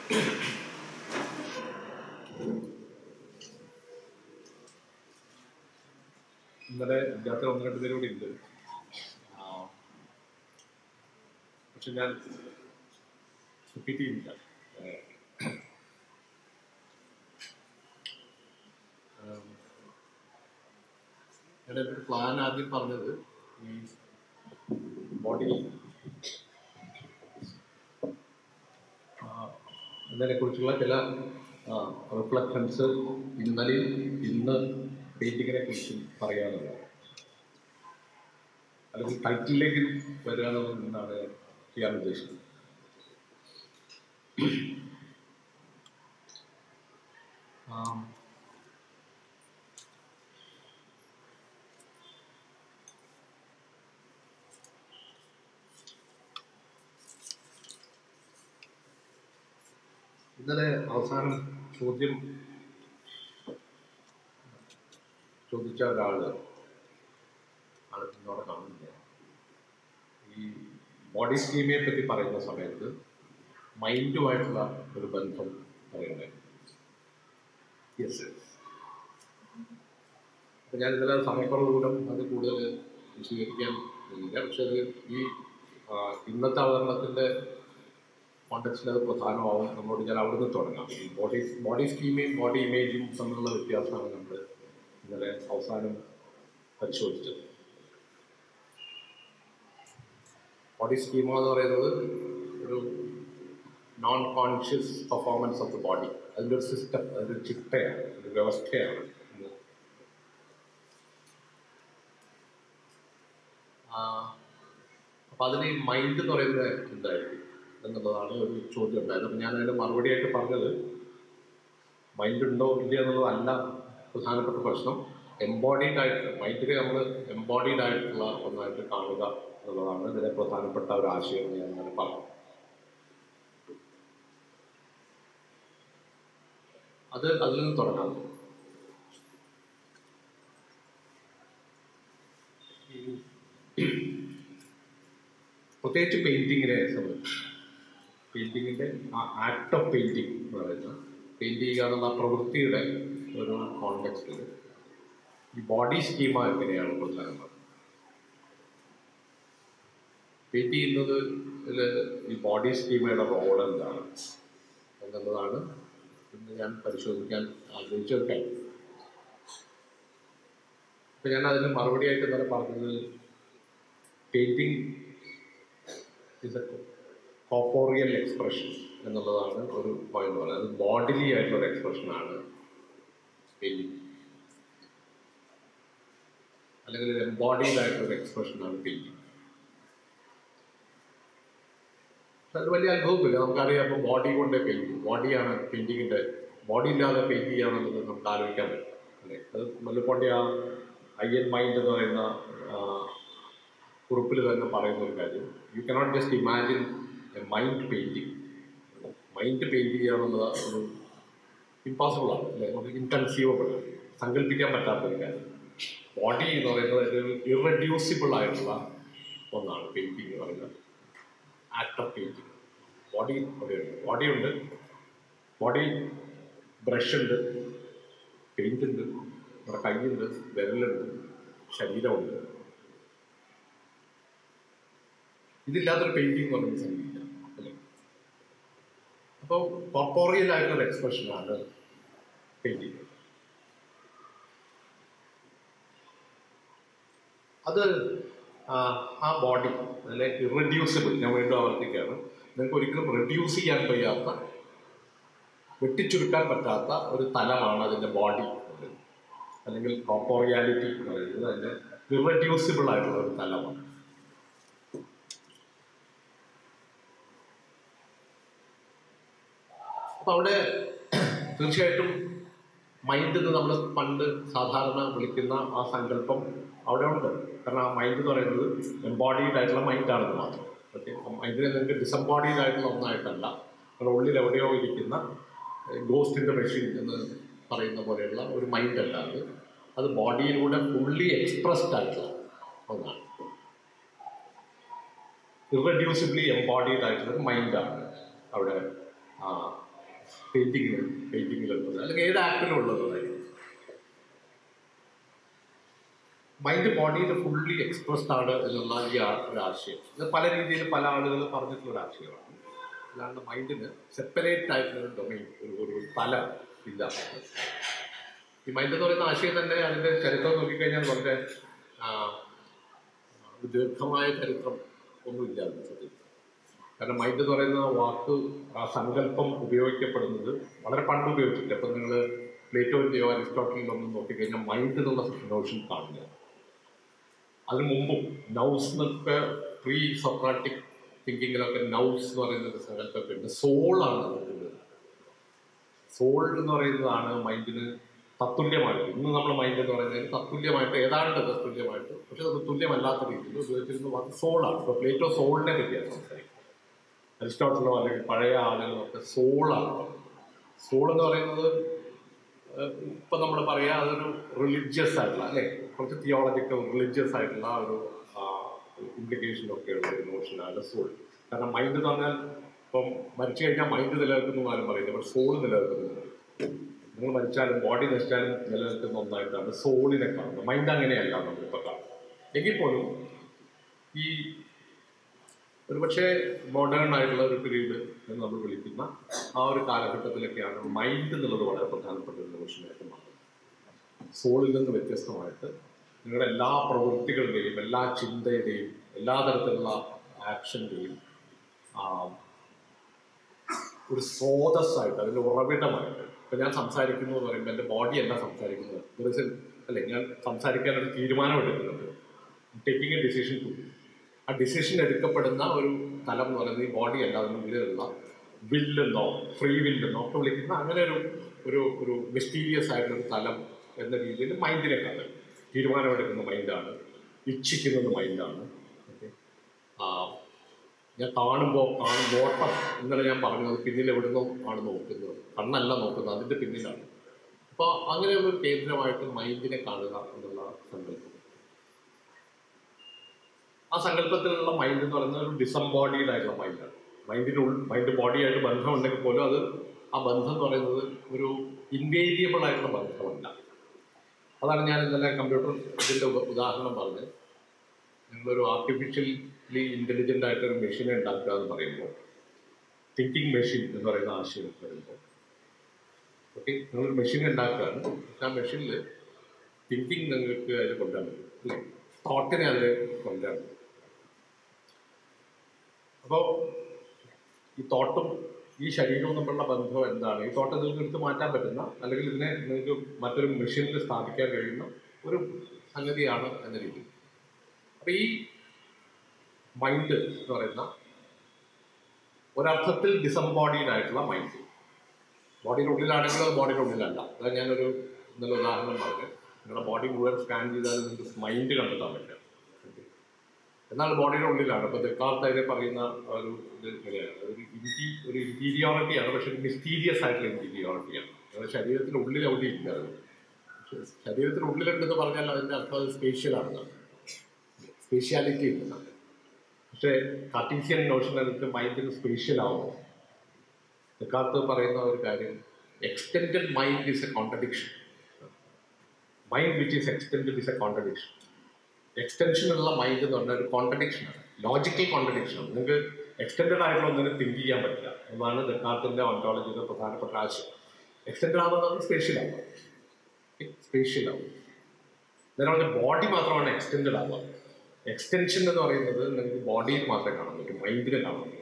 ഇന്നലെ വിദ്യാർത്ഥികൾ ഒന്ന് രണ്ട് പേരും കൂടി ഉണ്ട് ആ, പക്ഷെ ഞാൻ റിപ്പീറ്റ് ചെയ്യുന്നില്ല ഏഹ്, ഉം, ഞാൻ ഒരു പ്ലാൻ ആദ്യം പറഞ്ഞത് ഈ ബോഡി ഇതിനെ കുറിച്ചുള്ള ചില റിഫ്ലക്ഷൻസ് ഇന്നലെയും ഇന്ന് പെയിന്റിങ്ങിനെ കുറിച്ചും പറയാനുള്ളത് അല്ലെങ്കിൽ ടൈറ്റിലേക്ക് വരിക എന്നുള്ളതാണ് ചെയ്യാൻ ഉദ്ദേശിക്കുന്നത് ആം. ഇന്നലെ അവസാനം ചോദ്യം ചോദിച്ച ഒരാള് ആള് ഇന്നോടെ കാണുന്നില്ല ഈ ബോഡി സ്കീമിനെ പറ്റി പറയുന്ന സമയത്ത് മൈൻഡുമായിട്ടുള്ള ഒരു ബന്ധം പറയണ്ടേ യെസ് അപ്പം ഞാൻ ഇന്നലെ സമയക്കുറവ് മൂലം അത് കൂടുതൽ വിശദീകരിക്കാൻ കഴിയില്ല പക്ഷെ അത് ഈ ആ, ഇന്നത്തെ അവതരണത്തിൻ്റെ കോണ്ടക്സ്റ്റിൽ അത് പ്രധാനമാവും നമ്മളോട് ഞാൻ അവിടുന്ന് തുടങ്ങാം ഈ ബോഡി ബോഡി സ്കീമയും ബോഡി ഇമേജും തമ്മിലുള്ള വ്യത്യാസമാണ് നമ്മൾ ഇന്നലെ അവസാനം പരിശോധിച്ചത് ബോഡി സ്കീമ എന്ന് പറയുന്നത് ഒരു non conscious performance of the body അതിൻ്റെ ഒരു സിസ്റ്റം അതിൻ്റെ ഒരു ചിട്ടയാണ് ഒരു വ്യവസ്ഥയാണ് ഇത്. ആ, അപ്പൊ അതിന് ഈ മൈൻഡ് എന്ന് പറയുന്നത് എന്തായിരിക്കും എന്നുള്ളതാണ് ഒരു ചോദ്യം ഉണ്ടായത് അപ്പം ഞാൻ അതിൻ്റെ മറുപടിയായിട്ട് പറഞ്ഞത് മൈൻഡ് ഉണ്ടോ ഇല്ല എന്നുള്ളതല്ല പ്രധാനപ്പെട്ട പ്രശ്നം എംബോഡീഡ് ആയിട്ട് മൈൻഡിനെ നമ്മൾ എംബോഡീഡ് ആയിട്ടുള്ള ഒന്നായിട്ട് കാണുക എന്നുള്ളതാണ് ഇതിലെ പ്രധാനപ്പെട്ട ഒരു ആശയം എന്ന് ഞാൻ അങ്ങനെ പറഞ്ഞു അത് അതിൽ നിന്ന് തുടങ്ങാം പ്രത്യേകിച്ച് പെയിന്റിങ്ങിനെ സംബന്ധിച്ച് പെയിന്റിങ്ങിന്റെ ആ ആക്ട് ഓഫ് പെയിന്റിങ് എന്ന് പറയുന്ന പെയിന്റ് ചെയ്യുക എന്നുള്ള ആ പ്രവൃത്തിയുടെ ഒരു കോണ്ടെക്സ്റ്റിൽ ഈ ബോഡി സ്കീമ എങ്ങനെയാണ് പ്രധാനമാകുന്നത് പെയിന്റ് ചെയ്യുന്നത് ഈ ബോഡി സ്കീമയുടെ റോൾ എന്താണ് എന്നുള്ളതാണ് ഇന്ന് ഞാൻ പരിശോധിക്കാൻ ആഗ്രഹിച്ച ഒരു കാര്യം അപ്പൊ ഞാൻ അതിന് മറുപടിയായിട്ട് ഇന്നലെ പറഞ്ഞത് painting is a corporeal expression എന്നുള്ളതാണ് ഒരു പോയിന്റ് പറയുന്നത് അത് ബോഡിലി ആയിട്ടുള്ള ഒരു എക്സ്പ്രഷനാണ് പെയിന്റിങ് അല്ലെങ്കിൽ ഒരു എംബോഡീഡ് ആയിട്ടുള്ള ഒരു എക്സ്പ്രഷനാണ് പെയിന്റിങ് അത് വലിയ അത്ഭുതമില്ല നമുക്കറിയാം അപ്പോൾ ബോഡി കൊണ്ട് പെയിന്റ് ബോഡിയാണ് പെയിന്റിങ്ങിന്റെ ബോഡി ഇല്ലാതെ പെയിന്റ് ചെയ്യാന്നുള്ളത് നമുക്ക് ആലോചിക്കാൻ പറ്റും അല്ലേ അത് മല്ലപ്പോണ്ടി ആ ഐ എൻ മൈൻഡ് എന്ന് പറയുന്ന ആ, കുറിപ്പിൽ തന്നെ പറയുന്ന ഒരു കാര്യം you cannot just imagine a mind painting mind paint ചെയ്യാന്നുള്ളത് ഒരു ഇമ്പോസിബിൾ ആണ് അല്ലേ നമുക്ക് ഇൻകൺസീവബിൾ ആണ് സങ്കല്പിക്കാൻ പറ്റാത്ത ഒരു കാര്യം ബോഡി എന്ന് പറയുന്നത് ഒരു ഇറഡ്യൂസിബിൾ ആയിട്ടുള്ള ഒന്നാണ് പെയിന്റിങ് എന്ന് പറയുന്നത് ആക്ട് ഓഫ് പെയിന്റിങ് ബോഡി അവിടെയുണ്ട് ബോഡി ഉണ്ട് ബോഡി ബ്രഷ് ഉണ്ട് പെയിന്റ് ഉണ്ട് നമ്മുടെ കൈയുണ്ട് വിരലുണ്ട് ശരീരമുണ്ട് ഇതില്ലാത്തൊരു പെയിന്റിംഗ് എന്ന് പറയുന്ന സംഗീത അല്ലേ അപ്പോൾ കോർപ്പോറിയൽ ആയിട്ടുള്ള എക്സ്പ്രഷനാണ് പെയിന്റിങ് അത് ആ, ആ ബോഡി അതിലെ ഇറഡ്യൂസിബിൾ ഞാൻ വീണ്ടും ആവർത്തിക്കുകയാണ് നിങ്ങൾക്ക് ഒരിക്കലും റെഡ്യൂസ് ചെയ്യാൻ കഴിയാത്ത വെട്ടിച്ചുരുക്കാൻ പറ്റാത്ത ഒരു തലമാണ് അതിൻ്റെ ബോഡി അല്ലെങ്കിൽ കോപ്പോറിയാലിറ്റി എന്ന് പറയുന്നത് അതിൻ്റെ ഇറഡ്യൂസിബിൾ ആയിട്ടുള്ള ഒരു തലമാണ് അപ്പൊ അവിടെ തീർച്ചയായിട്ടും മൈൻഡ് എന്ന് നമ്മൾ പണ്ട് സാധാരണ വിളിക്കുന്ന ആ സങ്കല്പം അവിടെ ഉണ്ട് കാരണം ആ മൈൻഡ് എന്ന് പറയുന്നത് എംബോഡീഡ് ആയിട്ടുള്ള മൈൻഡാണെന്ന് മാത്രം ഓക്കെ മൈൻഡിനെ നിങ്ങൾക്ക് ഡിസംബോഡീഡ് ആയിട്ടുള്ള ഒന്നായിട്ടല്ല നമ്മുടെ ഉള്ളിൽ എവിടെയോ ഇരിക്കുന്ന ഗോസ്റ്റ് ഇൻ ദ മെഷീൻ എന്ന് പറയുന്ന പോലെയുള്ള ഒരു മൈൻഡ് അല്ല അത് അത് ബോഡിയിലൂടെ ഫുള്ളി എക്സ്പ്രസ്ഡ് ആയിട്ടുള്ള ഒന്നാണ് ഇറഡ്യൂസിബിളി എംബോഡീഡ് ആയിട്ടുള്ള ഒരു മൈൻഡാണ് അവിടെ പെയിന്റിങ്ങിൽ പെയിന്റിങ്ങിലുള്ളത് അല്ലെങ്കിൽ ഏത് ആക്ടിലും ഉള്ളതായിരിക്കും മൈൻഡ് ബോഡിയിൽ ഫുള്ളി എക്സ്പ്രസ്ഡ് ആണ് എന്നുള്ള ഈ ആ- ഒരു ആശയം ഇത് പല രീതിയിൽ പല ആളുകൾ പറഞ്ഞിട്ടുള്ള ഒരു ആശയമാണ് അല്ലാണ്ട് മൈൻഡിന് സെപ്പറേറ്റ് ആയിട്ടുള്ള ഒരു ഡൊമൈൻ ഒരു ഒരു തലം ഇല്ല ഈ മൈൻഡ് എന്ന് പറയുന്ന ആശയം തന്നെ അതിൻ്റെ ചരിത്രം നോക്കിക്കഴിഞ്ഞാൽ വളരെ ആ, ഒരു ദീർഘമായ ചരിത്രം ഒന്നുമില്ല അതിന് സത്യത്തിൽ കാരണം മൈൻഡ് എന്ന് പറയുന്ന വാക്ക് ആ സങ്കല്പം ഉപയോഗിക്കപ്പെടുന്നത് വളരെ പണ്ട് ഉപയോഗിച്ചിട്ടില്ല അപ്പം നിങ്ങൾ പ്ലേറ്റോൻ്റെയോ അരിസ്റ്റോട്ടലിലോ ഒന്നും നോക്കിക്കഴിഞ്ഞാൽ മൈൻഡ് എന്നുള്ള നോഷൻ കാണില്ല അതിന് മുമ്പും നൗസ് എന്നൊക്കെ പ്രീ സൊക്രാറ്റിക് തിങ്കിങ്ങിലൊക്കെ നൗസ് എന്ന് പറയുന്ന ഒരു സങ്കല്പമൊക്കെ ഉണ്ട് സോളാണ് അതിൻ്റെ സോൾ എന്ന് പറയുന്നതാണ് മൈൻഡിന് തത്തുല്യമായിട്ട് ഇന്ന് നമ്മൾ മൈൻഡ് എന്ന് പറയുന്നത് തത്തുല്യമായിട്ട് ഏതാണ്ട് തത്തുല്യമായിട്ട് പക്ഷെ അത് തുല്യമല്ലാത്ത രീതിയിൽ ഉപയോഗിച്ചിരുന്ന വാക്ക് സോളാണ് ഇപ്പോൾ പ്ലേറ്റോ സോളിനെ പറ്റിയാണ് സംസാരിക്കുന്നത് അരിസ്റ്റോട്ടലോ അല്ലെങ്കിൽ പഴയ ആളുകളൊക്കെ സോളാണ് സോൾ എന്ന് പറയുന്നത് ഏഹ്, ഇപ്പം നമ്മൾ പറയാ അതൊരു റിലീജിയസ് ആയിട്ടുള്ള അല്ലേ കുറച്ച് തിയോളജിക്കൽ റിലീജിയസ് ആയിട്ടുള്ള ഒരു ഇംപ്ലിക്കേഷൻ ഒക്കെ ഉള്ള ഒരു നോഷനാണ് സോൾ കാരണം മൈൻഡ് എന്ന് പറഞ്ഞാൽ ഇപ്പം മരിച്ചു കഴിഞ്ഞാൽ മൈൻഡ് നിലനിൽക്കുന്നു ആരും പറയുന്നത് പക്ഷെ സോൾ നിലനിൽക്കുന്നുണ്ട് നിങ്ങൾ മരിച്ചാലും ബോഡി നശിച്ചാലും നിലനിൽക്കുന്ന ഒന്നായിട്ടാണ് സോളിനെ കാണുന്നത് മൈൻഡ് അങ്ങനെയല്ല നമ്മളിപ്പോൾ കാണുന്നത് എങ്കിൽ പോലും ഈ ഒരുപക്ഷെ മോഡേൺ ആയിട്ടുള്ള ഒരു പീരീഡ് എന്ന് നമ്മൾ വിളിക്കുന്ന ആ ഒരു കാലഘട്ടത്തിലൊക്കെയാണ് മൈൻഡ് എന്നുള്ളത് വളരെ പ്രധാനപ്പെട്ട ഒരു നോഷനായിട്ട് മാറുന്നത് സോളിൽ നിന്ന് വ്യത്യസ്തമായിട്ട് നിങ്ങളുടെ എല്ലാ പ്രവൃത്തികളുടെയും എല്ലാ ചിന്തയുടെയും എല്ലാ തരത്തിലുള്ള ആക്ഷൻ്റെയും ഒരു സ്രോതസ്സായിട്ട് അതിൻ്റെ ഉറവിടമായിട്ട് ഇപ്പം ഞാൻ സംസാരിക്കുന്നു എന്ന് പറയുമ്പോൾ എൻ്റെ ബോഡി അല്ല സംസാരിക്കുന്നത് ദർശൻ അല്ലെ ഞാൻ സംസാരിക്കാൻ ഒരു തീരുമാനം എടുക്കുന്നുണ്ട് ടേക്കിംഗ് എ ഡിസിഷൻ ടു ആ ഡിസിഷൻ എടുക്കപ്പെടുന്ന ഒരു തലം എന്ന് പറയുന്നത് ഈ ബോഡി അല്ല അതിനുള്ളിലുള്ള വില്ലെന്നോ ഫ്രീ വില്ലെന്നോ ഒക്കെ വിളിക്കുന്ന അങ്ങനെ ഒരു ഒരു ഒരു മിസ്റ്റീരിയസ് ആയിട്ടുള്ള ഒരു തലം എന്ന രീതിയിൽ മൈൻഡിനെ കാണും തീരുമാനമെടുക്കുന്ന മൈൻഡാണ് ഇച്ഛിക്കുന്നത് മൈൻഡാണ് ഓക്കെ ഞാൻ കാണുമ്പോൾ കാണും നോട്ടം ഇന്നലെ ഞാൻ പറഞ്ഞത് പിന്നിൽ എവിടുന്നോ ആണ് നോക്കുന്നത് കണ്ണല്ല നോക്കുന്നത് അതിൻ്റെ പിന്നിലാണ് അപ്പോൾ അങ്ങനെയുള്ള ഒരു കേന്ദ്രമായിട്ട് മൈൻഡിനെ കാണുക എന്നുള്ള സങ്കല്പം ആ സങ്കല്പത്തിലുള്ള മൈൻഡ് എന്ന് പറയുന്നത് ഒരു ഡിസംബോഡീഡ് ആയിട്ടുള്ള മൈൻഡാണ് മൈൻഡിൻ്റെ ഉൾ മൈൻഡ് ബോഡിയായിട്ട് ബന്ധം ഉണ്ടെങ്കിൽ പോലും അത് ആ ബന്ധം എന്ന് പറയുന്നത് ഒരു ഇൻവേരിയബിൾ ആയിട്ടുള്ള ബന്ധമല്ല അതാണ് ഞാൻ ഇന്നലെ കമ്പ്യൂട്ടർ ഇതിൻ്റെ ഉപ- ഉദാഹരണം പറഞ്ഞത് നിങ്ങളൊരു ആർട്ടിഫിഷ്യലി ഇൻ്റലിജൻ്റ് ആയിട്ടൊരു മെഷീനെ ഉണ്ടാക്കുക എന്ന് പറയുമ്പോൾ തിങ്കിങ് മെഷീൻ എന്ന് പറയുന്ന ആശയം വരുമ്പോൾ ഓക്കെ നിങ്ങളൊരു മെഷീൻ ഉണ്ടാക്കുകയാണ് പക്ഷെ ആ മെഷീനിൽ തിങ്കിങ് നിങ്ങൾക്ക് അതിൽ കൊണ്ടുവരാൻ പറ്റും അല്ലേ തോട്ടിനെ അതിൽ കൊണ്ടുവരാൻ പറ്റും അപ്പോൾ ഈ തോട്ടും ഈ ശരീരവും തമ്മിലുള്ള ബന്ധം എന്താണ് ഈ തോട്ടം നിങ്ങൾക്ക് എടുത്ത് മാറ്റാൻ പറ്റുന്ന അല്ലെങ്കിൽ ഇതിനെ നിങ്ങൾക്ക് മറ്റൊരു മെഷീനിൽ സ്ഥാപിക്കാൻ കഴിയുന്ന ഒരു സംഗതിയാണ് എന്ന രീതിയിൽ അപ്പൊ ഈ മൈൻഡ് എന്ന് പറയുന്ന ഒരർത്ഥത്തിൽ ഡിസംബോഡീഡ് ആയിട്ടുള്ള മൈൻഡ് ബോഡിയുടെ ഉള്ളിലാണെങ്കിലും അത് ബോഡിയുടെ ഉള്ളിലല്ല അതാ ഞാനൊരു ഇന്നലെ ഉദാഹരണം പറഞ്ഞു നിങ്ങളുടെ ബോഡി മുഴുവൻ സ്കാൻ ചെയ്താൽ നിങ്ങൾക്ക് മൈൻഡ് കണ്ടെത്താൻ പറ്റും എന്നാൽ ബോഡിയുടെ ഉള്ളിലാണ് അപ്പോൾ ദക്കാലത്ത് അതിനെ പറയുന്ന ഒരു ഇത് ഇങ്ങനെയാണ് ഒരു ഇൻറ്റി ഒരു ഇൻറ്റീരിയോറിറ്റിയാണ് പക്ഷെ ഒരു മിസ്റ്റീരിയസ് ആയിട്ടുള്ള ഇൻറ്റീരിയോറിറ്റിയാണ് അതായത് ശരീരത്തിന് ഉള്ളിൽ അവിടെ ഇല്ല അത് പക്ഷെ ശരീരത്തിന് ഉള്ളിലുണ്ടെന്ന് പറഞ്ഞാൽ അതിൻ്റെ അർത്ഥം അത് സ്പേഷ്യലാണെന്നാണ് സ്പേഷ്യാലിറ്റി ഉണ്ടെന്നാണ് പക്ഷേ കാർട്ടീസിയൻ നോഷനകത്ത് മൈൻഡിന് സ്പേഷ്യൽ ആവുമോ ദക്കാലത്ത് പറയുന്ന ഒരു കാര്യം extended mind is a contradiction mind which is extended is a contradiction extension ഉള്ള മൈൻഡ് എന്ന് പറഞ്ഞാൽ ഒരു കോൺട്രഡിക്ഷനാണ് ലോജിക്കൽ കോൺട്രഡിക്ഷനാണ് നിങ്ങൾക്ക് എക്സ്റ്റെൻഡഡ് ആയിട്ടുള്ള ഒന്നിനും തിങ്ക് ചെയ്യാൻ പറ്റില്ല എന്നാണ് ദക്കാർത്തിൻ്റെ ഓണ്ടോളജിയുടെ പ്രധാനപ്പെട്ട ആശയം എക്സ്റ്റെൻഡഡ് ആവുന്നത് സ്പേഷ്യൽ ആവുക സ്പേഷ്യൽ ആവും നമ്മുടെ ബോഡി മാത്രമാണ് എക്സ്റ്റെൻഡഡ് ആവുക എക്സ്റ്റൻഷൻ എന്ന് പറയുന്നത് നിങ്ങൾക്ക് ബോഡിയിൽ മാത്രമേ കാണാൻ പറ്റും മൈൻഡിനെ കാണാൻ പറ്റില്ല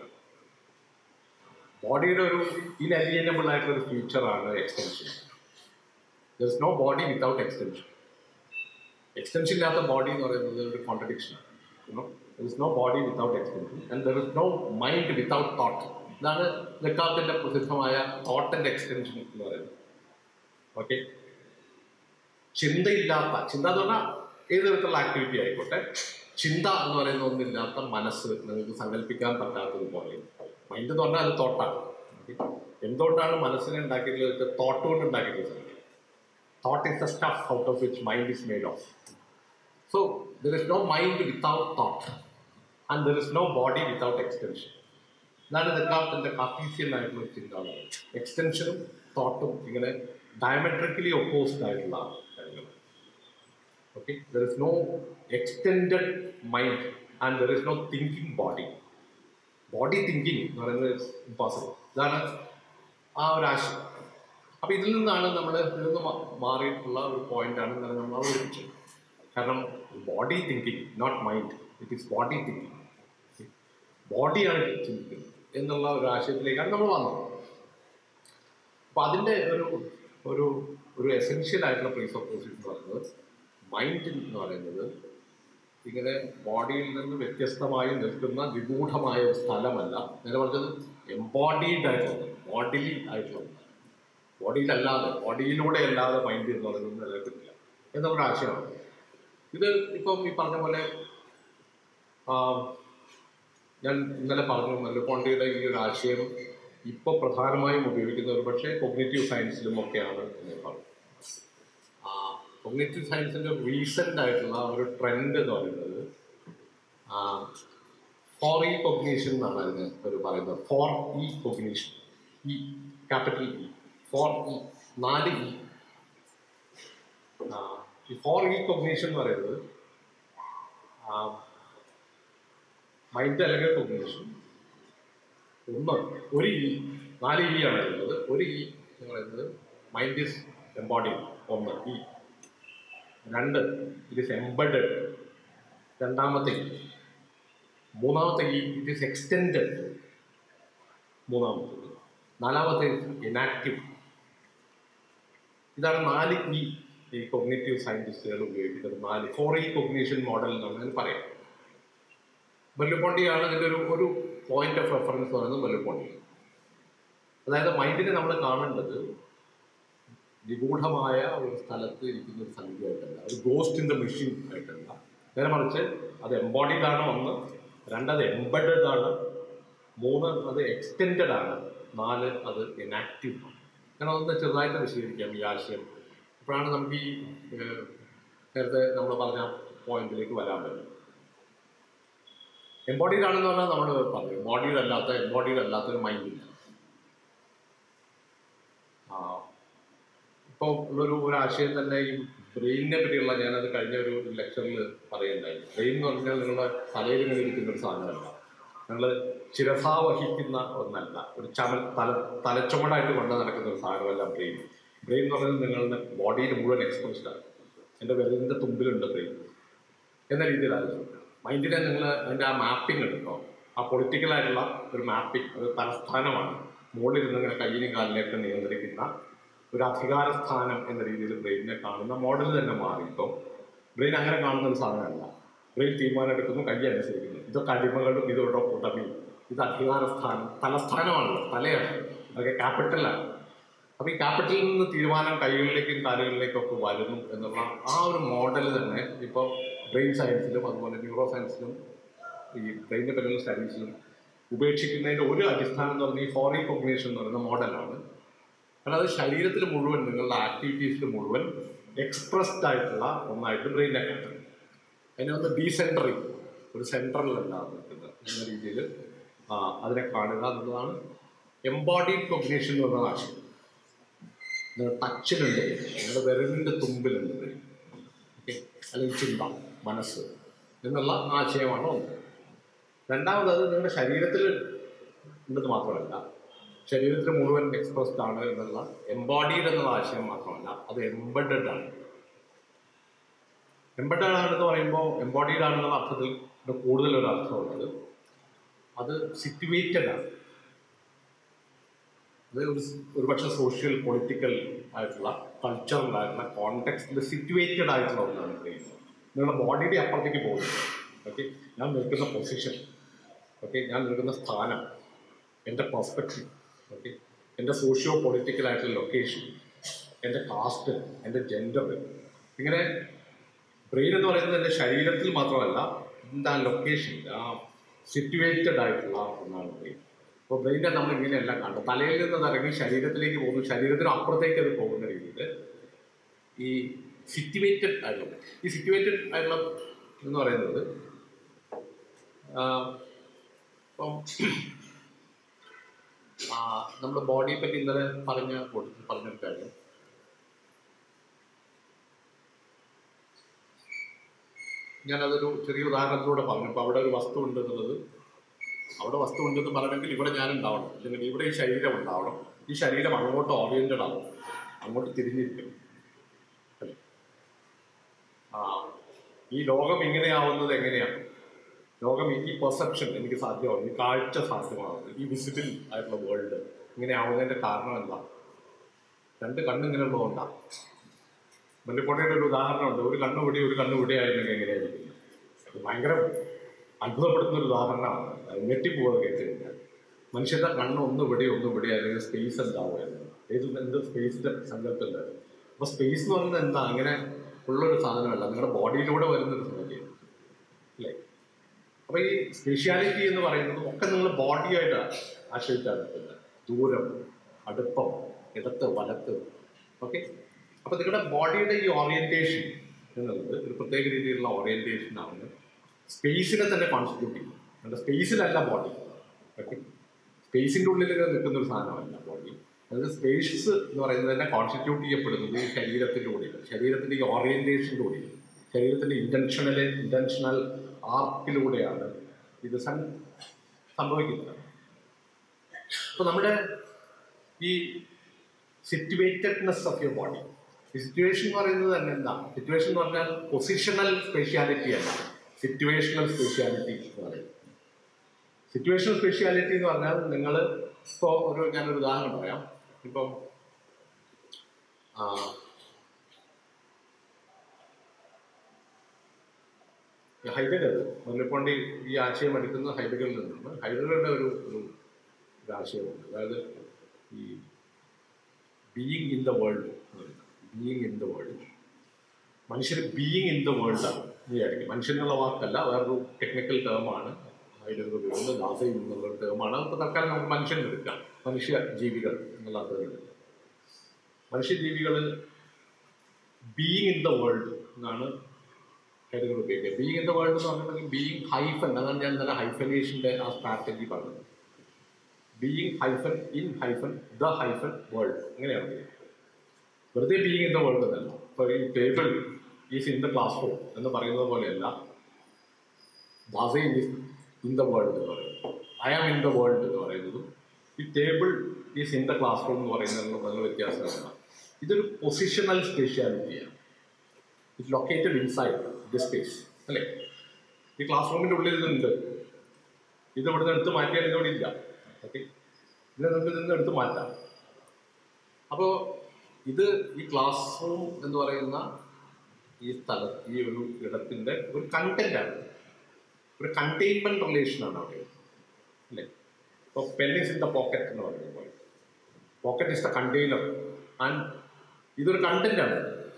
ബോഡിയുടെ ഒരു ഇൻഅലിയനബിൾ ആയിട്ടുള്ള ഒരു ഫീച്ചറാണ് extension there is no body without extension extension ഇല്ലാത്ത ബോഡി എന്ന് പറയുന്നത് ഒരു കോൺട്രഡിക്ഷനാണ് there is no body without extension and there is no mind without thought ഇതാണ് ദക്കാത്തിൻ്റെ പ്രസിദ്ധമായ തോട്ട് ആൻഡ് എക്സ്റ്റൻഷൻ എന്ന് പറയുന്നത് ഓക്കെ ചിന്തയില്ലാത്ത ചിന്ത എന്ന് പറഞ്ഞാൽ ഏത് തരത്തിലുള്ള ആക്ടിവിറ്റി ആയിക്കോട്ടെ ചിന്ത എന്ന് പറയുന്ന ഒന്നില്ലാത്ത മനസ്സ് നിങ്ങൾക്ക് സങ്കല്പിക്കാൻ പറ്റാത്തതുപോലെ മൈൻഡ് എന്ന് പറഞ്ഞാൽ അത് തോട്ടാണ് എന്തുകൊണ്ടാണ് മനസ്സിനെ ഉണ്ടാക്കിയിട്ടുള്ളത് തോട്ട് കൊണ്ട് ഉണ്ടാക്കിയിട്ടുള്ളത് thought is the stuff out of which mind is made of so there is no mind without thought and there is no body without extension ഇതാണ് ദക്കാർത്തിൻ്റെ കാർട്ടീസിയൻ ആയിട്ടുള്ള ഒരു ചിന്താഗതി എക്സ്റ്റൻഷനും തോട്ടും ഇങ്ങനെ ഡയമെട്രിക്കലി ഒപ്പോസിറ്റ് ആയിട്ടുള്ള കാര്യങ്ങൾ okay there is no extended mind and there is no thinking body body thinking എന്ന് പറയുന്നത് ഇമ്പോസിബിൾ ഇതാണ് ആ ഒരു ആശയം അപ്പോൾ ഇതിൽ നിന്നാണ് നമ്മൾ ഇതിൽ നിന്ന് മാ- മാറിയിട്ടുള്ള ഒരു പോയിന്റാണ് ഇന്നലെ നമ്മൾ അവതരിപ്പിച്ചത് കാരണം body thinking not mind it is body thinking ബോഡിയാണ് ചിന്തിക്കുന്നത് എന്നുള്ള ഒരു ആശയത്തിലേക്കാണ് നമ്മൾ വന്നത് അപ്പോൾ അതിൻ്റെ ഒരു ഒരു ഒരു എസെൻഷ്യൽ ആയിട്ടുള്ള പ്ലേസ് ഓഫ് പോസിഷൻ എന്ന് പറയുന്നത് മൈൻഡ് എന്ന് പറയുന്നത് ഇങ്ങനെ ബോഡിയിൽ നിന്ന് വ്യത്യസ്തമായി നിൽക്കുന്ന വിഗൂഢമായ ഒരു സ്ഥലമല്ല നേരെ പറഞ്ഞത് എംബോഡീഡ് ആയിട്ടുള്ളത് ബോഡിലി ആയിട്ടുള്ളത് ബോഡിയിലല്ലാതെ ബോഡിയിലൂടെ അല്ലാതെ മൈൻഡ് എന്ന് പറയുന്നത് നിലനിൽക്കുന്നില്ല എന്നൊരു ആശയമാണ് ഇത് ഇപ്പം ഈ പറഞ്ഞ പോലെ ആ, ഞാൻ ഇന്നലെ പറഞ്ഞു മല്ലുപോണ്ടിയുടെ ഈ ഒരു ആശയം ഇപ്പോൾ പ്രധാനമായും ഉപയോഗിക്കുന്നത് ഒരു പക്ഷേ കൊഗ്നേറ്റീവ് സയൻസിലും ഒക്കെയാണ് എന്ന് പറഞ്ഞു കൊഗ്നേറ്റീവ് സയൻസിൻ്റെ റീസെൻ്റ് ആയിട്ടുള്ള ഒരു ട്രെൻഡ് എന്ന് പറയുന്നത് ഫോർ ഇ കൊഗ്നീഷൻ എന്നാണ് അതിന് ഒരു പറയുന്നത് four E cognition E capital E four E നാല് ഇ ഈ ഫോർ ഇ കൊഗ്നീഷൻ എന്ന് പറയുന്നത് മൈൻഡ് അല്ലെങ്കിൽ കൊഗ്നീഷൻ ഒന്ന് ഒരു ഇ നാല് ഇ ആണ് ഉള്ളത് ഒരു ഇ എന്ന് പറയുന്നത് മൈൻഡ് ഈസ് എംബോഡി ഒന്ന് ഇ രണ്ട് ഇറ്റ് ഈസ് എംബഡഡ് രണ്ടാമത്തെ ഇ മൂന്നാമത്തെ ഇ ഇറ്റ് ഈസ് എക്സ്റ്റെൻഡഡ് മൂന്നാമത്തെ നാലാമത്തെ ഇനാക്റ്റീവ് ഇതാണ് നാല് ഇ ഈ കൊഗ്നേറ്റീവ് സയൻറ്റിസ്റ്റുകൾ ഉപയോഗിക്കുന്നത് നാല് ഫോർ ഇ കൊഗ്നീഷൻ മോഡൽ എന്നാണ് ഞാൻ പറയാം ബല്ലുപോണ്ടിയാണ് ഇതിൻ്റെ ഒരു ഒരു പോയിന്റ് ഓഫ് റെഫറൻസ് എന്ന് പറയുന്നത് ബല്ലുപോണ്ടി അതായത് മൈൻഡിനെ നമ്മൾ കാണേണ്ടത് നിഗൂഢമായ ഒരു സ്ഥലത്ത് ഇരിക്കുന്ന ഒരു സംഖ്യയായിട്ടല്ല ഒരു ഗോസ്റ്റ് ഇൻ ദ മെഷീൻ ആയിട്ടല്ല നേരെ മറിച്ച് അത് എംബോഡീഡ് ആണ് ഒന്ന് രണ്ടത് എംബഡഡ് ആണ് മൂന്ന് അത് എക്സ്റ്റെൻഡഡ് ആണ് നാല് അത് ഇനാക്റ്റീവ് ആണ് ഞാൻ അതൊന്ന് ചെറുതായിട്ട് വിശദീകരിക്കാം ഈ ആശയം അപ്പോഴാണ് നമുക്ക് ഈ ഏഹ്, നേരത്തെ നമ്മൾ പറഞ്ഞ പോയിന്റിലേക്ക് വരാൻ പറ്റും എംബോഡീഡ് ആണെന്ന് പറഞ്ഞാൽ നമ്മൾ പറഞ്ഞു ബോഡിയുടെ അല്ലാത്ത എംബോഡീഡ് അല്ലാത്തൊരു മൈൻഡില്ല ആ ഇപ്പോൾ ഉള്ളൊരു ഒരു ആശയം തന്നെ ഈ ബ്രെയിനിനെ പറ്റിയുള്ള ഞാനത് കഴിഞ്ഞ ഒരു ലെക്ചറിൽ പറയുണ്ടായി ബ്രെയിൻ എന്ന് പറഞ്ഞാൽ നിങ്ങളുടെ തലയിൽ ഇങ്ങനെ ഇരിക്കുന്ന ഒരു സാധനമല്ല നിങ്ങൾ ശിരസാ വഹിക്കുന്ന ഒന്നല്ല ഒരു ചമൽ തല തലച്ചുമടായിട്ട് കൊണ്ട് നടക്കുന്ന ഒരു സാധനമല്ല ബ്രെയിൻ ബ്രെയിൻ എന്ന് പറയുന്നത് നിങ്ങളുടെ ബോഡിയിൽ മുഴുവൻ എക്സ്പോസ്ഡ് ആണ് എൻ്റെ വിരലിൻ്റെ തുമ്പിലുണ്ട് ബ്രെയിൻ എന്ന രീതിയിലായിരുന്നു മൈൻഡിനെ നിങ്ങൾ അതിൻ്റെ ആ മാപ്പിംഗ് എടുക്കോ ആ പൊളിറ്റിക്കലായിട്ടുള്ള ഒരു മാപ്പിംഗ് ഒരു തലസ്ഥാനമാണ് മുകളിൽ നിന്ന് ഇങ്ങനെ കയ്യിനും കാലിനെയൊക്കെ നിയന്ത്രിക്കുന്ന ഒരു അധികാര സ്ഥാനം എന്ന രീതിയിൽ ബ്രെയിനിനെ കാണുന്ന മോഡൽ തന്നെ മാറിയപ്പോൾ ബ്രെയിൻ അങ്ങനെ കാണുന്ന ഒരു സാധനമല്ല ബ്രെയിൻ തീരുമാനം എടുക്കുന്നു കൈ അനുസരിക്കുന്നു ഇതൊക്കെ അടിമകളും ഇതോടെ ഉടമയും ഇത് അധികാര സ്ഥാനം തലസ്ഥാനമാണല്ലോ തലയാണ് അതൊക്കെ ക്യാപിറ്റലാണ് അപ്പോൾ ഈ ക്യാപിറ്റലിൽ നിന്ന് തീരുമാനം കൈകളിലേക്കും കാലുകളിലേക്കും ഒക്കെ വരുന്നു എന്നുള്ള ആ ഒരു മോഡൽ തന്നെ ഇപ്പോൾ ബ്രെയിൻ സയൻസിലും അതുപോലെ ന്യൂറോ സയൻസിലും ഈ ബ്രെയിനിൻ്റെ പറ്റുന്ന സ്റ്റഡീസിലും ഉപേക്ഷിക്കുന്നതിൻ്റെ ഒരു അടിസ്ഥാനം എന്ന് പറഞ്ഞാൽ ഈ ഫോറി കോമ്പിനേഷൻ എന്ന് പറയുന്ന മോഡലാണ് കാരണം അത് ശരീരത്തിൽ മുഴുവൻ നിങ്ങളുടെ ആക്ടിവിറ്റീസിൽ മുഴുവൻ എക്സ്പ്രസ്ഡ് ആയിട്ടുള്ള ഒന്നായിട്ട് ബ്രെയിനെ കണ്ടത് അതിനെ ഒന്ന് ഡീസെൻട്രിങ് ഒരു സെൻട്രലല്ല നിൽക്കുന്നത് എന്ന രീതിയിൽ അതിനെ കാണുക എന്നുള്ളതാണ് എംബോഡീഡ് കൊഗ്നേഷൻ എന്ന് പറയുന്ന ആശയം നിങ്ങളുടെ ടച്ചിലുണ്ട് നിങ്ങളുടെ വിരലിൻ്റെ തുമ്പിലുണ്ട് ബ്രെയിൻ ഓക്കെ അല്ലെങ്കിൽ ചിന്ത മനസ്സ് എന്നുള്ള ആശയമാണ് ഒന്ന് രണ്ടാമത് അത് നിങ്ങളുടെ ശരീരത്തിൽ ഉള്ളത് മാത്രമല്ല ശരീരത്തിൽ മുഴുവൻ എക്സ്പ്രസ്ഡ് ആണ് എന്നുള്ള എംബോഡീഡ് എന്നുള്ള ആശയം മാത്രമല്ല അത് എംബഡഡ് ആണ് എംബഡഡ് ആണെന്ന് പറയുമ്പോൾ എംബോഡീഡ് ആണെന്നുള്ള അർത്ഥത്തിൽ ഇത് കൂടുതൽ ഒരു അർത്ഥമുള്ളത് അത് സിറ്റുവേറ്റഡ് ആണ് അത് ഒരു ഒരു പക്ഷേ സോഷ്യൽ പൊളിറ്റിക്കൽ ആയിട്ടുള്ള കൾച്ചറൽ ആയിട്ടുള്ള കോണ്ടെക്സ്റ്റിൽ സിറ്റുവേറ്റഡ് ആയിട്ടുള്ള ഒന്നാണ് ബ്രെയിൻ നിങ്ങളുടെ ബോഡിയുടെ അപ്പുറത്തേക്ക് പോകുന്നത് ഓക്കെ ഞാൻ നിൽക്കുന്ന പൊസിഷൻ ഓക്കെ ഞാൻ നിൽക്കുന്ന സ്ഥാനം എൻ്റെ പെർസ്പെക്റ്റീവ് ഓക്കെ എൻ്റെ സോഷ്യോ പൊളിറ്റിക്കൽ ആയിട്ടുള്ള ലൊക്കേഷൻ എൻ്റെ കാസ്റ്റ് എൻ്റെ ജെൻഡർ ഇങ്ങനെ ബ്രെയിൻ എന്ന് പറയുന്നത് എൻ്റെ ശരീരത്തിൽ മാത്രമല്ല എൻ്റെ ആ ലൊക്കേഷൻ ആ സിറ്റുവേറ്റഡ് ആയിട്ടുള്ള ഒന്നാണ് ബ്രെയിൻ അപ്പോൾ ബ്രെയിനെ നമ്മൾ ഇങ്ങനെയല്ല കാണുന്നത് തലയിൽ നിന്ന് ഇറങ്ങി ശരീരത്തിലേക്ക് പോകുന്നു ശരീരത്തിന് അപ്പുറത്തേക്ക് അത് പോകുന്ന രീതിയിൽ ഈ സിറ്റുവേറ്റഡ് ആയിട്ടുള്ള ഈ സിറ്റുവേറ്റഡ് ആയിട്ടുള്ള എന്ന് പറയുന്നത് ആ, ഇപ്പം നമ്മുടെ ബോഡിയെ പറ്റി ഇന്നലെ പറഞ്ഞ കൂട്ടത്തിൽ പറഞ്ഞൊരു കാര്യം ഞാനതൊരു ചെറിയ ഉദാഹരണത്തിലൂടെ പറഞ്ഞു അപ്പോൾ അവിടെ ഒരു വസ്തു ഉണ്ട് എന്നുള്ളത് അവിടെ വസ്തു ഉണ്ടെന്ന് പറയണമെങ്കിൽ ഇവിടെ ഞാൻ ഉണ്ടാവണം അല്ലെങ്കിൽ ഇവിടെ ഈ ശരീരം ഉണ്ടാവണം ഈ ശരീരം അങ്ങോട്ട് ഓറിയന്റഡ് ആവും അങ്ങോട്ട് തിരിഞ്ഞിരിക്കും അല്ലേ? ആ ഈ ലോകം ഇങ്ങനെയാവുന്നത് എങ്ങനെയാണ് ലോകം ഈ പെർസെപ്ഷൻ എനിക്ക് സാധ്യമാവും ഈ കാഴ്ച സാധ്യമാവുന്നത് ഈ വിസിബിൾ ആയിട്ടുള്ള വേൾഡ് ഇങ്ങനെ ആവുന്നതിന്റെ കാരണം എന്താ രണ്ട് കണ്ണിങ്ങനെ ഉള്ളതുകൊണ്ടാണ് വല്യക്കോട്ടയുടെ ഒരു ഉദാഹരണമുണ്ട് ഒരു കണ്ണ് ഇവിടെ ഒരു കണ്ണ് ഇവിടെ ആയിരുന്നെങ്കിൽ എങ്ങനെയായിരിക്കും അത് ഭയങ്കര അത്ഭുതപ്പെടുത്തുന്ന ഒരു ഉദാഹരണമാണ് അത് ഞെട്ടിപ്പോവുക കേട്ട് കഴിഞ്ഞാൽ മനുഷ്യന്റെ കണ്ണ് ഒന്ന് ഇവിടെ ഒന്ന് ഇവിടെ അല്ലെങ്കിൽ സ്പേസ് എന്താവുമായിരുന്നു ഏത് എന്ത് സ്പേസിന്റെ സങ്കല്പമില്ല അപ്പൊ സ്പേസ് എന്ന് പറയുന്നത് എന്താ അങ്ങനെ ഉള്ളൊരു സാധനമല്ല നിങ്ങളുടെ ബോഡിയിലൂടെ വരുന്നൊരു സംഗതിയാണ് അല്ലേ അപ്പൊ ഈ സ്പെഷ്യാലിറ്റി എന്ന് പറയുന്നത് ഒക്കെ നിങ്ങൾ ബോഡിയായിട്ട് ആശ്രയിച്ചാണ് നിൽക്കുന്നത് ദൂരം അടുപ്പം ഇടത്ത് വലത്ത് ഓക്കെ അപ്പൊ നിങ്ങളുടെ ബോഡിയുടെ ഈ ഓറിയന്റേഷൻ എന്നുള്ളത് ഒരു പ്രത്യേക രീതിയിലുള്ള ഓറിയന്റേഷൻ ആണ് സ്പേസിനെ തന്നെ കോൺസ്റ്റിറ്റ്യൂട്ട് ചെയ്യും നമ്മുടെ സ്പേസിലല്ല ബോഡി ഓക്കെ സ്പേസിന്റെ ഉള്ളിൽ നിൽക്കുന്ന ഒരു സാധനമല്ല ബോഡി അതായത് സ്പേസ് എന്ന് പറയുന്നത് തന്നെ കോൺസ്റ്റിറ്റ്യൂട്ട് ചെയ്യപ്പെടുന്നത് ഈ ശരീരത്തിലൂടെയാണ് ശരീരത്തിന്റെ ഈ ഓറിയന്റേഷനിലൂടെയാണ് ശരീരത്തിന്റെ ഇന്റൻഷണൽ ഇന്റൻഷണൽ ആർക്കിലൂടെയാണ് ഇത് സം സംഭവിക്കുന്നത് അപ്പൊ നമ്മുടെ ഈ സിറ്റുവേറ്റഡ്നെസ് ഓഫ് യുവർ ബോഡി ഈ സിറ്റുവേഷൻ എന്ന് പറയുന്നത് തന്നെ എന്താ സിറ്റുവേഷൻ എന്ന് പറഞ്ഞാൽ പൊസിഷണൽ സ്പെഷ്യാലിറ്റി അല്ല സിറ്റുവേഷണൽ സ്പെഷ്യാലിറ്റി എന്ന് പറയുന്നത് സിറ്റുവേഷണൽ സ്പെഷ്യാലിറ്റി എന്ന് പറഞ്ഞാൽ നിങ്ങൾ ഇപ്പോൾ ഒരു ഞാനൊരു ഉദാഹരണം പറയാം ഇപ്പം ആ, ഈ ഹൈഡഗർ മുല്ലപ്പള്ളി ഈ ആശയം എടുക്കുന്നത് ഹൈഡഗറിൽ നിന്നാണ് ഹൈഡഗറുടെ ഒരു ഒരു ഒരു ആശയമുണ്ട് അതായത് ഈ being in the world being in the world മനുഷ്യർ ബീയിങ് ഇൻ ദ വേൾഡ് ആണ് എന്ന് വിചാരിക്കും മനുഷ്യൻ എന്നുള്ള വാക്കല്ല വേറൊരു ടെക്നിക്കൽ ടേമാണ് ഹൈഡഗർ ഉപയോഗിക്കുന്നത് ദാസയും എന്നുള്ള ടേമാണ് അപ്പോൾ തൽക്കാലം നമുക്ക് മനുഷ്യൻ എടുക്കാം മനുഷ്യ ജീവികൾ എന്നുള്ള അർത്ഥത്തിൽ എടുക്കാം മനുഷ്യ ജീവികൾ ബീയിങ് ഇൻ ദ വേൾഡ് എന്നാണ് ഹൈഡഗർ ഉപയോഗിക്കുക ബീയിങ് ഇൻ ദ വേൾഡ് എന്ന് പറഞ്ഞിട്ടുണ്ടെങ്കിൽ ബീയിങ് ഹൈഫൻ അതാണ് ഞാൻ ഇന്നലെ ഹൈഫനേഷൻ്റെ ആ സ്ട്രാറ്റജി പറഞ്ഞത് being hyphen in hyphen the hyphen world അങ്ങനെയാണ് ഇത്. വെറുതെ ബീയിങ് ഇൻ ദ വേൾഡ് എന്നല്ല ഇപ്പോൾ ഈ table is in the classroom എന്ന് പറയുന്നത് പോലെയല്ല Dasein is in the world എന്ന് പറയുന്നത് I am in the world എന്ന് പറയുന്നതും ഈ table is in the classroom എന്ന് പറയുന്നതിനുള്ള നല്ല വ്യത്യാസമാണ് ഇതൊരു പൊസിഷണൽ സ്പെഷ്യാലിറ്റിയാണ് it located inside the space അല്ലേ ഈ ക്ലാസ് റൂമിൻ്റെ ഉള്ളിൽ ഇതുണ്ട് ഇത് ഇവിടുന്ന് എടുത്ത് മാറ്റിയാൽ ഇതോടെ ഇല്ല ഓക്കെ ഇതിനെ നമുക്ക് ഇതിൽ എടുത്ത് മാറ്റാം അപ്പോൾ ഇത് ഈ ക്ലാസ് റൂം എന്ന് പറയുന്ന ഈ സ്ഥലം ഈ ഒരു ഇടത്തിൻ്റെ ഒരു കണ്ടന്റ് ആണ് ഒരു കണ്ടെയ്ൻമെന്റ് റിലേഷനാണ് അവിടെ അല്ലേ ഇപ്പോൾ pen is in the pocket എന്ന് പറയുന്നത് പോലെ pocket is the container and ഇതൊരു കണ്ടന്റ് ആണ്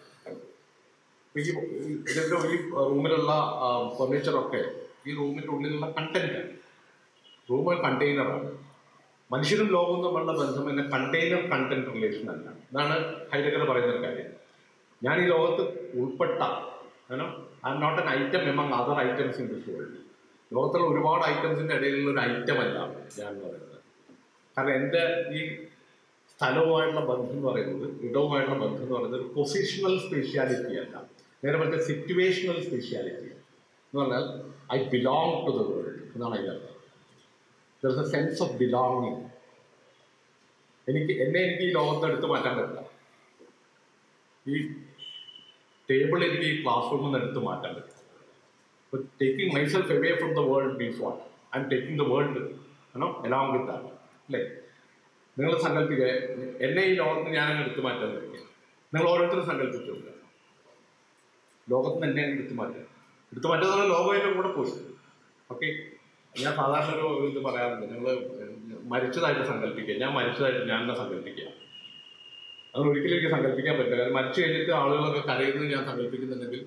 ഈ ഇതിൻ്റെ ഈ റൂമിലുള്ള ഫർണിച്ചറൊക്കെ ഈ റൂമിൻ്റെ ഉള്ളിലുള്ള കണ്ടന്റ് ആണ് റൂം ഒരു കണ്ടെയ്നറാണ് മനുഷ്യനും ലോകവും തമ്മിലുള്ള ബന്ധം എന്ന കണ്ടെയ്നർ കണ്ടന്റ് റിലേഷൻ അല്ല ഇതാണ് ഹൈഡഗർ പറയുന്ന ഒരു കാര്യം ഞാൻ ഈ ലോകത്ത് ഉൾപ്പെട്ട കാരണം I M not an item among other items in this world ലോകത്തുള്ള ഒരുപാട് ഐറ്റംസിന്റെ ഇടയിലുള്ള ഒരു ഐറ്റം അല്ല ഞാൻ എന്ന് പറയുന്നത് കാരണം എൻ്റെ ഈ സ്ഥലവുമായിട്ടുള്ള ബന്ധം എന്ന് പറയുന്നത് ഇടവുമായിട്ടുള്ള ബന്ധം എന്ന് പറയുന്നത് ഒരു പൊസിഷണൽ സ്പെഷ്യാലിറ്റി അല്ല നേരെ മറ്റേ സിറ്റുവേഷണൽ സ്പെഷ്യാലിറ്റി എന്ന് പറഞ്ഞാൽ I belong to the world എന്നാണ് അതിൻ്റെ അർത്ഥം there is a sense of belonging എനിക്ക് എന്നെ എനിക്ക് ഈ ലോകത്ത് എടുത്ത് മാറ്റാൻ പറ്റില്ല ഈ ടേബിൾ എനിക്ക് ഈ ക്ലാസ് റൂമിൽ നിന്ന് എടുത്ത് മാറ്റാൻ പറ്റില്ല But taking myself away from the world means what? I'm taking the world, you know, along with that. അല്ലേ നിങ്ങൾ സങ്കല്പിക്കുക എന്നെ ഈ ലോകത്ത് ഞാൻ അങ്ങ് എടുത്തു മാറ്റാൻ കഴിക്കുക നിങ്ങൾ ഓരോരുത്തരും സങ്കല്പിച്ചു നോക്കുക ലോകത്ത് നിന്ന് എന്നെ അങ്ങ് എടുത്തു മാറ്റുക എടുത്തു മാറ്റുക എന്ന് പറഞ്ഞാൽ ലോകം അതിൻ്റെ കൂടെ പോയി ഓക്കെ ഞാൻ സാധാരണ ഒരു ഇത് പറയാറുണ്ട് നിങ്ങൾ മരിച്ചതായിട്ട് സങ്കല്പിക്കുക ഞാൻ മരിച്ചതായിട്ട് ഞാൻ തന്നെ സങ്കല്പിക്കുക അത് ഒരിക്കലും എനിക്ക് സങ്കല്പിക്കാൻ പറ്റില്ല കാരണം മരിച്ചു കഴിഞ്ഞിട്ട് ആളുകളൊക്കെ കരയുന്നത് ഞാൻ സങ്കല്പിക്കുന്നുണ്ടെങ്കിൽ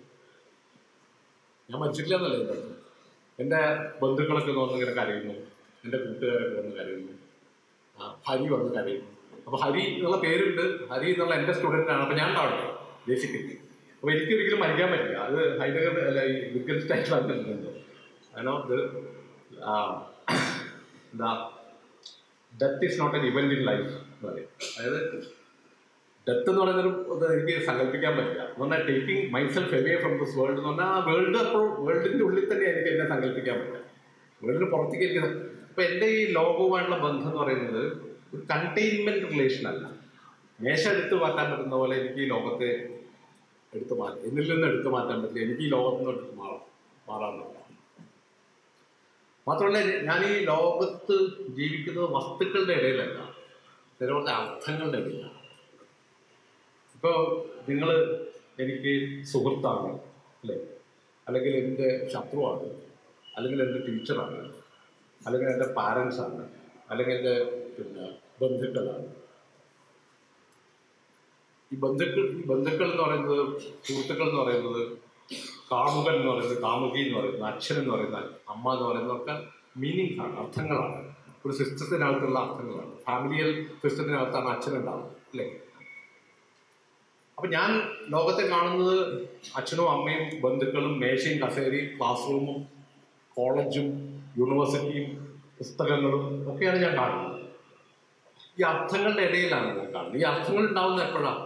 ഞാൻ മരിച്ചിട്ടില്ല എന്നല്ല എൻ്റെ അർത്ഥം എൻ്റെ ബന്ധുക്കളൊക്കെ വന്ന് ഇങ്ങനെ കരയുന്നു എൻ്റെ കൂട്ടുകാരൊക്കെ വന്ന് കരയുന്നു ആ, ഹരി വന്ന് കരയുന്നു അപ്പോൾ ഹരി എന്നുള്ള പേരുണ്ട് ഹരി എന്നുള്ള എൻ്റെ സ്റ്റുഡൻ്റ് ആണ് അപ്പോൾ ഞാൻ ഉണ്ടാവില്ല ബേസിക്കലി അപ്പോൾ എനിക്ക് ഒരിക്കലും മരിക്കാൻ പറ്റില്ല അത് ഹൈഡഗർ അല്ല ഈ വിക്കറ്റ് ആയിട്ടുള്ള കാരണം ഇത് ആ, എന്താ death is not an event in life എന്ന് പറയും അതായത് ഡെത്ത് എന്ന് പറയുന്നൊരു ഇത് എനിക്ക് സങ്കല്പിക്കാൻ പറ്റില്ല എന്ന് പറഞ്ഞാൽ taking mind self away from this world എന്ന് പറഞ്ഞാൽ ആ വേൾഡ് അപ്പോൾ വേൾഡിന്റെ ഉള്ളിൽ തന്നെ എനിക്ക് എന്നെ സങ്കല്പിക്കാൻ പറ്റില്ല വേൾഡിന് പുറത്തേക്ക് എനിക്ക് അപ്പൊ എൻ്റെ ഈ ലോകവുമായിട്ടുള്ള ബന്ധം എന്ന് പറയുന്നത് ഒരു കണ്ടെയ്ൻമെന്റ് റിലേഷൻ അല്ല മേശ എടുത്തു മാറ്റാൻ പറ്റുന്ന പോലെ എനിക്ക് ഈ ലോകത്തെ എടുത്തു മാറ്റാം എന്നിൽ നിന്ന് എടുത്തു മാറ്റാൻ പറ്റില്ല എനിക്ക് ഈ ലോകത്ത് നിന്ന് എടുത്ത് മാറാം മാറാമെന്നില്ല മാത്രമല്ല ഞാൻ ഈ ലോകത്ത് ജീവിക്കുന്നത് വസ്തുക്കളുടെ ഇടയിലല്ല നിരവധി അർത്ഥങ്ങളുടെ ഇടയിലാണ് ഇപ്പോൾ നിങ്ങൾ എനിക്ക് സുഹൃത്താണ് അല്ലേ അല്ലെങ്കിൽ എൻ്റെ ശത്രുവാണ് അല്ലെങ്കിൽ എൻ്റെ ടീച്ചറാണ് അല്ലെങ്കിൽ എൻ്റെ പാരൻസ് ആണ് അല്ലെങ്കിൽ എൻ്റെ പിന്നെ ബന്ധുക്കളാണ് ഈ ബന്ധുക്കൾ ഈ ബന്ധുക്കൾ എന്ന് പറയുന്നത് സുഹൃത്തുക്കൾ എന്ന് പറയുന്നത് കാമുകൻ എന്ന് പറയുന്നത് കാമുകി എന്ന് പറയുന്നത് അച്ഛൻ എന്ന് പറയുന്ന അമ്മ എന്ന് പറയുന്നതൊക്കെ മീനിങ്സ് ആണ് അർത്ഥങ്ങളാണ് ഒരു സിസ്റ്റത്തിനകത്തുള്ള അർത്ഥങ്ങളാണ് ഫാമിലിയൽ സിസ്റ്റത്തിനകത്താണ് അച്ഛൻ ഉണ്ടാവുന്നത് അല്ലേ അപ്പൊ ഞാൻ ലോകത്തെ കാണുന്നത് അച്ഛനും അമ്മയും ബന്ധുക്കളും മേശയും കസേരയും ക്ലാസ് റൂമും കോളേജും യൂണിവേഴ്സിറ്റിയും പുസ്തകങ്ങളും ഒക്കെയാണ് ഞാൻ കാണുന്നത് ഈ അർത്ഥങ്ങളുടെ ഇടയിലാണ് ഞാൻ കാണുന്നത് ഈ അർത്ഥങ്ങൾ ഉണ്ടാവുന്നത് എപ്പോഴാണ്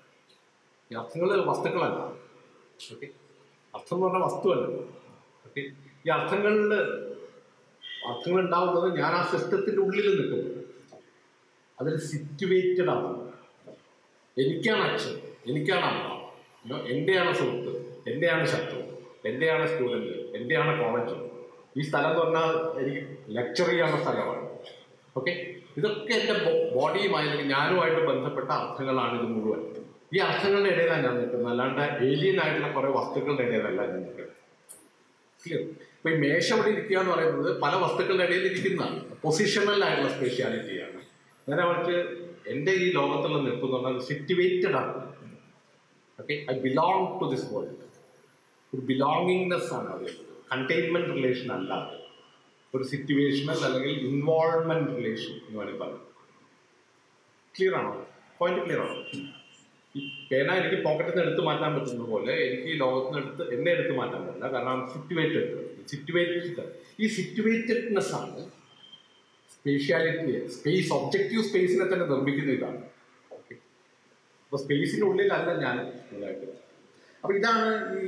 ഈ അർത്ഥങ്ങൾ വസ്തുക്കളല്ല ഓക്കെ അർത്ഥം എന്ന് പറഞ്ഞാൽ വസ്തുവല്ല ഓക്കെ ഈ അർത്ഥങ്ങളിൽ അർത്ഥങ്ങൾ ഉണ്ടാവുന്നത് ഞാൻ ആ സിസ്റ്റത്തിന്റെ ഉള്ളിൽ നിൽക്കുന്നത് അതിൽ സിറ്റുവേറ്റഡ് ആണ് എനിക്കാണ് അച്ഛൻ എനിക്കാണ് അമ്മ you know, എൻ്റെയാണ് സുഹൃത്ത് എൻ്റെയാണ് ശത്രു എൻ്റെയാണ് സ്റ്റുഡൻറ്റ് എൻ്റെയാണ് കോളേജ് ഈ സ്ഥലം എന്ന് പറഞ്ഞാൽ എനിക്ക് ലെക്ചർ ചെയ്യാനുള്ള സ്ഥലമാണ് ഓക്കെ ഇതൊക്കെ എൻ്റെ ബോഡിയുമായി അല്ലെങ്കിൽ ഞാനുമായിട്ട് ബന്ധപ്പെട്ട അർത്ഥങ്ങളാണ് ഇത് മുഴുവൻ ഈ അർത്ഥങ്ങളുടെ ഇടയിലാണ് ഞാൻ നിൽക്കുന്നത് അല്ലാണ്ട് ഏലിയൻ ആയിട്ടുള്ള കുറേ വസ്തുക്കളുടെ ഇടയിലല്ല ഞാൻ നിൽക്കുന്നത് ക്ലിയർ ഇപ്പൊ ഈ മേശ ഇവിടെ ഇരിക്കുക എന്ന് പറയുന്നത് പല വസ്തുക്കളുടെ ഇടയിൽ ഇരിക്കുന്നതാണ് പൊസിഷണൽ ആയിട്ടുള്ള സ്പെഷ്യാലിറ്റിയാണ് നേരെ മറിച്ച് എൻ്റെ ഈ ലോകത്തുള്ള നിൽപ്പ് എന്ന് പറഞ്ഞാൽ സിറ്റുവേറ്റഡ് ആണ് okay I belong to this world ഒരു ബിലോങ്ങിങ്നെസ് ആണ് അത് കണ്ടെയ്ൻമെന്റ് റിലേഷൻ അല്ല അത്. ഒരു സിറ്റുവേഷണൽ അല്ലെങ്കിൽ ഇൻവോൾവ്മെന്റ് റിലേഷൻ എന്ന് വേണമെങ്കിൽ പറയാം ക്ലിയർ ആണോ പോയിന്റ് ക്ലിയർ ആണോ ഈ പേന എനിക്ക് പോക്കറ്റിൽ നിന്ന് എടുത്ത് മാറ്റാൻ പറ്റുന്ന പോലെ എനിക്ക് ഈ ലോകത്ത് നിന്ന് എടുത്ത് എന്നെ എടുത്ത് മാറ്റാൻ പറ്റില്ല കാരണം സിറ്റുവേറ്റഡ് സിറ്റുവേറ്റഡ് ഈ സിറ്റുവേറ്റഡ്നെസ് ആണ് സ്പേഷ്യാലിറ്റി സ്പേസ് ഒബ്ജക്റ്റീവ് സ്പേസിനെ തന്നെ നിർമ്മിക്കുന്ന ഇതാണ് ഓക്കെ അപ്പൊ സ്പേസിന്റെ ഉള്ളിലല്ല ഞാൻ ഇതായിട്ട് അപ്പൊ ഇതാണ് ഈ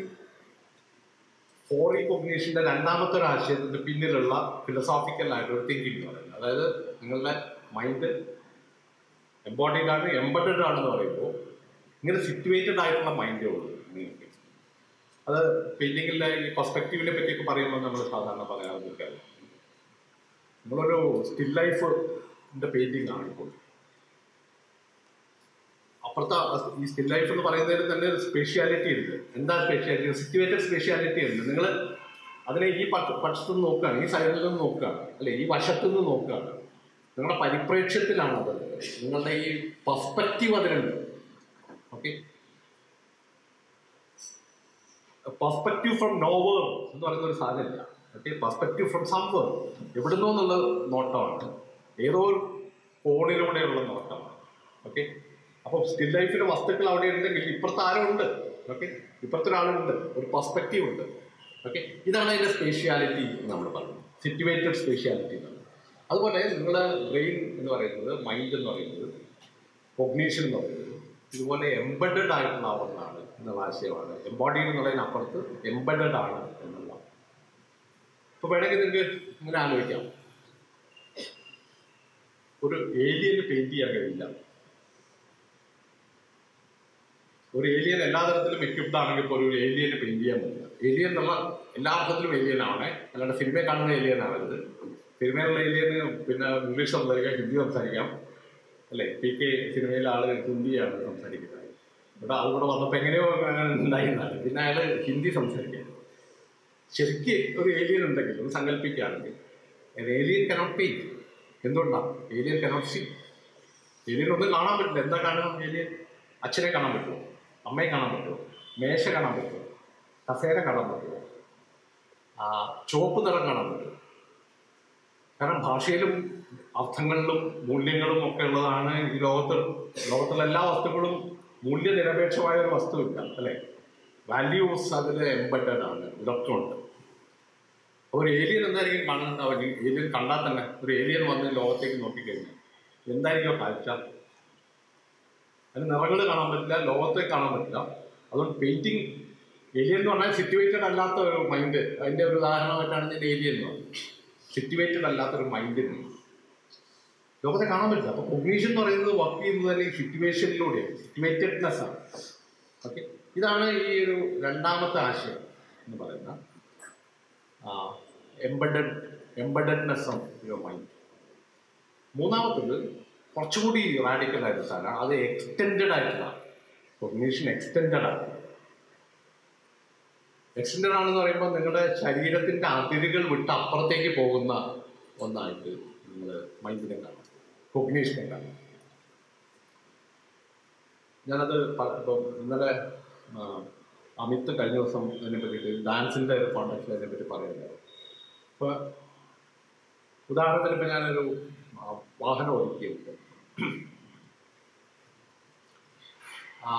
ഫോറി കോഗ്നേഷന്റെ രണ്ടാമത്തെ ഒരു ആശയത്തിന്റെ പിന്നിലുള്ള ഫിലോസോഫിക്കൽ ആയിട്ടുള്ള തിങ്കിങ് എന്ന് പറയുന്നത് അതായത് നിങ്ങളുടെ മൈൻഡ് എംബോഡീഡ് ആണ് എംബഡഡ് ആണെന്ന് പറയുമ്പോൾ ഇങ്ങനെ സിറ്റുവേറ്റഡ് ആയിട്ടുള്ള മൈൻഡേ ഉള്ളൂ നിങ്ങൾക്ക് അത് പെയിന്റിങ്ങിലെ ഈ പെർസ്പെക്റ്റീവിനെ പറ്റിയൊക്കെ പറയുമ്പോൾ നമ്മൾ സാധാരണ പറയാറുണ്ട് നമ്മളൊരു സ്റ്റിൽ ലൈഫിന്റെ പെയിന്റിംഗ് ആണ് ഇപ്പോൾ അപ്പുറത്തെ ഈ സ്റ്റിൽ ലൈഫ് എന്ന് പറയുന്നതിൽ തന്നെ ഒരു സ്പെഷ്യാലിറ്റി ഉണ്ട് എന്താ സ്പെഷ്യാലിറ്റി സിറ്റുവേറ്റഡ് സ്പെഷ്യാലിറ്റി ഉണ്ട് നിങ്ങൾ അതിനെ ഈ പക്ഷ പക്ഷത്തു നിന്ന് നോക്കുകയാണ് ഈ സൈഡിൽ നിന്ന് നോക്കുകയാണ് അല്ലെ ഈ വശത്തു നിന്ന് നോക്കുകയാണ് നിങ്ങളുടെ പരിപ്രേക്ഷ്യത്തിലാണ് അത് നിങ്ങളുടെ ഈ പെർസ്പെക്റ്റീവ് അതിനുണ്ട് ഓക്കെ പെർസ്പെക്റ്റീവ് ഫ്രം നോവർ എന്ന് പറയുന്ന ഒരു സാധനമില്ല ഓക്കെ പെർസ്പെക്റ്റീവ് ഫ്രം സംവർ എവിടുന്നോ എന്നുള്ള നോട്ടമാണ് ഏതോ ഒരു കോണിലൂടെയുള്ള നോട്ടമാണ് ഓക്കെ അപ്പോൾ സ്റ്റിൽ ലൈഫിലെ വസ്തുക്കൾ അവിടെ ഉണ്ടെങ്കിൽ ഇപ്പുറത്ത് ആരോ ഉണ്ട് ഓക്കെ ഇപ്പുറത്തെ ഒരാളുണ്ട് ഒരു പെർസ്പെക്റ്റീവ് ഉണ്ട് ഓക്കെ ഇതാണ് അതിൻ്റെ സ്പേഷ്യാലിറ്റി നമ്മൾ പറയുന്നത് സിറ്റുവേറ്റഡ് സ്പേഷ്യാലിറ്റി എന്നാണ് അതുപോലെ നിങ്ങളുടെ ബ്രെയിൻ എന്ന് പറയുന്നത് മൈൻഡ് എന്ന് പറയുന്നത് കൊഗ്നീഷൻ എന്ന് പറയുന്നത് ഇതുപോലെ എംബഡഡ് ആയിട്ടുള്ള ഒന്നാണ് എന്നുള്ള ആശയമാണ് എംബോഡീഡ് എന്നുള്ളതിനപ്പുറത്ത് എംബഡഡ് ആണ് എന്നുള്ളതാണ് ഇപ്പൊ വേണമെങ്കിൽ നിങ്ങൾക്ക് ഇങ്ങനെ ആലോചിക്കാം ഒരു ഏലിയന് പെയിന്റ് ചെയ്യാൻ കഴിയില്ല ഒരു ഏലിയൻ എല്ലാ തരത്തിലും എക്യുപ്ഡ് ആണെങ്കിൽ പോലും ഒരു ഏലിയന് പെയിന്റ് ചെയ്യാൻ പറ്റില്ല ഏലിയൻ എന്നുള്ള എല്ലാ അർത്ഥത്തിലും ഏലിയൻ ആണ് അല്ലാണ്ട് സിനിമയിൽ കാണുന്ന ഏലിയൻ ആവരുത് സിനിമയിലുള്ള ഏലിയന് പിന്നെ ഇംഗ്ലീഷ് സംസാരിക്കാം ഹിന്ദി സംസാരിക്കാം അല്ലേ പി കെ സിനിമയിലെ ആള് ഹിന്ദിയാണ് സംസാരിക്കുന്നത് ഇവിടെ അതുകൂടെ വന്നപ്പോൾ എങ്ങനെയോ അങ്ങനെ ഉണ്ടായിരുന്നാണ് പിന്നെ അയാൾ ഹിന്ദി സംസാരിക്കാൻ ശരിക്ക് ഒരു ഏലിയൻ ഉണ്ടെങ്കിൽ ഒന്ന് സങ്കല്പിക്കുകയാണെങ്കിൽ ഏലിയൻ കനോട്ട് പെയിന്റ് എന്തുകൊണ്ടാണ് ഏലിയൻ കനോട്ട് സീ ഏലിയൻ ഒന്നും കാണാൻ പറ്റില്ല എന്താ കാണുക ഏലിയൻ അച്ഛനെ കാണാൻ പറ്റുമോ അമ്മയെ കാണാൻ പറ്റുമോ മേശ കാണാൻ പറ്റുമോ കസേര കാണാൻ പറ്റുമോ ആ ചുവപ്പ് നിറം കാണാൻ പറ്റുമോ കാരണം ഭാഷയിലും അർത്ഥങ്ങളിലും മൂല്യങ്ങളും ഒക്കെ ഉള്ളതാണ് ഈ ലോകത്ത് ലോകത്തുള്ള എല്ലാ വസ്തുക്കളും മൂല്യനിരപേക്ഷമായ ഒരു വസ്തുവില്ല അല്ലേ വാല്യൂസ് അതിൽ എംബഡഡ് ആണ് ഇതൊക്കെ ഉണ്ട് അപ്പോൾ ഒരു ഏലിയൻ എന്തായിരിക്കും കാണുന്നുണ്ടാവുക ഏലിയൻ കണ്ടാൽ തന്നെ ഒരു ഏലിയൻ വന്ന് ലോകത്തേക്ക് നോക്കിക്കഴിഞ്ഞാൽ എന്തായിരിക്കും ആ കാഴ്ച അതിന് നിറങ്ങൾ കാണാൻ പറ്റില്ല ലോകത്തെ കാണാൻ പറ്റില്ല അതുകൊണ്ട് പെയിന്റിങ് ഏലിയൻ എന്ന് പറഞ്ഞാൽ സിറ്റുവേറ്റഡ് അല്ലാത്ത ഒരു മൈൻഡ് അതിന്റെ ഒരു ഉദാഹരണമായിട്ടാണ് ഞാൻ ഏലിയൻ എന്ന് പറയുന്നത് സിറ്റുവേറ്റഡ് അല്ലാത്തൊരു മൈൻഡിന് ലോകത്തെ കാണാൻ പറ്റില്ല അപ്പൊ കൊഗ്നീഷൻ എന്ന് പറയുന്നത് വർക്ക് ചെയ്യുന്നത് തന്നെ ഈ സിറ്റുവേഷനിലൂടെയാണ് സിറ്റുവേറ്റഡ്നെസ് ആണ് ഓക്കെ ഇതാണ് ഈ ഒരു രണ്ടാമത്തെ ആശയം എന്ന് പറയുന്ന embedded embeddedness of your mind മൂന്നാമത്തത് കുറച്ചുകൂടി റാഡിക്കൽ ആയിട്ടുള്ള സാധനം അത് എക്സ്റ്റെൻഡഡ് ആയിട്ടുള്ള കൊഗ്നീഷൻ എക്സ്റ്റെൻഡഡ് ആണ് എക്സ്റ്റെൻഡഡ് ആണെന്ന് പറയുമ്പോൾ നിങ്ങളുടെ ശരീരത്തിന്റെ അതിരുകൾ വിട്ട് അപ്പുറത്തേക്ക് പോകുന്ന ഒന്നായിട്ട് നിങ്ങൾ മൈൻഡിനെ കാണാം കൊഗ്നീഷനെ കാണാം ഞാനത് പ- ഇപ്പം ഇന്നലെ ആ, അമിത് കഴിഞ്ഞ ദിവസം അതിനെ പറ്റിയിട്ട് ഡാൻസിന്റെ ഒരു കോണ്ടാക്റ്റിൽ അതിനെ പറ്റി പറയുന്നുണ്ടായിരുന്നു അപ്പൊ ഉദാഹരണത്തിന് ഇപ്പൊ ഞാനൊരു ആ, വാഹനം ഓടിക്കുന്നുണ്ട് ആ,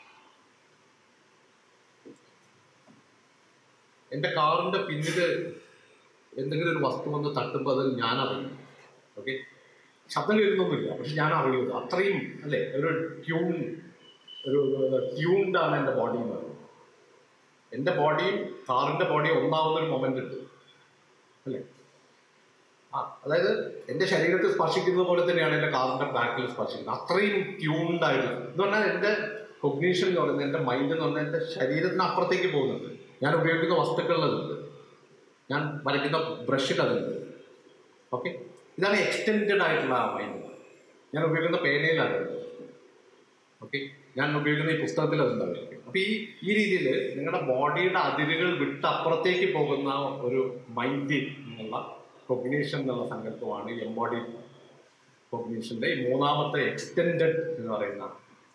എൻ്റെ കാറിന്റെ പിന്നില് എന്തെങ്കിലും ഒരു വസ്തു വന്ന് തട്ടുമ്പോൾ അത് ഞാൻ അറിയും ഓക്കെ ശബ്ദം കേൾക്കുന്നൊന്നുമില്ല പക്ഷെ ഞാൻ അറിയുന്നത് അത്രയും അല്ലേ ഒരു ട്യൂൺ ഒരു ട്യൂൺഡ് ആണ് എൻ്റെ ബോഡി എന്ന് പറയുന്നത് എൻ്റെ ബോഡിയും കാറിന്റെ ബോഡിയും ഒന്നാവുന്ന ഒരു മൊമെന്റ് ഉണ്ട് അല്ലേ ആ അതായത് എൻ്റെ ശരീരത്തെ സ്പർശിക്കുന്നത് പോലെ തന്നെയാണ് എൻ്റെ കാറിന്റെ ബാക്കിൽ സ്പർശിക്കുന്നത് അത്രയും ട്യൂൺഡ് ആയിട്ട് എന്ന് പറഞ്ഞാൽ എൻ്റെ കൊഗ്നീഷൻ എന്ന് പറയുന്നത് എൻ്റെ മൈൻഡ് എന്ന് പറഞ്ഞാൽ എൻ്റെ ശരീരത്തിന് അപ്പുറത്തേക്ക് പോകുന്നുണ്ട് ഞാൻ ഉപയോഗിക്കുന്ന വസ്തുക്കളിലുണ്ട് ഞാൻ വരയ്ക്കുന്ന ബ്രഷിൽ അതുണ്ട് ഓക്കെ ഇതാണ് എക്സ്റ്റെൻഡഡ് ആയിട്ടുള്ള മൈൻഡ് ഞാൻ ഉപയോഗിക്കുന്ന പേനയിൽ അതുണ്ട് ഓക്കെ ഞാൻ ഉപയോഗിക്കുന്ന ഈ പുസ്തകത്തിൽ അതുണ്ടാവില്ല അപ്പൊ ഈ ഈ രീതിയിൽ നിങ്ങളുടെ ബോഡിയുടെ അതിരുകൾ വിട്ട് അപ്പുറത്തേക്ക് പോകുന്ന ഒരു മൈൻഡ് എന്നുള്ള കൊഗ്നീഷൻ എന്നുള്ള സങ്കല്പമാണ് എംബോഡി കൊഗ്നീഷന്റെ ഈ മൂന്നാമത്തെ എക്സ്റ്റെൻഡഡ് എന്ന് പറയുന്ന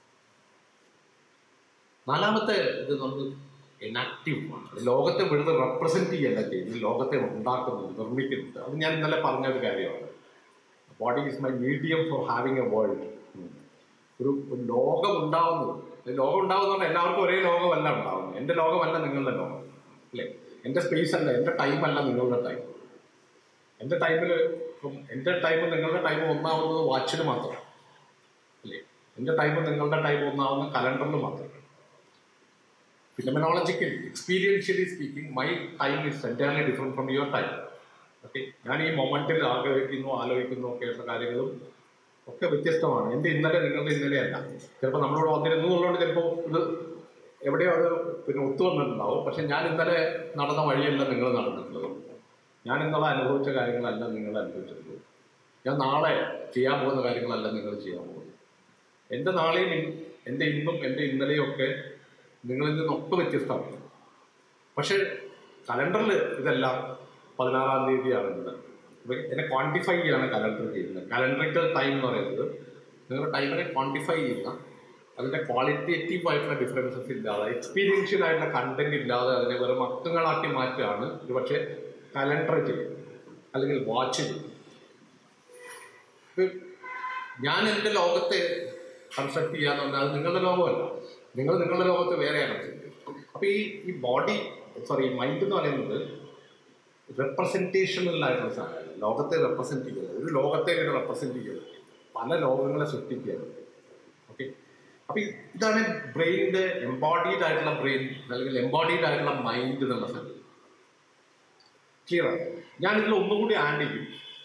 നാലാമത്തെ ഇത് നമ്മൾ ഇനാക്റ്റീവ് ആണ് ലോകത്തെ വെറുതെ റെപ്രസെന്റ് ചെയ്യല്ല ചെയ്യുന്നത് ലോകത്തെ ഉണ്ടാക്കുന്നുണ്ട് നിർമ്മിക്കുന്നുണ്ട് അത് ഞാൻ ഇന്നലെ പറഞ്ഞ ഒരു കാര്യമാണ് body is my medium for having a world ഒരു ഒരു ലോകം ഉണ്ടാവുന്നത് ഈ ലോകം ഉണ്ടാവുന്ന പറഞ്ഞാൽ എല്ലാവർക്കും ഒരേ ലോകമല്ല ഉണ്ടാവുന്നത് എൻ്റെ ലോകമല്ല നിങ്ങളുടെ ലോകം അല്ലേ എൻ്റെ സ്പേസ് അല്ല എൻ്റെ ടൈം അല്ല നിങ്ങളുടെ ടൈം എൻ്റെ ടൈമിൽ ഇപ്പം എൻ്റെ ടൈമും നിങ്ങളുടെ ടൈമും ഒന്നാവുന്നത് വാച്ചിന് മാത്രം അല്ലേ എൻ്റെ ടൈമും നിങ്ങളുടെ ടൈം ഒന്നാവുന്ന കലണ്ടറിൽ മാത്രം phenomenologically experientially speaking my time is entirely different from your time okay ഞാൻ ഈ മൊമെന്റിൽ ആഗ്രഹിക്കുന്നു ആലോചിക്കുന്നു ഒക്കെയുള്ള കാര്യങ്ങളും ഒക്കെ വ്യത്യസ്തമാണ് എൻ്റെ ഇന്നലെ നിങ്ങളുടെ ഇന്നലെ അല്ല ചിലപ്പോൾ നമ്മളോട് വന്നിരുന്നു എന്നുള്ളതുകൊണ്ട് ചിലപ്പോൾ ഇത് എവിടെയോ അത് പിന്നെ ഒത്തു വന്നിട്ടുണ്ടാവും പക്ഷെ ഞാൻ ഇന്നലെ നടന്ന വഴിയല്ല നിങ്ങൾ നടന്നിട്ടുള്ളത് ഞാൻ ഇന്നലെ അനുഭവിച്ച കാര്യങ്ങളല്ല നിങ്ങൾ അനുഭവിച്ചിട്ടുള്ളത് ഞാൻ നാളെ ചെയ്യാൻ പോകുന്ന കാര്യങ്ങളല്ല നിങ്ങൾ ചെയ്യാൻ പോകുന്നത് എൻ്റെ നാളെയും ഇൻ- എൻ്റെ ഇന്നും എൻ്റെ ഇന്നലെയും ഒക്കെ നിങ്ങളിൽ നിന്നൊക്കെ വ്യത്യസ്തമാണ് പക്ഷെ കലണ്ടറിൽ ഇതെല്ലാം പതിനാറാം തീയതിയാണ് ഇന്ന് അപ്പൊ എന്നെ ക്വാണ്ടിഫൈ ചെയ്യാണ് കലണ്ടർ ചെയ്യുന്നത് കലണ്ടറിക്കൽ ടൈം എന്ന് പറയുന്നത് നിങ്ങളുടെ ടൈമിനെ ക്വാണ്ടിഫൈ ചെയ്യുന്ന അതിന്റെ ക്വാളിറ്റേറ്റീവ് ആയിട്ടുള്ള ഡിഫറൻസസ് ഇല്ലാതെ എക്സ്പീരിയൻഷ്യൽ ആയിട്ടുള്ള കണ്ടന്റ് ഇല്ലാതെ അതിനെ വെറും അക്കങ്ങളാക്കി മാറ്റുകയാണ് ഒരു പക്ഷേ കലണ്ടർ ചെയ്യുന്നത് അല്ലെങ്കിൽ വാച്ച് ചെയ്യുന്നത് ഇപ്പൊ ഞാൻ എൻ്റെ ലോകത്തെ കൺസ്ട്രക്ട് ചെയ്യാന്ന് പറഞ്ഞാൽ അത് നിങ്ങളുടെ ലോകമല്ല നിങ്ങൾ നിങ്ങളുടെ ലോകത്ത് വേറെയാണ് ചെയ്യുന്നത് അപ്പൊ ഈ ഈ ബോഡി സോറി മൈൻഡ് എന്ന് പറയുന്നത് റെപ്രസെൻറ്റേഷനിലായിട്ടുള്ള സാധനമാണ് ലോകത്തെ റെപ്രസെന്റ് ചെയ്യുന്നത് ഒരു ലോകത്തെ ഇങ്ങനെ റെപ്രസെന്റ് ചെയ്യുന്നത് പല ലോകങ്ങളെ സൃഷ്ടിക്കുകയാണ് ഓക്കെ അപ്പൊ ഈ- ഇതാണ് ബ്രെയിനിന്റെ എംബോഡീഡ് ആയിട്ടുള്ള ബ്രെയിൻ അല്ലെങ്കിൽ എംബോഡീഡ് ആയിട്ടുള്ള മൈൻഡ് എന്നുള്ള സംഗതി ക്ലിയർ ആണ് ഞാൻ ഇതിൽ ഒന്നുകൂടി ആഡ് ചെയ്യും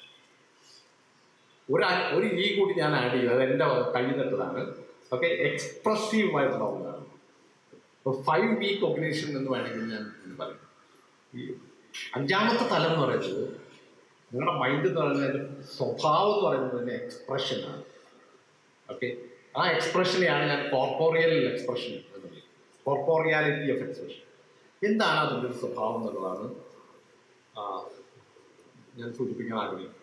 ഒരു ആ- ഒരു ഈ കൂടി ഞാൻ ആഡ് ചെയ്തത് അത് എൻ്റെ കഴിയുന്നിട്ടതാണ് ഓക്കെ എക്സ്പ്രസീവ് ആയിട്ടുള്ള ഒന്നാണ് ഫൈവ് വീക്ക് കോമ്പിനേഷൻ എന്ന് വേണമെങ്കിൽ ഞാൻ ഇത് പറയും ഈ അഞ്ചാമത്തെ തലം എന്ന് പറയുന്നത് നിങ്ങളുടെ മൈൻഡ് എന്ന് പറയുന്നത് സ്വഭാവം എന്ന് പറയുന്നതിൻ്റെ എക്സ്പ്രഷനാണ് ഓക്കെ ആ എക്സ്പ്രഷനെയാണ് ഞാൻ കോർപ്പോറിയൽ എക്സ്പ്രഷൻ എന്ന് പറയുന്നത് കോർപ്പോറിയാലിറ്റി ഓഫ് എക്സ്പ്രഷൻ എന്താണ് അതിൻ്റെ ഒരു സ്വഭാവം എന്നുള്ളതാണ് ആ, ഞാൻ സൂചിപ്പിക്കാൻ ആഗ്രഹിക്കുന്നത്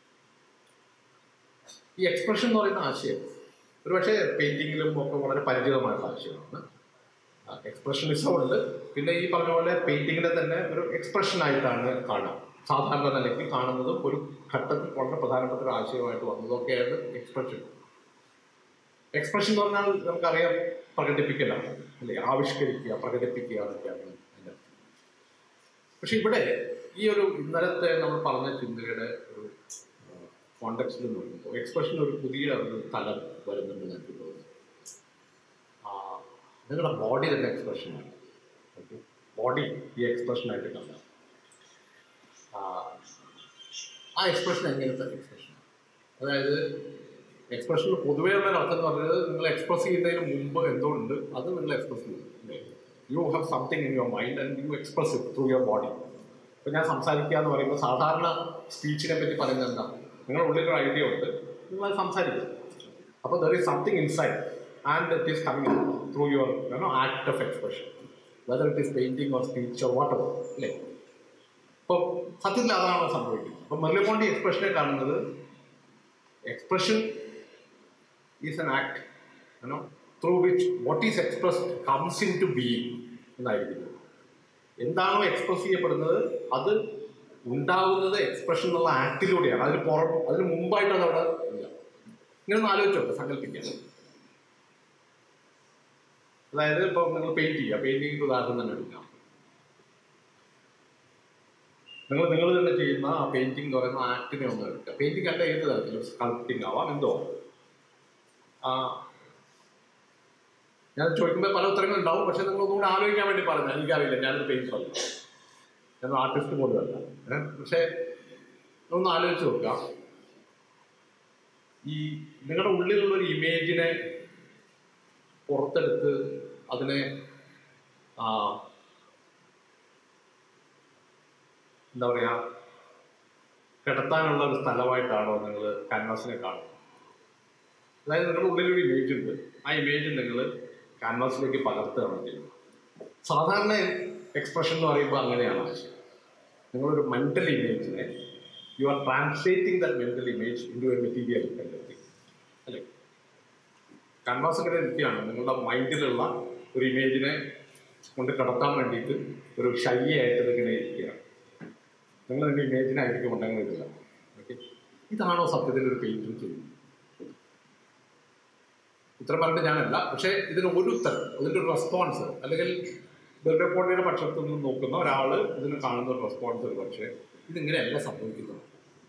ഈ എക്സ്പ്രഷൻ എന്ന് പറയുന്ന ആശയം ഒരുപക്ഷെ പെയിന്റിങ്ങിലും ഒക്കെ വളരെ പരിചിതമായിട്ടുള്ള ആശയമാണ് എക്സ്പ്രഷനിസം ഉണ്ട് പിന്നെ ഈ പറഞ്ഞ പോലെ പെയിന്റിങ്ങിനെ തന്നെ ഒരു എക്സ്പ്രഷൻ ആയിട്ടാണ് കാണുക സാധാരണ നിലയ്ക്ക് കാണുന്നതും ഒരു ഘട്ടത്തിൽ വളരെ പ്രധാനപ്പെട്ട ഒരു ആശയമായിട്ട് വന്നതൊക്കെയാണ് എക്സ്പ്രഷൻ എക്സ്പ്രഷൻ എന്ന് പറഞ്ഞാൽ നമുക്കറിയാം പ്രകടിപ്പിക്കലാണ് അല്ലേ ആവിഷ്കരിക്കുക പ്രകടിപ്പിക്കുക എന്നൊക്കെയാണ് അതിൻ്റെ അർത്ഥം. പക്ഷെ ഇവിടെ ഈ ഒരു ഇന്നലത്തെ നമ്മൾ പറഞ്ഞ ചിന്തയുടെ ഒരു കോണ്ടക്സ്റ്റിൽ നോക്കുമ്പോൾ എക്സ്പ്രഷൻ ഒരു പുതിയ ഒരു തലം വരുന്നുണ്ട് എനിക്ക് തോന്നുന്നു ആ, നിങ്ങളുടെ ബോഡി തന്നെ എക്സ്പ്രഷനാണ് ബോഡി ഈ എക്സ്പ്രഷനായിട്ട് കാണാം ആ, ആ എക്സ്പ്രഷൻ എങ്ങനത്തെ എക്സ്പ്രഷൻ അതായത് എക്സ്പ്രഷനിൽ പൊതുവേ ഉള്ള ഒരു അർത്ഥം എന്ന് പറയുന്നത് നിങ്ങൾ എക്സ്പ്രസ് ചെയ്യുന്നതിന് മുമ്പ് എന്തുകൊണ്ട് അത് നിങ്ങൾ എക്സ്പ്രസ് ചെയ്യും you have something in your mind and you express it through your body ഇപ്പം ഞാൻ സംസാരിക്കുക എന്ന് പറയുമ്പോൾ സാധാരണ സ്പീച്ചിനെ പറ്റി പറയുന്നത് എന്താ നിങ്ങളുടെ ഉള്ളിൽ ഒരു ഐഡിയ ഉണ്ട് നിങ്ങൾ അത് സംസാരിക്കും അപ്പോൾ there is something inside and it is coming through your you know act of expression whether it is painting or speech or whatever അല്ലേ അപ്പോൾ സത്യത്തിൽ അതാണ് സംഭവിക്കുന്നത് അപ്പോൾ മെർലിമോണ്ടി എക്സ്പ്രഷനെ കാണുന്നത് expression is an act you know through which what is expressed comes into being എന്നായിരിക്കും എന്താണോ എക്സ്പ്രസ് ചെയ്യപ്പെടുന്നത് അത് ഉണ്ടാകുന്നത് എക്സ്പ്രഷൻ എന്നുള്ള ആക്ടിലൂടെയാണ് അതിന് പുറം അതിന് മുമ്പായിട്ട് അത് അവിടെ ഇല്ല ഇങ്ങനെ ഒന്ന് ആലോചിച്ചോട്ടെ സങ്കല്പിക്കാം അതായത് ഇപ്പോൾ നിങ്ങൾ പെയിന്റ് ചെയ്യുക പെയിന്റിങ്ങിന്റെ ഉദാഹരണം തന്നെ എടുക്കാം നിങ്ങൾ നിങ്ങൾ തന്നെ ചെയ്യുന്ന ആ പെയിന്റിംഗ് എന്ന് പറയുന്ന ആക്ടിനെ ഒന്ന് എടുക്കുക പെയിന്റിംഗ് അല്ല ഏത് തരത്തിലും സ്കൾപ്റ്റിംഗ് ആവാം എന്തോ ആ ഞാൻ ചോദിക്കുമ്പോൾ പല ഉത്തരങ്ങൾ ഉണ്ടാവും പക്ഷെ നിങ്ങൾ ഒന്നുകൂടെ ആലോചിക്കാൻ വേണ്ടി പറഞ്ഞു എനിക്കറിയില്ല ഞാനൊരു പെയിന്റർ അല്ല ഞാൻ ആർട്ടിസ്റ്റ് പോലും അല്ല ഏ? പക്ഷേ ഒന്ന് ആലോചിച്ച് നോക്കുക ഈ നിങ്ങളുടെ ഉള്ളിലുള്ള ഒരു ഇമേജിനെ പുറത്തെടുത്ത് അതിനെ ആ, എന്താ പറയാ കിടത്താനുള്ള ഒരു സ്ഥലമായിട്ടാണോ നിങ്ങൾ ക്യാൻവാസിനെ കാണുന്നത് അതായത് നിങ്ങളുടെ ഉള്ളിലൊരു ഇമേജ് ഉണ്ട് ആ ഇമേജ് നിങ്ങൾ ക്യാൻവാസിലേക്ക് പകർത്തുകയാണ് ചെയ്യുന്നത് സാധാരണ എക്സ്പ്രഷൻ എന്ന് പറയുമ്പോൾ അങ്ങനെയാണ് ആശയം നിങ്ങളൊരു മെന്റൽ ഇമേജിനെ you are translating that mental image into a material അല്ലേ കൺവാസ് ഇങ്ങനെ ഇരിക്കുകയാണ് നിങ്ങളുടെ മൈൻഡിലുള്ള ഒരു ഇമേജിനെ കൊണ്ട് കടത്താൻ വേണ്ടിയിട്ട് ഒരു ശയ്യായിട്ട് ഇതിങ്ങനെ ഇരിക്കുകയാണ് നിങ്ങൾ നിങ്ങളുടെ ഇമേജിനായിരിക്കും ഉണ്ടെങ്കിലില്ല ഓക്കെ ഇതാണോ സത്യത്തിൽ ഒരു പെയിന്റിങ് ചെയ്യുന്നത് ഉത്തരം പറഞ്ഞിട്ട് ഞാനല്ല പക്ഷേ ഇതിന് ഒരു ഉത്തരം അതിൻ്റെ ഒരു റെസ്പോൺസ് അല്ലെങ്കിൽ ബെർഗപ്പോളിയുടെ പക്ഷത്തു നിന്ന് നോക്കുന്ന ഒരാൾ ഇതിന് കാണുന്ന ഒരു റെസ്പോൺസ് ഒരു പക്ഷേ ഇതിങ്ങനെയല്ല സംഭവിക്കുന്നത്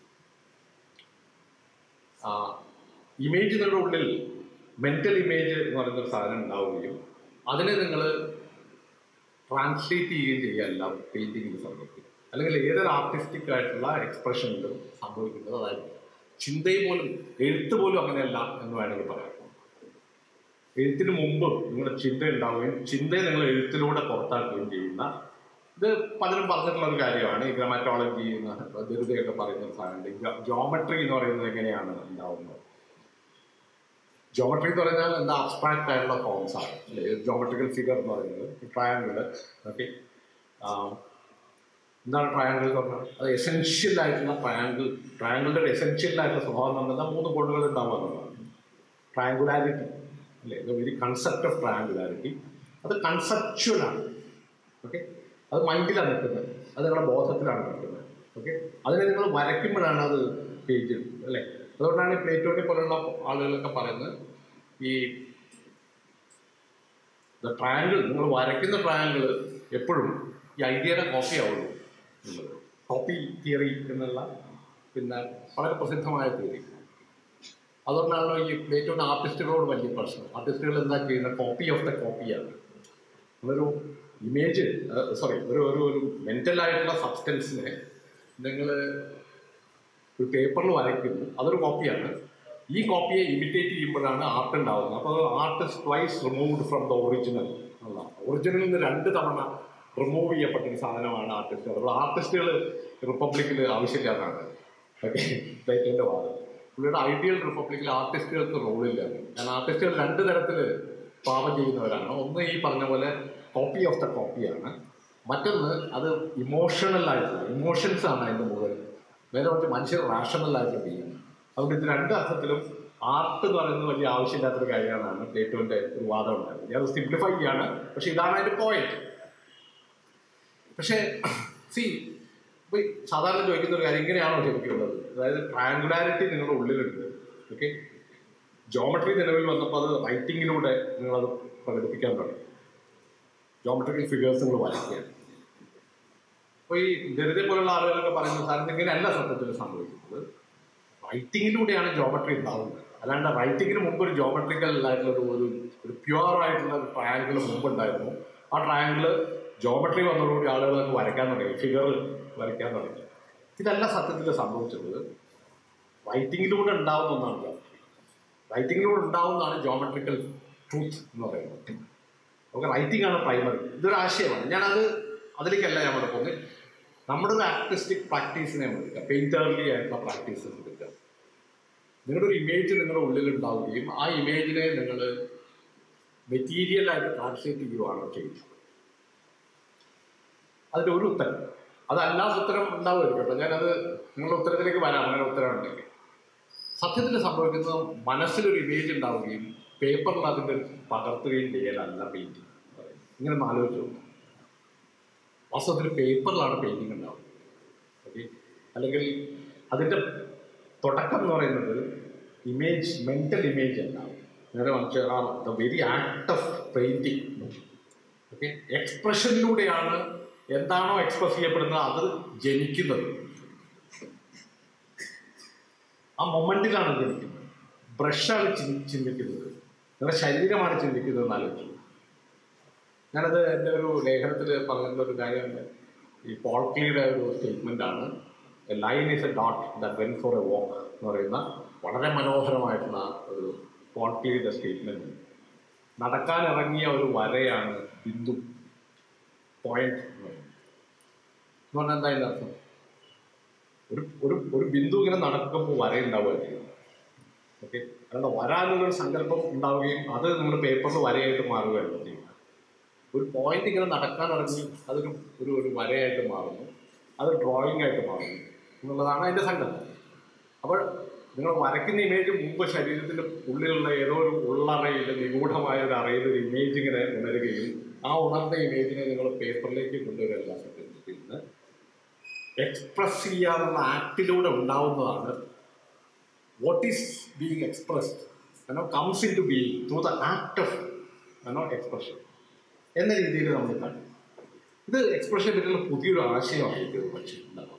ആ ഇമേജ് നിങ്ങളുടെ ഉള്ളിൽ മെന്റൽ ഇമേജ് എന്ന് പറയുന്ന ഒരു സാധനം ഉണ്ടാവുകയും അതിനെ നിങ്ങൾ ട്രാൻസ്ലേറ്റ് ചെയ്യുകയും ചെയ്യുകയല്ല പെയിന്റിങ്ങിൽ സംഭവിക്കും അല്ലെങ്കിൽ ഏതൊരു ആർട്ടിസ്റ്റിക് ആയിട്ടുള്ള എക്സ്പ്രഷനിലും സംഭവിക്കുന്നത് അതായിരിക്കും ചിന്തയും പോലും എഴുത്ത് പോലും അങ്ങനെയല്ല എന്ന് വേണമെങ്കിൽ പറയാം എഴുത്തിന് മുമ്പ് നിങ്ങളുടെ ചിന്ത ഉണ്ടാവുകയും ചിന്തയെ നിങ്ങൾ എഴുത്തിലൂടെ പുറത്താക്കുകയും ചെയ്യുന്ന ഇത് പലരും പറഞ്ഞിട്ടുള്ള ഒരു കാര്യമാണ് ഈ ഗ്രമാറ്റോളജി എന്ന് ധൃതയൊക്കെ പറയുന്ന ഒരു സാധനമുണ്ട് ജോമെട്രി എന്ന് പറയുന്നത് എങ്ങനെയാണ് ഉണ്ടാവുന്നത് ജോമെട്രി എന്ന് പറഞ്ഞാൽ എന്താ അബ്സ്ട്രാക്ട് ആയിട്ടുള്ള ഫോംസ് ആണ് അല്ലേ ജോമെട്രിക്കൽ ഫിഗർ എന്ന് പറയുന്നത് ട്രയാങ്കിൾ ഓക്കെ എന്താണ് ട്രയാങ്കിൾ എന്ന് പറഞ്ഞാൽ അത് എസെൻഷ്യൽ ആയിട്ടുള്ള ട്രയാങ്കിൾ ട്രയാങ്കിളിൻ്റെ ഒരു എസെൻഷ്യൽ ആയിട്ടുള്ള സ്വഭാവം എന്ന് പറഞ്ഞാൽ മൂന്ന് കോണുകൾ ഉണ്ടാവുക എന്നുള്ളതാണ് ട്രയാങ്കുലാരിറ്റി അല്ലേ the very concept of triangularity അത് കൺസെപ്ച്വൽ ആണ് ഓക്കെ അത് മൈൻഡിലാണ് നിൽക്കുന്നത് അത് നിങ്ങളുടെ ബോധത്തിലാണ് നിൽക്കുന്നത് ഓക്കെ അതിനെ നിങ്ങൾ വരയ്ക്കുമ്പോഴാണ് അത് പേജിൽ അല്ലേ അതുകൊണ്ടാണ് ഈ പ്ലേറ്റോനെ പോലുള്ള ആളുകളൊക്കെ പറയുന്നത് ഈ ദ ട്രയാങ്കിൾ നിങ്ങൾ വരയ്ക്കുന്ന ട്രയാങ്കിൾ എപ്പോഴും ഈ ഐഡിയയുടെ കോപ്പി ആവുള്ളൂ എന്നുള്ളത് കോപ്പി തിയറി എന്നുള്ള പിന്നെ വളരെ പ്രസിദ്ധമായ തിയറി അതുകൊണ്ടാണല്ലോ ഈ പ്ലേറ്റോയുടെ ആർട്ടിസ്റ്റുകളോട് വലിയ പ്രശ്നം ആർട്ടിസ്റ്റുകൾ എന്താ ചെയ്യുന്നത് കോപ്പി ഓഫ് ദ കോപ്പിയാണ് നമ്മളൊരു ഇമേജ് സോറി ഒരു ഒരു ഒരു മെൻ്റലായിട്ടുള്ള സബ്സ്റ്റൻസിനെ നിങ്ങൾ ഒരു പേപ്പറിൽ വരയ്ക്കുന്നു അതൊരു കോപ്പിയാണ് ഈ കോപ്പിയെ ഇമിറ്റേറ്റ് ചെയ്യുമ്പോഴാണ് ആർട്ട് ഉണ്ടാവുന്നത് അപ്പോൾ artist twice removed from the original എന്നുള്ള ഒറിജിനലിൽ നിന്ന് രണ്ട് തവണ റിമൂവ് ചെയ്യപ്പെട്ട ഒരു സാധനമാണ് ആർട്ടിസ്റ്റ് അപ്പോൾ ആർട്ടിസ്റ്റുകൾ റിപ്പബ്ലിക്കിൽ ആവശ്യമില്ലാതാണ് ഓക്കെ പ്ലേറ്റോൻ്റെ വാദം പുള്ളിയുടെ ഐഡിയൽ റിപ്പബ്ലിക്കിൽ ആർട്ടിസ്റ്റുകൾക്ക് റോളില്ല കാരണം ആർട്ടിസ്റ്റുകൾ രണ്ട് തരത്തിൽ പാപം ചെയ്യുന്നവരാണ് ഒന്ന് ഈ പറഞ്ഞ പോലെ കോപ്പി ഓഫ് ദ കോപ്പിയാണ് മറ്റൊന്ന് അത് ഇമോഷണൽ ആയിട്ടുള്ള ഇമോഷൻസ് ആണ് അതിൻ്റെ മുകളിൽ നേരെ മറിച്ച് മനുഷ്യർ റാഷണൽ ആയിട്ട് ചെയ്യുന്നത് അതുകൊണ്ട് ഇത് രണ്ട് അർത്ഥത്തിലും ആർട്ട് എന്ന് പറയുന്നത് വലിയ ആവശ്യമില്ലാത്തൊരു കാര്യമാണ് പ്ലേറ്റോന്റെ ഒരു വാദം ഉണ്ടായിരുന്നത് ഞാൻ സിംപ്ലിഫൈ ചെയ്യാണ് പക്ഷെ ഇതാണ് അതിന്റെ പോയിന്റ് പക്ഷേ സി ഇപ്പൊ ഈ സാധാരണ ചോദിക്കുന്ന ഒരു കാര്യം ഇങ്ങനെയാണോ ശരിക്കും ഉള്ളത് അതായത് ട്രയാങ്കുലാരിറ്റി നിങ്ങളുടെ ഉള്ളിലുണ്ട് ഓക്കെ ജോമെട്രി നിലവിൽ വന്നപ്പോൾ അത് റൈറ്റിങ്ങിലൂടെ നിങ്ങളത് പ്രകടിപ്പിക്കാൻ തുടങ്ങി ജോമെട്രിക്കൽ ഫിഗേഴ്സ് നിങ്ങൾ വരയ്ക്കുകയാണ് അപ്പോൾ ഈ ദരിദ്ര പോലുള്ള ആളുകളൊക്കെ പറയുന്ന സാധനം ഇങ്ങനെയല്ല സത്യത്തിൽ സംഭവിക്കുന്നത് റൈറ്റിങ്ങിലൂടെയാണ് ജോമെട്രി ഉണ്ടാവുന്നത് അല്ലാണ്ട് റൈറ്റിങ്ങിന് മുമ്പ് ഒരു ജോമെട്രിക്കൽ ആയിട്ടുള്ള ഒരു ഒരു ഒരു പ്യുവർ ആയിട്ടുള്ള ഒരു ട്രയാങ്കിൾ മുമ്പ് ഉണ്ടായിരുന്നു ആ ട്രയാങ്കിൾ ജോമെട്രി വന്നതോടുകൂടി ആളുകൾ അങ്ങ് വരയ്ക്കാൻ തുടങ്ങി ഫിഗർ വരയ്ക്കാൻ തുടങ്ങി ഇതല്ല സത്യത്തിൽ സംഭവിച്ചത് റൈറ്റിങ്ങിലൂടെ ഉണ്ടാവുന്ന ഒന്നാണ് ജോമെട്രി റൈറ്റിങ്ങിലൂടെ ഉണ്ടാവുന്നതാണ് ജോമെട്രിക്കൽ ട്രൂത്ത് എന്ന് പറയുന്നത് നമുക്ക് റൈറ്റിംഗ് ആണ് പ്രൈമറി ഇതൊരു ആശയമാണ് ഞാനത് അതിലേക്കല്ല ഞാൻ ഇവിടെ പോകുന്നത് നമ്മുടെ ഒരു ആർട്ടിസ്റ്റിക് പ്രാക്ടീസിനെ നമ്മൾ എടുക്കുക പെയിൻറ്റർലി ആയിട്ടുള്ള പ്രാക്ടീസസ് എടുക്കുക നിങ്ങളുടെ ഒരു ഇമേജ് നിങ്ങളുടെ ഉള്ളിൽ ഉണ്ടാവുകയും ആ ഇമേജിനെ നിങ്ങൾ മെറ്റീരിയലായിട്ട് ട്രാൻസ്ലേറ്റ് ചെയ്യുകയാണോ ചെയ്യുന്നത് അതിൻ്റെ ഒരു ഉത്തരം അതല്ലാത്ത ഉത്തരം ഉണ്ടാവുമായിരിക്കും കേട്ടോ ഞാനത് നിങ്ങളുടെ ഉത്തരത്തിലേക്ക് വരാം അങ്ങനെ ഉത്തരം ഉണ്ടെങ്കിൽ സത്യത്തിൽ സംഭവിക്കുന്നത് മനസ്സിലൊരു ഇമേജ് ഉണ്ടാവുകയും പേപ്പറിൽ അതിൻ്റെ പകർത്തുകയും ചെയ്യലല്ല പെയിൻറ്റിങ് ഇങ്ങനെ ഒന്ന് ആലോചിച്ചു നോക്കാം. വാസ്തവത്തിൽ പേപ്പറിലാണ് പെയിൻറ്റിങ് ഉണ്ടാവുന്നത് ഓക്കെ അല്ലെങ്കിൽ അതിൻ്റെ തുടക്കം എന്ന് പറയുന്നത് ഇമേജ് മെൻ്റൽ ഇമേജ് അല്ല നേരെ മറിച്ച് ആ the very act of painting okay എക്സ്പ്രഷനിലൂടെയാണ് എന്താണോ എക്സ്പ്രസ് ചെയ്യപ്പെടുന്നത് അത് ജനിക്കുന്നത് ആ മൊമെൻറ്റിലാണ് ജനിക്കുന്നത് ബ്രഷാണ് ചിന്തി ചിന്തിക്കുന്നത് നിങ്ങളുടെ ശരീരമാണ് ചിന്തിക്കുന്നത് എന്ന് ആലോചിച്ചു ഞാനത് എൻ്റെ ഒരു ലേഖനത്തിൽ പറഞ്ഞ ഒരു കാര്യമുണ്ട് ഈ പോൾക്കിയുടെ ഒരു സ്റ്റേറ്റ്മെൻ്റ് ആണ് a line is a dot the went for a walk എന്ന് പറയുന്ന വളരെ മനോഹരമായിട്ടുള്ള ഒരു പോൾക്കിയുടെ സ്റ്റേറ്റ്മെൻറ്റ് നടക്കാൻ ഇറങ്ങിയ ഒരു വരയാണ് ബിന്ദു പോയിന്റ് എന്ന് പറയുന്നത് എന്ന് പറഞ്ഞാൽ എന്താ അതിൻ്റെ അർത്ഥം ഒരു ഒരു ഒരു ബിന്ദു ഇങ്ങനെ നടക്കുമ്പോൾ വരയുണ്ടാവുമായിരിക്കും ഓക്കെ അതുകൊണ്ട് വരാനുള്ളൊരു സങ്കല്പം ഉണ്ടാവുകയും അത് നമ്മൾ പേപ്പറിൽ വരയായിട്ട് മാറുകയാണ് ചെയ്യുന്നത് ഒരു പോയിന്റ് ഇങ്ങനെ നടക്കാൻ ഇറങ്ങി അതൊരു ഒരു ഒരു വരയായിട്ട് മാറുന്നു അത് ഡ്രോയിങ് ആയിട്ട് മാറുന്നു എന്നുള്ളതാണ് അതിൻ്റെ സങ്കല്പം അപ്പോൾ നിങ്ങൾ വരയ്ക്കുന്ന ഇമേജ് മുമ്പ് ശരീരത്തിൻ്റെ ഉള്ളിലുള്ള ഏതോ ഒരു ഉള്ളറയിൽ നിഗൂഢമായ ഒരു അറയിൽ ഒരു ഇമേജ് ഇങ്ങനെ ഉണരുകയും ആ ഉണർന്ന ഇമേജിനെ നിങ്ങൾ പേപ്പറിലേക്ക് കൊണ്ടുവരിക പിന്നെ എക്സ്പ്രസ് ചെയ്യാനുള്ള ആക്ടിലൂടെ ഉണ്ടാവുന്നതാണ് വാട്ട് ഈസ് ബീങ് എക്സ്പ്രസ്ഡ് എന്നോ comes into being through the act of എന്നോ എക്സ്പ്രഷൻ എന്ന രീതിയിൽ നമ്മൾ കണ്ടു ഇത് എക്സ്പ്രഷനെ പറ്റിയുള്ള പുതിയൊരു ആശയമായിരിക്കും ഇത് പക്ഷേ ഉണ്ടാവുക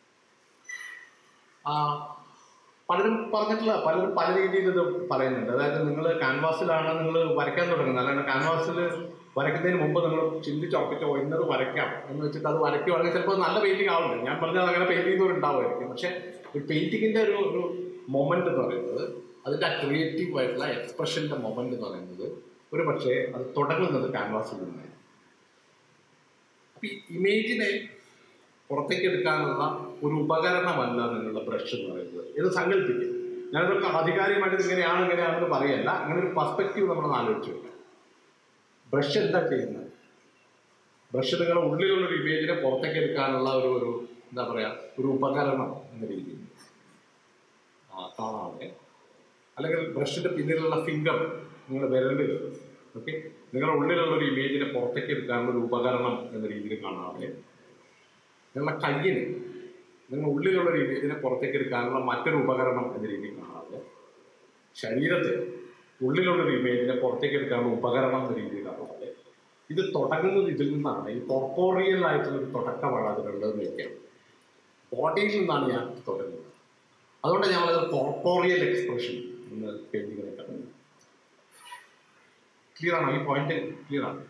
ആ, പലരും പറഞ്ഞിട്ടില്ല പലരും പല രീതിയിൽ ഇത് പറയുന്നുണ്ട് അതായത് നിങ്ങൾ ക്യാൻവാസിലാണ് നിങ്ങൾ വരയ്ക്കാൻ തുടങ്ങുന്നത് അല്ലാണ്ട് ക്യാൻവാസിൽ വരയ്ക്കുന്നതിന് മുമ്പ് നിങ്ങൾ ചിന്തിച്ചുറപ്പിച്ചോ ഇന്നത് വരയ്ക്കാം എന്ന് വെച്ചിട്ട് അത് വരയ്ക്കുവാണെങ്കിൽ ചിലപ്പോൾ നല്ല പെയിൻറ്റിംഗ് ആവില്ല ഞാൻ പറഞ്ഞത് അങ്ങനെ പെയിൻറ്റ് ചെയ്യുന്നവരുണ്ടാവുമായിരിക്കും പക്ഷേ ഒരു പെയിൻറ്റിങ്ങിൻ്റെ ഒരു ഒരു മൊമെൻ്റ് എന്ന് പറയുന്നത് അതിൻ്റെ ആ ക്രിയേറ്റീവ് ആയിട്ടുള്ള എക്സ്പ്രഷൻ്റെ മൊമെൻ്റ് എന്ന് പറയുന്നത് ഒരു പക്ഷേ അത് തുടങ്ങുന്നത് ക്യാൻവാസിൽ നിന്നാണ് അപ്പം ഈ ഇമേജിനെ പുറത്തേക്ക് എടുക്കാനുള്ള ഒരു ഉപകരണമല്ല നിങ്ങളുടെ ബ്രഷ് എന്ന് പറയുന്നത് ഇത് സങ്കല്പിക്കുക ഞാനതൊക്കെ ആധികാരികമായിട്ട് ഇത് ഇങ്ങനെയാണ് ഇങ്ങനെയാണെന്ന് പറയല്ല അങ്ങനെ ഒരു പെർസ്പെക്റ്റീവ് നമ്മൾ ആലോചിച്ചു വെക്കാം ബ്രഷ് എന്താ ചെയ്യുന്നത് ബ്രഷ് നിങ്ങളുടെ ഉള്ളിലുള്ള ഒരു ഇമേജിനെ പുറത്തേക്ക് എടുക്കാനുള്ള ഒരു ഒരു എന്താ പറയുക ഒരു ഉപകരണം എന്ന രീതിയിൽ ആ, കാണാതെ അല്ലെങ്കിൽ ബ്രഷിൻ്റെ പിന്നിലുള്ള ഫിംഗർ നിങ്ങളുടെ വിരലുകൾ ഓക്കെ നിങ്ങളുടെ ഉള്ളിലുള്ള ഒരു ഇമേജിനെ പുറത്തേക്ക് എടുക്കാനുള്ള ഒരു ഉപകരണം എന്ന രീതിയിൽ കാണാതെ നിങ്ങളുടെ കയ്യിന് നിങ്ങളുടെ ഉള്ളിലുള്ള ഒരു ഇമേജിനെ പുറത്തേക്ക് എടുക്കാനുള്ള മറ്റൊരു ഉപകരണം എന്ന രീതിയിൽ കാണാതെ ശരീരത്തെ ഉള്ളിലുള്ള ഒരു ഇമേജിനെ പുറത്തേക്ക് എടുക്കാനുള്ള ഉപകരണം എന്ന രീതിയിൽ കാണാതെ ഇത് തുടങ്ങുന്നത് ഇതിൽ നിന്നാണ് ഈ കോർപ്പോറിയൽ ആയിട്ടുള്ള ഒരു തുടക്കമാണ് അതിനുള്ളതെന്ന് വയ്ക്കാം ബോഡിയിൽ നിന്നാണ് ഞാൻ തുടങ്ങുന്നത് അതുകൊണ്ട് ഞങ്ങളത് കോർപ്പോറിയൽ എക്സ്പ്രഷൻ എന്ന് പെയിന്റിങ്ങിനെ കണ്ടത് ക്ലിയർ ആണോ ഈ പോയിന്റ് ക്ലിയർ ആണ്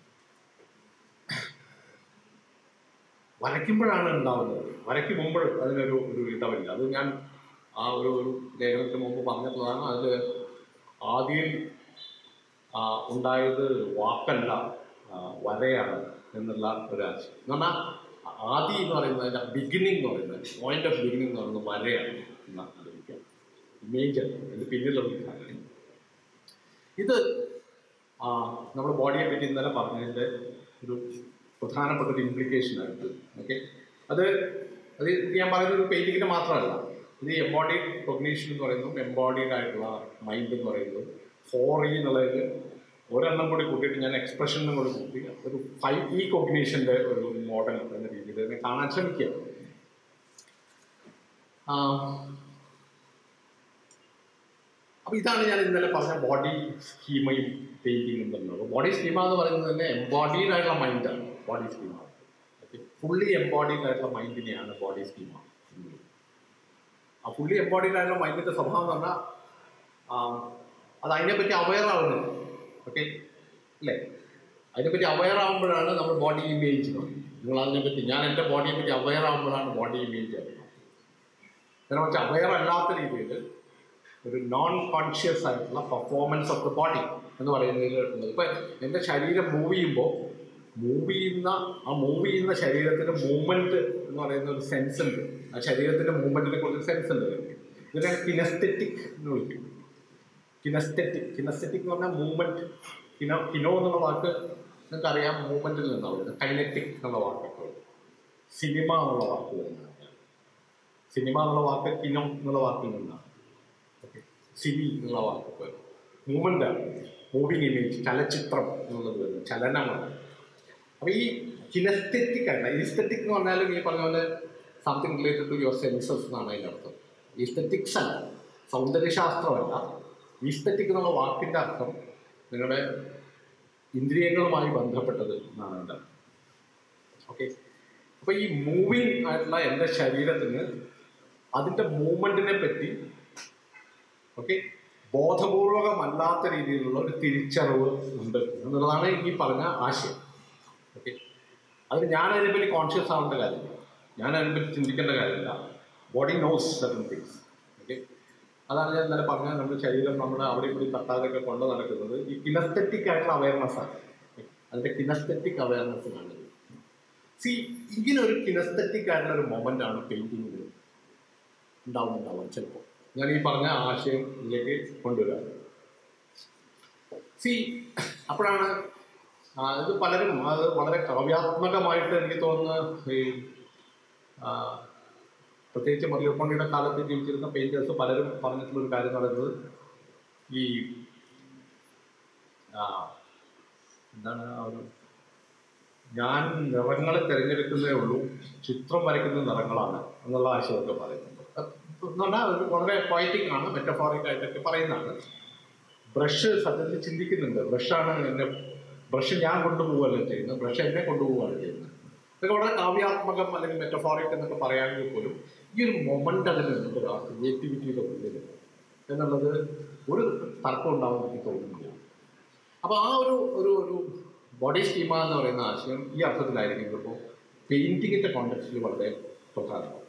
വരയ്ക്കുമ്പോഴാണ് ഉണ്ടാവുന്നത് വരയ്ക്ക് മുമ്പ് അതിനൊരു ഒരു ഇടവില്ല അത് ഞാൻ ആ ഒരു ഒരു ലേഖനത്തിന് മുമ്പ് പറഞ്ഞിട്ടുള്ളതാണ് അതിൽ ആദ്യം ആ, ഉണ്ടായത് വാക്കല്ല ആ, വരയാണ് എന്നുള്ള ഒരു ആശയം എന്ന് പറഞ്ഞാൽ ആദി എന്ന് പറയുന്നത് അതിൻ്റെ ബിഗിനിങ് എന്ന് പറയുന്നത് പോയിന്റ് ഓഫ് ബിഗിനിങ് എന്ന് പറയുന്നത് വരയാണ് എന്ന് ആലോചിക്കാം ഇമേജ് അല്ല ഇത് പിന്നിലുള്ള ഒരു കാര്യം ഇത് ആ, നമ്മുടെ ബോഡിയെ പറ്റി ഇന്നലെ പറഞ്ഞതിൻ്റെ ഒരു പ്രധാനപ്പെട്ട ഒരു ഇംപ്ലിക്കേഷൻ ആയിട്ട് ഓക്കെ അത് അത് ഇത് ഞാൻ പറയുന്നത് ഒരു പെയിൻറ്റിങ്ങിന് മാത്രമല്ല ഇത് എംബോഡീഡ് കൊഗ്നീഷൻ എന്ന് പറയുന്നതും എംബോഡീഡ് ആയിട്ടുള്ള മൈൻഡ് എന്ന് പറയുന്നതും ഫോർ ഇ എന്നുള്ളതിൽ ഒരെണ്ണം കൂടി കൂട്ടിയിട്ട് ഞാൻ എക്സ്പ്രഷനും കൂടി കൂട്ടി ഒരു ഫൈവ് ഇ കൊഗ്നീഷൻ്റെ ഒരു മോഡൽ എന്ന രീതിയിൽ ഇതിനെ കാണാൻ ശ്രമിക്കുക ആ, അപ്പൊ ഇതാണ് ഞാൻ ഇന്നലെ പറഞ്ഞ ബോഡി സ്കീമയും പെയിന്റിങ്ങും തമ്മിലുള്ള ബോഡി സ്കീമ എന്ന് പറയുന്നത് തന്നെ എംബോഡീഡ് ആയിട്ടുള്ള മൈൻഡാണ് body schema okay fully embodied ആയിട്ടുള്ള മൈൻഡിനെയാണ് ബോഡി സ്കീമ ആ ഫുള്ളി എംബോഡീഡ് ആയിട്ടുള്ള മൈൻഡിന്റെ സ്വഭാവം എന്ന് പറഞ്ഞാൽ അത് അതിനെപ്പറ്റി അവയർ ആവുന്നത് ഓക്കെ അല്ലേ അതിനെപ്പറ്റി അവയർ ആകുമ്പോഴാണ് നമ്മൾ ബോഡി ഇമേജ് എന്ന് പറയുന്നത് നിങ്ങൾ അതിനെപ്പറ്റി ഞാൻ എൻ്റെ ബോഡിയെ പറ്റി അവയർ ആകുമ്പോഴാണ് ബോഡി ഇമേജ് അറിയുന്നത് കാരണം വെച്ചാൽ അവയർ അല്ലാത്ത രീതിയിൽ ഒരു നോൺ കോൺഷ്യസ് ആയിട്ടുള്ള പെർഫോമൻസ് ഓഫ് ദ ബോഡി എന്ന് പറയുന്നതിൽ ഉള്ളത് ഇപ്പം എൻ്റെ ശരീരം മൂവ് ചെയ്യുമ്പോൾ മൂവ് ചെയ്യുന്ന ആ മൂവ് ചെയ്യുന്ന ശരീരത്തിൻ്റെ മൂവ്മെൻറ്റ് എന്ന് പറയുന്ന ഒരു സെൻസ് ഉണ്ട് ആ ശരീരത്തിൻ്റെ മൂവ്മെൻറ്റിനെ കുറിച്ച് സെൻസ് ഉണ്ട് ഇതിനെ കിനസ്തെറ്റിക് എന്ന് വിളിക്കും കിനസ്തെറ്റിക് കിനസ്തെറ്റിക് എന്ന് പറഞ്ഞാൽ മൂവ്മെൻറ്റ് കിനോ കിനോ എന്നുള്ള വാക്ക് നിങ്ങൾക്ക് അറിയാം മൂവ്മെൻറ്റിൽ നിന്നാണ് വരുന്നത് കൈനറ്റിക് എന്നുള്ള വാക്കൊക്കെ വരും സിനിമ എന്നുള്ള വാക്ക് വരുന്നത് സിനിമ എന്നുള്ള വാക്ക് കിനോ എന്നുള്ള വാക്കിൽ നിന്നാണ് ഓക്കെ സിനി എന്നുള്ള വാക്കൊക്കെ വരും മൂവ്മെൻ്റാണ് മൂവിങ് ഇമേജ് ചലച്ചിത്രം എന്നുള്ളത് വരുന്നത് ചലനമാണ് അപ്പോൾ ഈ കിനസ്തെറ്റിക് അല്ല ഈസ്തെറ്റിക് എന്ന് പറഞ്ഞാലും ഈ പറഞ്ഞ പോലെ something related to your senses എന്നാണ് അതിൻ്റെ അർത്ഥം ഈസ്തെറ്റിക്സ് അല്ല സൗന്ദര്യശാസ്ത്രമല്ല ഈസ്തെറ്റിക് എന്നുള്ള വാക്കിൻ്റെ അർത്ഥം നിങ്ങളുടെ ഇന്ദ്രിയങ്ങളുമായി ബന്ധപ്പെട്ടത് എന്നാണ് എൻ്റെ അർത്ഥം ഓക്കെ അപ്പോൾ ഈ മൂവിങ് ആയിട്ടുള്ള എൻ്റെ ശരീരത്തിന് അതിൻ്റെ മൂവ്മെൻറ്റിനെ പറ്റി ഓക്കെ ബോധപൂർവകമല്ലാത്ത രീതിയിലുള്ള ഒരു തിരിച്ചറിവ് ഉണ്ട് എന്നുള്ളതാണ് ഈ പറഞ്ഞ ആശയം ഓക്കെ അത് ഞാൻ അതിനെപ്പറ്റി കോൺഷ്യസ് ആവേണ്ട കാര്യമില്ല ഞാൻ അതിനെപ്പറ്റി ചിന്തിക്കേണ്ട കാര്യമില്ല body knows certain things okay അതാണ് ഞാൻ ഇന്നലെ പറഞ്ഞത് നമ്മുടെ ശരീരം നമ്മൾ അവിടെ ഇവിടെ തട്ടാതൊക്കെ കൊണ്ട് നടക്കുന്നത് ഈ കിനസ്തെറ്റിക് ആയിട്ടുള്ള അവയർനെസ് ആണ് അതിൻ്റെ കിനസ്തെറ്റിക് അവയർനെസ് ആണ് സി ഇങ്ങനെ ഒരു കിനസ്തെറ്റിക് ആയിട്ടുള്ള ഒരു മൊമെൻ്റ് ആണ് പെയിൻറ്റിങ്ങിൽ ഉണ്ടാവുന്നുണ്ടാവും ചിലപ്പോൾ ഞാൻ ഈ പറഞ്ഞ ആശയം ഇതിലേക്ക് കൊണ്ടുവരിക സി അപ്പോഴാണ് ആ, ഇത് പലരും അത് വളരെ കാവ്യാത്മകമായിട്ട് എനിക്ക് തോന്നുന്നു ഈ ആ, പ്രത്യേകിച്ച് മറിയപ്പള്ളിയുടെ കാലത്ത് ജീവിച്ചിരുന്ന പെയിൻറ്റേഴ്സ് പലരും പറഞ്ഞിട്ടുള്ള ഒരു കാര്യം എന്ന് പറയുന്നത് ഈ ആ, എന്താണ് ആ ഒരു ഞാൻ നിറങ്ങൾ തിരഞ്ഞെടുക്കുന്നതേ ഉള്ളൂ ചിത്രം വരയ്ക്കുന്ന നിറങ്ങളാണ് എന്നുള്ള ആശയമൊക്കെ പറയുന്നുണ്ട് അത് എന്ന് പറഞ്ഞാൽ ഒരു വളരെ പോയറ്റിക് ആണ് മെറ്റഫോറിക് ആയിട്ടൊക്കെ പറയുന്നതാണ് ബ്രഷ് സത്യത്തിൽ ചിന്തിക്കുന്നുണ്ട് ബ്രഷാണ് എന്നെ ബ്രഷ് ഞാൻ കൊണ്ടുപോവുകയല്ല ചെയ്യുന്നത് ബ്രഷ് എന്നെ കൊണ്ടുപോവുകയാണ് ചെയ്യുന്നത് ഇതൊക്കെ വളരെ കാവ്യാത്മകം അല്ലെങ്കിൽ മെറ്റഫോറിക് എന്നൊക്കെ പറയാമെങ്കിൽ പോലും ഈ ഒരു മൊമെൻ്റ് അതിലുണ്ട് ആ ക്രിയേറ്റിവിറ്റിയുടെ ഉള്ളിൽ എന്നുള്ളത് ഒരു തർക്കം ഉണ്ടാവും എനിക്ക് തോന്നുന്നില്ല അപ്പോൾ ആ ഒരു ഒരു ഒരു ബോഡി സ്കീമ എന്ന് പറയുന്ന ആശയം ഈ അർത്ഥത്തിലായിരിക്കും ഇപ്പോൾ പെയിൻറ്റിങ്ങിൻ്റെ കോണ്ടെക്സ്റ്റിൽ വളരെ പ്രധാനമാണ്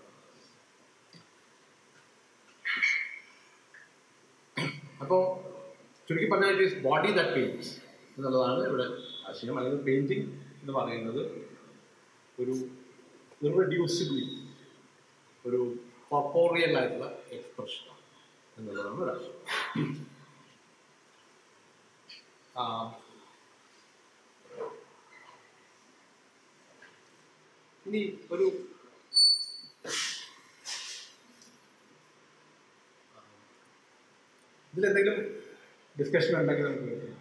അപ്പോൾ ചുരുക്കി പറഞ്ഞാൽ it is body that paints എന്നുള്ളതാണ് ഇവിടെ ആശയം അല്ലെങ്കിൽ പെയിൻറ്റിങ് എന്ന് പറയുന്നത് ഒരു ഇറഡ്യൂസിബിളി ഒരു കോപ്പോറിയൽ ആയിട്ടുള്ള എക്സ്പ്രഷനാണ് എന്നുള്ളതാണ് ഒരു ആശയം ആ, ഇനി ഒരു ഇതിലെന്തെങ്കിലും ഡിസ്കഷൻ ഉണ്ടെങ്കിൽ നമുക്ക് കേൾക്കാം.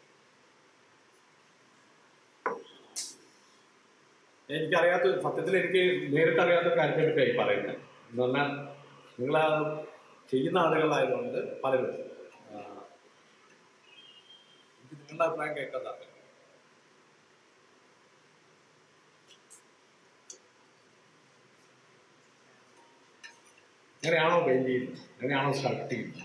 എനിക്കറിയാത്ത സത്യത്തിൽ എനിക്ക് നേരിട്ട് അറിയാത്ത കാര്യത്തെ പറ്റിയായി പറയുന്നത് എന്ന് പറഞ്ഞാൽ നിങ്ങൾ ആ ചെയ്യുന്ന ആളുകളായതുകൊണ്ട് പലരും ആ, എനിക്ക് നിങ്ങളുടെ അഭിപ്രായം കേൾക്കാൻ താല്പര്യം അങ്ങനെയാണോ പെയിന്റ് ചെയ്യുന്നത് അങ്ങനെയാണോ സ്കൾപ്റ്റ് ചെയ്യുന്നത്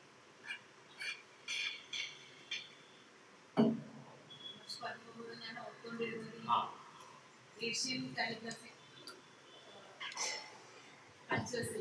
പറഞ്ഞതുപോലെ ഞാൻ ഓർത്തുകൊണ്ടിരുന്നത് ആ ഈ ഏഷ്യൻ കാലിഗ്രഫി കൾച്ചേഴ്സിൽ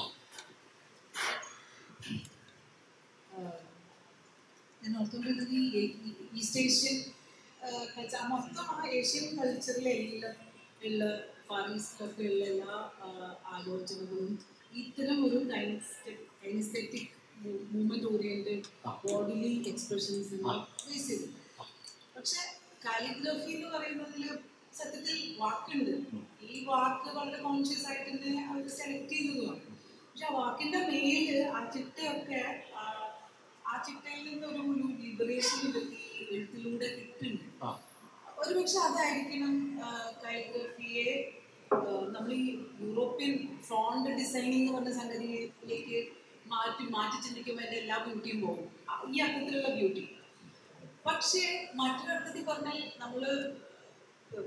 ഞാൻ ഓർത്തുകൊണ്ടിരുന്നത് ഈ ഏ- ഈ ഈസ്റ്റ് ഏഷ്യൻ കൾച്ചർ മൊത്തം ആ ഏഷ്യൻ കൾച്ചറിലെല്ലാം ഉള്ള ഫാർ ഈസ്റ്റിലൊക്കെ ഉള്ള എല്ലാ ആ, ആലോചനകളും ഇത്തരം ഒരു കൈനസ്തെറ്റിക് മൂവ്മെന്റ് ഓറിയന്റഡ് ആ. ബോഡിലി എക്സ്പ്രഷൻസ് ആ. ബേസ് ചെയ്തു പക്ഷെ കാലിഗ്രഫി എന്ന് പറയുന്നതിൽ സത്യത്തിൽ വാക്കുണ്ട് ഈ വാക്ക് വളരെ കോൺഷ്യസ് ആയിട്ട് തന്നെ അവർ സെലക്ട് ചെയ്തതുമാണ് പക്ഷെ ആ വാക്കിന്റെ മേല് ആ ചിട്ടയൊക്കെ ആ, ആ ചിട്ടയിൽ നിന്ന് ഒരു ഒരു ലിബറേഷൻ ഇവർക്ക് ഈ എഴുത്തിലൂടെ കിട്ടുന്നുണ്ട് ആ ഒരുപക്ഷെ അതായിരിക്കണം കാലിഗ്രഫിയെ നമ്മൾ ഈ യൂറോപ്യൻ ഫോണ്ട് ഡിസൈനിങ് എന്ന് പറഞ്ഞ സംഗതിയിലേക്ക് മാറ്റി മാറ്റി ചിന്തിക്കുമ്പോൾ അതിൻ്റെ എല്ലാ ബ്യൂട്ടിയും പോകും ആ, ഈ അർത്ഥത്തിലുള്ള ബ്യൂട്ടി പക്ഷേ മറ്റൊരർത്ഥത്തിൽ പറഞ്ഞാൽ നമ്മൾ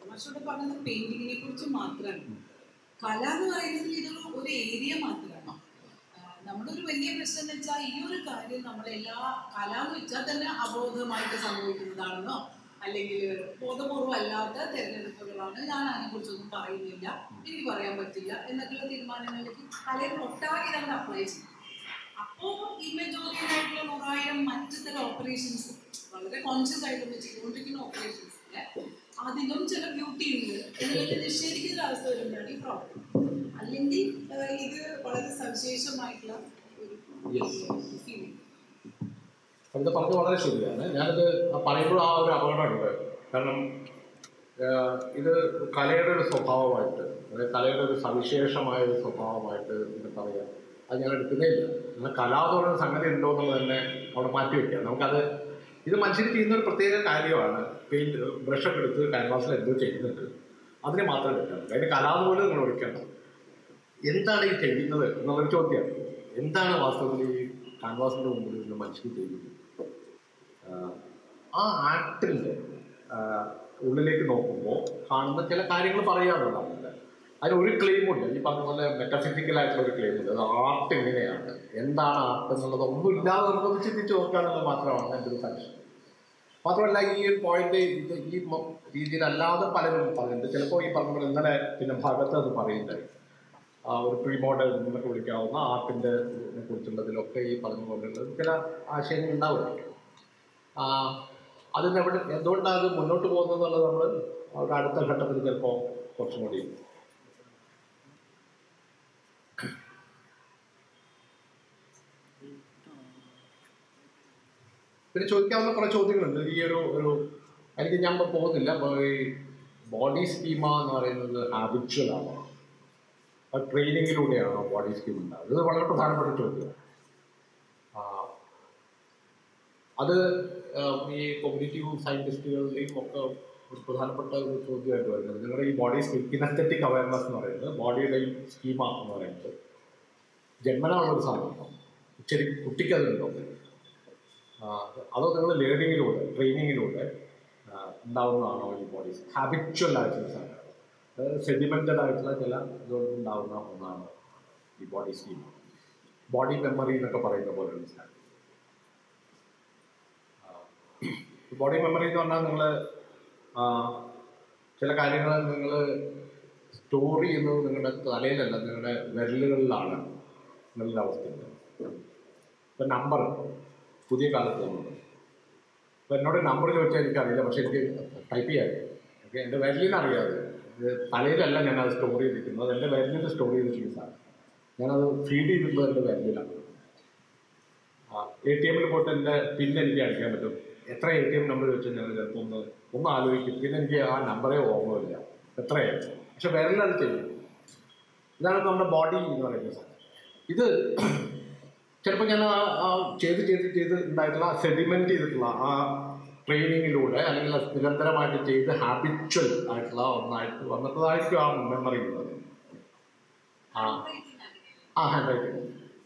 തമാശയോടെ പറഞ്ഞത് പെയിന്റിങ്ങിനെ കുറിച്ച് മാത്രമാണ് കല എന്ന് പറയുന്നത് ഇതൊരു ഒരു ഏരിയ മാത്രമാണ് ആ, നമ്മുടെ ഒരു വലിയ പ്രശ്നം എന്ന് വെച്ചാൽ ഈ ഒരു കാര്യം നമ്മളെല്ലാ കല എന്ന് വെച്ചാൽ തന്നെ അബോധമായിട്ട് സംഭവിക്കുന്നതാണെന്നോ അല്ലെങ്കിൽ ബോധപൂർവ്വമല്ലാത്ത തിരഞ്ഞെടുപ്പുകളാണ് ഞാൻ അതിനെക്കുറിച്ചൊന്നും പറയുന്നില്ല എനിക്ക് പറയാൻ പറ്റില്ല എന്നൊക്കെയുള്ള തീരുമാനങ്ങളിലേക്ക് കലയെ ഒട്ടാകെ നമ്മൾ അപ്ലൈ ചെയ്യും അപ്പോൾ ഇമേജ് ഓറിയന്റ് ആയിട്ടുള്ള നൂറായിരം മറ്റു തരം ഓപ്പറേഷൻസ് വളരെ കോൺഷ്യസ് ആയിട്ട് നമ്മൾ ചെയ്തുകൊണ്ടിരിക്കുന്ന ഓപ്പറേഷൻസ് അതിനും ചില ബ്യൂട്ടി ഉണ്ട് എന്നുള്ളത് നിഷേധിക്കുന്ന ഒരു അവസ്ഥ വരുമ്പോഴാണ് ഈ പ്രോബ്ലം അല്ലെങ്കിൽ ആ, ഇത് വളരെ സവിശേഷമായിട്ടുള്ള ഒരു Yes. ഫീലിംഗ് അത് പറഞ്ഞത് വളരെ ശരിയാണ് ഞാനത് പറയുമ്പോൾ ആ ഒരു അപകടമുണ്ട് കാരണം ആഹ്, ഇത് കലയുടെ ഒരു സ്വഭാവമായിട്ട് അതായത് കലയുടെ ഒരു സവിശേഷമായ ഒരു സ്വഭാവമായിട്ട് ഇത് പറയാം അത് ഞാൻ എടുക്കുന്നേ ഇല്ല എന്നാൽ കല എന്ന് പറയുന്ന സംഗതി ഉണ്ടോ എന്നുള്ളത് തന്നെ അവിടെ മാറ്റി വയ്ക്കാം നമുക്കത് ഇത് മനുഷ്യർ ചെയ്യുന്ന ഒരു പ്രത്യേക കാര്യമാണ് പെയിന്റ് ബ്രഷൊക്കെ എടുത്ത് ക്യാൻവാസിൽ എന്തോ ചെയ്യുന്നുണ്ട് അതിനെ മാത്രം എടുക്കാം അതിന് കല എന്ന് പോലും നിങ്ങൾ ഒഴിക്കേണ്ട എന്താണ് ഈ ചെയ്യുന്നത് എന്നുള്ളൊരു ചോദ്യമാണ് എന്താണ് വാസ്തവത്തിൽ ഈ കാൻവാസിന്റെ മുമ്പിൽ നിന്ന് മനുഷ്യർ ചെയ്യുന്നത് ആഹ് ആ ആക്ടിൻ്റെ ഉള്ളിലേക്ക് നോക്കുമ്പോൾ കാണുന്ന ചില കാര്യങ്ങൾ പറയാറുണ്ടാവില്ല അതിന് ഒരു ക്ലെയിമുണ്ട് ഈ പറഞ്ഞ പോലെ മെറ്റഫിസിക്കൽ ആയിട്ടുള്ള ഒരു ക്ലെയിം ഉണ്ട് അത് ആർട്ട് എങ്ങനെയാണ് എന്താണ് ആർട്ട് എന്നുള്ളത് ഒന്നും ഇല്ലാതെ നമുക്കൊന്ന് ചിന്തിച്ച് നോക്കുകയാണെന്നത് മാത്രമാണ് എൻ്റെ ഒരു സജഷൻ മാത്രമല്ല ഈ ഒരു പോയിന്റ് ഇത് ഈ മ- രീതിയിലല്ലാതെ പലരും പറയുന്നുണ്ട് ചിലപ്പോൾ ഈ പറഞ്ഞ പോലെ ഇന്നലെ പിന്നെ ഭാഗത്ത് അത് പറയുന്നുണ്ടായി ആ ഒരു പ്രീ മോഡൽ എന്നൊക്കെ വിളിക്കാവുന്ന ആർട്ടിൻ്റെ കുറിച്ചുള്ളതിലൊക്കെ ഈ പറഞ്ഞ പോലെയുള്ള ചില ആശയങ്ങൾ ഉണ്ടാവുമായിരിക്കും ആ, അതിന് എവിടെ എന്തുകൊണ്ടാണ് അത് മുന്നോട്ട് പോകുന്നത് എന്നുള്ളത് നമ്മൾ ഒരു അടുത്ത ഘട്ടത്തിൽ ചിലപ്പോൾ കുറച്ചും കൂടി പിന്നെ ചോദിക്കാവുന്ന കുറേ ചോദ്യങ്ങളുണ്ട് ഈ ഒരു ഒരു എനിക്ക് ഞാൻ ഇപ്പോൾ പോകുന്നില്ല അപ്പോൾ ഈ ബോഡി സ്കീമ എന്ന് പറയുന്നത് ഹാബിച്വൽ ആണോ അത് ട്രെയിനിങ്ങിലൂടെയാണോ ബോഡി സ്കീം ഉണ്ടാകുന്നത് ഇത് വളരെ പ്രധാനപ്പെട്ട ചോദ്യമാണ് ആ, അത് ആ, ഈ കോഗ്നേറ്റീവ് സയൻറ്റിസ്റ്റുകളുടെയും ഒക്കെ ഒരു പ്രധാനപ്പെട്ട ഒരു ചോദ്യമായിട്ട് വരുന്നത് നിങ്ങളുടെ ഈ ബോഡി സ്കീം കിനസ്തെറ്റിക് അവയർനെസ് എന്ന് പറയുന്നത് ബോഡിയുടെ ഈ സ്കീമ എന്ന് പറയുന്നത് ജന്മനാ ഉള്ളൊരു സാധനമാണോ ശരി കുട്ടിക്ക് അതുണ്ടോ ആ, അതോ നിങ്ങൾ ലേണിങ്ങിലൂടെ ട്രെയിനിങ്ങിലൂടെ ആ, ഉണ്ടാവുന്നതാണോ ഈ ബോഡി ഹാബിച്വൽ ആയിട്ടുള്ള സാധനം സെഡിമെന്റഡ് ആയിട്ടുള്ള ചില ഇതുകൊണ്ട് ഉണ്ടാവുന്ന ഒന്നാണ് ഈ ബോഡി സ്കീം ബോഡി മെമ്മറി എന്നൊക്കെ പറയുന്ന പോലെയുള്ള സാധനം ബോഡി മെമ്മറി എന്ന് പറഞ്ഞാൽ നിങ്ങൾ ചില കാര്യങ്ങൾ നിങ്ങൾ സ്റ്റോർ ചെയ്യുന്നത് നിങ്ങളുടെ തലയിലല്ല നിങ്ങളുടെ വിരലുകളിലാണ് നിങ്ങളുടെ അവസ്ഥയുണ്ട് ഇപ്പം നമ്പർ പുതിയ കാലത്ത് നമ്മൾ ഇപ്പം എന്നോട് നമ്പർ ചോദിച്ചാൽ എനിക്കറിയില്ല പക്ഷേ എനിക്ക് ടൈപ്പ് ചെയ്യാൻ ഓക്കെ എൻ്റെ വിരലിന് അറിയാതെ ഇത് തലയിലല്ല ഞാനത് സ്റ്റോർ ചെയ്തിരിക്കുന്നത് എൻ്റെ വിരലിൽ സ്റ്റോർ ചെയ്തിരിക്കുന്ന സാധനം ഞാനത് ഫീഡ് ചെയ്തിട്ടുള്ളത് എൻ്റെ വിരലിലാണ് എ ടി എമ്മിൽ പോയിട്ട് എൻ്റെ പിൻ എനിക്ക് അടിക്കാൻ പറ്റും എത്ര എ ടി എം നമ്പർ വെച്ച് ഞാൻ ചിലപ്പോൾ ഒന്ന് ഒന്ന് ആലോചിക്കും പിന്നെ എനിക്ക് ആ നമ്പറേ ഓർമ്മയില്ല എത്രയാണ് പക്ഷെ വിരലത് ചെയ്യും ഇതാണ് നമ്മുടെ ബോഡി എന്ന് പറയുന്ന സാധനം ഇത് ചിലപ്പോൾ ഞാൻ ആ ആ ചെയ്ത് ചെയ്ത് ചെയ്ത് ഉണ്ടായിട്ടുള്ള സെഡിമെന്റ് ചെയ്തിട്ടുള്ള ആ ട്രെയിനിങ്ങിലൂടെ അല്ലെങ്കിൽ അത് നിരന്തരമായിട്ട് ചെയ്ത് ഹാബിച്വൽ ആയിട്ടുള്ള ഒന്നായിട്ട് വന്നിട്ടതായിരിക്കും ആ മെമ്മറി ഉള്ളത് ആ ആ ഹാൻഡ് റൈറ്റിംഗ്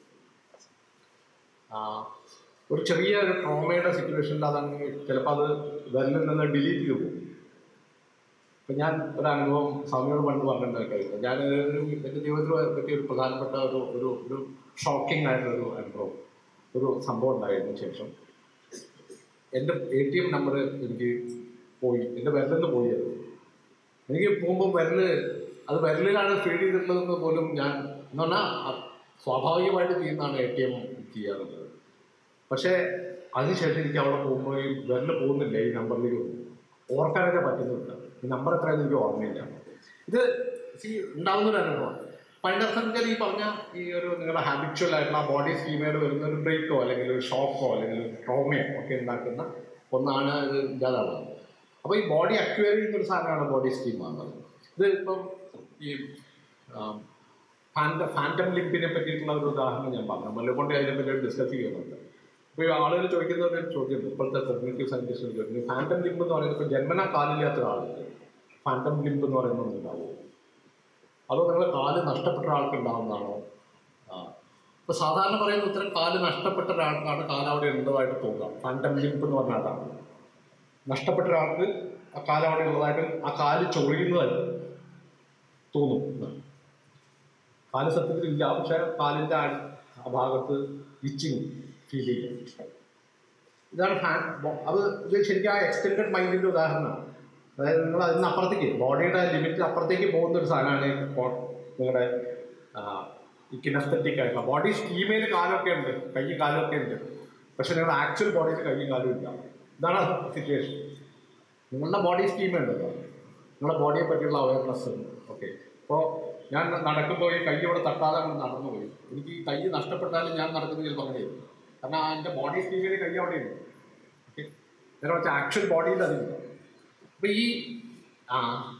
ആ ഒരു ചെറിയ ഒരു ട്രോമയുടെ സിറ്റുവേഷനിൽ അതാണെങ്കിൽ ചിലപ്പോൾ അത് വിരലിൽ നിന്ന് ഡിലീറ്റ് ചെയ്ത് പോകും ഇപ്പം ഞാൻ ഒരു അനുഭവം സ്വാമിയോട് പണ്ട് പറഞ്ഞിട്ടുണ്ടായിരുന്നു ഞാൻ ഒരു എൻ്റെ ജീവിതത്തിൽ പറ്റിയ ഒരു പ്രധാനപ്പെട്ട ഒരു ഒരു ഒരു ഷോക്കിംഗ് ആയിട്ടൊരു അനുഭവം ഒരു സംഭവം ഉണ്ടായതിനു ശേഷം എൻ്റെ എ ടി എം നമ്പർ എനിക്ക് പോയി എൻ്റെ വിരലിൽ നിന്ന് പോയി അത് എനിക്ക് പോകുമ്പോൾ വിരല് അത് വിരലിലാണ് ഫീഡ് ചെയ്തിട്ടുള്ളതെന്ന് പോലും ഞാൻ എന്ന് പറഞ്ഞാൽ അ- സ്വാഭാവികമായിട്ട് ചെയ്യുന്നതാണ് എ ടി എം ചെയ്യാറുള്ളത് പക്ഷേ അതിനുശേഷം എനിക്ക് അവിടെ പോകുമ്പോൾ ഈ വിരല് പോകുന്നില്ല ഈ നമ്പറിലേക്ക് പോകുന്നു ഓർക്കാനൊക്കെ പറ്റുന്നില്ല ഈ നമ്പർ എത്രയെന്ന് എനിക്ക് ഓർമ്മയില്ല ഇത് സി ഉണ്ടാവുന്നൊരു അനുഭവമാണ് അപ്പം അതിൻ്റെ അർത്ഥം വെച്ചാൽ ഈ പറഞ്ഞ ഈ ഒരു നിങ്ങളുടെ ഹാബിച്വൽ ആയിട്ടുള്ള ആ ബോഡി സ്കീമയുടെ വരുന്ന ഒരു ബ്രേക്കോ അല്ലെങ്കിൽ ഒരു ഷോക്കോ അല്ലെങ്കിൽ ഒരു ട്രോമയോ ഒക്കെ ഉണ്ടാക്കുന്ന ഒന്നാണ് ഇത് ഇല്ലാതാവുന്നത് അപ്പോൾ ഈ ബോഡി അക്വയർ ചെയ്യുന്ന ഒരു സാധനമാണ് ബോഡി സ്കീം എന്നുള്ളത് ഇത് ഇപ്പം ഈ ഫാൻറ്റം ഫാൻറ്റം ലിമ്പിനെ പറ്റിയിട്ടുള്ള ഒരു ഉദാഹരണം ഞാൻ പറഞ്ഞു മല്ലുകൊണ്ട് അതിനെ പറ്റി ഡിസ്കസ് ചെയ്യുന്നുണ്ട് ഇപ്പോൾ ഈ ആളുകൾ ചോദിക്കുന്ന ഒരു ചോദ്യമുണ്ട് ഇപ്പോഴത്തെ കോഗ്നേറ്റീവ് സയൻറ്റിസ്റ്റുകൾ ചോദിക്കുന്നത് ഫാൻറ്റം ലിമ്പ് എന്ന് പറയുന്നത് ഇപ്പോൾ ജന്മനാ കാലില്ലാത്ത ഒരാളുണ്ട് ഫാൻറ്റം ലിമ്പ് എന്ന് പറയുന്നത് ഉണ്ടാവുമോ അതോ നിങ്ങളുടെ കാല് നഷ്ടപ്പെട്ട ഒരാൾക്ക് ഉണ്ടാവുന്നതാണോ ആ ഇപ്പോൾ സാധാരണ പറയുന്ന ഉത്തരം കാല് നഷ്ടപ്പെട്ട ഒരാൾക്കാണ് കാല് അവിടെ ഉള്ളതായിട്ട് തോന്നുക ഫാൻറ്റം ലിമ്പ് എന്ന് പറഞ്ഞാൽ അതാണ് നഷ്ടപ്പെട്ട ഒരാൾക്ക് ആ കാല് അവിടെ ഉള്ളതായിട്ടും ആ കാല് ചൊറിയുന്നതായിട്ട് തോന്നും എന്നാണ്. കാല് സത്യത്തിൽ ഇല്ല പക്ഷെ കാലിൻ്റെ ആ ആ ഭാഗത്ത് ഇച്ചിങ് ഫീൽ ചെയ്യും ഇതാണ് ഹാൻ അത് ഇത് ശരിക്കും ആ എക്സ്റ്റെൻഡഡ് മൈൻഡിൻ്റെ ഉദാഹരണമാണ് അതായത് നിങ്ങൾ അതിന് അപ്പുറത്തേക്ക് ബോഡിയുടെ ലിമിറ്റ് അപ്പുറത്തേക്ക് പോകുന്ന ഒരു സാധനമാണ് ഈ കോ- നിങ്ങളുടെ ആ, ഈ കിനസ്തറ്റിക് ആയിട്ടുള്ള ബോഡി സ്കീമയിൽ കാലൊക്കെ ഉണ്ട് കൈയും കാലൊക്കെ ഉണ്ട് പക്ഷെ നിങ്ങളുടെ ആക്ച്വൽ ബോഡിയിൽ കൈയും കാലും ഇല്ല ഇതാണ് സിറ്റുവേഷൻ നിങ്ങളുടെ ബോഡി സ്കീം ഉണ്ട് നിങ്ങളുടെ ബോഡിയെ പറ്റിയുള്ള അവയർനെസ് ഉണ്ട് ഓക്കെ അപ്പോൾ ഞാൻ നടക്കുമ്പോൾ ഈ കൈ ഇവിടെ തട്ടാതെ അങ്ങ് നടന്നു പോയി എനിക്ക് ഈ കൈ നഷ്ടപ്പെട്ടാലും ഞാൻ നടക്കുന്നത് ചിലപ്പോൾ അങ്ങനെയായിരുന്നു കാരണം ആ എൻ്റെ ബോഡി സ്കീമിൽ കൈ അവിടെയുണ്ട് ഓക്കെ നേരെ വെച്ചാൽ ആക്ച്വൽ ബോഡിയിൽ അതില്ല അപ്പം ഈ ആ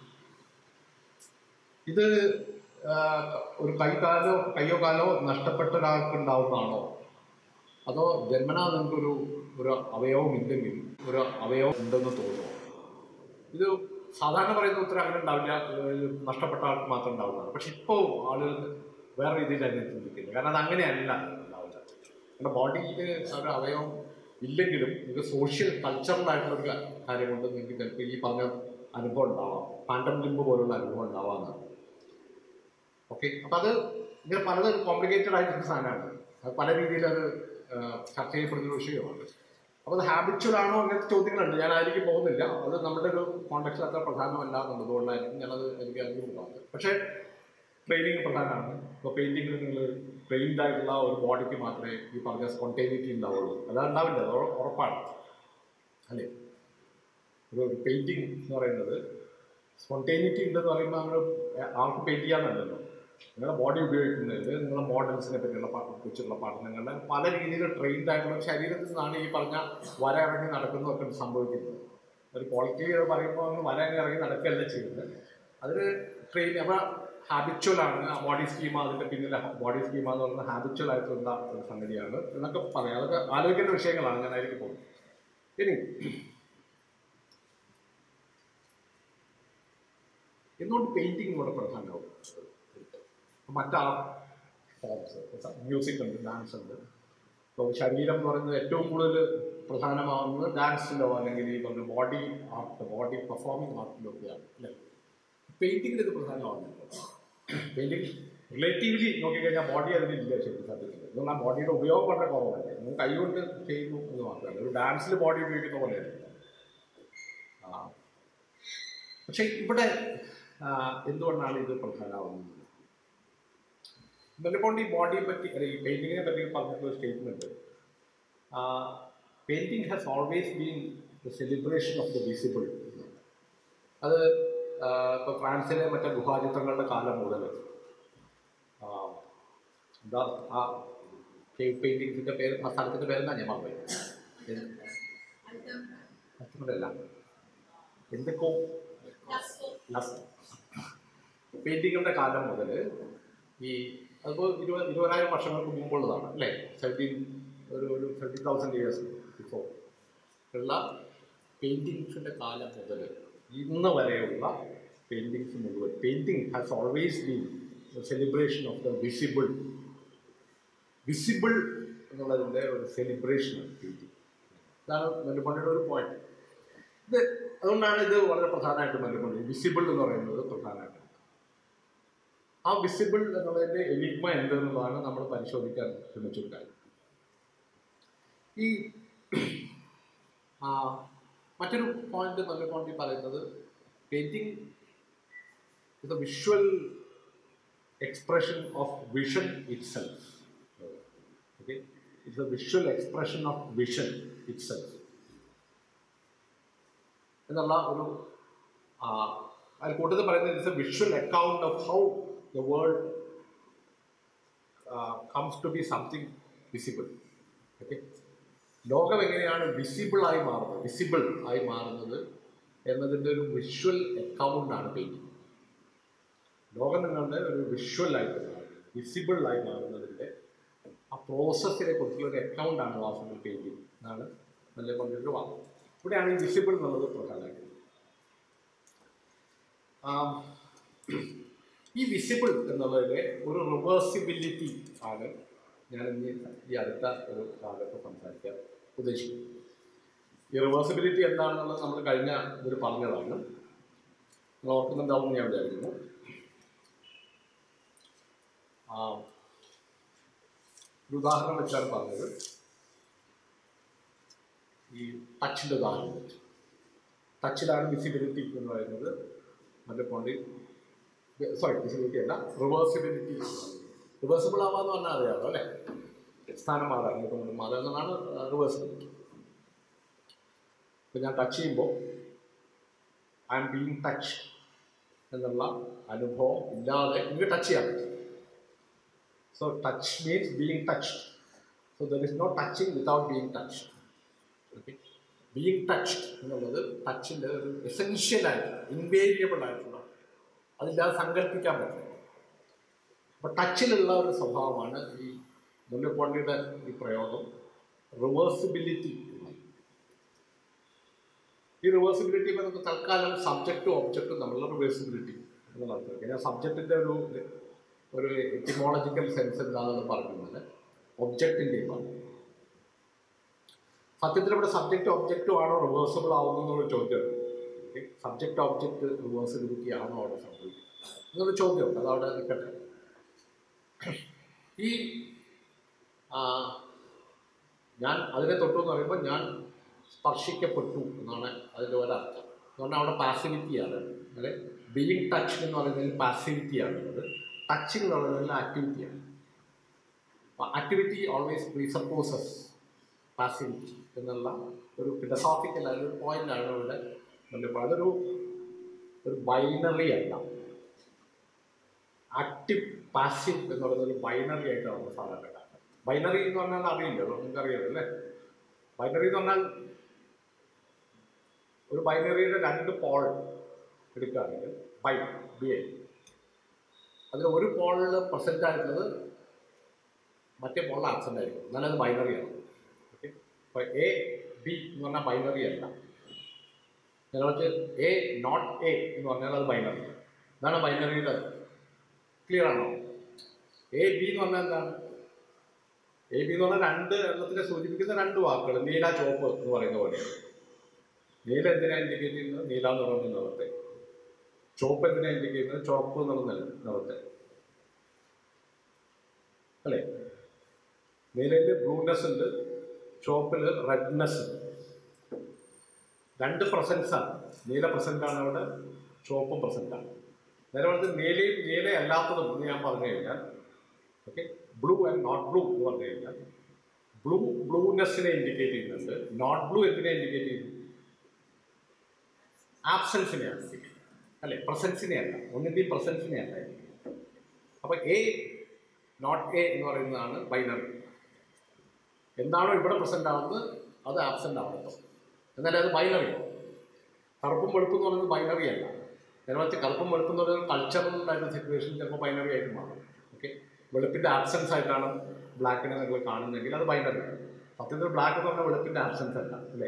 ഇത് ആ, ഒരു കൈ കാലോ കയ്യോ കാലോ നഷ്ടപ്പെട്ട ഒരാൾക്ക് ഉണ്ടാവുന്നതാണോ അതോ ജന്മനാ നിങ്ങൾക്കൊരു ഒരു അവയവം ഇല്ലെങ്കിൽ ഒരു അവയവം ഉണ്ടെന്ന് തോന്നുമോ ഇത് സാധാരണ പറയുന്ന ഉത്തരം അങ്ങനെ ഉണ്ടാവില്ല ഏഹ് നഷ്ടപ്പെട്ട ആൾക്ക് മാത്രം ഉണ്ടാവുന്നതാണ് പക്ഷെ ഇപ്പോൾ ആളുകൾ വേറെ രീതിയിൽ അതിനെ ചിന്തിക്കില്ല കാരണം അത് അങ്ങനെയല്ല ഉണ്ടാവില്ല നമ്മുടെ ബോഡിയിൽ ഒരു അവയവം ഇല്ലെങ്കിലും ഇത് സോഷ്യൽ കൾച്ചറൽ ആയിട്ടുള്ള ഒരു കാര്യം കൊണ്ട് നിങ്ങൾക്ക് ചിലപ്പോൾ ഈ പറഞ്ഞ അനുഭവം ഉണ്ടാവാം പാൻഡം ലിംബ് പോലുള്ള അനുഭവം ഉണ്ടാവാമെന്നാണ് ഓക്കെ അപ്പം അത് ഇങ്ങനെ പലത് കോംപ്ലിക്കേറ്റഡ് ആയിട്ടുള്ള സാധനമാണ് അത് പല രീതിയിൽ അത് ആ, ചർച്ച ചെയ്യപ്പെടുന്ന ഒരു വിഷയമാണ് അപ്പോൾ അത് ഹാബിച്വൽ ആണോ അങ്ങനത്തെ ചോദ്യങ്ങളുണ്ട് ഞാൻ അതിലേക്ക് പോകുന്നില്ല അത് നമ്മുടെ ഒരു കോണ്ടക്സ്റ്റ് അത്ര പ്രധാനമല്ല എന്നുള്ളതുകൊണ്ടായിരിക്കും ഞാനത് എനിക്ക് അതിലേക്ക് പോകാറ് പക്ഷേ ട്രെയിനിങ് പ്രധാനമാണ് ഇപ്പോൾ പെയിൻറ്റിങ്ങിൽ നിങ്ങൾ ട്രെയിൻഡ് ആയിട്ടുള്ള ഒരു ബോഡിക്ക് മാത്രമേ ഈ പറഞ്ഞ സ്പോണ്ടേനിറ്റി ഉണ്ടാവുള്ളൂ അത് ഉണ്ടാവില്ല അത് ഉറ- ഉറപ്പാണ് അല്ലേ ഒരു പെയിൻറ്റിങ് എന്ന് പറയുന്നത് സ്പോണ്ടേനിറ്റി ഉണ്ടെന്ന് പറയുമ്പോൾ നമ്മൾ ആൾക്ക് പെയിൻറ്റ് ചെയ്യാന്നല്ലല്ലോ നിങ്ങളുടെ ബോഡി ഉപയോഗിക്കുന്നതിൽ നിങ്ങളുടെ മോഡൽസിനെ പറ്റിയുള്ള പഠ- കുറിച്ചുള്ള പഠനങ്ങളുടെ പല രീതിയിൽ ട്രെയിൻഡ് ആയിട്ടുള്ള ശരീരത്തിൽ നിന്നാണ് ഈ പറഞ്ഞ വര ഇറങ്ങി നടക്കുന്നതൊക്കെ സംഭവിക്കുന്നത് ഒരു ക്വാളിറ്റി പറയുമ്പോൾ അങ്ങ് വര അങ്ങ് ഇറങ്ങി നടക്കുകയല്ല ചെയ്യുന്നത് അതിന് ട്രെയിൻ അപ്പോൾ ഹാബിച്വൽ ആണ് ആ ബോഡി സ്കീമ അതിൻ്റെ പിന്നിലെ ബോഡി സ്കീമ എന്ന് പറയുന്നത് ഹാബിച്വൽ ആയിട്ടുള്ള ഒരു സംഗതിയാണ് എന്നൊക്കെ പറയാം അതൊക്കെ ആലോചിക്കേണ്ട വിഷയങ്ങളാണ് ഞാൻ അതിലേക്ക് പോകുന്നത് ഇനി എന്തുകൊണ്ട് പെയിൻറ്റിങ് ഇവിടെ പ്രധാനമാവും മറ്റാ ഫോംസ് മ്യൂസിക് ഉണ്ട് ഡാൻസ് ഉണ്ട് ഇപ്പോൾ ശരീരം എന്ന് പറയുന്നത് ഏറ്റവും കൂടുതൽ പ്രധാനമാവുന്നത് ഡാൻസിലോ അല്ലെങ്കിൽ ഈ പറഞ്ഞ ബോഡി ആർട്ട് ബോഡി പെർഫോമിംഗ് ആർട്ടിലോ ഒക്കെയാണ് അല്ലേ പെയിൻറ്റിങ്ങിൽ ഇത് പ്രധാനമാവുന്നില്ല പെയിൻറ്റിങ് റിലേറ്റീവ്ലി നോക്കിക്കഴിഞ്ഞാൽ ബോഡി അതിലില്ല ശരിക്കും സത്യത്തിൽ അതുകൊണ്ട് ആ ബോഡിയുടെ ഉപയോഗം വളരെ കുറവല്ലേ നിങ്ങൾ കൈകൊണ്ട് ചെയ്യുന്നു എന്ന് മാത്രമല്ല ഒരു ഡാൻസിൽ ബോഡി ഉപയോഗിക്കുന്ന പോലെയല്ല ആ പക്ഷേ ഇവിടെ ആ, എന്തുകൊണ്ടാണ് ഇത് പ്രധാനമാവുന്നത് മെല്ലപ്പോണ്ട് ഈ ബോഡിയെ പറ്റി അല്ലെ ഈ പെയിൻറ്റിങ്ങിനെ പറ്റി പറഞ്ഞിട്ടുള്ള statement painting has always been the celebration of the visible അത് ഇപ്പോൾ ഫ്രാൻസിലെ മറ്റേ ഗുഹാചിത്രങ്ങളുടെ കാലം മുതൽ ആ, എന്താ ആ കേവ് പെയിൻറ്റിങ്സിൻ്റെ പേര് ആ സ്ഥലത്തിൻ്റെ പേരെന്താ ഞാൻ മറന്നു അല്ല എന്തൊക്കെയോ പെയിൻറ്റിങ്ങുകളുടെ കാലം മുതൽ ഈ അതിപ്പോൾ ഇരുപത് ഇരുപതിനായിരം വർഷങ്ങൾക്ക് മുമ്പുള്ളതാണ് അല്ലേ സെവൻറ്റീൻ ഒരു ഒരു സെവൻറ്റീൻ തൗസൻഡ് ഇയേഴ്സ് ബിഫോർ ഉള്ള പെയിൻറ്റിങ്സിൻ്റെ കാലം മുതൽ ഇന്ന് വരെയുള്ള പെയിൻറ്റിങ്സ് മുഴുവൻ painting has always been celebration of the visible visible എന്നുള്ളതിൻ്റെ ഒരു സെലിബ്രേഷനാണ് പെയിൻറ്റിങ് ഇതാണ് നെല്ലുപള്ളിയുടെ ഒരു പോയിന്റ് ഇത് അതുകൊണ്ടാണ് ഇത് വളരെ പ്രധാനമായിട്ട് മല്ലപ്പള്ളി വിസിബിൾ എന്ന് പറയുന്നത് പ്രധാനമായിട്ട് ആ വിസിബിൾ എന്നുള്ളതിൻ്റെ എലിഗ്മ എന്തെന്നുള്ളതാണ് നമ്മൾ പരിശോധിക്കാൻ ശ്രമിച്ചൊരു കാര്യം ഈ ആ, മറ്റൊരു പോയിന്റ് മല്ലപ്പള്ളി പറയുന്നത് പെയിൻറ്റിങ് ഇത് visual expression of vision itself okay it's a visual expression of vision itself എന്നുള്ള ഒരു ആ, അതിൽ കൂട്ടത്തിൽ പറയുന്നത് it's a visual account of how the world comes to be something visible okay ലോകം എങ്ങനെയാണ് വിസിബിളായി മാറുന്നത് വിസിബിൾ ആയി മാറുന്നത് എന്നതിൻ്റെ ഒരു വിഷ്വൽ അക്കൗണ്ടാണ് പെയിൻറ്റിങ് ലോകം നിങ്ങളുടെ ഒരു വിഷ്വൽ ആയിട്ട് മാറുന്നത് വിസിബിൾ ആയി മാറുന്നതിൻ്റെ ആ പ്രോസസ്സിനെ കുറിച്ചുള്ള ഒരു അക്കൗണ്ടാണ് വാസ്തവത്തിൽ പെയിൻറ്റിങ് എന്നാണ് നല്ല കൊണ്ടൊരു വാദം ഇവിടെയാണ് ഈ വിസിബിൾ എന്നുള്ളത് പ്രധാനമായിട്ട് ആം, ഈ വിസിബിൾ എന്നുള്ളതിലെ ഒരു റിവേഴ്സിബിലിറ്റി ആണ് ഞാൻ ഇനി ഈ അടുത്ത ഒരു കാലത്ത് സംസാരിക്കാൻ ഉദ്ദേശിക്കുന്നത് ഈ റിവേഴ്സിബിലിറ്റി എന്താണെന്നുള്ളത് നമ്മൾ കഴിഞ്ഞ ഇതിൽ പറഞ്ഞതാണ് നിങ്ങൾ ഓർക്കുന്നുണ്ടാവും എന്ന് ഞാൻ വിചാരിക്കുന്നു ആ, ഒരു ഉദാഹരണം വെച്ചാണ് പറഞ്ഞത് ഈ ടച്ചിൻ്റെ ഉദാഹരണം വെച്ച് ടച്ചിലാണ് വിസിബിലിറ്റി എന്ന് പറയുന്നത് മറ്റേ പോണ്ടി സോറി വിസിബിലിറ്റി അല്ല റിവേഴ്സിബിലിറ്റി റിവേഴ്സിബിൾ ആവാന്ന് പറഞ്ഞാൽ അറിയാമല്ലോ അല്ലേ സ്ഥാനം മാറാം ഇങ്ങോട്ട് കൊണ്ട് മാറുക എന്നതാണ് റിവേഴ്സിബിലിറ്റി ഇപ്പം ഞാൻ ടച്ച് ചെയ്യുമ്പോൾ ഐ എം ബീങ് ടച്ച് എന്നുള്ള അനുഭവം ഇല്ലാതെ എനിക്ക് ടച്ച് ചെയ്യാൻ പറ്റും so touch means being touch so there is no touching without being touch okay being touched എന്നുള്ളത് ടച്ചിൻ്റെ ഒരു എസെൻഷ്യൽ ആയിട്ടുള്ള ഇൻവേരിയബിൾ ആയിട്ടുള്ള അതില്ലാതെ സങ്കല്പിക്കാൻ പറ്റില്ല അപ്പോൾ ടച്ചിലുള്ള ഒരു സ്വഭാവമാണ് ഈ മുല്ലപ്പള്ളിയുടെ ഈ പ്രയോഗം റിവേഴ്സിബിലിറ്റി ഈ റിവേഴ്സിബിലിറ്റി ഇപ്പോൾ നമുക്ക് തൽക്കാലം സബ്ജക്റ്റും ഒബ്ജക്റ്റും തമ്മിലുള്ള റിവേഴ്സിബിലിറ്റി എന്നുള്ളത് ഞാൻ സബ്ജക്റ്റിൻ്റെ ഒരു ഒരു എറ്റിമോളജിക്കൽ സെൻസ് എന്താണെന്ന് പറഞ്ഞത് ഒബ്ജക്റ്റിൻ്റെയും പറഞ്ഞു സത്യത്തിൽ ഇവിടെ സബ്ജക്റ്റ് ഒബ്ജക്റ്റും ആണോ റിവേഴ്സിബിൾ ആവുന്നതെന്നുള്ള ചോദ്യം സബ്ജക്റ്റ് ഒബ്ജക്റ്റ് റിവേഴ്സിബിലിറ്റി ആണോ അവിടെ സംഭവിക്കുന്നത് എന്നൊരു ചോദ്യമുണ്ട് അത് അവിടെ നിൽക്കട്ടെ ഈ ആ, ഞാൻ അതിനെ തൊട്ടു എന്ന് പറയുമ്പോൾ ഞാൻ സ്പർശിക്കപ്പെട്ടു എന്നാണ് അതിൻ്റെ ഒരർത്ഥം എന്ന് പറഞ്ഞാൽ അവിടെ പാസിവിറ്റിയാണ് അല്ലെ ബീയിങ് ടച്ച് എന്ന് പറയുന്നതിൽ പാസിവിറ്റിയാണ് ഉള്ളത് ടച്ചിങ് എന്ന് പറയുന്നതിൽ ആക്ടിവിറ്റിയാണ് അപ്പോൾ ആക്ടിവിറ്റി ഓൾവേസ് പ്രീസപ്പോസസ് പാസിവിറ്റി എന്നുള്ള ഒരു ഫിലോസോഫിക്കൽ ഒരു പോയിന്റാണ് ഇവിടെ മുന്നിൽ അതൊരു ഒരു ബൈനറി അല്ല ആക്റ്റീവ് പാസീവ് എന്ന് പറയുന്നത് ഒരു ബൈനറി ആയിട്ടാണ് നമ്മൾ സാധാരണ കാണുന്നത് ബൈനറി എന്ന് പറഞ്ഞാൽ അറിയില്ല നിങ്ങൾക്ക് അറിയാലോ അല്ലേ ബൈനറി എന്ന് പറഞ്ഞാൽ ഒരു ബൈനറിയുടെ രണ്ട് പോൾ എടുക്കുകയാണെങ്കിൽ ബൈ ബി ഐ അതിൽ ഒരു പോളിൽ പ്രസൻ്റ് ആയിട്ടുള്ളത് മറ്റേ പോളിൽ ആബ്സെൻ്റ് ആയിരിക്കും എന്നാലും അത് ബൈനറിയാണ് ഓക്കെ അപ്പോൾ എ ബി എന്ന് പറഞ്ഞാൽ ബൈനറി അല്ല നിങ്ങൾക്ക് എ നോട്ട് എ എന്ന് പറഞ്ഞാൽ അത് ബൈനറി ഇതാണ് ബൈനറിയുടെ ക്ലിയർ ആണോ എ ബി എന്ന് പറഞ്ഞാൽ എന്താണ് എ ബി എന്ന് പറഞ്ഞാൽ രണ്ട് എണ്ണത്തിനെ സൂചിപ്പിക്കുന്ന രണ്ട് വാക്കുകൾ നീല ചുവപ്പ് എന്ന് പറയുന്ന പോലെയാണ് നീല എന്തിനാ ഇൻഡിക്കേറ്റ് ചെയ്യുന്നത് നീല എന്ന് പറയുന്ന നിറത്തെ ചുവപ്പ് എന്തിനാ ഇൻഡിക്കേറ്റ് ചെയ്യുന്നത് ചുവപ്പ് എന്നുള്ള നില- നിറത്തെ അല്ലേ നീലയിൽ ബ്ലൂനെസ് ഉണ്ട് ചുവപ്പിൽ റെഡ്നെസ് ഉണ്ട് രണ്ട് പ്രസൻസ് ആണ് നീല പ്രസന്റ് ആണ് അവിടെ ചുവപ്പും പ്രസന്റ് ആണ് നേരെ പറഞ്ഞ് നീലയും നീല അല്ലാത്തതും എന്ന് ഞാൻ പറഞ്ഞു കഴിഞ്ഞാൽ okay blue and not blue എന്ന് പറഞ്ഞു കഴിഞ്ഞാൽ ബ്ലൂ ബ്ലൂനെസ്സിനെ ഇൻഡിക്കേറ്റ് ചെയ്യുന്നുണ്ട് നോട്ട് ബ്ലൂ എന്തിനെ ഇൻഡിക്കേറ്റ് ചെയ്യുന്നു ആബ്സെൻസിനെയാണ് indicate ചെയ്യുന്നത്. അല്ലേ പ്രസൻസിനെ അല്ല ഒന്നിൻ്റെയും പ്രസൻസിനെ അല്ല അപ്പോൾ എ നോട്ട് എ എന്ന് പറയുന്നതാണ് ബൈനറി എന്താണോ ഇവിടെ പ്രസന്റ് ആവുന്നത് അത് ആബ്സെന്റ് ആവുന്നത് എന്നാലും അത് ബൈനറി കറുപ്പും വെളുപ്പും എന്ന് പറയുന്നത് ബൈനറി അല്ല നേരെ മറിച്ച് കറുപ്പും വെളുപ്പും എന്ന് പറയുന്നത് കൾച്ചറൽ ആയിട്ടുള്ള സിറ്റുവേഷൻ ചിലപ്പോൾ ബൈനറി ആയിട്ട് മാറും ഓക്കെ വെളുപ്പിൻ്റെ ആബ്സെൻസ് ആയിട്ടാണ് ബ്ലാക്കിനെ നിങ്ങൾ കാണുന്നതെങ്കിൽ അത് ബൈനറി സത്യത്തിൽ ബ്ലാക്ക് എന്ന് പറഞ്ഞാൽ വെളുപ്പിൻ്റെ ആബ്സെൻസ് അല്ല അല്ലേ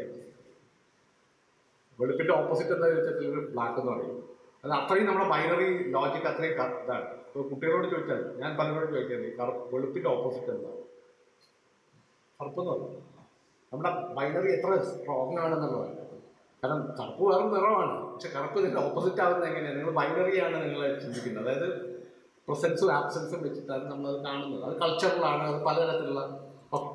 വെളുപ്പിൻ്റെ ഓപ്പോസിറ്റ് എന്താ ചോദിച്ചാൽ ചിലർ ബ്ലാക്ക് എന്ന് പറയും അത് അത്രയും നമ്മുടെ ബൈനറി ലോജിക്ക് അത്രയും ക- ഇതാണ് ഇപ്പോൾ കുട്ടികളോട് ചോദിച്ചാൽ ഞാൻ പലരോടും ചോദിക്കുന്നത് കറു വെളുപ്പിൻ്റെ ഓപ്പോസിറ്റ് എന്താണ് കറുപ്പെന്ന് പറയും നമ്മുടെ ബൈനറി എത്ര സ്ട്രോങ് ആണെന്നുള്ളതാണ് കാരണം കറുപ്പ് വേറെ നിറമാണ് പക്ഷെ കറുപ്പ് ഇതിൻ്റെ ഓപ്പോസിറ്റ് ആവുന്നത് എങ്ങനെയാണ് നിങ്ങൾ ബൈനറിയാണ് നിങ്ങൾ ചിന്തിക്കുന്നത് അതായത് പ്രസൻസും ആബ്സെൻസും വെച്ചിട്ടാണ് നമ്മളത് കാണുന്നത് അത് കൾച്ചറലാണ് അത് പലതരത്തിലുള്ള ഓക്കെ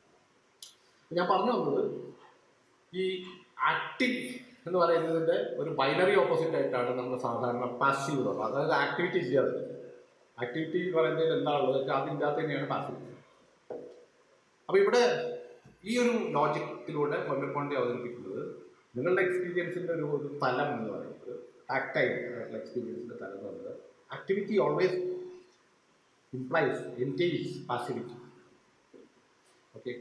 ഞാൻ പറഞ്ഞു വന്നത് ഈ ആക്റ്റീവ് എന്ന് പറയുന്നതിൻ്റെ ഒരു ബൈനറി ഓപ്പോസിറ്റ് ആയിട്ടാണ് നമ്മൾ സാധാരണ പാസീവ് ഉള്ളത് അതായത് ആക്ടിവിറ്റി ഇല്ലാതെ ആക്ടിവിറ്റി എന്ന് പറയുന്നതിൽ എന്താ ഉള്ളത് വെച്ചാൽ അതില്ലാത്ത തന്നെയാണ് പാസീവ് അപ്പോൾ ഇവിടെ ഈ ഒരു ലോജിക്കിലൂടെ മുല്ലപ്പള്ളി അവതരിപ്പിക്കുന്നത് നിങ്ങളുടെ എക്സ്പീരിയൻസിൻ്റെ ഒരു ഒരു തലം എന്ന് പറയുന്നത് ടാക്ടൈൽ ആയിട്ടുള്ള എക്സ്പീരിയൻസിൻ്റെ തലം എന്ന് പറയുന്നത് activity always implies engage passivity okay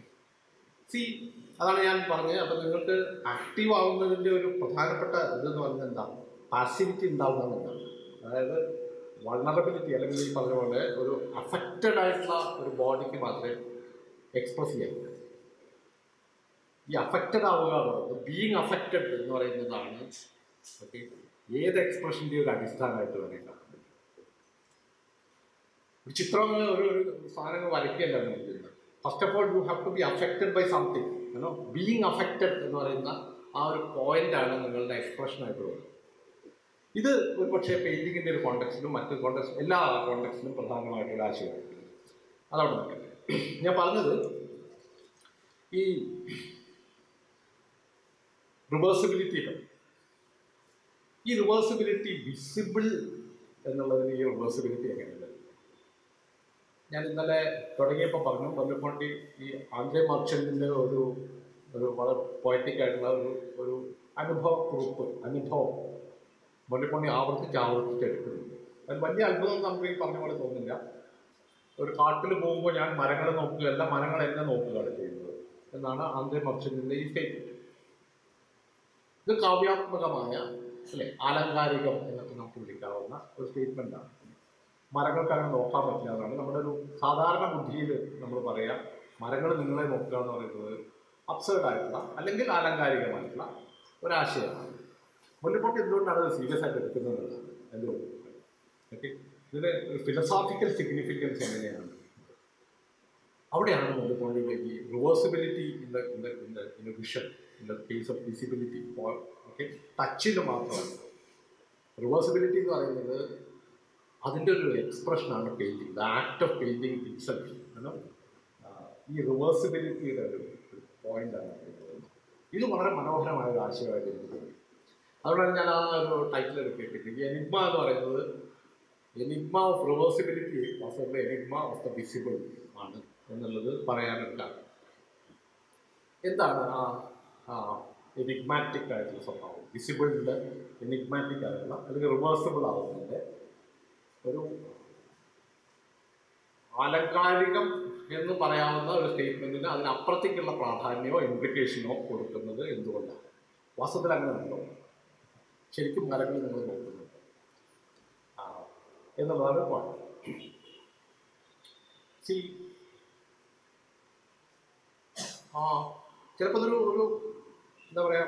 see അതാണ് ഞാൻ പറഞ്ഞത് അപ്പം നിങ്ങൾക്ക് ആക്റ്റീവ് ആവുന്നതിൻ്റെ ഒരു പ്രധാനപ്പെട്ട ഇതെന്ന് പറയുന്നത് എന്താണ് പാസിവിറ്റി ഉണ്ടാവുന്നതെന്നാണ് അതായത് വൾണറബിലിറ്റി അല്ലെങ്കിൽ ഈ പറഞ്ഞ പോലെ ഒരു അഫക്റ്റഡ് ആയിട്ടുള്ള ഒരു ബോഡിക്ക് മാത്രമേ എക്സ്പ്രസ് ചെയ്യാൻ പറ്റൂ ഈ അഫക്റ്റഡ് ആവുക എന്നുള്ളത് ബീങ് അഫക്റ്റഡ് എന്ന് പറയുന്നതാണ് ഓക്കെ ഏത് എക്സ്പ്രഷൻ്റെ ഒരു അടിസ്ഥാനമായിട്ട് വേണേണ്ട ഒരു ചിത്രം ഒരു ഒരു സാധനങ്ങൾ വരയ്ക്കുകയല്ല നമ്മൾ ചെയ്യുന്നത് first of all you have to be affected by something you know being affected എന്ന് പറയുന്ന ആ ഒരു പോയിന്റാണ് നിങ്ങളുടെ എക്സ്പ്രഷനായിട്ട് വരുന്നത് ഇത് ഒരു പക്ഷേ പെയിൻറ്റിങ്ങിൻ്റെ ഒരു കോണ്ടക്സ്റ്റിലും മറ്റ് കോണ്ടക്സ് എല്ലാ കോണ്ടക്സ്റ്റിലും പ്രധാനമായിട്ടുള്ള ആശയമാണ് അതവിടെ നിൽക്കട്ടെ ഞാൻ പറഞ്ഞത് ഈ റിവേഴ്സിബിലിറ്റി പറ്റി ഈ റിവേഴ്സിബിലിറ്റി വിസിബിൾ എന്നുള്ളതിന് ഈ റിവേഴ്സിബിലിറ്റി എങ്ങനെയുണ്ട് ഞാൻ ഇന്നലെ തുടങ്ങിയപ്പോൾ പറഞ്ഞു വല്ലപ്പോണ്ടി ഈ ആന്ധ്ര മർച്ചൻറ്റിൻ്റെ ഒരു ഒരു വളരെ പോയറ്റിക് ആയിട്ടുള്ള ഒരു ഒരു അനുഭവ കുറിപ്പ് അനുഭവം വല്ലപ്പോണ്ടി ആവർത്തിച്ച് ആവർത്തിച്ച് എടുക്കുന്നുണ്ട് അത് വലിയ അത്ഭുതം നമുക്ക് ഈ പറഞ്ഞ പോലെ തോന്നില്ല ഒരു കാട്ടിൽ പോകുമ്പോൾ ഞാൻ മരങ്ങൾ നോക്കുക എല്ലാ മരങ്ങൾ എന്നെ നോക്കുകയാണ് ചെയ്യുന്നത് എന്നാണ് ആന്ധ്ര മർച്ചൻറ്റിൻ്റെ ഈ സ്റ്റേറ്റ്മെൻറ്റ് ഇത് കാവ്യാത്മകമായ അല്ലെ ആലങ്കാരികം എന്നൊക്കെ നമുക്ക് വിളിക്കാവുന്ന ഒരു സ്റ്റേറ്റ്മെൻ്റാണ് മരങ്ങൾക്ക് അങ്ങനെ നോക്കാൻ പറ്റില്ല എന്നാണ് നമ്മുടെ ഒരു സാധാരണ ബുദ്ധിയിൽ നമ്മൾ പറയാം മരങ്ങൾ നിങ്ങളെ നോക്കുക എന്ന് പറയുന്നത് അബ്സേർഡ് ആയിട്ടുള്ള അല്ലെങ്കിൽ ആലങ്കാരികമായിട്ടുള്ള ഒരാശയമാണ് മുല്ലപ്പൊട്ടി എന്തുകൊണ്ടാണ് അത് സീരിയസ് ആയിട്ട് എടുക്കുന്നത് എന്നുള്ളതാണ് എൻ്റെ ഒരു ഓക്കെ ഇതിന് ഫിലോസോഫിക്കൽ സിഗ്നിഫിക്കൻസ് എങ്ങനെയാണ് അവിടെയാണ് മുല്ലപ്പൊണ്ടിയുടെ ഈ reversibility in the in the in the in vision in the case of visibility okay ടച്ചിൽ മാത്രമല്ല റിവേഴ്സിബിലിറ്റി എന്ന് പറയുന്നത് അതിൻ്റെ ഒരു എക്സ്പ്രഷനാണ് painting the act of painting itself കാരണം ഈ റിവേഴ്സിബിലിറ്റിയുടെ ഒരു പോയിന്റാണ് ഇത് വളരെ മനോഹരമായ ഒരു ആശയമായിട്ട് എനിക്ക് തോന്നി അതുകൊണ്ടാണ് ഞാൻ ആ ഒരു ടൈറ്റിൽ എടുക്കിയിട്ടുണ്ട് ഈ എനിഗ്മ എന്ന് പറയുന്നത് എനിഗ്മ ഓഫ് റിവേഴ്സിബിലിറ്റി വാസ്തവത്തിൽ എനിഗ്മ ഓഫ് ദ വിസിബിൾ ആണ് എന്നുള്ളത് പറയാനൊരു കാരണം എന്താണ് ആ ആ എനിഗ്മാറ്റിക് ആയിട്ടുള്ള സ്വഭാവം വിസിബിളിൻ്റെ എനിഗ്മാറ്റിക് ആയിട്ടുള്ള അല്ലെങ്കിൽ റിവേഴ്സിബിൾ ആവുന്നതിൻ്റെ ഒരു ആലങ്കാരികം എന്ന് പറയാവുന്ന ഒരു സ്റ്റേറ്റ്മെൻറ്റിന് അതിനപ്പുറത്തേക്കുള്ള പ്രാധാന്യമോ ഇംപ്ലിക്കേഷനോ കൊടുക്കുന്നത് എന്തുകൊണ്ടാണ് വാസ്തവത്തിൽ അങ്ങനെ ഉണ്ടോ ശരിക്കും മരങ്ങൾ നിങ്ങൾ നോക്കുന്നുണ്ട് ആ എന്നുള്ളതാണ് പോയിന്റ് സി ആ ചിലപ്പോൾ അതൊരു ഒരു എന്താ പറയുക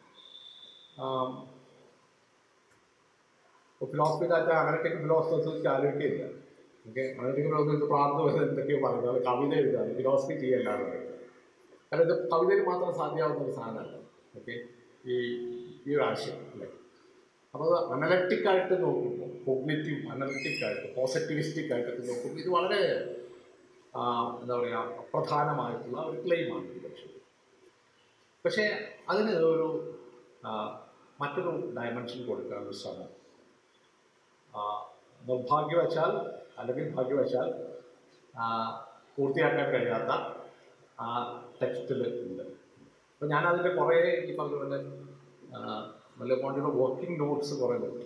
ഫിലോസഫി ദാറ്റ് അനലറ്റിക് ഫിലോസഫേഴ്സ് ആലോചിക്കില്ല ഓക്കെ അനലറ്റിക് ഫിലോസഫേഴ്സ് പ്രാർത്ഥന വരുന്നത് എന്തൊക്കെയോ പറയുന്നത് അത് കവിത എഴുതാറ് ഫിലോസഫി ചെയ്യല്ലാതെ കാരണം ഇത് കവിതയിൽ മാത്രം സാധ്യമാവുന്ന ഒരു സാധനമല്ല ഓക്കെ ഈ ഈ ഒരു ആശയം അല്ലേ അപ്പോൾ അത് അനലറ്റിക് ആയിട്ട് നോക്കുമ്പോൾ കോഗ്നേറ്റീവ് അനലറ്റിക് ആയിട്ട് പോസിറ്റിവിസ്റ്റിക് ആയിട്ടൊക്കെ നോക്കുമ്പോൾ ഇത് വളരെ ആ, എന്താ പറയുക അപ്രധാനമായിട്ടുള്ള ഒരു ക്ലെയിമാണ് ഇത് പക്ഷേ പക്ഷേ അതിന് ഒരു ആ, മറ്റൊരു ഡയമെൻഷൻ കൊടുക്കാനൊരു ശ്രമം ആ, നിർഭാഗ്യവശാൽ അല്ലെങ്കിൽ ഭാഗ്യവശാൽ ആ, പൂർത്തിയാക്കാൻ കഴിയാത്ത ആ ടെക്സ്റ്റിൽ ഉണ്ട് അപ്പോൾ ഞാനതിൻ്റെ കുറേ ഈ പറഞ്ഞ പോലെ മല്ലപ്പോണ്ടിയുടെ വർക്കിംഗ് നോട്ട്സ് കുറേ നോക്കി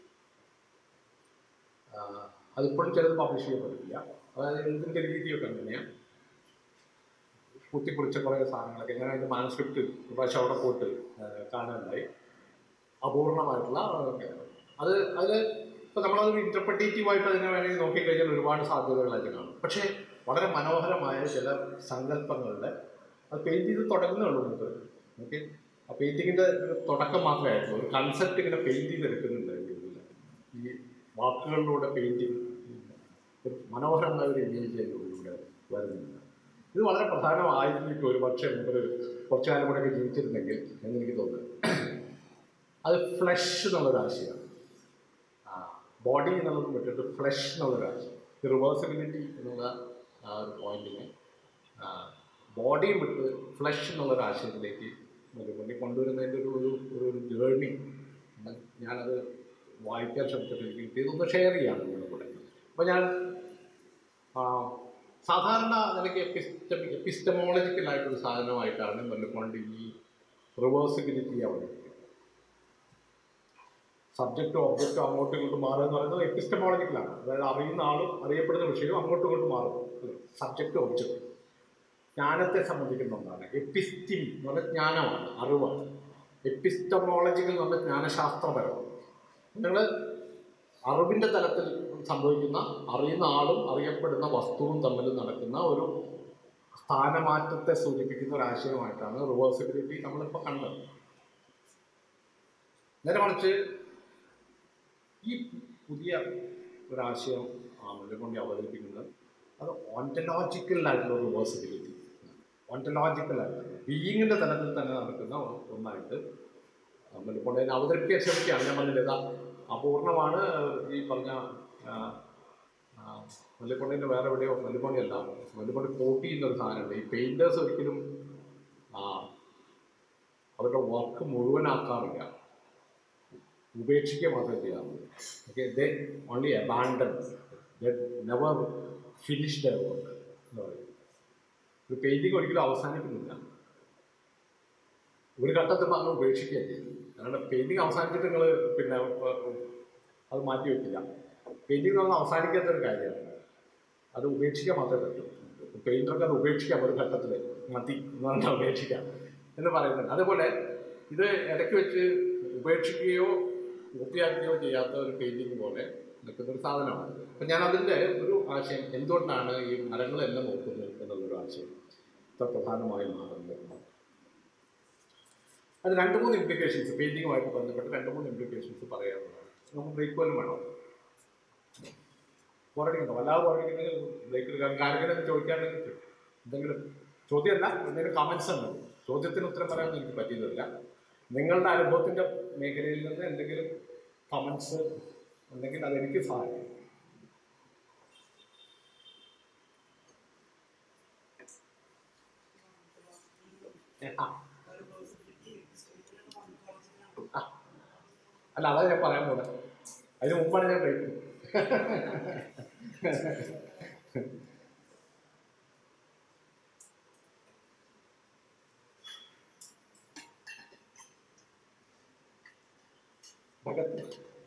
ആ, അതിപ്പോഴും ചിലത് പബ്ലിഷ് ചെയ്യപ്പെട്ടിട്ടില്ല അതായത് ഇതിൻ്റെ രീതിയൊക്കെ അങ്ങനെയാണ് കുത്തിക്കുറിച്ച കുറേ സാധനങ്ങളൊക്കെ ഞാൻ അതിൻ്റെ മാനസ്ക്രിപ്റ്റ് പ്രാവശ്യം അവിടെ പോയിട്ട് ആ, കാണാനുണ്ടായി അപൂർണമായിട്ടുള്ള അതൊക്കെ. അത് അതിൽ ഇപ്പോൾ നമ്മളത് ഇൻ്റർപ്രറ്റേറ്റീവായിട്ട് അതിനെ വേണമെങ്കിൽ നോക്കിക്കഴിഞ്ഞാൽ ഒരുപാട് സാധ്യതകൾ അതിൽ കാണും പക്ഷേ വളരെ മനോഹരമായ ചില സങ്കല്പങ്ങളുടെ അത് പെയിൻറ്റ് ചെയ്ത് തുടങ്ങുന്നേ ഉള്ളൂ നമുക്ക് ഓക്കെ ആ പെയിൻറ്റിങ്ങിൻ്റെ തുടക്കം മാത്രമേ ആയിട്ടുള്ളൂ ഒരു കൺസെപ്റ്റ് ഇങ്ങനെ പെയിൻറ്റ് ചെയ്തെടുക്കുന്നുണ്ട് അതിൻ്റെ ഉള്ളിൽ. ഈ വാക്കുകളിലൂടെ പെയിൻറ്റിങ് ഒരു മനോഹരമായ ഒരു ഇമേജ് അതിൻ്റെ ഉള്ളിലൂടെ വരുന്നുണ്ട് ഇത് വളരെ പ്രധാനമായിരിക്കും ഒരു പക്ഷേ ഒരു കുറച്ചു കാലം കൂടെയൊക്കെ ജീവിച്ചിരുന്നെങ്കിൽ എന്നെനിക്ക് തോന്നുന്നത് അത് ഫ്ലഷ് എന്നുള്ളൊരു ആശയമാണ് ബോഡി എന്നുള്ളത് വിട്ടിട്ട് ഫ്ലഷ് എന്നുള്ളൊരു ആശയം റിവേഴ്സിബിലിറ്റി എന്നുള്ള ആ ഒരു പോയിന്റിനെ ബോഡിയും വിട്ട് ഫ്ലഷ് എന്നുള്ളൊരു ആശയത്തിലേക്ക് മുൻപി കൊണ്ടുവരുന്നതിൻ്റെ ഒരു ഒരു ഒരു ഒരു ജേർണി ഞാനത് വായിക്കാൻ ശ്രമിച്ചിട്ട് എനിക്ക് കിട്ടിയത് ഒന്ന് ഷെയർ ചെയ്യാം നിങ്ങളുടെ കൂടെ അപ്പോൾ ഞാൻ ആ, സാധാരണ നിലയ്ക്ക് എപ്പിസ്റ്റം എപ്പിസ്റ്റമോളജിക്കൽ ആയിട്ടൊരു സാധനമായിട്ടാണ് മുല്ലപ്പോണ്ട് ഈ റിവേഴ്സിബിലിറ്റി അവതരിപ്പിക്കുന്നത് സബ്ജക്റ്റും ഒബ്ജക്റ്റും അങ്ങോട്ടും ഇങ്ങോട്ടും മാറുക എന്ന് പറയുന്നത് എപ്പിസ്റ്റമോളജിക്കലാണ് അതായത് അറിയുന്ന ആളും അറിയപ്പെടുന്ന വിഷയവും അങ്ങോട്ടും ഇങ്ങോട്ടും മാറും സബ്ജക്റ്റ് ഒബ്ജക്റ്റ് ജ്ഞാനത്തെ സംബന്ധിക്കുന്ന ഒന്നാണ് എപ്പിസ്റ്റിം എന്ന് പറഞ്ഞാൽ ജ്ഞാനമാണ് അറിവാണ് എപ്പിസ്റ്റമോളജിക്കൽ എന്ന് പറഞ്ഞാൽ ജ്ഞാനശാസ്ത്രപരമാണ് നിങ്ങൾ അറിവിൻ്റെ തലത്തിൽ സംഭവിക്കുന്ന അറിയുന്ന ആളും അറിയപ്പെടുന്ന വസ്തുവും തമ്മിൽ നടക്കുന്ന ഒരു സ്ഥാനമാറ്റത്തെ സൂചിപ്പിക്കുന്ന ഒരു ആശയമായിട്ടാണ് റിവേഴ്സിബിലിറ്റി നമ്മളിപ്പോൾ കണ്ടത് നേരെ മറിച്ച് ഈ പുതിയ ഒരാശയം ആ മുല്ലക്കൊണ്ടി അവതരിപ്പിക്കുന്നത് അത് ഓണ്ടലോജിക്കൽ ആയിട്ടുള്ള റിവേഴ്സിബിലിറ്റി ഓണ്ടലോജിക്കൽ അല്ല ബീയിങ്ങിൻ്റെ തലത്തിൽ തന്നെ നടക്കുന്ന ഒന്നായിട്ട് മല്ലുപ്പൊണ്ടി അതിനെ അവതരിപ്പിക്കാൻ ശ്രമിക്കുകയാണ് ഞാൻ പറഞ്ഞില്ല ഇതാ അപൂർണമാണ് ഈ പറഞ്ഞ ആ, ആ, മല്ലുപ്പൊണ്ടിൻ്റെ വേറെ എവിടെയോ മല്ലുപ്പൊണ്ടി അല്ല മല്ലുപ്പൊണ്ടി കോട്ട് ചെയ്യുന്ന ഒരു സാധനമുണ്ട് ഈ പെയിൻറ്റേഴ്സ് ഒരിക്കലും ആ, അവരുടെ വർക്ക് മുഴുവനാക്കാറില്ല ഉപേക്ഷിക്കുക മാത്രമേ ചെയ്യാറുള്ളൂ okay they only abandon never finish the work എന്ന് പറയും ഒരു പെയിൻറ്റിങ് ഒരിക്കലും അവസാനിക്കുന്നില്ല ഒരു ഘട്ടത്തിൽ അങ്ങ് ഉപേക്ഷിക്കുക ചെയ്യുന്നത് കാരണം പെയിൻറ്റിങ് അവസാനിച്ചിട്ട് നിങ്ങൾ പിന്നെ ഏർ, അത് മാറ്റി വെക്കില്ല പെയിൻറ്റിങ് എന്ന് പറഞ്ഞാൽ അവസാനിക്കാത്ത ഒരു കാര്യമാണ് അത് ഉപേക്ഷിക്കാൻ മാത്രമേ പറ്റൂ പെയിൻറ്റർക്ക് അത് ഉപേക്ഷിക്കാം ഒരു ഘട്ടത്തിൽ മതി എന്ന് പറഞ്ഞാൽ ഉപേക്ഷിക്കാം എന്ന് പറയുന്നുണ്ട് അതുപോലെ ഇത് ഇടയ്ക്ക് വെച്ച് ഉപേക്ഷിക്കുകയോ പൂർത്തിയാക്കുകയോ ചെയ്യാത്ത ഒരു പെയിൻറ്റിങ് പോലെ നിൽക്കുന്ന ഒരു സാധനമാണ് അപ്പം ഞാൻ അതിൻ്റെ ഒരു ആശയം എന്തുകൊണ്ടാണ് ഈ മരങ്ങളെല്ലാം നോക്കുന്നത് എന്നുള്ളൊരു ആശയം ഇത്ര പ്രധാനമായി മാറുന്നത് അത് രണ്ട് മൂന്ന് ഇംപ്ലിക്കേഷൻസ് പെയിൻറ്റിങ്ങുമായിട്ട് ബന്ധപ്പെട്ട് രണ്ട് മൂന്ന് ഇംപ്ലിക്കേഷൻസ് പറയാവുന്നതാണ് നമുക്ക് ബ്രേക്ക് പോലും വേണം ബോറടിക്കണ്ടോ വല്ലാതെ ബോറടിക്കുന്നെങ്കിൽ ബ്രേക്ക് എടുക്കാൻ ആരെങ്കിലും ചോദിക്കാണ്ടെങ്കിൽ എന്തെങ്കിലും ചോദ്യമല്ല എന്തെങ്കിലും കമൻസ് ഉണ്ട് ചോദ്യത്തിന് ഉത്തരം പറയാനൊന്നും എനിക്ക് പറ്റിയതില്ല നിങ്ങളുടെ അനുഭവത്തിൻ്റെ മേഖലയിൽ നിന്ന് എന്തെങ്കിലും കമൻസ് ഉണ്ടെങ്കിൽ അതെനിക്ക് സഹായിക്കും ആ ആ. അല്ല അതാ ഞാൻ പറയാൻ പോകുന്നത് അതിന് മുമ്പാണ് ഞാൻ ബ്രേക്ക് ഭഗത്ത്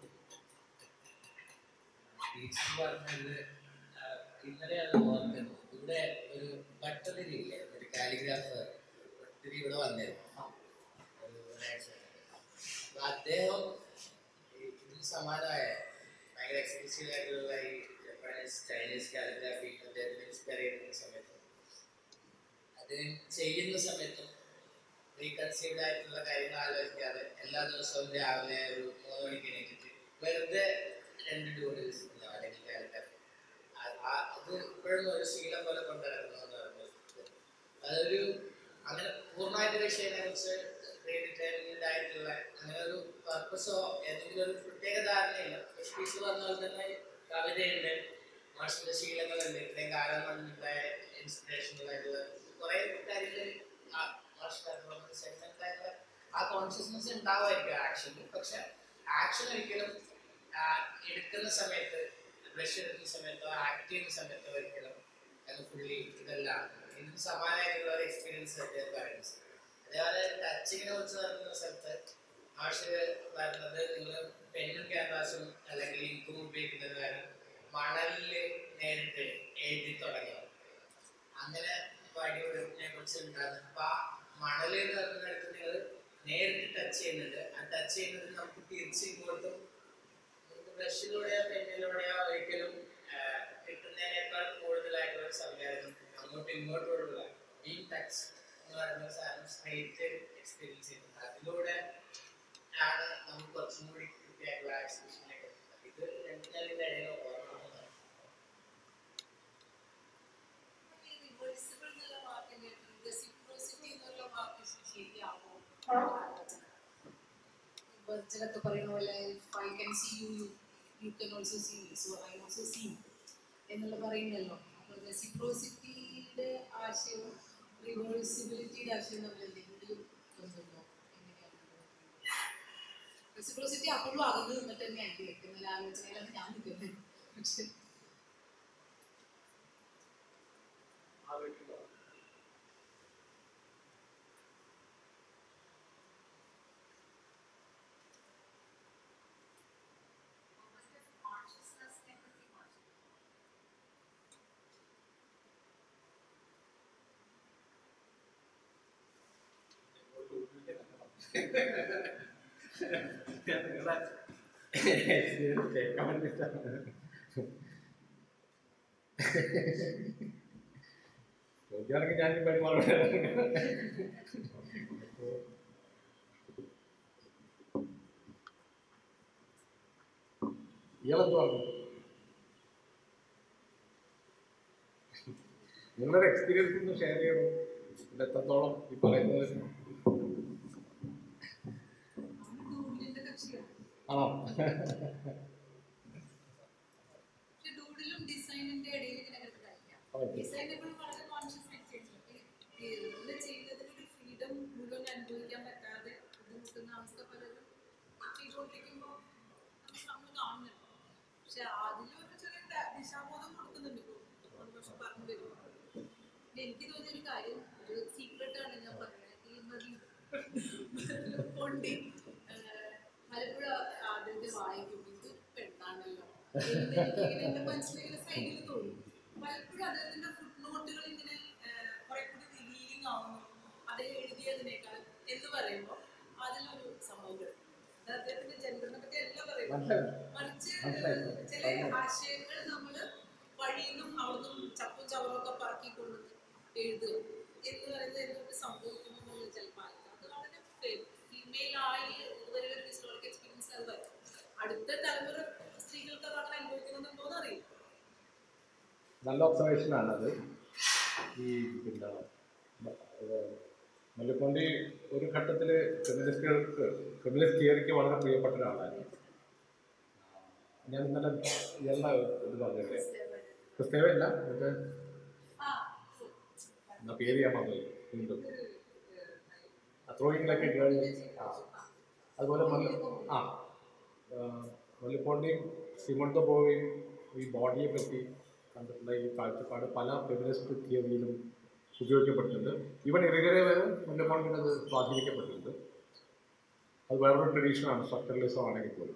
ടീച്ചർ പറഞ്ഞത് ആ, ഇന്നലെയാണ് ഓർക്കുന്നത് ഇവിടെ ഒരു ഭട്ടതിരി ഇല്ലേ ഒരു കാലിഗ്രാഫർ ഭട്ടതിരി ഇവിടെ വന്നിരുന്നു ഒരു ഒരാഴ്ച മുന്നേ. അപ്പൊ അദ്ദേഹം ഈ- ഇതിന് സമാനമായ ഭയങ്കര എക്സ്പെൻസീവ് ആയിട്ടുള്ള ഈ ജപ്പാനീസ് ചൈനീസ് കാലിഗ്രാഫി അദ്ദേഹത്തിന് ഇൻസ്പയർ ചെയ്യുന്ന സമയത്ത് അത് ചെയ്യുന്ന സമയത്തും റീകൺസീവ്ഡ് ആയിട്ടുള്ള കാര്യങ്ങൾ ആലോചിക്കാതെ എല്ലാ ദിവസവും രാവിലെ ഒരു മൂന്ന് മണിക്ക് എണീറ്റിട്ട് വെറുതെ രണ്ട് ഡ്യൂഡിൽസ് അല്ലെങ്കിൽ കാലിഗ്രാഫി അത് ഇപ്പോഴും ഒരു ശീലം പോലെ കൊണ്ടുനടക്കുന്നു പറയുന്നത് അതൊരു അങ്ങനെ പൂർണ്ണമായിട്ട് വിഷയത്തെ കുറിച്ച് ഡീറ്റെയിൽഡ് ആയിട്ടുള്ള അങ്ങനെ ഒരു പർപ്പസോ ഏതെങ്കിലും ഒരു പ്രത്യേക ധാരണയില്ല സ്പീച്ച് പറഞ്ഞ പോലെ തന്നെ കവിതയുണ്ട് മാഷിന്റെ ശീലങ്ങളുണ്ട് ഇത്രയും കാലം വന്നിട്ടുണ്ടായ ഇൻസ്പിറേഷണലായിട്ടുള്ള കുറെ കാര്യങ്ങൾ സെഗ്മെന്റ് ആയിട്ടുള്ള ആ കോൺഷ്യസ്നെസ് ഉണ്ടാവുമായിരിക്കും ആക്ഷനിൽ പക്ഷെ ആക്ഷൻ ഒരിക്കലും ആ, എടുക്കുന്ന സമയത്ത് ബ്രഷ് എടുക്കുന്ന സമയത്തോ ആക്ട് ചെയ്യുന്ന സമയത്തോ ഒരിക്കലും അത് ഫുള്ളി ഇതല്ല ഇതിന് സമാനമായിട്ടുള്ള ഒരു എക്സ്പീരിയൻസ് അദ്ദേഹം പറയുന്നത് അതേപോലെ ടച്ചിങ്ങിനെ കുറിച്ച് പറയുന്ന സ്ഥലത്ത് മാഷ് പറയുന്നത് നിങ്ങൾ പെന്നും ക്യാൻവാസും അല്ലെങ്കിൽ ഇങ്കും ഉപയോഗിക്കുന്നത് കാരണം മണലിൽ നേരിട്ട് എഴുതി തുടങ്ങിയത് അങ്ങനെ വടിവെടുപ്പിനെ കുറിച്ച് ഉണ്ടാകുന്നത് അപ്പൊ ആ മണല് എന്ന് പറയുന്നിടത്ത് നിങ്ങൾ നേരിട്ട് ടച്ച് ചെയ്യുന്നുണ്ട് ആ ടച്ച് ചെയ്യുന്നത് നമുക്ക് തിരിച്ച് ഇങ്ങോട്ടും നമുക്ക് ബ്രഷിലൂടെയോ പെന്നിലൂടെയോ ഒരിക്കലും ആ, കിട്ടുന്നതിനേക്കാൾ കൂടുതലായിട്ടുള്ള ഒരു സംവിധാനം അങ്ങോട്ടും ഇങ്ങോട്ടും ഉള്ള ഈ ടച്ച് എന്ന് പറയുന്ന സാധനം സ്ട്രേറ്റ് എക്സ്പീരിയൻസ് ചെയ്യുന്നത് അതിലൂടെ ആണ് നമുക്ക് കുറച്ചും കൂടി കൃത്യമായിട്ടുള്ള എക്സ്പ്രഷനിലേക്ക് എത്തുന്നത് ഇത് രണ്ടിന്റെ ഇടയിൽ ഓർമ്മ ഈ reversible എന്നുള്ള വാക്കിന്റെ reciprocity എന്നുള്ള വാക്ക് ശരിയാവോ? ആലോചന. ബർജനൊക്കെ പറയുന്ന പോലെ I can see you you can also see so I also see എന്നുള്ള പറയുന്നല്ലോ അപ്പോൾ റെസിപ്രോസിറ്റിയുടെ ആശയവും റിവേഴ്സിബിലിറ്റിയുടെ ആശയവും തമ്മിൽ എന്തെങ്കിലും ബന്ധമുണ്ടോ എങ്ങനെയാണ് റെസിപ്രോസിറ്റി അപ്പോഴും അകന്ന് നിന്നിട്ട് തന്നെയാണ് എന്നുള്ള ആലോചനയിലാണ് ഞാൻ നിൽക്കുന്നത് പക്ഷെ കേൾക്കാൻ വേണ്ടിയിട്ടാണ് ചോദിക്കുകയാണെങ്കിൽ ഞാൻ ഈ പരിപാടി ഇയാളെന്ത് പറഞ്ഞു നിങ്ങളുടെ എക്സ്പീരിയൻസ് ഒന്ന് ഷെയർ ചെയ്യണം ഇത് എത്രത്തോളം ഈ പറയുന്നത് ഡൂഡിലിന്റെ കക്ഷിയാണ് ആണോ പക്ഷെ ഡൂഡിലും ഡിസൈനിന്റെ ഇടയിൽ ഇങ്ങനെ കിടക്കായിരിക്കാം Okay. ഡിസൈൻ എപ്പോഴും വളരെ കോൺഷ്യസ് ആയിട്ട് ചെയ്യുന്നു ഇത് ചെയ്യുന്നതിന് ഒരു ഫ്രീഡം മുഴുവൻ അനുഭവിക്കാൻ പറ്റാതെ ബുദ്ധിമുട്ടുന്ന അവസ്ഥ പലരും ചെയ്തുകൊണ്ടിരിക്കുമ്പോൾ നമ്മൾ കാണുന്നുണ്ട് പക്ഷെ അതിലൊരു ചെറിയ ദ- ദിശാബോധം കൊടുക്കുന്നുണ്ട് ഇപ്പോൾ പക്ഷെ പറഞ്ഞു വരുമ്പോൾ എനിക്ക് തോന്നിയൊരു കാര്യം ഒരു സീക്രട്ട് ആണ് ഞാൻ പറയുന്നത് ഈ മതി കൊണ്ടി പലപ്പോഴും ആദ്യത്തെ വായിക്കും ഇത് പെണ്ണാണല്ലോ എന്ന് എനിക്കിങ്ങനെ എന്റെ മനസ്സിലിങ്ങനെ സൈഡിൽ തോന്നും പലപ്പോഴും അദ്ദേഹത്തിന്റെ ഫുട് നോട്ടുകൾ ഇങ്ങനെ കുറെ കൂടി റിവീലിംഗ് ആവുന്നു അദ്ദേഹം എഴുതിയതിനേക്കാൾ എന്ന് പറയുമ്പോൾ അതിലൊരു സംഭവം കിടക്കും. അത് അദ്ദേഹത്തിന്റെ ജെൻഡറിനെ പറ്റി എല്ലാം പറയുന്നു മനസ്സിലായി മറിച്ച് മനസ്സിലായി. ചില ആശയങ്ങൾ നമ്മൾ വഴിയിലും അവിടുന്ന് ചപ്പും ചവറൊക്കെ പറക്കിക്കൊണ്ട് എഴുതുക എന്ന് പറയുന്നത് എന്തൊക്കെ സംഭവിക്കുന്നു ചിലപ്പോൾ അത് വളരെ ഫീമെയിൽ ആയി ഇതുവരെ ഒരു ഹിസ്റ്റോറിക് എക്സ്പീരിയൻസ് അത് വരും അടുത്ത തലമുറ സ്ത്രീകൾക്ക് അത് അങ്ങനെ അനുഭവിക്കുന്നുണ്ടോന്ന് അറിയില്ല നല്ല ഒബ്സർവേഷൻ ആണത് ഈ പിന്നെ മല്ലിപ്പൊണ്ടി ഒരു ഘട്ടത്തിൽ ഫെമിനിസ്റ്റുകൾക്ക് ഫെമിനിസ്റ്റ് തിയറിക്ക് വളരെ പ്രിയപ്പെട്ട ഒരാളായിരുന്നു ഞാൻ ഇന്നലെ ഇയാളുടെ ഇത് പറഞ്ഞില്ലേ ക്രിസ്തേവല്ല മറ്റേ ആ എന്നാ പേര് ഞാൻ പറഞ്ഞു വീണ്ടും ത്രോയിങ്ങിലൊക്കെ ഗേൾ ആ അതുപോലെ മല്ല ആ മല്ലിപ്പോണ്ടിയും സിമോൺతో പോവുകയും ഈ ബോഡിയെ പറ്റി കണ്ടിട്ടുള്ള ഈ കാഴ്ചപ്പാട് പല ഫെമിനിസ്റ്റ് തിയറിയിലും ഉപയോഗിക്കപ്പെട്ടിട്ടുണ്ട് ഈവൻ ഇറുകരെ വരെ മുല്ലപ്പോണ്ടിന് അത് സ്വാധീനിക്കപ്പെട്ടിട്ടുണ്ട് അത് വേറൊരു ട്രഡീഷനാണ് സ്ട്രക്ചറലിസം ആണെങ്കിൽ പോലും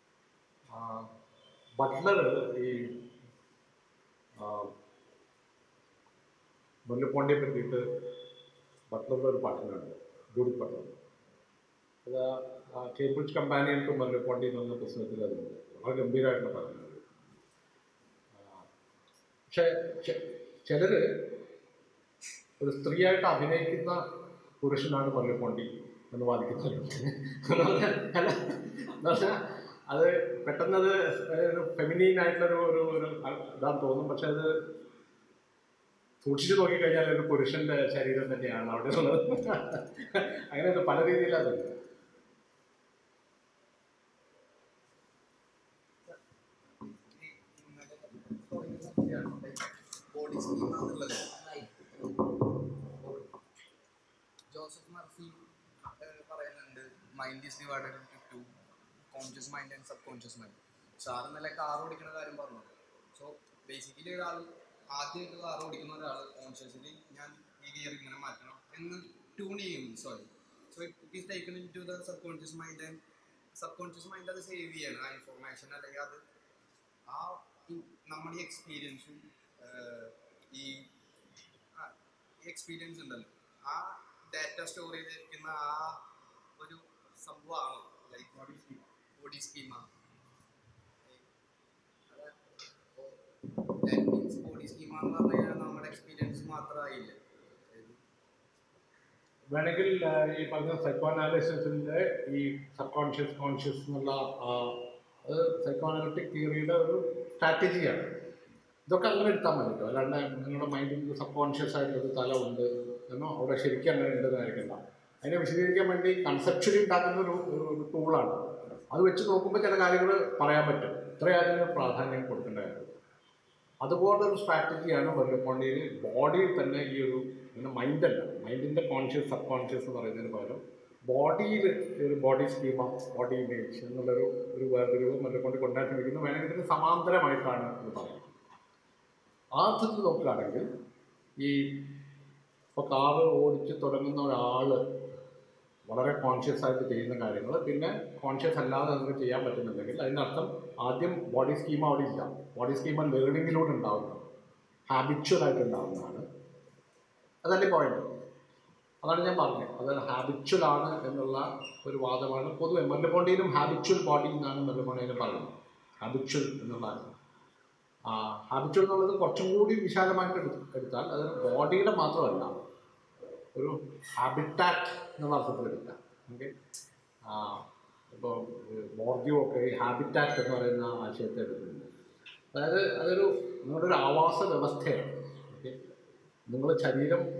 ബട്ട്ലർ ഈ ആ, മുല്ലപ്പോണ്ടിയെ പറ്റിയിട്ട് ബട്ട്ലറിൻ്റെ ഒരു പാട്ടിനുണ്ട് ജൂഡിത് ബട്ട്ലർ അത് ആ കേംബ്രിഡ്ജ് കമ്പാനിയൻ ടു മുല്ലപ്പോണ്ടി എന്ന് പറഞ്ഞ പുസ്തകത്തിൽ അതുണ്ട് വളരെ ഗംഭീരമായിട്ടുള്ള പഠനമാണ് ആ, പക്ഷേ ചിലർ ഒരു സ്ത്രീയായിട്ട് അഭിനയിക്കുന്ന പുരുഷനാണ് മുല്ലപ്പോണ്ടി എന്ന് വാദിക്കുന്നുണ്ട് എന്ന് പറഞ്ഞാൽ അല്ല, എന്ന് പറഞ്ഞാൽ അത് പെട്ടെന്നത് ഒരു ഫെമിനീൻ ആയിട്ടുള്ളൊരു ഒരു ഒരു ഇതാന്ന് തോന്നും പക്ഷെ അത് സൂക്ഷിച്ചു നോക്കിക്കഴിഞ്ഞാൽ ഒരു പുരുഷന്റെ ശരീരം തന്നെയാണ് അവിടെ ഉള്ളത് അങ്ങനെ പല രീതിയിലതുണ്ട് ബോഡി സ്കീം എന്നുള്ളത് ജോസഫ് മർഫി ഏഹ്, പറയുന്നുണ്ട് mind is divided to conscious mind and subconscious mind sir ഇന്നലെ കാർ ഓടിക്കുന്ന കാര്യം പറഞ്ഞു സോ ബേസിക്കലി ഒരാൾ ആദ്യമായിട്ട് കാർ ഓടിക്കുന്ന ഒരാൾ കോൺഷ്യസ്ലി ഞാൻ ഈ ഗിയർ ഇങ്ങനെ മാറ്റണം എന്ന് ട്യൂൺ ചെയ്യും sorry so it is taken into the subconscious mind and subconscious mind അത് സേവ് ചെയ്യണം ആ ഇൻഫർമേഷൻ അല്ലെങ്കിൽ അത് ആ ഈ നമ്മുടെ ഈ എക്സ്പീരിയൻസും ഈ എക്സ്പീരിയൻസ് ഉണ്ടല്ലോ ആ ഡാറ്റ സ്റ്റോർ ചെയ്തിരിക്കുന്ന ആ ഒരു സംഭവമാണ് like body schema means body schema എന്ന് പറഞ്ഞു കഴിഞ്ഞാൽ നമ്മുടെ എക്സ്പീരിയൻസ് മാത്രമായില്ല വേണമെങ്കിൽ ആ, ഈ പറഞ്ഞ സൈക്കോ അനാലിസിസിൻ്റെ ഈ സബ് കോൺഷ്യസ് കോൺഷ്യസ് എന്നുള്ള ആ, അത് സൈക്കോ അനാലിറ്റിക് തിയറിയുടെ ഒരു സ്ട്രാറ്റജിയാണ് ഇതൊക്കെ അങ്ങനെ എടുത്താൽ മതി കേട്ടോ അല്ലാണ്ട് നിങ്ങളുടെ മൈൻഡിൽ സബ് കോൺഷ്യസ് ആയിട്ടൊരു തല ഉണ്ട് എന്നോ അവിടെ ശരിക്കും അങ്ങനെ ഉണ്ടെന്ന് ആയിരിക്കണ്ട അതിനെ വിശദീകരിക്കാൻ വേണ്ടി കൺസെപ്ച്വലി ഉണ്ടാക്കുന്ന ഒരു ഒരു ഒരു ടൂളാണ് അത് വെച്ച് നോക്കുമ്പോൾ ചില കാര്യങ്ങൾ പറയാൻ പറ്റും ഇത്രയും അതിന് പ്രാധാന്യം കൊടുക്കേണ്ട കാര്യം അതുപോലൊരു സ്ട്രാറ്റജിയാണ് വെള്ളപ്പൊണ്ടിയിൽ ബോഡിയിൽ തന്നെ ഈ ഒരു പിന്നെ മൈൻഡല്ല മൈൻഡിൻ്റെ കോൺഷ്യസ് സബ് കോൺഷ്യസ് എന്ന് പറയുന്നതിന് പകരം ബോഡിയിൽ ഒരു ബോഡി സ്കീമ ബോഡി ഇമേജ് എന്നുള്ളൊരു ഒരു വേർതിരിവ് വെള്ളപ്പൊണ്ടി കൊണ്ടാക്കി വയ്ക്കുന്നു വേണമെങ്കിൽ ഇതിന് സമാന്തരമായിട്ടാണ് എന്ന് പറയാം ആ അർത്ഥത്തിൽ നോക്കുകയാണെങ്കിൽ ഈ ഇപ്പോൾ കാറ് ഓടിച്ച് തുടങ്ങുന്ന ഒരാൾ വളരെ കോൺഷ്യസ് ആയിട്ട് ചെയ്യുന്ന കാര്യങ്ങൾ പിന്നെ കോൺഷ്യസ് അല്ലാതെ നമുക്ക് ചെയ്യാൻ പറ്റുന്നുണ്ടെങ്കിൽ അതിനർത്ഥം ആദ്യം ബോഡി സ്കീമ അവിടെ ഇല്ല ബോഡി സ്കീമ ലേണിങ്ങിലൂടെ ഉണ്ടാവുന്നതാണ് ഹാബിച്വൽ ആയിട്ട് ഉണ്ടാവുന്നതാണ് അതല്ലേ പോയിന്റ് അതാണ് ഞാൻ പറഞ്ഞത് അത് ഹാബിച്വൽ ആണ് എന്നുള്ള ഒരു വാദമാണ് പൊതുവെ മെല്ലപ്പോണ്ടിയിലും ഹാബിച്വൽ ബോഡി എന്നാണ് മെല്ലപ്പോണ്ടിയിലും പറയുന്നത് ഹാബിച്വൽ എന്നുള്ള ഹാബിച്വൽ എന്നുള്ളത് കുറച്ചും കൂടി വിശാലമായിട്ട് എടു- എടുത്താൽ അത് ബോഡിയുടെ മാത്രമല്ല ഒരു ഹാബിറ്റാറ്റ് എന്നുള്ള അർത്ഥത്തിൽ എടുക്കാം ഓക്കെ ഇപ്പോൾ മോർഗിയോ ഒക്കെ ഈ ഹാബിറ്റാറ്റ് എന്ന് പറയുന്ന ആശയത്തെ എടുക്കുന്നുണ്ട് അതായത് അതൊരു നിങ്ങളുടെ ഒരു ആവാസ വ്യവസ്ഥയാണ് ഓക്കെ നിങ്ങൾ ശരീരം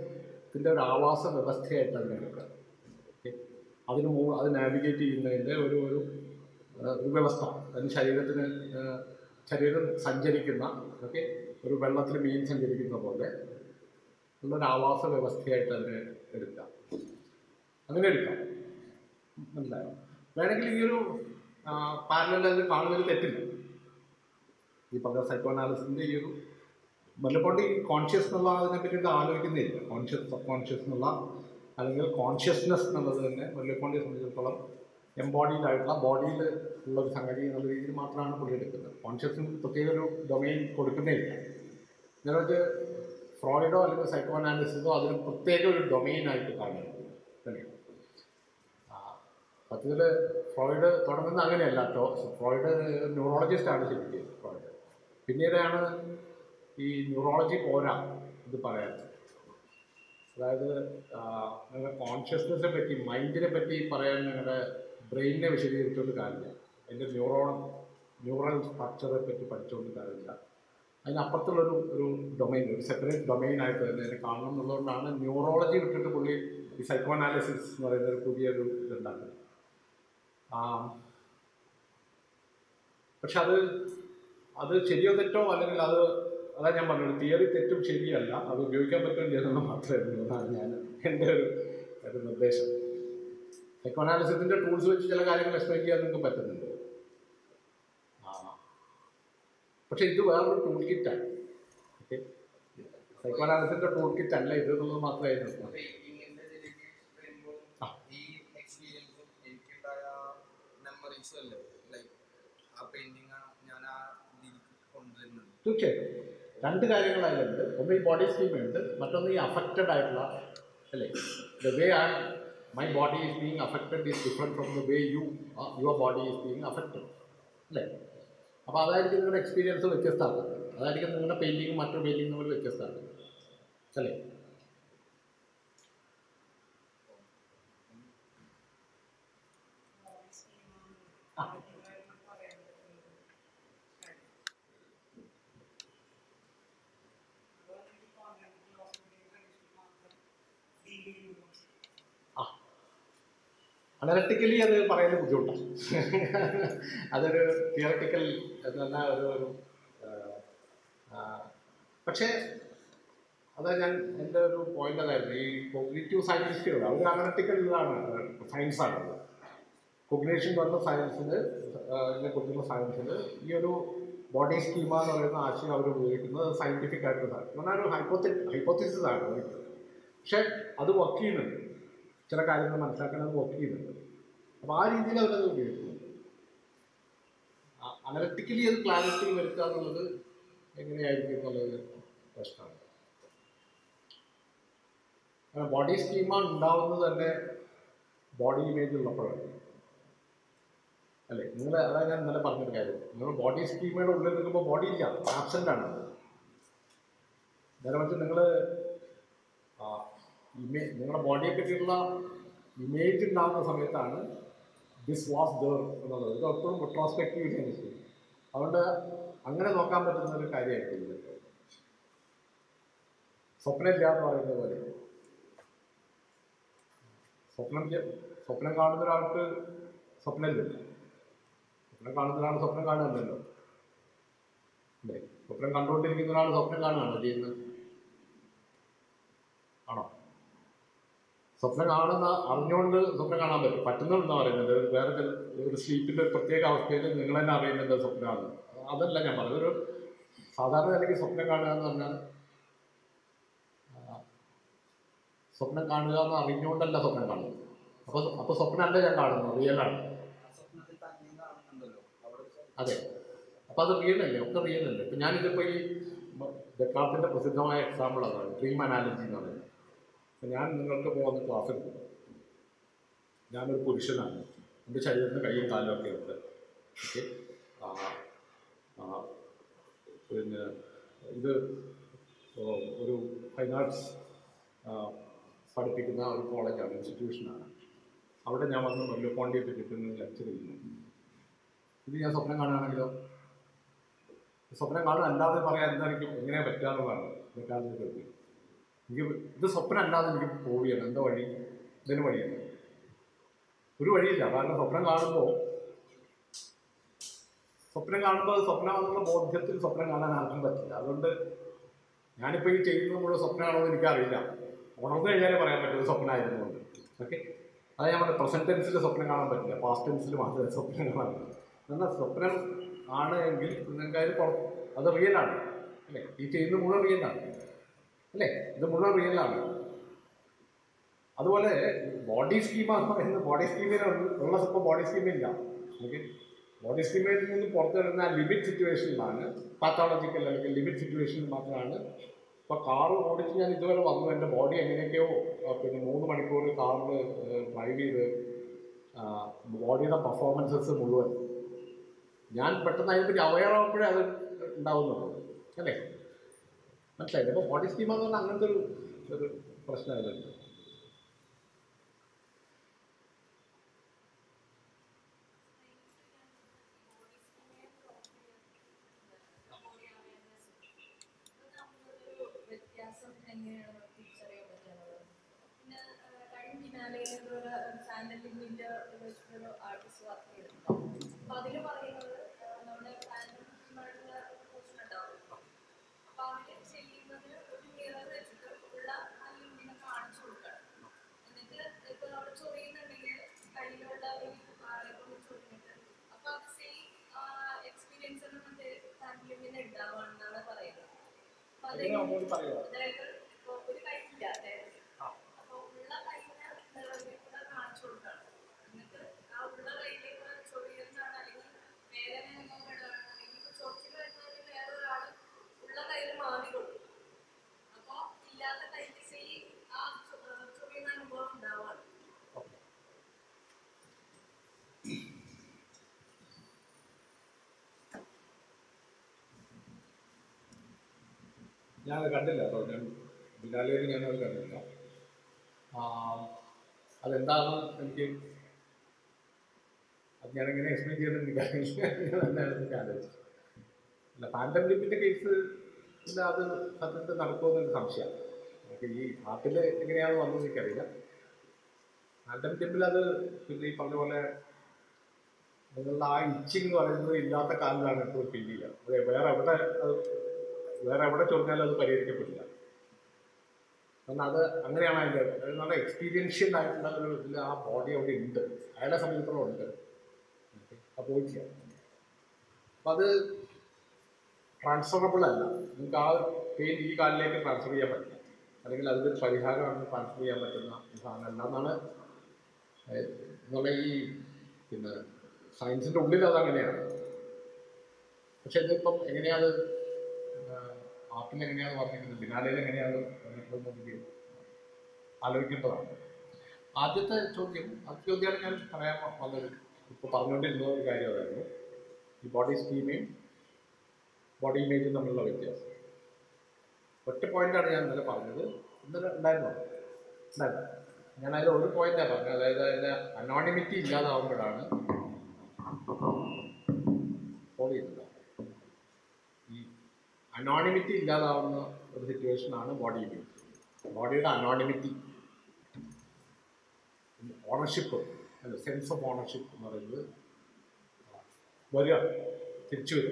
സ്വപ്നത്തിൻ്റെ ഒരു ആവാസ വ്യവസ്ഥയായിട്ട് അതിനെ എടുക്കാം ഓക്കെ അതിന് മൂ അത് നാവിഗേറ്റ് ചെയ്യുന്നതിൻ്റെ ഒരു ഒരു ആ, ഒരു വ്യവസ്ഥ അതിന് ശരീരത്തിന് ആ, ശരീരം സഞ്ചരിക്കുന്ന ഓക്കെ ഒരു വെള്ളത്തിൽ മീൻ സഞ്ചരിക്കുന്ന പോലെ ഉള്ളൊരു ആവാസ വ്യവസ്ഥയായിട്ട് അതിനെ എടുക്കാം അങ്ങനെ എടുക്കാം മനസ്സിലായോ വേണമെങ്കിൽ ഈ ഒരു പാരലൽ അതിൽ കാണുന്നതിൽ തെറ്റില്ല ഈ പറഞ്ഞ സൈക്കോ അനാലിസിൻ്റെ ഈ ഒരു വല്ലപ്പോണ്ട് ഈ കോൺഷ്യസ് എന്നുള്ള അതിനെ പറ്റിയിട്ട് ആലോചിക്കുന്നില്ല കോൺഷ്യസ് സബ് കോൺഷ്യസ് എന്നുള്ള അല്ലെങ്കിൽ കോൺഷ്യസ്നെസ് എന്നുള്ളത് തന്നെ മുല്ലപ്പള്ളിയെ സംബന്ധിച്ചിടത്തോളം എംബോഡീഡ് ആയിട്ടുള്ള ബോഡിയിൽ ഉള്ള ഒരു സംഗതി എന്നുള്ള രീതിയിൽ മാത്രമാണ് പുള്ളി എടുക്കുന്നത് കോൺഷ്യസിന് പ്രത്യേക ഒരു ഡൊമൈൻ കൊടുക്കുന്നേ ഇല്ല നേരെ വെച്ച് ഫ്രോയിഡോ അല്ലെങ്കിൽ സൈക്കോ അനാലിസിസോ അതിന് പ്രത്യേക ഒരു ഡൊമൈനായിട്ട് കാണുന്നത് അല്ലേ സത്യത്തിൽ ഫ്രോയിഡ് തുടങ്ങുന്നത് അങ്ങനെയല്ല കേട്ടോ ഫ്രോയിഡ് ന്യൂറോളജിസ്റ്റാണ് ശരിക്കും ഫ്രോയിഡ് പിന്നീടാണ് ഈ ന്യൂറോളജി പോരാ ഇത് പറയാൻ അതായത് ആ, നിങ്ങളുടെ കോൺഷ്യസ്നെസ്സിനെ പറ്റി മൈൻഡിനെ പറ്റി പറയാൻ നിങ്ങളുടെ ബ്രെയിനിനെ വിശദീകരിച്ചുകൊണ്ട് കാര്യമില്ല അതിൻ്റെ ന്യൂറോൺ ന്യൂറൽ സ്ട്രക്ചറെ പറ്റി പഠിച്ചുകൊണ്ട് കാര്യമില്ല അതിനപ്പുറത്തുള്ളൊരു ഒരു ഡൊമൈൻ ഒരു സെപ്പറേറ്റ് ഡൊമൈൻ ആയിട്ട് തന്നെ അതിനെ കാണണം എന്നുള്ളതുകൊണ്ടാണ് ന്യൂറോളജി വിട്ടിട്ട് പുള്ളി ഈ സൈക്കോ അനാലിസിസ് എന്ന് പറയുന്ന ഒരു പുതിയൊരു ഇതുണ്ടാക്കുന്നത് ആ, പക്ഷെ അത് അത് ശരിയോ തെറ്റോ അല്ലെങ്കിൽ അത് അതാ ഞാൻ പറഞ്ഞത് തിയറി തെറ്റും ശരിയല്ല അത് ഉപയോഗിക്കാൻ പറ്റും ചെയ്യുന്നത് മാത്രമേ ഉള്ളൂ എന്നാണ് ഞാൻ എൻ്റെ ഒരു ഒരു നിർദ്ദേശം സൈക്കോ അനാലിസിസിൻ്റെ ടൂൾസ് വെച്ച് ചില കാര്യങ്ങൾ എക്സ്പ്ലെയിൻ ചെയ്യാൻ നിങ്ങൾക്ക് പറ്റുന്നുണ്ട് ആ പക്ഷെ ഇത് വേറൊരു ടൂൾ കിറ്റാണ് ഓക്കെ സൈക്കോ അനാലിസിസിൻ്റെ ടൂൾ കിറ്റ് അല്ല ഇത് എന്നുള്ളത് മാത്രമേ അതിനകത്ത് പെയിന്റിങ്ങിന്റെ ഇതിലേക്ക് വരുമ്പോൾ ആ. ഈ എക്സ്പീരിയൻസും എനിക്കുണ്ടായ മെമ്മറീസും അല്ലേ ലൈക്ക് ആ പെയിന്റിങ് ഞാൻ ആ രീതിക്ക് കൊണ്ടുവരുന്നുണ്ട് തീർച്ചയായിട്ടും രണ്ട് കാര്യങ്ങൾ അതിലുണ്ട് ഒന്ന് ഈ ബോഡി സ്കീമുണ്ട് മറ്റൊന്ന് ഈ അഫക്റ്റഡ് ആയിട്ടുള്ള അല്ലേ the way uh my body is being affected is different from the way you your body is being affected അല്ലേ അപ്പോൾ അതായിരിക്കും നിങ്ങളുടെ എക്സ്പീരിയൻസ് വ്യത്യസ്തമാക്കുന്നത് അതായിരിക്കും നിങ്ങളുടെ പെയിൻറ്റിങ്ങും മറ്റൊരു പെയിൻറ്റിങ്ങും തമ്മിൽ വ്യത്യസ്തമാക്കുന്നത് അല്ലേ ആ അനലറ്റിക്കലി അത് പറയുന്നത് ബുദ്ധിമുട്ടാണ് അതൊരു തിയറട്ടിക്കൽ എന്ന് പറഞ്ഞാൽ ഒരു ഒരു ആ, ആ, പക്ഷേ അത് ഞാൻ എൻ്റെ ഒരു പോയിന്റ് അതായിരുന്നു ഈ കോഗ്നേറ്റീവ് സയൻറ്റിസ്റ്റുകൾ അവർ അനലറ്റിക്കൽ ഇതാണ് സയൻസാണ് കൊഗ്നേഷൻ എന്ന് പറഞ്ഞ സയൻസിൽ ഇതിനെ കുറിച്ചുള്ള സയൻസിൽ ഈ ഒരു ബോഡി സ്കീമ എന്ന് പറയുന്ന ആശയം അവർ ഉപയോഗിക്കുന്നത് സയൻറ്റിഫിക് ആയിട്ടുള്ള സാധനം എന്നാൽ ഒരു ഹൈപ്പോത്തി ഹൈപ്പോത്തിസിസ് ആണ് ഒരിക്കലും. പക്ഷേ അത് വർക്ക് ചെയ്യുന്നുണ്ട് ചില കാര്യങ്ങൾ മനസ്സിലാക്കാൻ അത് വർക്ക് ചെയ്യുന്നുണ്ട് അപ്പോൾ ആ രീതിയിൽ അവരത് ഉപയോഗിക്കുന്നുണ്ട് അനലറ്റിക്കലി അത് ക്ലാരിറ്റി വരുത്തുക എന്നുള്ളത് എങ്ങനെയായിരിക്കും എന്നുള്ളത് പ്രശ്നമാണ് കാരണം ബോഡി സ്കീമ ഉണ്ടാവുന്നത് തന്നെ ബോഡി ഇമേജ് ഉള്ളപ്പോഴാണ് അല്ലേ നിങ്ങൾ അതാ ഞാൻ ഇന്നലെ പറഞ്ഞൊരു കാര്യം നിങ്ങൾ ബോഡി സ്കീമയുടെ ഉള്ളിൽ നിൽക്കുമ്പോൾ ബോഡി ഇല്ല ആബ്സെൻ്റ് ആണ് നേരെ മറിച്ച് നിങ്ങൾ ഇമേ നിങ്ങളുടെ ബോഡിയെ പറ്റിയുള്ള ഇമേജ് ഉണ്ടാകുന്ന സമയത്താണ് ദിസ് വാസ് ദർ എന്നുള്ളത് ഇത് എപ്പോഴും റിട്രോസ്പെക്റ്റീവ് ചെയ്യുന്നത് അതുകൊണ്ട് അങ്ങനെ നോക്കാൻ പറ്റുന്ന ഒരു കാര്യമായിരിക്കും ഇത് സ്വപ്നമില്ല എന്ന് പറയുന്നത് പോലെ സ്വപ്നം ചെ- സ്വപ്നം കാണുന്ന ഒരാൾക്ക് സ്വപ്നമില്ലല്ലോ സ്വപ്നം കാണുന്ന ഒരാൾ സ്വപ്നം കാണുന്നില്ലല്ലോ അല്ലേ സ്വപ്നം കണ്ടുകൊണ്ടിരിക്കുന്ന ഒരാൾ സ്വപ്നം കാണുകയാണോ ചെയ്യുന്നത് ആണോ സ്വപ്നം കാണുന്ന അറിഞ്ഞുകൊണ്ട് സ്വപ്നം കാണാൻ പറ്റും പറ്റുന്നുണ്ടെന്നാ പറയുന്നത് വേറെ ചില ഒരു സ്ലീപ്പിൻ്റെ ഒരു പ്രത്യേക അവസ്ഥയിൽ നിങ്ങൾ തന്നെ അറിയുന്നത് സ്വപ്നമാണ് അതല്ല ഞാൻ പറഞ്ഞത് ഒരു സാധാരണ നിലയ്ക്ക് സ്വപ്നം കാണുക എന്ന് പറഞ്ഞാൽ ആ, സ്വപ്നം കാണുക എന്ന് അറിഞ്ഞുകൊണ്ടല്ല സ്വപ്നം കാണുന്നത് അപ്പോൾ അപ്പോൾ സ്വപ്നമല്ല ഞാൻ കാണുന്നത് റിയലാണ് ആ സ്വപ്നത്തിൽ തന്നെയും കാണുന്നുണ്ടല്ലോ അവിടെ ഒരു സ്വപ്നം അതെ അപ്പോൾ അത് റിയൽ അല്ലേ ഒക്കെ റിയൽ അല്ലേ ഇപ്പം ഞാനിതിപ്പോൾ ഈ ഡെക്കാർത്തിൻ്റെ പ്രസിദ്ധമായ എക്സാമ്പിൾ അതാണ് ഡ്രീം അനാലജി എന്ന് പറയുന്നത് അപ്പം ഞാൻ നിങ്ങൾക്ക് പോകുന്ന ക്ലാസ് എടുക്കുന്നു ഞാനൊരു പുരുഷനാണ് എൻ്റെ ശരീരത്തിന് കൈയും കാലും ഒക്കെ ഉണ്ട് ഓക്കെ പിന്നെ ഇത് ഓ, ഒരു ഫൈൻ ആർട്സ് പഠിപ്പിക്കുന്ന ഒരു കോളേജാണ് ഇൻസ്റ്റിറ്റ്യൂഷനാണ് അവിടെ ഞാൻ വന്ന് മുല്ലപ്പോണ്ടിയെ പറ്റിയിട്ട് ലെക്ചർ ചെയ്യുന്നു ഇത് ഞാൻ സ്വപ്നം കാണുകയാണെങ്കിലോ സ്വപ്നം കാണുക അല്ലാതെ പറയാൻ എന്തായിരിക്കും എങ്ങനെയാ പറ്റാറുള്ളതാണ് ഇതൊക്കെ ചോദ്യം എനിക്ക് ഇത് സ്വപ്നം അല്ലാതെ എനിക്ക് പ്രൂവ് ചെയ്യണം എന്താ വഴി ഇതിന് വഴിയില്ല ഒരു വഴിയില്ല കാരണം സ്വപ്നം കാണുമ്പോൾ സ്വപ്നം കാണുമ്പോൾ അത് സ്വപ്നമാണെന്നുള്ള ബോധ്യത്തിൽ സ്വപ്നം കാണാൻ ആർക്കും പറ്റില്ല അതുകൊണ്ട് ഞാനിപ്പോൾ ഈ ചെയ്യുന്നത് മുഴുവൻ സ്വപ്നമാണോ എന്ന് എനിക്കറിയില്ല ഉണർന്നു കഴിഞ്ഞാലേ പറയാൻ പറ്റും ഇത് സ്വപ്നമായിരുന്നുകൊണ്ട് ഓക്കെ അത് ഞാൻ പറഞ്ഞ പ്രസന്റ് ടെൻസിൽ സ്വപ്നം കാണാൻ പറ്റില്ല പാസ്റ്റ് ടെൻസിൽ മാത്രമേ സ്വപ്നം കാണാൻ പറ്റൂ എന്നാൽ സ്വപ്നം ആണ് എങ്കിൽ നിങ്ങൾക്ക് പുറ അത് റിയലാണ് അല്ലേ ഈ ചെയ്യുന്നത് മുഴുവൻ റിയലാണ് അല്ലേ ഇത് മുഴുവൻ റിയലാണ് അതുപോലെ ബോഡി സ്കീമ എന്ന് പറയുന്നത് ബോഡി സ്കീമിൽ ഉള്ള ഇപ്പോൾ ബോഡി സ്കീമില്ല ഓക്കെ ബോഡി സ്കീമിൽ നിന്ന് പുറത്തു വരുന്ന ലിമിറ്റ് സിറ്റുവേഷനിലാണ് പാത്തോളജിക്കൽ അല്ലെങ്കിൽ ലിമിറ്റ് സിറ്റുവേഷനിൽ മാത്രമാണ് ഇപ്പോൾ കാറ് ഓടിച്ച് ഞാൻ ഇതുവരെ വന്നു എൻ്റെ ബോഡി എങ്ങനെയൊക്കെയോ ആ, പിന്നെ മൂന്ന് മണിക്കൂർ കാറിൽ ഡ്രൈവ് ചെയ്ത് ബോഡിയുടെ പെർഫോമൻസസ് മുഴുവൻ ഞാൻ പെട്ടെന്ന് അതിനെപ്പറ്റി അവയർ ആകുമ്പോഴേ അത് ഉണ്ടാവുന്നുള്ളൂ അല്ലേ മനസ്സിലായില്ലേ അപ്പോൾ ബോഡി സ്കീമ എന്ന് പറഞ്ഞാൽ അങ്ങനത്തെ ഒരു ഒരു പ്രശ്നം അതിലുണ്ട് വ്യത്യാസം എങ്ങനെയാണ് തിരിച്ചറിയാൻ പറ്റുന്നത് പിന്നെ ആ, കഴിഞ്ഞ ഫിനാലയിൽ ഇതുപോലെ സാൻഡൽ ലിമിന്റെ വെച്ചിട്ടൊരു ആർട്ടിസ്റ്റ് വർക്ക് ചെയ്തിട്ടുണ്ടാവും അപ്പൊ അതില് പറയുന്നത് ആ, നമ്മുടെ ഫാൻഡമായിട്ടുള്ള പോർഷൻ ഉണ്ടാവും അപ്പൊ അവര് ചെയ്യുന്നത് ഒരു മിറർ വെച്ചിട്ട് ഉള്ള ആ ലിമിനെ കാണിച്ചു കൊടുക്കണം എന്നിട്ട് ഇപ്പൊ അവിടെ ചൊറിയുന്നുണ്ടെങ്കിൽ കയ്യിലുള്ള ഒരു ആളെ കൊണ്ട് ചൊറിഞ്ഞിട്ട് അപ്പൊ അത് സെയിം എക്സ്പീരിയൻസ് തന്നെ മറ്റേ ഫാമിലിന് ഉണ്ടാവാണെന്നാണ് പറയുന്നത് അപ്പൊ അത് എങ്ങനെയാ ഒന്നുകൂടി പറയുമോ? അതായത് ഇപ്പൊ ഒരു കൈയില്ല അതായത് ആ. അപ്പൊ ഉള്ള കൈയിനെ നിറഞ്ഞിട്ട് കാണിച്ചു കൊടുക്കണം എന്നിട്ട് ആ ഉള്ള കൈയിലേക്ക് ചൊറിയുന്നതാണ് അല്ലെങ്കിൽ വേദന അനുഭവപ്പെടുകയാണ് അല്ലെങ്കിൽ ഇപ്പൊ ചൊറിച്ചിൽ വരുന്നതിന് വേറെ ഒരാൾ ഉള്ള കയ്യിൽ മാറി കൊടുക്കും അപ്പൊ ഇല്ലാത്ത കയ്യിൽ സെയിം ആ ചൊ- ആ ചൊറിയുന്ന അനുഭവം ഉണ്ടാവാണ് ഞാനത് കണ്ടില്ല കേട്ടോ ഞാൻ ബിലാലയിൽ ഞാനത് കണ്ടില്ല ആ, അതെന്താണ് എനിക്ക് അത് ഞാനെങ്ങനെ എക്സ്പ്ലെയിൻ ചെയ്യണമെന്ന് എനിക്കറിയില്ല ഞാൻ എന്താണ് എനിക്ക് ആലോചിച്ചത് അല്ല ഫാൻറ്റം ലിപ്പിൻ്റെ കേസ് ഇല്ല അത് സത്യത്തിൽ നടക്കുമെന്നൊരു സംശയം എനിക്ക് ഈ നാട്ടിൽ എങ്ങനെയാണ് വന്നത് എനിക്കറിയില്ല ഫാൻറ്റം ലിപ്പിൽ അത് പിന്നെ ഈ പറഞ്ഞ പോലെ നിങ്ങളുടെ ആ ഇച്ചിങ് എന്ന് പറയുന്നത് ഇല്ലാത്ത കാലിലാണ് ഇപ്പോൾ ഫീൽ ചെയ്യുക അതെ വേറെ എവിടെ അത് വേറെ എവിടെ ചൊറിഞ്ഞാലും അത് പരിഹരിക്കപ്പെടില്ല കാരണം അത് അങ്ങനെയാണ് അതിൻ്റെ അത് നല്ല എക്സ്പീരിയൻഷ്യൽ ആയിട്ടുള്ള ഒരു ഇതിൽ ആ ബോഡി അവിടെ ഉണ്ട് അയാളെ സംബന്ധിച്ചിടത്തോളം ഉണ്ട് ആ പോയി ചെയ്യാം അപ്പം അത് ട്രാൻസ്ഫറബിൾ അല്ല നിങ്ങൾക്ക് ആ പെയിൻ ഈ കാലിലേക്ക് ട്രാൻസ്ഫർ ചെയ്യാൻ പറ്റില്ല അല്ലെങ്കിൽ അതിൻ്റെ പരിഹാരമാണ് ട്രാൻസ്ഫർ ചെയ്യാൻ പറ്റുന്ന ഒരു സാധനമല്ല എന്നാണ് ഏഹ്, എന്നുള്ള ഈ പിന്നെ സയൻസിൻ്റെ ഉള്ളിൽ അതങ്ങനെയാണ് പക്ഷെ ഇതിപ്പം എങ്ങനെയാണ് ആപ്പിൽ എങ്ങനെയാണ് പറഞ്ഞിരിക്കുന്നത് ബിനാലയിൽ എങ്ങനെയാണ് പറഞ്ഞിട്ടുള്ളത് എനിക്ക് ആലോചിക്കേണ്ടതാണ് ആദ്യത്തെ ചോദ്യം ആദ്യ ചോദ്യമാണ് ഞാൻ പറയാൻ വന്നത് ഇപ്പോൾ പറഞ്ഞുകൊണ്ടിരുന്ന ഒരു കാര്യം അതായിരുന്നു ഈ ബോഡി സ്കീമയും ബോഡി ഇമേജും തമ്മിലുള്ള വ്യത്യാസം ഒറ്റ പോയിന്റാണ് ഞാൻ ഇന്നലെ പറഞ്ഞത് ഇന്നലെ ഉണ്ടായിരുന്നോ ഉണ്ടായിരുന്നു ഞാൻ അതിൽ ഒരു പോയിന്റാണ് പറഞ്ഞത് അതായത് അതിൻ്റെ അനോണിമിറ്റി ഇല്ലാതാവുമ്പോഴാണ് ഫോളോ ചെയ്യുന്നത് ഈ അനോണിമിറ്റി ഇല്ലാതാവുന്ന ഒരു സിറ്റുവേഷനാണ് ബോഡി ഇമേജ് ബോഡിയുടെ അനോണിമിറ്റി ഓണർഷിപ്പ് അല്ല സെൻസ് ഓഫ് ഓണർഷിപ്പ് എന്ന് പറയുന്നത് വരിക തിരിച്ചു വരിക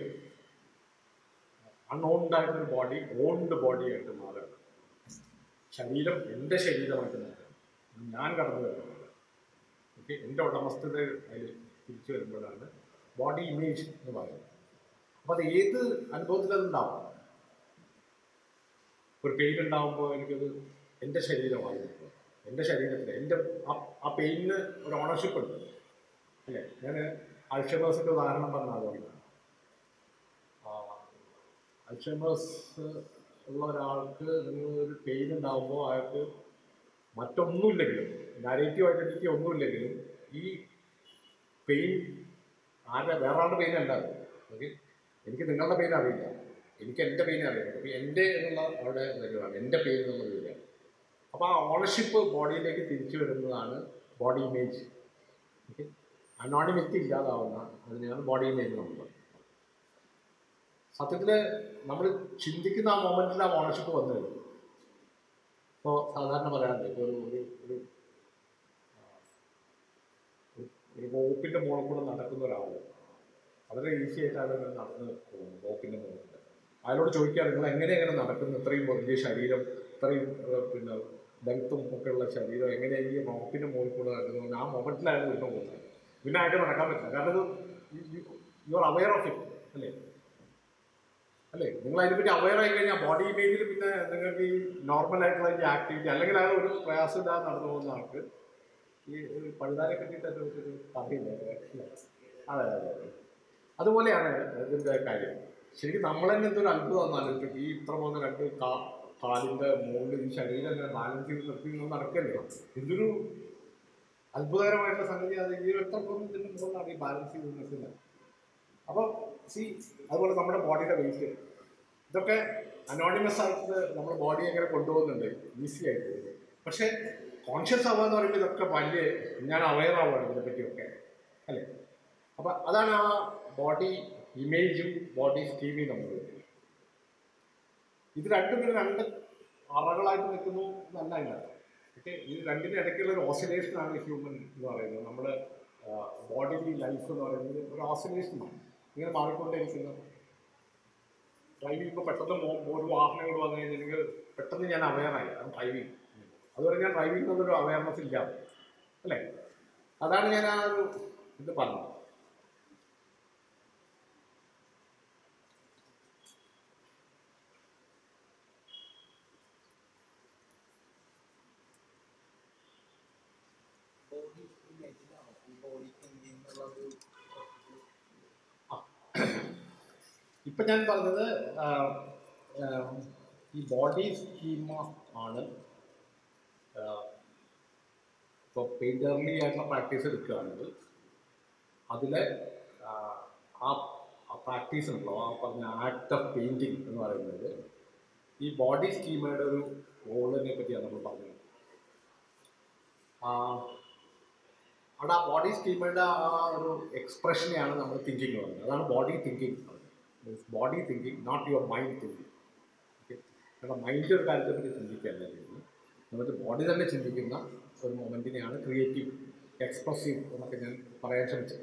അൺഓൺഡ് ആയിട്ടൊരു ബോഡി ഓൺഡ് ബോഡി ആയിട്ട് മാറുക ശരീരം എൻ്റെ ശരീരമായിട്ട് മാറുക ഞാൻ കടന്നു വരുന്നത് ഓക്കെ എൻ്റെ ഉടമസ്ഥത അതിൽ തിരിച്ചു വരുമ്പോഴാണ് ബോഡി ഇമേജ് എന്ന് പറയുന്നത് അപ്പോൾ അത് ഏത് അനുഭവത്തിലതുണ്ടാവും ഒരു പെയിൻ ഉണ്ടാകുമ്പോൾ എനിക്കത് എൻ്റെ ശരീരമായിരുന്നു എൻ്റെ ശരീരത്തിൽ എൻ്റെ ആ ആ പെയിനിന് ഒരു ഓണർഷിപ്പ് ഉണ്ട് അല്ലേ ഞാൻ അൽഷമേഴ്സിൻ്റെ ഉദാഹരണം പറഞ്ഞാൽ അതുകൊണ്ടാണ് അൽഷമേഴ്സ് ഉള്ള ഒരാൾക്ക് നിങ്ങൾ ഒരു പെയിൻ ഉണ്ടാകുമ്പോൾ അയാൾക്ക് മറ്റൊന്നുമില്ലെങ്കിലും നാരേറ്റീവ് ഐഡൻറ്റിറ്റി ഒന്നുമില്ലെങ്കിലും ഈ പെയിൻ ആരുടെ വേറെ ആളുടെ പെയിൻ അല്ല അത് ഓക്കെ എനിക്ക് നിങ്ങളുടെ പെയിൻ അറിയില്ല എനിക്ക് എൻ്റെ പെയിൻ അറിയാം അപ്പോൾ എൻ്റെ എന്നുള്ള അവിടെ വരുവാണ് എൻ്റെ പെയിൻ എന്നുള്ള വരികയാണ് അപ്പോൾ ആ ഓണർഷിപ്പ് ബോഡിയിലേക്ക് തിരിച്ചു വരുന്നതാണ് ബോഡി ഇമേജ് ഓക്കെ അനോണിമിറ്റി ഇല്ലാതാവുന്ന അതിനെയാണ് ബോഡി ഇമേജ് നമ്മൾ സത്യത്തിൽ നമ്മൾ ചിന്തിക്കുന്ന ആ മൊമെൻറ്റിൽ ആ ഓണർഷിപ്പ് വന്നു വരും സാധാരണ പറയാറുണ്ട് ഇപ്പോൾ ഒരു ഒരു ഒരു ആ, ഒരു- ഒരു റോപ്പിൻ്റെ മുകളിൽ കൂടെ നടക്കുന്ന ഒരാൾ വളരെ ഈസി ആയിട്ടാണ് ഇങ്ങനെ നടന്ന് പോകുന്നത് റോപ്പിൻ്റെ മുകളിൽ കൂടെ അയാളോട് ചോദിക്കുകയാണ് നിങ്ങൾ എങ്ങനെ എങ്ങനെ നടക്കുന്നു ഇത്രയും വലിയ ശരീരം ഇത്രയും ഏഹ്, പിന്നെ ലെങ്ത്തും ഒക്കെ ഉള്ള ശരീരം എങ്ങനെ ഈ റോപ്പിൻ്റെ മുകളിൽ കൂടെ നടക്കുന്നു ആ മൊമെൻറ്റിലാണ് വീണ്ടും പോകുന്നത് പിന്നെ അയാൾക്ക് നടക്കാൻ പറ്റില്ല കാരണം ഇത് you are aware of it അല്ലേ അല്ലേ നിങ്ങൾ അതിനെപ്പറ്റി അവെയർ ആയി കഴിഞ്ഞാൽ ബോഡി ഇമേജിൽ പിന്നെ നിങ്ങൾക്ക് ഈ നോർമൽ ആയിട്ടുള്ള ഈ ആക്ടിവിറ്റി അല്ലെങ്കിൽ അയാൾ ഒരു പ്രയാസം ഇല്ലാതെ നടന്നു പോകുന്ന ആൾക്ക് ഈ ഒരു പഴുതാരെ പറ്റിയിട്ട് ഒരു ഒരു കഥയില്ല അല്ലേ? അതെ അതെ അതെ അതുപോലെയാണ് ഇതിൻ്റെ കാര്യം ശരിക്കും നമ്മൾ തന്നെ എന്തൊരു അത്ഭുതം ആലോചിച്ചു ഈ ഇത്ര പോകുന്ന രണ്ട് കാ കാലിൻ്റെ മുകളിൽ ഈ ശരീരം എങ്ങനെ ബാലൻസ് ചെയ്ത് നിർത്തി ഇങ്ങനെ നടക്കല്ലേ ഇതൊരു അത്ഭുതകരമായിട്ടുള്ള സംഗതി അത് ഈ ഒറ്റ പോകുന്ന ഇതിൻ്റെ മുകളിലാണ് ഈ ബാലൻസ് ചെയ്ത് നിൽക്കുന്നത് അപ്പോൾ സി അതുപോലെ നമ്മുടെ ബോഡിയുടെ വെയിറ്റ് ഇതൊക്കെ അനോണിമസ് ആയിട്ട് നമ്മുടെ ബോഡി എങ്ങനെ കൊണ്ടുപോകുന്നുണ്ട് ഈസി ആയിട്ട് പക്ഷേ കോൺഷ്യസ് ആവുക എന്ന് പറയുമ്പോൾ ഇതൊക്കെ വലിയ ഞാൻ അവെയർ ആവുകയാണ് ഇതിനെപ്പറ്റിയൊക്കെ അല്ലേ അപ്പം അതാണ് ആ ബോഡി ഇമേജും ബോഡി സ്റ്റീമിയും നമ്മൾ ഇത് രണ്ടും ഇങ്ങനെ രണ്ട് അറകളായിട്ട് നിൽക്കുന്നു എന്നല്ല അതിനകത്ത് ഓക്കെ ഇത് രണ്ടിൻ്റെ ഇടയ്ക്കുള്ള ഒരു ഓസിലേഷനാണ് ഹ്യൂമൻ എന്ന് പറയുന്നത് നമ്മുടെ ബോഡി ലൈഫ് എന്ന് പറയുന്നത് ഒരു ഓസിലേഷനാണ് ഇങ്ങനെ മാറിക്കൊണ്ടേയിരിക്കുന്നത് ഡ്രൈവ് ചെയ്യുമ്പോൾ പെട്ടെന്ന് മോ- ഒരു വാഹനങ്ങൾ വന്നു കഴിഞ്ഞിട്ടുണ്ടെങ്കിൽ പെട്ടെന്ന് ഞാൻ അവെയറായി അത് ഡ്രൈവിങ് അതുവരെ ഞാൻ ഡ്രൈവിംഗ് എന്നൊരു അവയർനെസ് ഇല്ല അല്ലേ അതാണ് ഞാൻ ആ ഒരു ഇത് പറഞ്ഞത് ബോഡി ഇമേജിലാണോ ഈ ബോഡി തിങ്കിങ് എന്നുള്ളത് ഇപ്പം ഞാൻ പറഞ്ഞത് ആ, ആ, ഈ ബോഡി സ്കീമ ആണ് ഇപ്പോൾ പെയിൻറ്റർലി ആയിട്ടുള്ള പ്രാക്ടീസ് എടുക്കുകയാണെങ്കിൽ അതിൽ ആ പ്രാക്ടീസ് ഉണ്ടല്ലോ ആ പറഞ്ഞ ആക്ട് ഓഫ് പെയിൻറ്റിങ് എന്ന് പറയുന്നത് ഈ ബോഡി സ്കീമയുടെ ഒരു റോളിനെ പറ്റിയാണ് നമ്മൾ പറഞ്ഞത് ആ, അവിടെ ആ ബോഡി സ്കീമയുടെ ആ ഒരു എക്സ്പ്രഷനെയാണ് നമ്മൾ തിങ്കിങ് പറയുന്നത് അതാണ് body thinking means body thinking not your mind thinking okay കാരണം മൈൻഡ് ഒരു കാര്യത്തെ പറ്റി ചിന്തിക്കുകയല്ല ചെയ്യുന്നത് നമുക്ക് ബോഡി തന്നെ ചിന്തിക്കുന്ന ഒരു മൊമെൻറ്റിനെയാണ് ക്രിയേറ്റീവ് എക്സ്പ്രസീവ് എന്നൊക്കെ ഞാൻ പറയാൻ ശ്രമിച്ചത്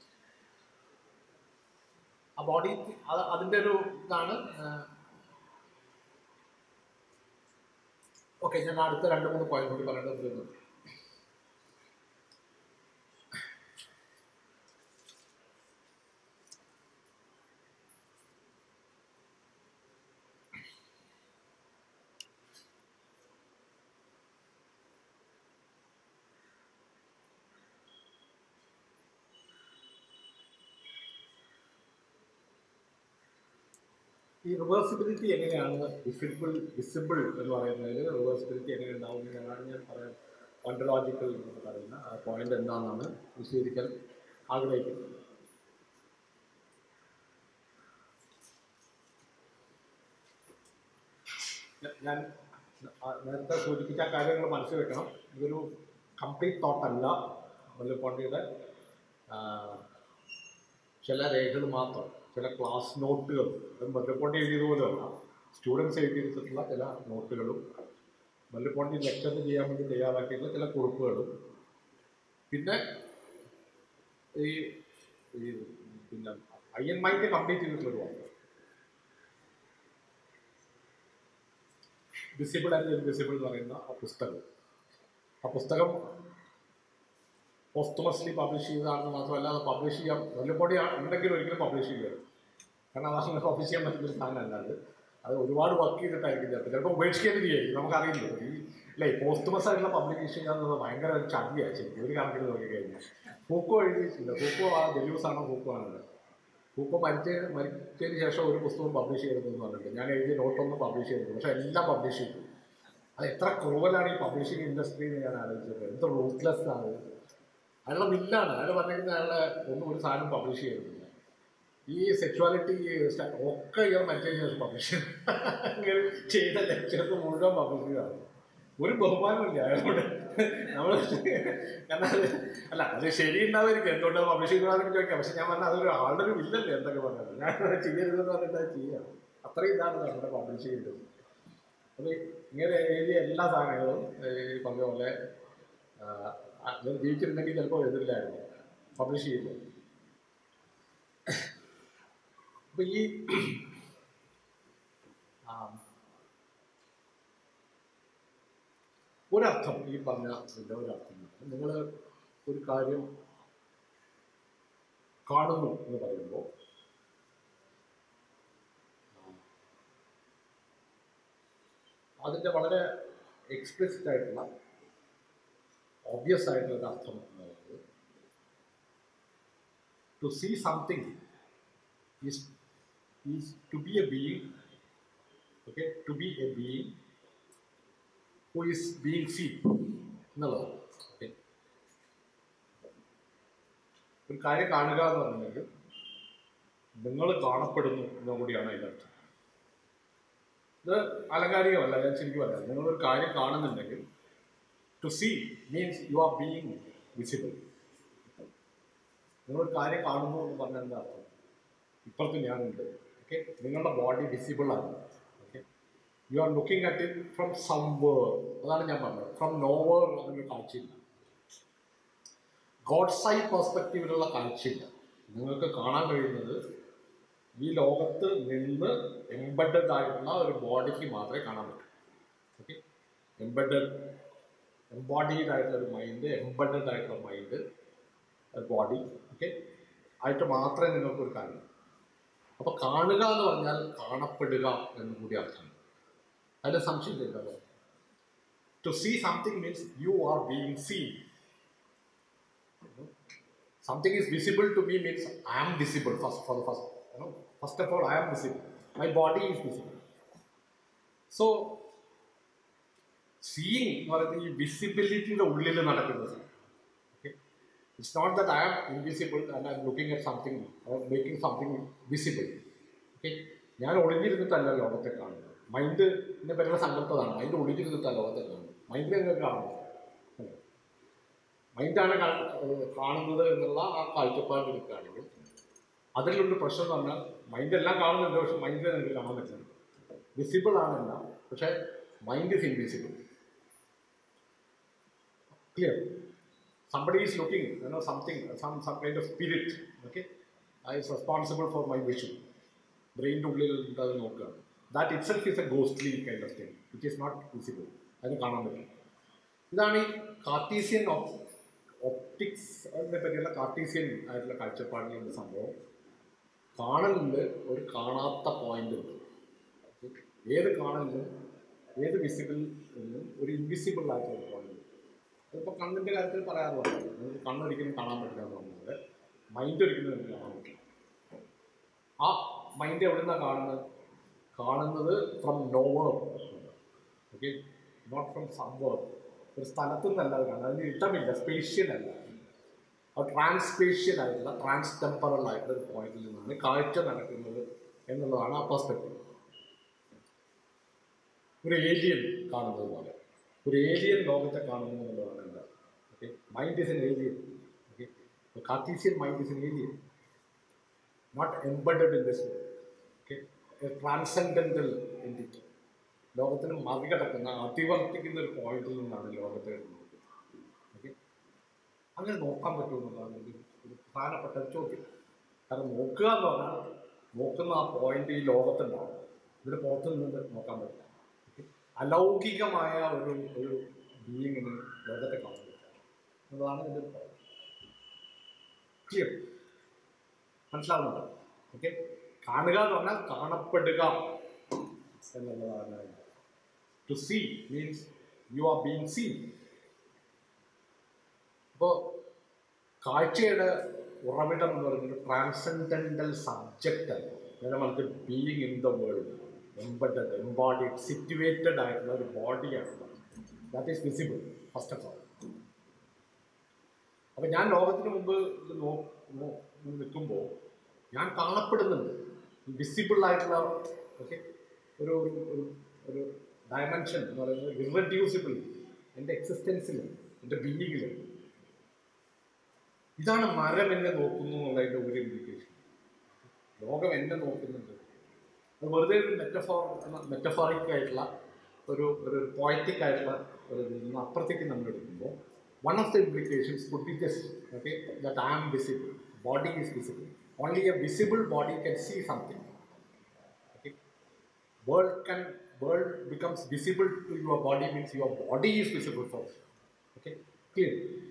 ആ ബോഡി അത് അതിൻ്റെ ഒരു ഇതാണ് ഓക്കെ ഞാൻ അടുത്ത രണ്ട് മൂന്ന് പോയിന്റ് കൂടി പറയേണ്ടത് തീർന്നു ഈ റിവേഴ്സിബിലിറ്റി എങ്ങനെയാണ് വിസിബിൾ വിസിബിൾ എന്ന് പറയുന്നതിൽ റിവേഴ്സിബിലിറ്റി എങ്ങനെ ഉണ്ടാവുന്നതാണ് ഞാൻ പറയാൻ ഓണ്ടോളജിക്കൽ എന്ന് പറയുന്ന ആ പോയിന്റ് എന്താണെന്നാണ് വിശദീകരിക്കാൻ ആഗ്രഹിക്കുന്നത് ഞ- ഞാൻ ആ നേരത്തെ സൂചിപ്പിച്ച ആ കാര്യങ്ങൾ മനസ്സിൽ വെക്കണം ഇതൊരു കംപ്ലീറ്റ് തോട്ടല്ല മുല്ലപ്പോണ്ടിയുടെ ചില രേഖകൾ മാത്രം ചില ക്ലാസ് നോട്ടുകൾ അത് മുല്ലപ്പോണ്ടി എഴുതിയതുപോലെയല്ല സ്റ്റുഡൻസ് എഴുതിയെടുത്തിട്ടുള്ള ചില നോട്ടുകളും മുല്ലപ്പോണ്ടി ലെക്ചർ ചെയ്യാൻ വേണ്ടി തയ്യാറാക്കിയിട്ടുള്ള ചില കുറിപ്പുകളും പിന്നെ ഈ ഈ പിന്നെ ഐ എൻ മൈൻഡ് കംപ്ലീറ്റ് ചെയ്തിട്ടുള്ളൊരു വാക്ക് വിസിബിൾ ആൻഡ് ഇൻവിസിബിൾ എന്ന് പറയുന്ന ആ പുസ്തകം ആ പുസ്തകം പോസ്റ്റമസ്ലി പബ്ലിഷ് ചെയ്തതാണെന്ന് മാത്രമല്ല അത് പബ്ലിഷ് ചെയ്യാൻ വല്ലപ്പോടി ഉണ്ടെങ്കിൽ ഒരിക്കലും പബ്ലിഷ് ചെയ്യുക കാരണം അത് അങ്ങനെ പബ്ലിഷ് ചെയ്യാൻ പറ്റുന്നൊരു സാധനമല്ല അത് അത് ഒരുപാട് വർക്ക് ചെയ്തിട്ടായിരിക്കും ചിലപ്പോൾ ചിലപ്പോൾ ഉപേക്ഷിക്കാൻ ചെയ്യും നമുക്കറിയില്ല ഈ അല്ലേ പോസ്റ്റമസ് ആയിട്ടുള്ള പബ്ലിക്കേഷൻ ചെയ്യുന്നത് ഭയങ്കര ഒരു ചതിയാണ് ശരിക്കും ഒരു കണക്കിൽ നോക്കി കഴിഞ്ഞാൽ പൂക്കോ എഴുതിയിട്ടില്ല പൂക്കോ ആ ഡെല്യൂസ് ആണോ പൂക്കോ ആണല്ലോ പൂക്കോ മരിച്ചതിന് മരിച്ചതിന് ശേഷം ഒരു പുസ്തകം പബ്ലിഷ് ചെയ്തതെന്ന് പറഞ്ഞിട്ടുണ്ട് ഞാൻ എഴുതിയ നോട്ടൊന്നും പബ്ലിഷ് ചെയ്തിട്ടുണ്ട് പക്ഷേ എല്ലാം പബ്ലിഷ് ചെയ്തു അത് എത്ര ക്രൂവലാണ് ഈ പബ്ലിഷിംഗ് ഇൻഡസ്ട്രി എന്ന് ഞാൻ ആലോചിച്ചത് എന്ത് റൂത്ത്ലെസ് ആണ് അയാളുടെ വില്ലാണ് അയാൾ പറഞ്ഞിരിക്കുന്ന അയാളെ ഒന്നും ഒരു സാധനം പബ്ലിഷ് ചെയ്യുന്നില്ല ഈ സെക്ച്വാലിറ്റി ഒക്കെ ഇയാൾ മരിച്ചതിന് ശേഷം പബ്ലിഷ് ഇങ്ങനെ ചെയ്ത ലെക്ചേഴ്സ് മുഴുവൻ പബ്ലിഷ് ചെയ്താണ് ഒരു ബഹുമാനമില്ല അയാളോട് നമ്മൾ കാരണം അത് അല്ല അത് ശരി ഉണ്ടാവായിരിക്കും എന്തുകൊണ്ടാണ് പബ്ലിഷ് ചെയ്തതാണെന്ന് ചോദിക്കാം പക്ഷെ ഞാൻ പറഞ്ഞാൽ അതൊരു ആളുടെ ഒരു വില്ലല്ലേ എന്തൊക്കെ പറഞ്ഞത് ഞാൻ അത് ചെയ്യരുതെന്ന് പറഞ്ഞിട്ട് അത് ചെയ്യാം അത്രയും ഇതാണ് നമ്മുടെ പബ്ലിഷ് ചെയ്തത് അത് ഇങ്ങനെ എഴുതിയ എല്ലാ സാധനങ്ങളും ഈ പറഞ്ഞ പോലെ ആ, അങ്ങനെ ജീവിച്ചിരുന്നെങ്കിൽ ചിലപ്പോൾ എഴുതില്ലായിരുന്നു പബ്ലിഷ് ചെയ്യില്ല അപ്പൊ ഈ ആ, ഒരർത്ഥം ഈ പറഞ്ഞ ഇതിൻ്റെ ഒരർത്ഥം നിങ്ങൾ ഒരു കാര്യം കാണുന്നു എന്ന് പറയുമ്പോൾ അതിൻ്റെ വളരെ എക്സ്പ്ലിസിറ്റ് ആയിട്ടുള്ള ഓബ്വിയസ് ആയിട്ടുള്ള ഒരു അർത്ഥം എന്ന് പറയുന്നത് to see something is is to be a being okay to be a being who is being seen എന്നുള്ളതാണ് ഓക്കെ ഒരു കാര്യം കാണുക എന്ന് പറഞ്ഞിട്ടുണ്ടെങ്കിൽ നിങ്ങൾ കാണപ്പെടുന്നു എന്നും കൂടിയാണ് അതിൻ്റെ അർത്ഥം ഇത് അലങ്കാരികമല്ല ഞാൻ ശരിക്കും പറയാം നിങ്ങളൊരു കാര്യം കാണുന്നുണ്ടെങ്കിൽ to see means you are being visible നിങ്ങളൊരു കാര്യം കാണുന്നു എന്ന് പറഞ്ഞാൽ എന്താ അർത്ഥം ഇപ്പുറത്ത് ഞാനുണ്ട് ഓക്കെ നിങ്ങളുടെ ബോഡി വിസിബിൾ ആണ് okay you are looking at it from somewhere അതാണ് ഞാൻ പറഞ്ഞത് ഫ്രം നോവേർ അങ്ങനെ കാഴ്ചയില്ല ഗോഡ് സൈ പെർസ്പെക്റ്റീവിലുള്ള കാഴ്ചയില്ല നിങ്ങൾക്ക് കാണാൻ കഴിയുന്നത് ഈ ലോകത്ത് നിന്ന് എംബഡഡ് ആയിട്ടുള്ള ഒരു ബോഡിക്ക് മാത്രമേ കാണാൻ പറ്റൂ ഓക്കെ എംബഡഡ് എംബോഡീഡ് ആയിട്ടുള്ള ഒരു മൈൻഡ് എംബഡഡ് ആയിട്ടുള്ള മൈൻഡ് ഒരു ബോഡി ഓക്കെ ആയിട്ട് മാത്രമേ നിങ്ങൾക്കൊരു കാര്യം അപ്പോൾ കാണുക എന്ന് പറഞ്ഞാൽ കാണപ്പെടുക എന്ന് കൂടി അർത്ഥം അതിൽ സംശയമില്ലല്ലോ to see something means you are being seen something is visible to me means I am visible first for the first. You know, first of all, I am visible. My body is visible. So, seeing എന്ന് പറയുന്നത് ഈ വിസിബിലിറ്റിയുടെ ഉള്ളിൽ നടക്കുന്നത് it's not that I am invisible and I am looking at something making something visible okay ഞാൻ ഒളിഞ്ഞിരുന്നിട്ടല്ല ലോകത്തെ കാണുന്നത് മൈൻഡ് എന്നെ പറ്റുന്ന സങ്കല്പതാണ് മൈൻഡ് ഒളിഞ്ഞിരുന്നിട്ടല്ല ലോകത്തെ കാണുന്നത് മൈൻഡ് നിങ്ങൾ കാണുന്നത് മൈൻഡാണ് കാണുന്നത് എന്നുള്ള ആ കാഴ്ചപ്പാട് എടുക്കുകയാണെങ്കിൽ അതിലൊരു പ്രശ്നം എന്ന് പറഞ്ഞാൽ മൈൻഡ് എല്ലാം കാണുന്നുണ്ട് പക്ഷെ മൈൻഡിനെ നിങ്ങൾക്ക് കാണാൻ പറ്റുന്നുണ്ട് വിസിബിൾ ആണെല്ലാം പക്ഷേ mind is invisible clear somebody is looking you know something some some kind of spirit okay I is responsible for my vision ബ്രെയിൻ്റെ ഉള്ളിൽ അത് നോക്കുകയാണ് that itself is a ghostly kind of thing which is not visible അതിന് കാണാൻ പറ്റില്ല ഇതാണ് ഈ കാർട്ടീസിയൻ optics അതിനെ പറ്റിയുള്ള കാർട്ടീസിയൻ ആയിട്ടുള്ള കാഴ്ചപ്പാടിലുള്ള സംഭവം കാണലിൽ ഒരു കാണാത്ത പോയിന്റ് ഉണ്ട് ഏത് കാണലിലും ഏത് വിസിബിൾ എന്നും ഒരു ഇൻവിസിബിൾ ആയിട്ടുള്ള പോയിന്റ് അതിപ്പോൾ കണ്ണിൻ്റെ കാര്യത്തിൽ പറയാറുണ്ട് നിങ്ങൾക്ക് കണ്ണൊരിക്കലും കാണാൻ പറ്റില്ല എന്ന് പറഞ്ഞത് മൈൻഡ് ഒരിക്കലും നിങ്ങൾക്ക് കാണാൻ പറ്റില്ല ആ മൈൻഡ് എവിടെ നിന്നാണ് കാണുന്നത് കാണുന്നത് from nowhere okay not from somewhere ഒരു സ്ഥലത്തു നിന്നല്ല അത് കാണുന്നത് അതിന് ഇഷ്ടമില്ല സ്പേഷ്യൽ അല്ല അത് ട്രാൻസ്പേഷ്യൽ ആയിട്ടുള്ള ട്രാൻസ് ടെമ്പറൽ ആയിട്ടുള്ള ഒരു പോയിന്റിൽ നിന്നാണ് കാഴ്ച നടക്കുന്നത് എന്നുള്ളതാണ് ആ പെർസ്പെക്റ്റീവ് ഒരു ഏലിയൻ കാണുന്നത് പോലെ ഒരു ഏലിയൻ ലോകത്തെ കാണുന്നു എന്നുള്ളതാണ് എന്താ okay mind is an alien okay Cartesian mind is an alien not embedded in this okay transcendental entity ലോകത്തിന് മറികടക്കുന്ന അതിവർത്തിക്കുന്ന ഒരു പോയിന്റിൽ നിന്നാണ് ലോകത്തെ വരുന്നത് ഓക്കെ അങ്ങനെ നോക്കാൻ പറ്റുമെന്നുള്ളതാണ് ഒരു ഒരു പ്രധാനപ്പെട്ട ഒരു ചോദ്യം കാരണം നോക്കുക എന്ന് പറഞ്ഞാൽ നോക്കുന്ന ആ പോയിന്റ് ഈ ലോകത്തുണ്ടാവും ഇതിന് പുറത്തു നിന്ന് നോക്കാൻ പറ്റില്ല ഓക്കെ അലൗകികമായ ഒരു ഒരു ബീയിങ്ങിന് ലോകത്തെ കാണാൻ പറ്റില്ല എന്നുള്ളതാണ് ഇതിൻ്റെ ഒരു പോയിന്റ് ക്ലിയർ മനസ്സിലാവുന്നുണ്ടോ ഓക്കെ കാണുക എന്ന് പറഞ്ഞാൽ കാണപ്പെടുക എന്നുള്ളതാണ് to see means you are being seen അപ്പോൾ കാഴ്ചയുടെ ഉറവിടം എന്ന് പറയുന്നത് ട്രാൻസെൻഡൻ്റൽ സബ്ജക്റ്റ് അല്ല നേരെ മറിച്ച് being in the world embedded embodied situated ആയിട്ടുള്ള ഒരു ബോഡിയാണ് that is visible first of all അപ്പം ഞാൻ ലോകത്തിന് മുമ്പ് ഇത് നോ നോ- നിൽക്കുമ്പോൾ ഞാൻ കാണപ്പെടുന്നുണ്ട് വിസിബിൾ ആയിട്ടുള്ള ഓക്കെ ഒരു ഒരു ഒരു ഒരു ഡയമെൻഷൻ എന്ന് പറയുന്നത് ഇറഡ്യൂസിബിൾ എൻ്റെ എക്സിസ്റ്റൻസിൽ എൻ്റെ ബീയിങ്ങിൽ ഇതാണ് മരം എന്നെ നോക്കുന്നു എന്നുള്ളതിൻ്റെ ഒരു ഇൻഡിക്കേഷൻ ലോകം എന്നെ നോക്കുന്നുണ്ട് അത് വെറുതെ ഒരു മെറ്റഫോർ മെറ്റഫോറിക് ആയിട്ടുള്ള ഒരു ഒരു പോയറ്റിക് ആയിട്ടുള്ള ഒരു ഇതിൽ നിന്ന് അപ്പുറത്തേക്ക് നമ്മൾ എടുക്കുമ്പോൾ one of the implications could be just okay that I am visible body is visible only a visible body can see something okay world can world becomes visible to your body means your body is visible first okay clear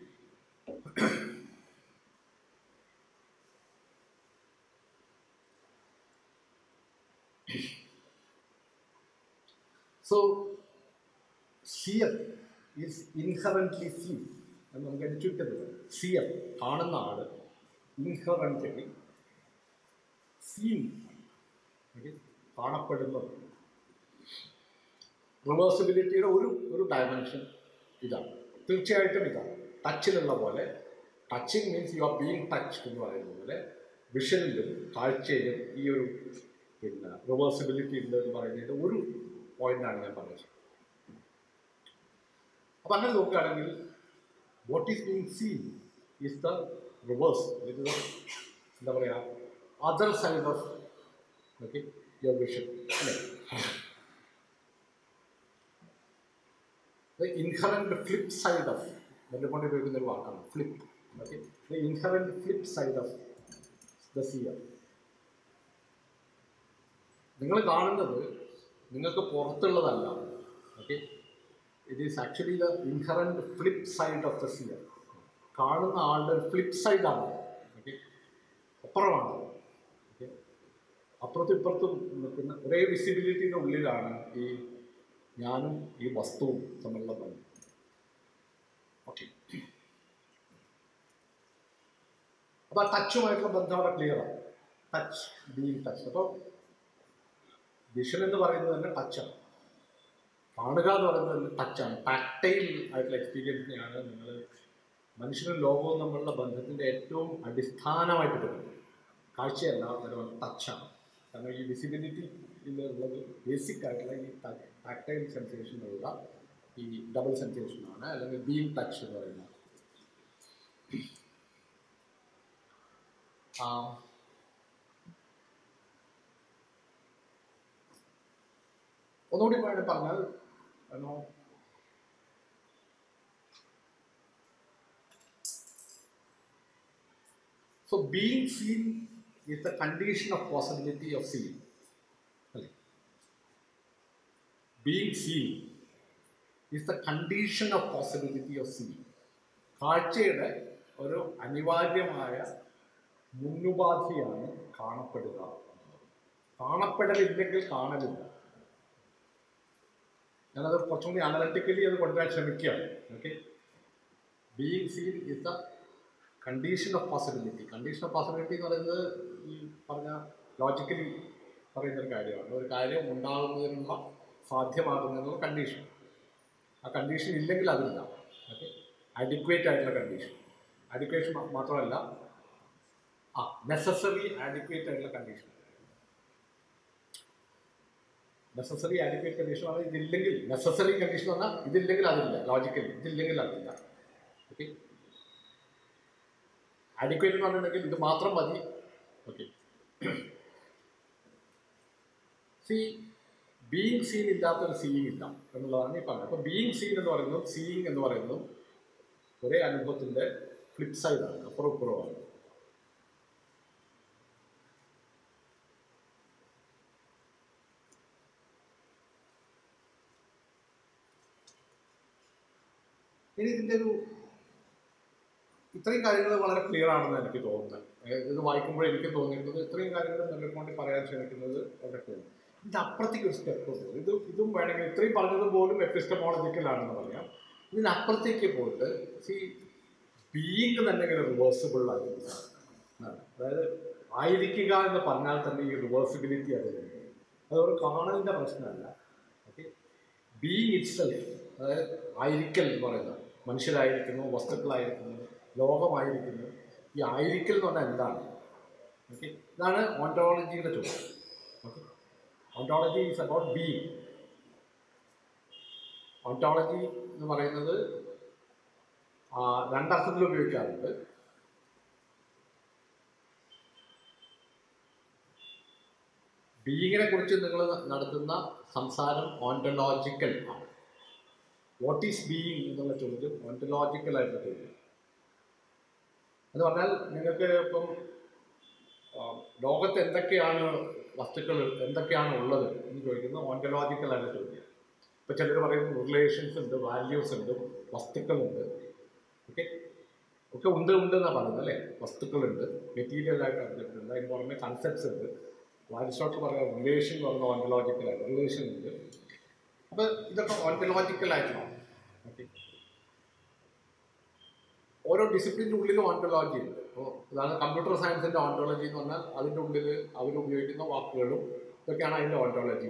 so seer is inherently seen എന്ന് നമുക്ക് അതിന് ചുറ്റുന്നത് സിയർ കാണുന്ന ആള് ഇൻഹറൻ്റലി scene കാണപ്പെടുന്നത് റിവേഴ്സിബിലിറ്റിയുടെ ഒരു ഒരു dimension ഇതാണ് തീർച്ചയായിട്ടും ഇതാണ് ടച്ചിലുള്ള പോലെ touching means you are being touched എന്ന് പറയുന്ന പോലെ വിഷനിലും കാഴ്ചയിലും ഈ ഒരു പിന്നെ റിവേഴ്സിബിലിറ്റി ഉണ്ട് എന്ന് പറയുന്നതിൻ്റെ ഒരു പോയിന്റാണ് ഞാൻ പറഞ്ഞത് അപ്പം അങ്ങനെ നോക്കുകയാണെങ്കിൽ what is being seen is the reverse ഇത് എന്താ പറയുക other side of okay your vision അല്ലേ the inherent flip side of എന്നെ കൊണ്ട് ഉപയോഗിക്കുന്ന ഒരു വാക്കാണ് flip okay the inherent flip side of the seer നിങ്ങൾ കാണുന്നത് നിങ്ങൾക്ക് പുറത്തുള്ളതല്ല okay it is actually the inherent flip side of the seer കാണുന്ന ആളുടെ ഫ്ലിപ്പ് സൈഡാണ് ഓക്കെ അപ്പുറമാണ് ഓക്കെ അപ്പുറത്തും ഇപ്പുറത്തും നിൽക്കുന്ന ഒരേ വിസിബിലിറ്റിയുടെ ഉള്ളിലാണ് ഈ ഞാനും ഈ വസ്തുവും തമ്മിലുള്ള ബന്ധം ഓക്കെ അപ്പോൾ ആ ടച്ചുമായിട്ടുള്ള ബന്ധം അവിടെ ക്ലിയറാണ് ടച്ച് ബീങ് ടച്ച് അപ്പോൾ വിഷൻ എന്ന് പറയുന്നത് തന്നെ ടച്ചാണ് കാണുക എന്ന് പറയുന്നത് തന്നെ ടച്ചാണ് ടാക്ടൈൽ ആയിട്ടുള്ള എക്സ്പീരിയൻസിനെയാണ് നിങ്ങൾ മനുഷ്യനും ലോകവും തമ്മിലുള്ള ബന്ധത്തിൻ്റെ ഏറ്റവും അടിസ്ഥാനമായിട്ട് വരുന്നത് കാഴ്ചയല്ല അതിന് ടച്ചാണ് കാരണം ഈ വിസിബിലിറ്റിയിലുള്ളത് ബേസിക് ആയിട്ടുള്ള ഈ ടാക്ടൈൽ സെൻസേഷനുള്ള ഈ ഡബിൾ സെൻസേഷനാണ് അല്ലെങ്കിൽ ബീം ടച്ച് എന്ന് പറയുന്നത് ആ, ഒന്നുകൂടി വേണ്ടി പറഞ്ഞാൽ എന്നോ So being seen is the condition of possibility of seeing. അല്ലേ? Being seen is the condition of possibility of seeing. കാഴ്ചയുടെ ഒരു അനിവാര്യമായ മുന്നുപാധിയാണ് കാണപ്പെടുക കാണപ്പെടലില്ലെങ്കിൽ കാണലില്ല ഞാനത് കുറച്ചും കൂടി അനലറ്റിക്കലി അത് കൊണ്ടുവരാൻ ശ്രമിക്കുകയാണ് okay being seen is the condition of possibility condition of possibility എന്ന് പറയുന്നത് ഈ പറഞ്ഞ ലോജിക്കലി പറയുന്നൊരു കാര്യമാണ് ഒരു കാര്യം ഉണ്ടാകുന്നതിനുള്ള സാധ്യമാകുന്നതിനുള്ള കണ്ടീഷൻ ആ കണ്ടീഷൻ ഇല്ലെങ്കിൽ അതില്ല ഓക്കെ അഡിക്വേറ്റ് ആയിട്ടുള്ള കണ്ടീഷൻ അഡിക്വേഷൻ മാത്രമല്ല ആ നെസസറി ആഡിക്വേറ്റ് ആയിട്ടുള്ള കണ്ടീഷൻ നെസസറി ആഡിക്വേറ്റ് കണ്ടീഷൻ പറഞ്ഞാൽ ഇതില്ലെങ്കിൽ നെസസറി കണ്ടീഷൻ പറഞ്ഞാൽ ഇതില്ലെങ്കിൽ അതില്ല ലോജിക്കലി ഇതില്ലെങ്കിൽ അതില്ല ഓക്കെ ആഡിക്വേറ്റ് എന്ന് പറഞ്ഞിട്ടുണ്ടെങ്കിൽ ഇത് മാത്രം മതി ഓക്കെ സി ബീയിങ് സീൻ ഇല്ലാത്തൊരു സീയിങ് ഇല്ല എന്നുള്ളതാണ് ഈ പറഞ്ഞത് അപ്പോൾ ബീയിങ് സീൻ എന്ന് പറയുന്നത് സീയിങ് എന്ന് പറയുന്നത് ഒരേ അനുഭവത്തിൻ്റെ ഫ്ലിപ്പ് സൈഡാണ് അപ്പുറം ഇപ്പുറമാണ് ഇനി ഇതിൻ്റെ ഒരു ഇത്രയും കാര്യങ്ങൾ വളരെ ക്ലിയർ ആണെന്ന് എനിക്ക് തോന്നുന്നത് ഏഹ് ഇത് വായിക്കുമ്പോൾ എനിക്ക് തോന്നിയിരുന്നത് ഇത്രയും കാര്യങ്ങൾ നെല്ലിക്കൊണ്ട് പറയാൻ ശ്രമിക്കുന്നത് വളരെ ക്ലിയർ ഇതിൻ്റെ അപ്പുറത്തേക്ക് ഒരു സ്റ്റെപ്പ് പോകും ഇത് ഇതും വേണമെങ്കിൽ ഇത്രയും പറഞ്ഞത് പോലും എപ്പിസ്റ്റമോളജിക്കലാണെന്ന് പറയാം ഇതിനപ്പുറത്തേക്ക് പോയിട്ട് സി ബീയിങ് തന്നെ ഇങ്ങനെ റിവേഴ്സിബിൾ ആയിരുന്നു അതായത് ആയിരിക്കുക എന്ന് പറഞ്ഞാൽ തന്നെ ഈ റിവേഴ്സിബിലിറ്റി അതിലുണ്ട് അതൊരു കാണലിൻ്റെ പ്രശ്നമല്ല ഓക്കെ ബീയിങ് ഇറ്റ് സെൽഫ് അതായത് ആയിരിക്കൽ എന്ന് പറയുന്നത് മനുഷ്യരായിരിക്കുന്നു വസ്തുക്കളായിരിക്കുന്നു ലോകമായിരിക്കുന്നു ഈ ആയിരിക്കൽ എന്ന് പറഞ്ഞാൽ എന്താണ് ഓക്കെ ഇതാണ് ഓണ്ടോളജിയുടെ ചോദ്യം okay ontology is about being ontology എന്ന് പറയുന്നത് ആ, രണ്ടർത്ഥത്തിൽ ഉപയോഗിക്കാറുണ്ട് ബീയിങ്ങിനെ കുറിച്ച് നിങ്ങൾ നടത്തുന്ന സംസാരം ഓണ്ടോളജിക്കൽ ആണ് വാട്ട് ഈസ് ബീയിങ് എന്നുള്ള ചോദ്യം ഓണ്ടോളജിക്കൽ ആയിട്ടുള്ള ചോദ്യം എന്ന് പറഞ്ഞാൽ നിങ്ങൾക്ക് ഇപ്പം ആ, ലോകത്ത് എന്തൊക്കെയാണ് വസ്തുക്കൾ എന്തൊക്കെയാണ് ഉള്ളത് എന്ന് ചോദിക്കുന്ന ഓണ്ടോളജിക്കൽ ആയിട്ടുള്ള ചോദ്യം ഇപ്പം ചിലർ പറയുന്നു റിലേഷൻസ് ഉണ്ട് വാല്യൂസ് ഉണ്ട് വസ്തുക്കളുണ്ട് ഓക്കെ ഒക്കെ ഉണ്ട് ഉണ്ട് എന്നാണ് പറയുന്നത് അല്ലേ വസ്തുക്കളുണ്ട് മെറ്റീരിയൽ ആയിട്ട് അറിഞ്ഞിട്ടുണ്ട് അതിന് പുറമെ കൺസെപ്റ്റ്സ് ഉണ്ട് വാരിസ്റ്റോട്ട് പറയാം റിലേഷൻ എന്ന് പറഞ്ഞ ഓണ്ടോളജിക്കലായിട്ട് റിലേഷൻ ഉണ്ട് അപ്പോൾ ഇതൊക്കെ ഓണ്ടോളജിക്കൽ ആയിട്ടാണ് ഓക്കെ ഓരോ ഡിസിപ്ലിൻ്റെ ഉള്ളിൽ ഓണ്ടോളജി ഉണ്ട് അപ്പോൾ അതാണ് കമ്പ്യൂട്ടർ സയൻസിൻ്റെ ഓണ്ടോളജി എന്ന് പറഞ്ഞാൽ അതിൻ്റെ ഉള്ളിൽ അവർ ഉപയോഗിക്കുന്ന വാക്കുകളും ഇതൊക്കെയാണ് അതിൻ്റെ ഓണ്ടോളജി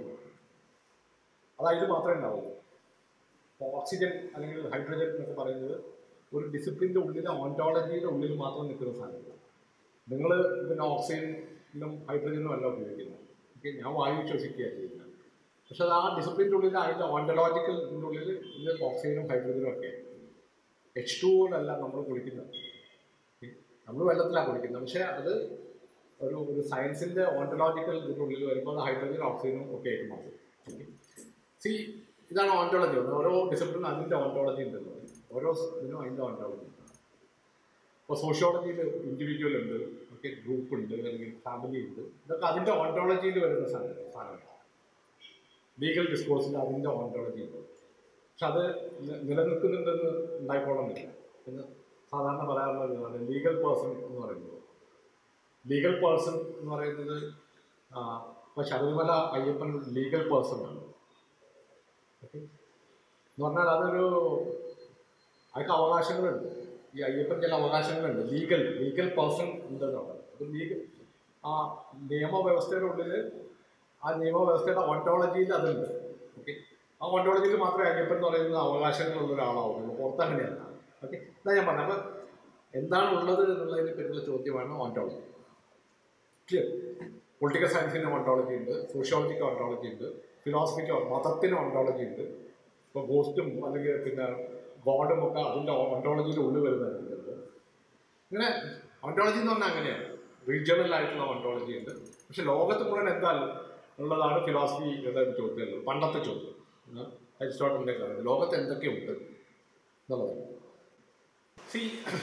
അത് അതിൽ മാത്രമേ ഉണ്ടാവുള്ളൂ ഇപ്പോൾ ഓക്സിജൻ അല്ലെങ്കിൽ ഹൈഡ്രജൻ എന്നൊക്കെ പറയുന്നത് ഒരു ഡിസിപ്ലിൻ്റെ ഉള്ളിലെ ഓണ്ടോളജിയുടെ ഉള്ളിൽ മാത്രം നിൽക്കുന്ന സാധനങ്ങൾ നിങ്ങൾ പിന്നെ ഓക്സിജനും ഹൈഡ്രജനും അല്ല ഉപയോഗിക്കുന്നത് ഓക്കെ ഞാൻ വായു ശ്വസിക്കുകയാണ് ചെയ്യുന്നത് പക്ഷെ അത് ആ ഡിസിപ്ലിൻ്റെ ഉള്ളിൽ അതിൻ്റെ ഓണ്ടോളജിക്കൽ ഇതിൻ്റെ ഉള്ളിൽ ഇത് ഓക്സിജനും ഹൈഡ്രജനും ഒക്കെ എച്ച് ടു അല്ല നമ്മൾ കുടിക്കുന്നത് നമ്മൾ വെള്ളത്തിലാണ് കുടിക്കുന്നത് പക്ഷേ അത് ഒരു ഒരു സയൻസിൻ്റെ ഓണ്ടോളജിക്കൽ ഇതിൻ്റെ ഉള്ളിൽ വരുമ്പോൾ അത് ഹൈഡ്രജനും ഓക്സിജനും ഒക്കെ ആയിട്ട് മാറും സി ഇതാണ് ഓണ്ടോളജി ഓരോ ഡിസിപ്ലിനും അതിൻ്റെ ഓണ്ടോളജി ഉണ്ടല്ലോ ഓരോ ഇതിനും അതിൻ്റെ ഓണ്ടോളജി ഇപ്പോൾ സോഷ്യോളജിയിൽ ഇൻഡിവിജ്വൽ ഉണ്ട് ഓക്കെ ഗ്രൂപ്പ് ഉണ്ട് അല്ലെങ്കിൽ ഫാമിലി ഉണ്ട് ഇതൊക്കെ അതിൻ്റെ ഓണ്ടോളജിയിൽ വരുന്ന സാധനം സാധനമാണ് ലീഗൽ ഡിസ്കോഴ്സിൽ അതിൻ്റെ ഓണ്ടോളജി ഉണ്ട് പക്ഷെ അത് നി- നിലനിൽക്കുന്നുണ്ടെന്ന് ഉണ്ടായിക്കോളുന്നില്ല എന്ന് സാധാരണ പറയാറുള്ള ഇതാണ് ലീഗൽ പേഴ്സൺ എന്ന് പറയുന്നത് ലീഗൽ പേഴ്സൺ എന്ന് പറയുന്നത് ആ, ഇപ്പോൾ ശബരിമല അയ്യപ്പൻ ലീഗൽ പേഴ്സൺ ആണ് ഓക്കെ എന്ന് പറഞ്ഞാൽ അതൊരു അതൊക്കെ അവകാശങ്ങളുണ്ട് ഈ അയ്യപ്പൻ ചില അവകാശങ്ങളുണ്ട് ലീഗൽ ലീഗൽ പേഴ്സൺ ഉണ്ടെന്നുള്ളത് അത് ലീഗൽ ആ നിയമവ്യവസ്ഥയുടെ ഉള്ളിൽ ആ നിയമവ്യവസ്ഥയുടെ ഓണ്ടോളജിയിൽ അതുണ്ട് ഓക്കെ ആ ഓണ്ടോളജിയിൽ മാത്രമേ അയ്യപ്പൻ എന്ന് പറയുന്ന അവകാശങ്ങളുള്ള ഒരാളാവുള്ളൂ പുറത്ത് അങ്ങനെയല്ല ഓക്കെ ഇതാ ഞാൻ പറഞ്ഞത് അപ്പം എന്താണ് ഉള്ളത് എന്നുള്ളതിനെ പറ്റിയുള്ള ചോദ്യമാണ് ഓണ്ടോളജി ക്ലിയർ പൊളിറ്റിക്കൽ സയൻസിന് ഓണ്ടോളജി ഉണ്ട് സോഷ്യോളജിക്ക് ഓണ്ടോളജി ഉണ്ട് ഫിലോസഫിക്ക് മതത്തിന് ഓണ്ടോളജി ഉണ്ട് ഇപ്പോൾ ഗോസ്റ്റും അല്ലെങ്കിൽ പിന്നെ ഗോഡും ഒക്കെ അതിൻ്റെ ഓണ്ടോളജിയിൽ ഉള്ളിൽ വരുന്നുണ്ട് ഇങ്ങനെ ഓണ്ടോളജി എന്ന് പറഞ്ഞാൽ അങ്ങനെയാണ് റീജിയണൽ ആയിട്ടുള്ള ഓണ്ടോളജി ഉണ്ട് പക്ഷെ ലോകത്ത് മുഴുവൻ എന്താ ഉള്ളതാണ് ഫിലോസഫി എന്ന ചോദ്യം പണ്ടത്തെ ചോദ്യം അരിസ്റ്റോട്ടലിൻ്റെ കാര്യം ലോകത്ത് എന്തൊക്കെയുണ്ട് എന്നുള്ളതാണ് സി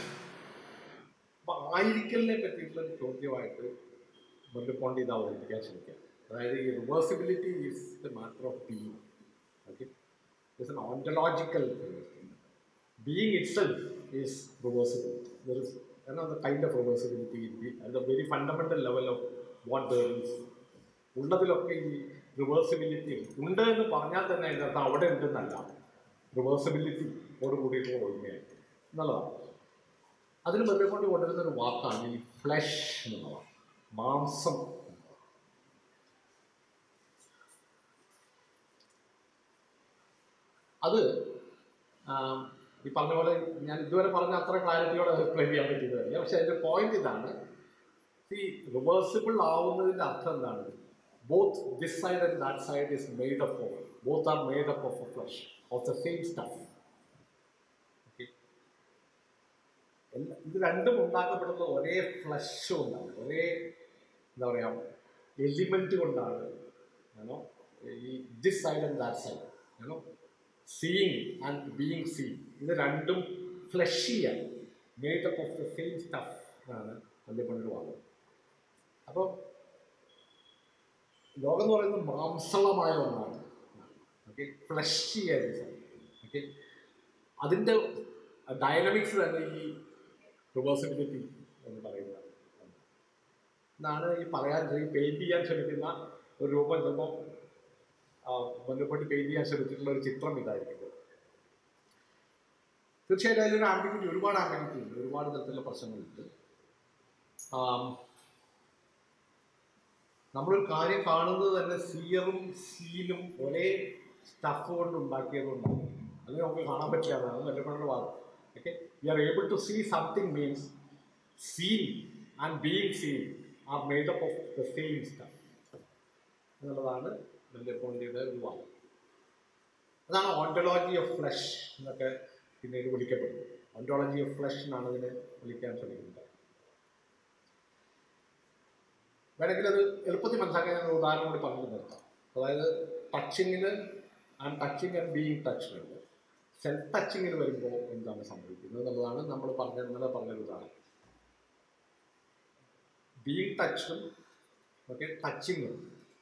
അപ്പം ആയിരിക്കലിനെ പറ്റിയിട്ടുള്ള ഒരു ചോദ്യമായിട്ട് മുല്ലപ്പോണ്ട് ഇത് അവതരിപ്പിക്കാൻ ശ്രമിക്കാം അതായത് ഈ reversibility is the matter of being okay it's an ontological being itself is reversible. There is another kind of reversibility in the, at the very fundamental level of what there is. ഉള്ളതിലൊക്കെ ഈ reversibility ഉണ്ട് എന്ന് പറഞ്ഞാൽ തന്നെ അതിൻ്റെ അർത്ഥം അവിടെ ഉണ്ടെന്നല്ല reversibility ഓട് കൂടിയിട്ടുള്ള ഓർമ്മയായി എന്നുള്ളതാണ് അതിന് ബന്ധപ്പെട്ട് കൊണ്ടുവരുന്ന ഒരു വാക്കാണ് ഈ ഫ്ലഷ് എന്നുള്ള വാക്ക് മാംസം അത് ആം, ഈ പറഞ്ഞ പോലെ ഞാൻ ഇതുവരെ പറഞ്ഞ അത്ര ക്ലാരിറ്റിയോടെ എക്സ്പ്ലെയിൻ ചെയ്യാൻ പറ്റിയതല്ല പക്ഷെ അതിൻ്റെ പോയിന്റ് ഇതാണ് ഈ റിവേഴ്സിബിൾ ആവുന്നതിൻ്റെ അർത്ഥം എന്താണ് both this side and that side is made up of both are made up of a flesh of the same stuff ഇത് രണ്ടും ഉണ്ടാക്കപ്പെടുന്നത് ഒരേ ഫ്ലഷ് കൊണ്ടാണ് ഒരേ എന്താ പറയുക എലിമെൻറ്റ് കൊണ്ടാണ് ഞാനോ ഈ this side and that side ഞാനോ സീയിങ് ആൻഡ് ബീയിങ് സീൻ ഇത് രണ്ടും ഫ്ലഷിയാണ് made up of the same stuff എന്നാണ് വല്യപ്പണിയുടെ വാദം അപ്പോൾ ലോകം എന്ന് പറയുന്നത് മാംസളമായ ഒന്നാണ് ഓക്കെ ഫ്ലഷി ആയിട്ട് ഓക്കെ അതിൻ്റെ ഡയനമിക്സ് തന്നെ ഈ റിവേഴ്സിബിലിറ്റി എന്ന് പറയുന്നത് എന്നാണ് ഈ പറയാൻ ഈ പെയിൻറ് ചെയ്യാൻ ശ്രമിക്കുന്ന ഒരു രൂപം ചിലപ്പോൾ മുന്നോട്ട് പെയിൻറ് ചെയ്യാൻ ശ്രമിച്ചിട്ടുള്ള ഒരു ചിത്രം ഇതായിരിക്കും തീർച്ചയായിട്ടും അതിലൊരു ആംബിഗ്യൂറ്റി ഒരുപാട് ആംബിഗ്യൂറ്റി ഉണ്ട് ഒരുപാട് തരത്തിലുള്ള പ്രശ്നങ്ങളുണ്ട് ആം, നമ്മളൊരു കാര്യം കാണുന്നത് തന്നെ സിയറും സീനും ഒരേ സ്റ്റഫ് കൊണ്ട് ഉണ്ടാക്കിയതുകൊണ്ടാണ് അത് നമുക്ക് കാണാൻ പറ്റില്ല എന്നാണ് വല്ലപ്പോഴുള്ള വാദം okay we are able to see something means seen and being seen are made up of the same stuff എന്നുള്ളതാണ് വല്ലപ്പോണ്ടിയുടെ ഒരു വാദം അതാണ് ഓണ്ടോളജി ഓഫ് ഫ്ലഷ് എന്നൊക്കെ പിന്നീട് വിളിക്കപ്പെടുന്നത് ഓണ്ടോളജി ഓഫ് ഫ്ലഷ് എന്നാണ് ഇതിനെ വിളിക്കാൻ ശ്രമിക്കുന്നത് വേണമെങ്കിൽ അത് എളുപ്പത്തിൽ മനസ്സിലാക്കാൻ ഞാൻ ഒരു ഉദാഹരണം കൂടി പറഞ്ഞു നിർത്താം അതായത് ടച്ചിങ്ങിന് and touching and being touch ഉണ്ട് സെൽഫ് ടച്ചിങ്ങിന് വരുമ്പോൾ എന്താണ് സംഭവിക്കുന്നത് എന്നുള്ളതാണ് നമ്മൾ പറഞ്ഞ ഇന്നലെ പറഞ്ഞൊരു ഉദാഹരണം ബീയിങ് ടച്ചും ഓക്കെ ടച്ചിങ്ങും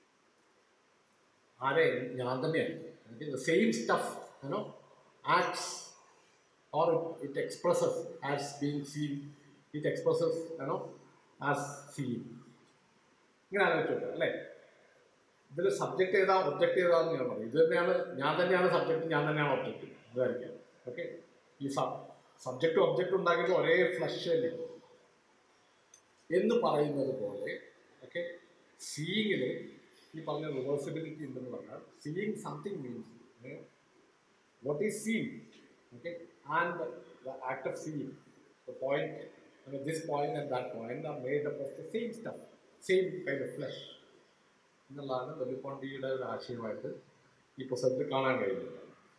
ആരെ ഞാൻ തന്നെയാണ് same stuff you know acts or it, it expresses as being seen, it expresses, you know, as seen. ഇങ്ങനെ ആലോചിച്ചോട്ടെ അല്ലേ ഇതിൽ സബ്ജക്റ്റ് ഏതാ ഒബ്ജക്റ്റ് ഏതാന്ന് ഞാൻ പറയും ഇത് തന്നെയാണ് ഞാൻ തന്നെയാണ് സബ്ജക്റ്റ് ഞാൻ തന്നെയാണ് ഒബ്ജക്റ്റ് ഇതായിരിക്കാം ഓക്കെ ഈ സബ്ജക്റ്റ് ഒബ്ജക്റ്റ് ഉണ്ടാക്കിയിട്ട് ഒരേ ഫ്ലഷ് അല്ലേ എന്ന് പറയുന്നത് പോലെ ഓക്കെ സീയിങ്ങിൽ ഈ പറഞ്ഞ റിവേഴ്സിബിലിറ്റി ഉണ്ടെന്ന് പറഞ്ഞാൽ seeing something means what is seen okay and the act of seeing the point I mean this point and that point are made up of the same stuff same kind of flesh എന്നുള്ളതാണ് വെല്ലുപ്പോണ്ടിയുടെ ഒരു ആശയമായിട്ട് ഈ പുസ്തകത്തിൽ കാണാൻ കഴിയുന്നത്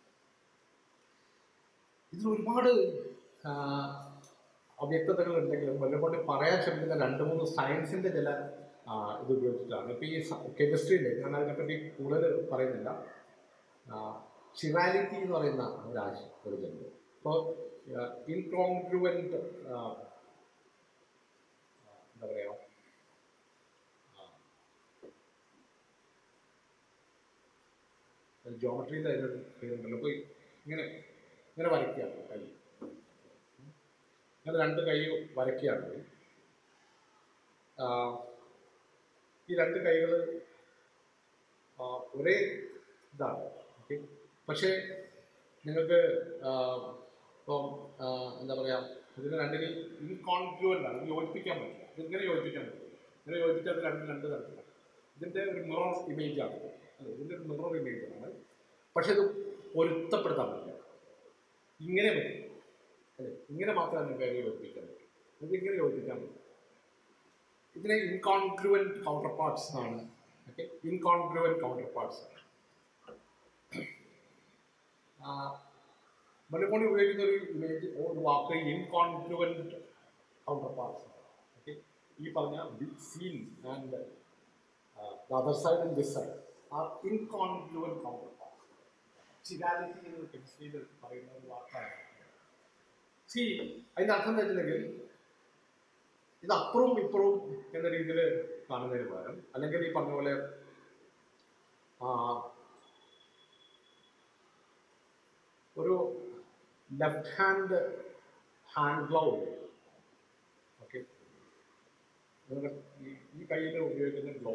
ഇതിൽ ഒരുപാട് ആ, അവ്യക്തതകൾ ഉണ്ടെങ്കിലും വെല്ലുപ്പോണ്ടി പറയാൻ ശ്രമിക്കുന്ന രണ്ട് മൂന്ന് സയൻസിൻ്റെ ചില ആ, ഇത് ഉപയോഗിച്ചിട്ടാണ് ഇപ്പോൾ ഈ കെമിസ്ട്രിയിൽ ഞാൻ അതിനെപ്പറ്റി കൂടുതൽ പറയുന്നില്ല ഷിവാലിറ്റി എന്ന് പറയുന്ന ഒരാശയം ഒരു ജന്തു ഇപ്പോൾ ഇൻകോൺഗ്രുവൻറ്റ് എന്താ പറയുക ജോമെട്രിയിൽ അതിനൊരു പേരുണ്ടല്ലോ അപ്പോൾ ഇങ്ങനെ ഇങ്ങനെ വരയ്ക്കുകയാണ് കൈ ഇങ്ങനെ രണ്ട് കൈ വരയ്ക്കുകയാണ് ആ, ഈ രണ്ട് കൈകൾ ഒരേ ഇതാണ് ഓക്കെ പക്ഷേ നിങ്ങൾക്ക് ആ, ഇപ്പം ആ, എന്താ പറയുക ഇതിന് രണ്ടിന് ഇൻകോൺഗ്രുവൻ്റ് ആണ് ഇത് യോജിപ്പിക്കാൻ പറ്റില്ല ഇതിങ്ങനെ യോജിപ്പിക്കാൻ പറ്റില്ല ഇങ്ങനെ യോജിപ്പിച്ചാൽ അത് രണ്ട് രണ്ട് തരത്തിലാണ് ഇതിൻ്റെ ഒരു മിറർ ഇമേജ് ആണ് അല്ല ഇതിൻ്റെ ഒരു മിറർ ഇമേജ് ആണ് പക്ഷെ ഇത് പൊരുത്തപ്പെടുത്താൻ പറ്റില്ല ഇങ്ങനെ പറ്റും അല്ലേ ഇങ്ങനെ മാത്രമേ നിങ്ങൾക്ക് അതിനെ യോജിപ്പിക്കാൻ പറ്റൂ ഇത് ഇങ്ങനെ യോജിപ്പിക്കാൻ പറ്റും ഇതിനെ ഇൻകോൺഗ്രുവൻറ്റ് കൗണ്ടർ പാർട്സ് എന്നാണ് okay incongruent counterparts Malayali ഉപയോഗിക്കുന്ന ഒരു ഇമേജ് ഒരു വാക്ക് ഇൻകോൺഗ്രുവൻറ്റ് കൗണ്ടർ പാർട്സ് ഓക്കെ ഈ പറഞ്ഞ seen and other side and this side are incongruent counterparts chirality എന്ന് കെമിസ്ട്രിയിൽ പറയുന്ന ഒരു വാക്കാണ് സി അതിൻ്റെ അർത്ഥം എന്താ വെച്ചിട്ടുണ്ടെങ്കിൽ ഇത് അപ്പുറവും ഇപ്പുറവും എന്ന രീതിയിൽ കാണുന്നതിന് പകരം അല്ലെങ്കിൽ ഈ പറഞ്ഞ പോലെ ആ, ഒരു left hand hand glove okay നിങ്ങൾ ഈ ഈ കയ്യിൽ ഉപയോഗിക്കുന്ന ഗ്ലൗ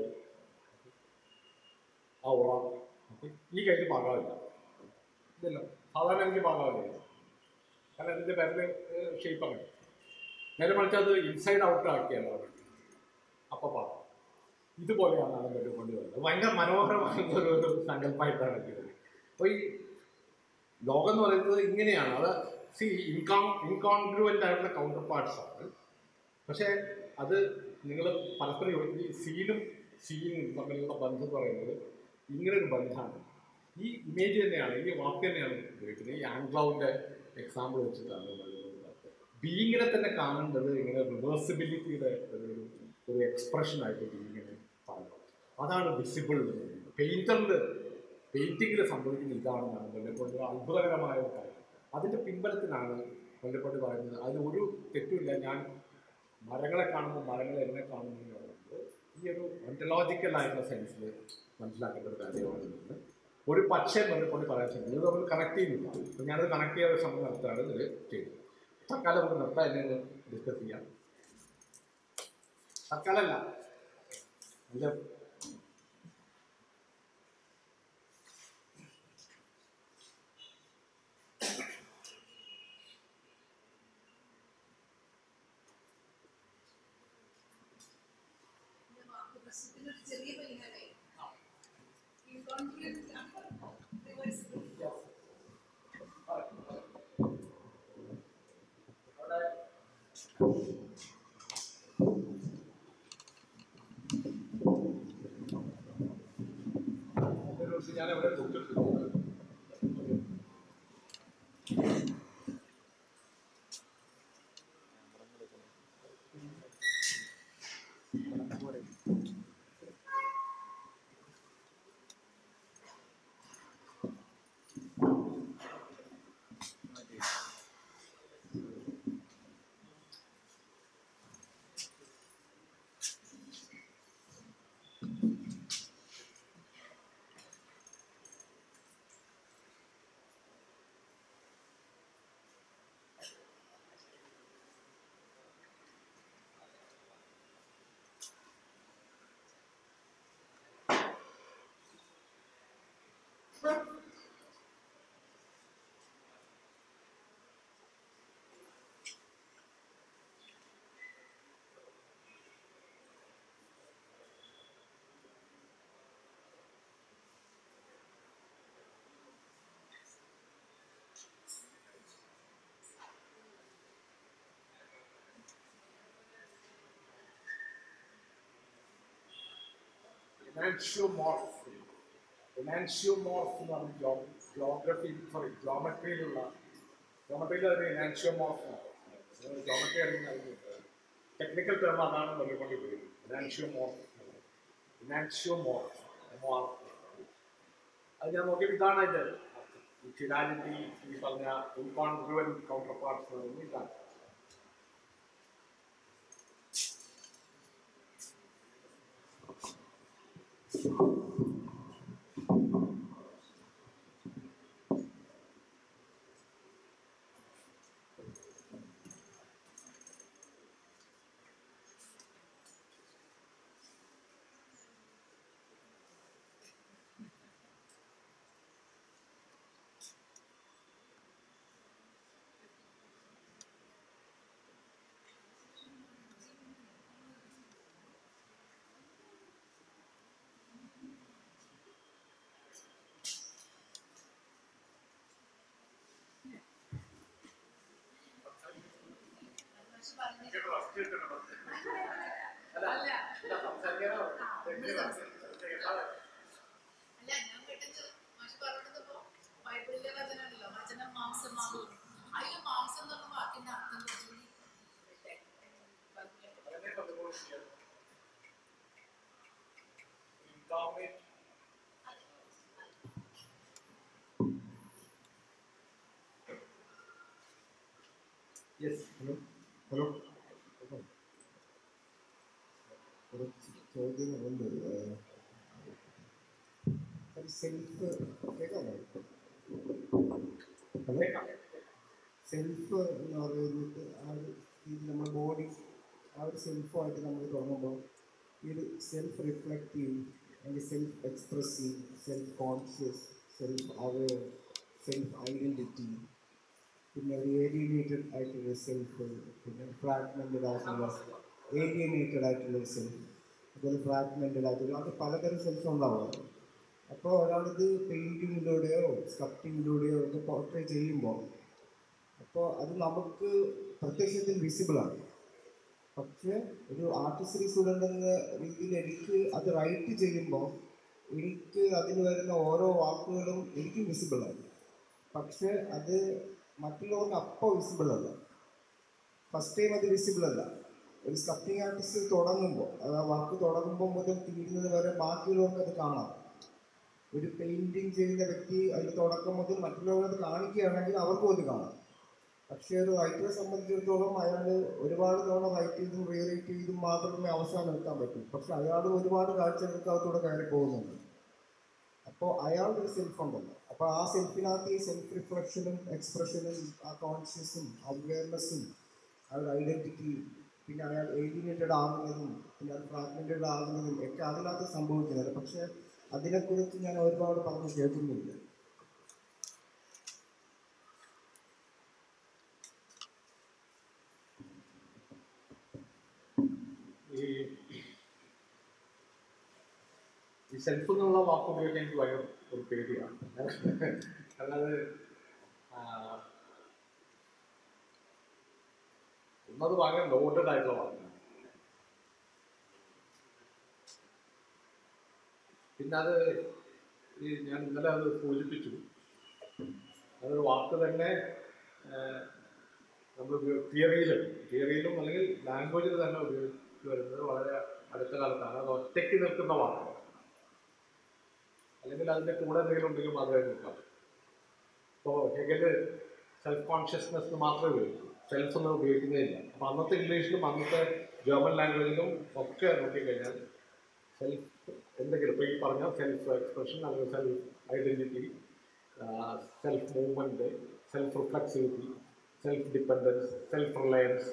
ആ ഉറ ഓക്കെ ഈ കയ്യിൽ പാകാവില്ല ഇതല്ല സാധാരണ എനിക്ക് പാകാവില്ല കാരണം അതിൻ്റെ പേരിൽ ഷേപ്പ് അങ്ങനെ നേരെ മറിച്ച് അത് ഇൻസൈഡ് ഔട്ട് ആക്കിയാണ് അവിടെ അപ്പോൾ പാടാം ഇതുപോലെയാണ് അത് കൊണ്ടു വരുന്നത് ഭയങ്കര മനോഹരമാകുന്ന ഒരു ഒരു സങ്കല്പമായിട്ടാണ് എനിക്ക് തോന്നിയത് അപ്പോൾ ഈ ലോകം എന്ന് പറയുന്നത് ഇങ്ങനെയാണ് അത് സി ഇൻകോൺ ഇൻകോൺഗ്രുവൻ്റ് ആയിട്ടുള്ള കൗണ്ടർ പാർട്സ് ആണ് പക്ഷേ അത് നിങ്ങൾ പരസ്പരം യോജി- ഈ സീനും സീനും തമ്മിലുള്ള ബന്ധം എന്ന് പറയുന്നത് ഇങ്ങനെ ഒരു ബന്ധമാണ് ഈ ഇമേജ് തന്നെയാണ് ഈ വാക്ക് തന്നെയാണ് ഉപയോഗിക്കുന്നത് ഈ ആംഗ്ലൗവിൻ്റെ എക്സാമ്പിൾ വെച്ചിട്ടാണ് ബീയിങ്ങിനെ തന്നെ കാണേണ്ടത് ഇങ്ങനെ റിവേഴ്സിബിലിറ്റിയുടെ ഒരു ഒരു എക്സ്പ്രഷനായിട്ട് ബീയിങ്ങിനെ പറയുന്നത് അതാണ് വിസിബിൾ പെയിൻറ്ററിൽ പെയിൻറ്റിങ്ങിൽ സംഭവിക്കുന്ന ഇതാണെന്നാണ് കൊല്ലപ്പള്ളി അത്ഭുതകരമായ ഒരു കാര്യം അതിൻ്റെ പിൻബലത്തിലാണ് കൊല്ലപ്പള്ളി പറയുന്നത് അതിന് ഒരു തെറ്റുമില്ല ഞാൻ മരങ്ങളെ കാണുമ്പോൾ മരങ്ങൾ എന്നെ കാണുന്നു എന്ന് പറയുന്നത് ഈ ഒരു ഒണ്ടലോജിക്കൽ ആയിട്ടുള്ള സെൻസിൽ മനസ്സിലാക്കേണ്ട ഒരു കാര്യമാണ് ഇന്ന് ഒരു പച്ചയും കൊല്ലപ്പള്ളി പറയാൻ ശ്രമിക്കുന്നത് ഇത് നമ്മൾ കണക്ട് ചെയ്യുന്നില്ല അപ്പോൾ ഞാനത് കണക്ട് ചെയ്യാൻ ശ്രമം നടത്തുകയാണ് ഇതിൽ ചെയ്തത് തൽക്കാലം നമുക്ക് നിർത്താൻ എന്നെ ഡിസ്കസ് ചെയ്യാം തൽക്കാലല്ല എൻ്റെ ഇതിന്റെ വാക്ക് പ്രശ്നത്തിന് ഒരു ചെറിയ പരിഹാരമായി ഇൻകോൺഫിഡൻസ് റിവേഴ്സിബിൾ ഞാൻ എവിടെ കൊടുത്തിട്ടുണ്ട് പോലെ എനാൻഷ്യോമോർഫ് എനാൻഷ്യോമോർഫ് എന്ന് പറഞ്ഞ ജോ ജോഗ്രഫി സോറി ജോമെട്രിയിലുള്ള ജോമെട്രിയിൽ അതിന് എനാൻഷ്യോമോർഫ് ജോമെട്രി അറിയുന്ന ടെക്നിക്കൽ ടേം അതാണ് വെള്ളിപ്പള്ളി പേര് എനാൻഷ്യോമോർഫ് എനാൻഷ്യോമോർഫ് അത് ഞാൻ നോക്കിയപ്പോൾ ഇതാണ് അതിൻ്റെ ചിരാലിറ്റി ഈ പറഞ്ഞ ഇൻകോൺഗ്രുവൻ കൗണ്ടർ പാർട്സ് ഇതാണ് അല്ല ഞാൻ കേട്ടത് മാഷ് പറഞ്ഞപ്പോ ബൈബിളിലെ വചനമുണ്ടല്ലോ വചനം മാംസമാകും അതിൽ മാംസം എന്നുള്ള വാക്കിന്റെ അർത്ഥം കുറച്ചുകൂടി യെസ് ഹലോ ഹലോ കുറച്ച് ചോദ്യങ്ങളുണ്ട് ഒരു സെൽഫ് കേൾക്കാമോ ഹലോ സെൽഫ് എന്ന് പറയുന്നത് ആ ഒരു ഇത് നമ്മുടെ ബോഡി ആ ഒരു സെൽഫുമായിട്ട് നമ്മൾ തുടങ്ങുമ്പോൾ ഇത് സെൽഫ് റിഫ്ലക്റ്റീവ് അല്ലെങ്കിൽ self expressive self conscious self aware self identity പിന്നെ ഒരു ഏരിയനേറ്റഡ് ആയിട്ടുള്ള സെൽഫ് പിന്നെ ഫ്രാഗ്മെൻറ്റഡ് ആയിട്ടുള്ള ഏരിയനേറ്റഡ് ആയിട്ടുള്ള സെൽഫ് അതുപോലെ ഫ്രാഗ്മെൻറ്റഡ് ആയിട്ടുള്ള അത് പലതരം സെൽഫ് ഉണ്ടാവാറ് അപ്പോൾ ഒരാളിത് പെയിൻറ്റിങ്ങിലൂടെയോ സ്കപ്റ്റിങ്ങിലൂടെയോ ഒക്കെ പോർട്രേ ചെയ്യുമ്പോൾ അപ്പോൾ അത് നമുക്ക് പ്രത്യക്ഷത്തിൽ വിസിബിളാണ് പക്ഷേ ഒരു ആർട്ടിസ്റ്ററി സ്റ്റുഡൻ്റ് എന്ന രീതിയിൽ എനിക്ക് അത് റൈറ്റ് ചെയ്യുമ്പോൾ എനിക്ക് അതിന് വരുന്ന ഓരോ വാക്കുകളും എനിക്ക് വിസിബിളാണ് പക്ഷേ അത് മറ്റുള്ളവർക്ക് അപ്പോൾ വിസിബിൾ അല്ല ഫസ്റ്റ് ടൈം അത് വിസിബിൾ അല്ല ഒരു സ്കപ്പിംഗ് ആർട്ടിസ്റ്റ് തുടങ്ങുമ്പോൾ അത് ആ വർക്ക് തുടങ്ങുമ്പോൾ മുതൽ തീരുന്നത് വരെ ബാക്കിയുള്ളവർക്ക് അത് കാണാം ഒരു പെയിന്റിങ് ചെയ്യുന്ന വ്യക്തി അതിന് തുടക്കം മുതൽ മറ്റുള്ളവർക്ക് അത് കാണിക്കുകയാണെങ്കിൽ അവർക്കും അത് കാണാം പക്ഷേ ഒരു റൈറ്ററെ സംബന്ധിച്ചിടത്തോളം അയാൾ ഒരുപാട് തവണ റൈറ്റ് ചെയ്തും റീറൈറ്റ് ചെയ്തും മാത്രമേ അവസാനം എത്താൻ പറ്റൂ പക്ഷെ അയാൾ ഒരുപാട് കാഴ്ചകൾക്കകത്തൂടെ കയറി പോകുന്നുണ്ട് അപ്പോൾ അയാളുടെ ഒരു സെൽഫ് ഉണ്ടല്ലോ അപ്പോൾ ആ സെൽഫിനകത്ത് ഈ സെൽഫ് റിഫ്ലക്ഷനും എക്സ്പ്രഷനും ആ കോൺഷ്യസും അവയർനെസ്സും അയാളുടെ ഐഡൻറ്റിറ്റിയും പിന്നെ അയാൾ ഏലിനേറ്റഡ് ആകുന്നതും പിന്നെ അത് ഫ്രാഗ്മെൻറ്റഡ് ആകുന്നതും ഒക്കെ അതിനകത്ത് സംഭവിക്കുന്നത് പക്ഷേ അതിനെക്കുറിച്ച് ഞാൻ ഒരുപാട് പറഞ്ഞു കേൾക്കുന്നില്ല ഈ ഈ സെൽഫ് എന്നുള്ള വാക്ക് ഉപയോഗിക്കാൻ എനിക്ക് ഭയങ്കര ഒരു പേടിയാണ് കാരണം അത് ആ, ഒന്നത് ഭയങ്കര ലോഡഡ് ആയിട്ടുള്ള വാക്കാണ് പിന്നെ അത് ഈ ഞാൻ ഇന്നലെ അത് സൂചിപ്പിച്ചു അതൊരു വാക്ക് തന്നെ നമ്മൾ തിയറിയിലും തിയറിയിലും അല്ലെങ്കിൽ ലാംഗ്വേജിൽ തന്നെ ഉപയോഗിച്ച് വരുന്നത് വളരെ അടുത്ത കാലത്താണ് അത് ഒറ്റയ്ക്ക് നിൽക്കുന്ന വാക്കാണ് അല്ലെങ്കിൽ അതിൻ്റെ കൂടെ എന്തെങ്കിലും ഉണ്ടെങ്കിൽ മാത്രമേ നിൽക്കാം ഇപ്പോൾ ഹെഗല് സെൽഫ് കോൺഷ്യസ്നെസ് മാത്രമേ ഉപയോഗിക്കൂ സെൽഫ് ഒന്നും ഉപയോഗിക്കുന്നേയില്ല അപ്പോൾ അന്നത്തെ ഇംഗ്ലീഷിലും അന്നത്തെ ജർമ്മൻ ലാംഗ്വേജിലും ഒക്കെ നോക്കിക്കഴിഞ്ഞാൽ സെൽഫ് എന്തെങ്കിലും ഇപ്പോൾ ഈ പറഞ്ഞ സെൽഫ് എക്സ്പ്രഷൻ അല്ലെങ്കിൽ self identity self movement self reflexivity self dependence self reliance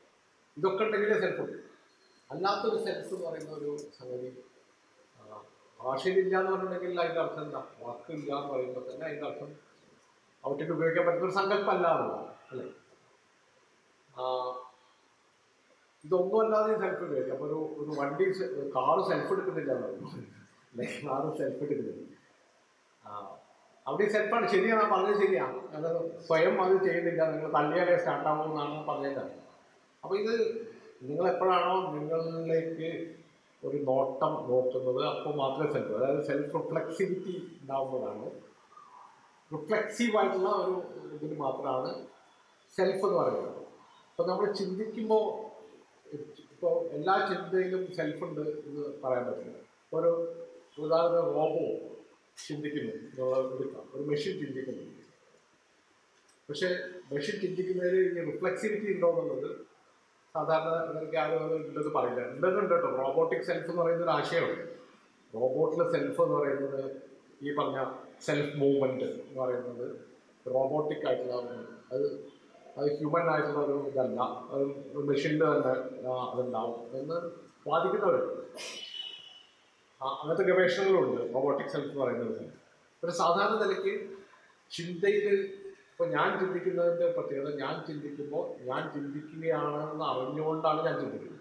ഇതൊക്കെ ഉണ്ടെങ്കിലേ സെൽഫ് ഉണ്ട് അല്ലാത്തൊരു സെൽഫ് എന്ന് പറയുന്ന ഒരു സംഗതി ആ, ഭാഷയിലില്ല എന്ന് പറഞ്ഞിട്ടുണ്ടെങ്കിൽ അതിൻ്റെ അർത്ഥം എന്താ വാക്കില്ല എന്ന് പറയുമ്പോൾ തന്നെ അതിൻ്റെ അർത്ഥം അവറ്റയ്ക്ക് ഉപയോഗിക്കാൻ പറ്റുന്ന ഒരു സങ്കല്പമല്ല എന്നുള്ളതാണ് അല്ലേ ആ, ഇതൊന്നും അല്ലാതെ സെൽഫ് ഉപയോഗിക്കാം അപ്പോൾ ഒരു ഒരു വണ്ടി കാറ് സെൽഫ് എടുക്കുന്നില്ല എന്ന് പറയുന്നു അല്ലേ കാറ് സെൽഫ് എടുക്കുന്നില്ല ആ അവിടെ ഈ സെൽഫാണ് ശരിയാണ് ആ പറഞ്ഞത് ശരിയാണ് അത് സ്വയം അത് ചെയ്യുന്നില്ല നിങ്ങൾ തള്ളിയാലേ സ്റ്റാർട്ടാവുമെന്നാണ് പറഞ്ഞത് അപ്പോൾ ഇത് നിങ്ങൾ എപ്പോഴാണോ നിങ്ങളിലേക്ക് ഒരു നോട്ടം നോക്കുന്നത് അപ്പോൾ മാത്രമേ സെൽഫ് അതായത് സെൽഫ് റിഫ്ലെക്സിവിറ്റി ഉണ്ടാകുമ്പോഴാണ് റിഫ്ലെക്സീവ് ആയിട്ടുള്ള ഒരു ഇതിന് മാത്രമാണ് സെൽഫ് എന്ന് പറയുന്നത് അപ്പോൾ നമ്മൾ ചിന്തിക്കുമ്പോൾ ഇപ്പോൾ എല്ലാ ചിന്തയിലും സെൽഫ് ഉണ്ട് എന്ന് പറയാൻ പറ്റില്ല ഒരു ഉദാഹരണം റോബോ ചിന്തിക്കുന്നു എന്നുള്ളത് എടുക്കാം ഒരു മെഷീൻ ചിന്തിക്കുന്നു പക്ഷേ മെഷീൻ ചിന്തിക്കുന്നതിൽ ഈ റിഫ്ലെക്സിവിറ്റി ഉണ്ടോ എന്നുള്ളത് സാധാരണ എനിക്ക് ആരും അത് ഉണ്ടെന്ന് പറയില്ല ഉണ്ടെന്നുണ്ട് കേട്ടോ റോബോട്ടിക് സെൽഫ് എന്ന് പറയുന്ന ഒരു ആശയമുണ്ട് റോബോട്ടിലെ സെൽഫ് എന്ന് പറയുന്നത് ഈ പറഞ്ഞ സെൽഫ് മൂവ്മെൻറ്റ് എന്ന് പറയുന്നത് റോബോട്ടിക് ആയിട്ടുള്ള ഒരു- അത് അത് ഹ്യൂമൻ ആയിട്ടുള്ള ഒരു ഇതല്ല അത് ഒരു മെഷീനിൽ തന്നെ ആ, അതുണ്ടാവും എന്ന് വാദിക്കുന്നവരുണ്ട് ആ, അങ്ങനത്തെ ഗവേഷണങ്ങളുണ്ട് റോബോട്ടിക് സെൽഫ് എന്ന് പറയുന്നത് ഒരു സാധാരണ നിലയ്ക്ക് ചിന്തയിൽ ഇപ്പോൾ ഞാൻ ചിന്തിക്കുന്നതിൻ്റെ പ്രത്യേകത ഞാൻ ചിന്തിക്കുമ്പോൾ ഞാൻ ചിന്തിക്കുകയാണെന്ന് അറിഞ്ഞുകൊണ്ടാണ് ഞാൻ ചിന്തിക്കുന്നത്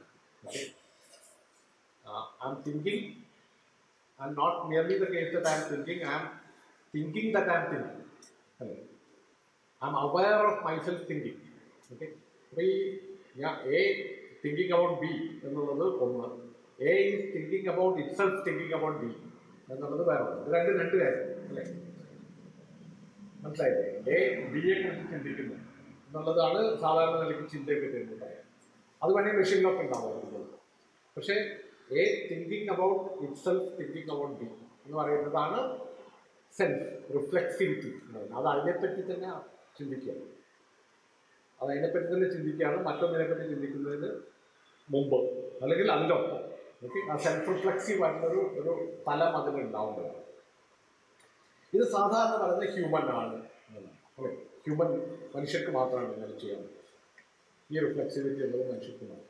I'm thinking I M not nearly the case that I'm thinking I'm thinking that I'm thinking അല്ലേ I'm aware of myself thinking okay അപ്പോൾ ഈ ഞാൻ എ തിങ്കിങ് അബൌട്ട് ബി എന്നുള്ളത് ഒന്ന് A is thinking about itself thinking about B എന്നുള്ളത് വേറെ ഒന്ന് ഇത് രണ്ട് രണ്ട് കാര്യം അല്ലേ മനസ്സിലായില്ലേ എ ബിയെ കുറിച്ച് ചിന്തിക്കുന്നു എന്നുള്ളതാണ് സാധാരണ നിലയ്ക്ക് ചിന്തയെ പറ്റി ഉണ്ടായത് അത് വേണമെങ്കിൽ മെഷീനിലൊക്കെ ഉണ്ടാവും പക്ഷേ A thinking about itself thinking about B എന്ന് പറയുന്നതാണ് സെൽഫ് റിഫ്ലെക്സിവിറ്റി എന്ന് പറയുന്നത് അത് അതിനെപ്പറ്റി തന്നെ ചിന്തിക്കുക അത് അതിനെപ്പറ്റി തന്നെ ചിന്തിക്കുകയാണ് മറ്റൊന്നിനെപ്പറ്റി ചിന്തിക്കുന്നതിന് മുമ്പ് അല്ലെങ്കിൽ അതിൻ്റെ ഒപ്പം ഓക്കെ ആ സെൽഫ് റിഫ്ലെക്സീവ് ആയിട്ടുള്ളൊരു ഒരു തലം അതിലുണ്ടാവുന്നതാണ് ഇത് സാധാരണ പറയുന്നത് ഹ്യൂമൻ ആണ് അല്ലേ ഹ്യൂമൻ മനുഷ്യർക്ക് മാത്രമാണ് ഇങ്ങനെ ചെയ്യാൻ പറ്റുക. ഈ റിഫ്ലെക്സിവിറ്റി ഉള്ളത് മനുഷ്യർക്ക് മാത്രം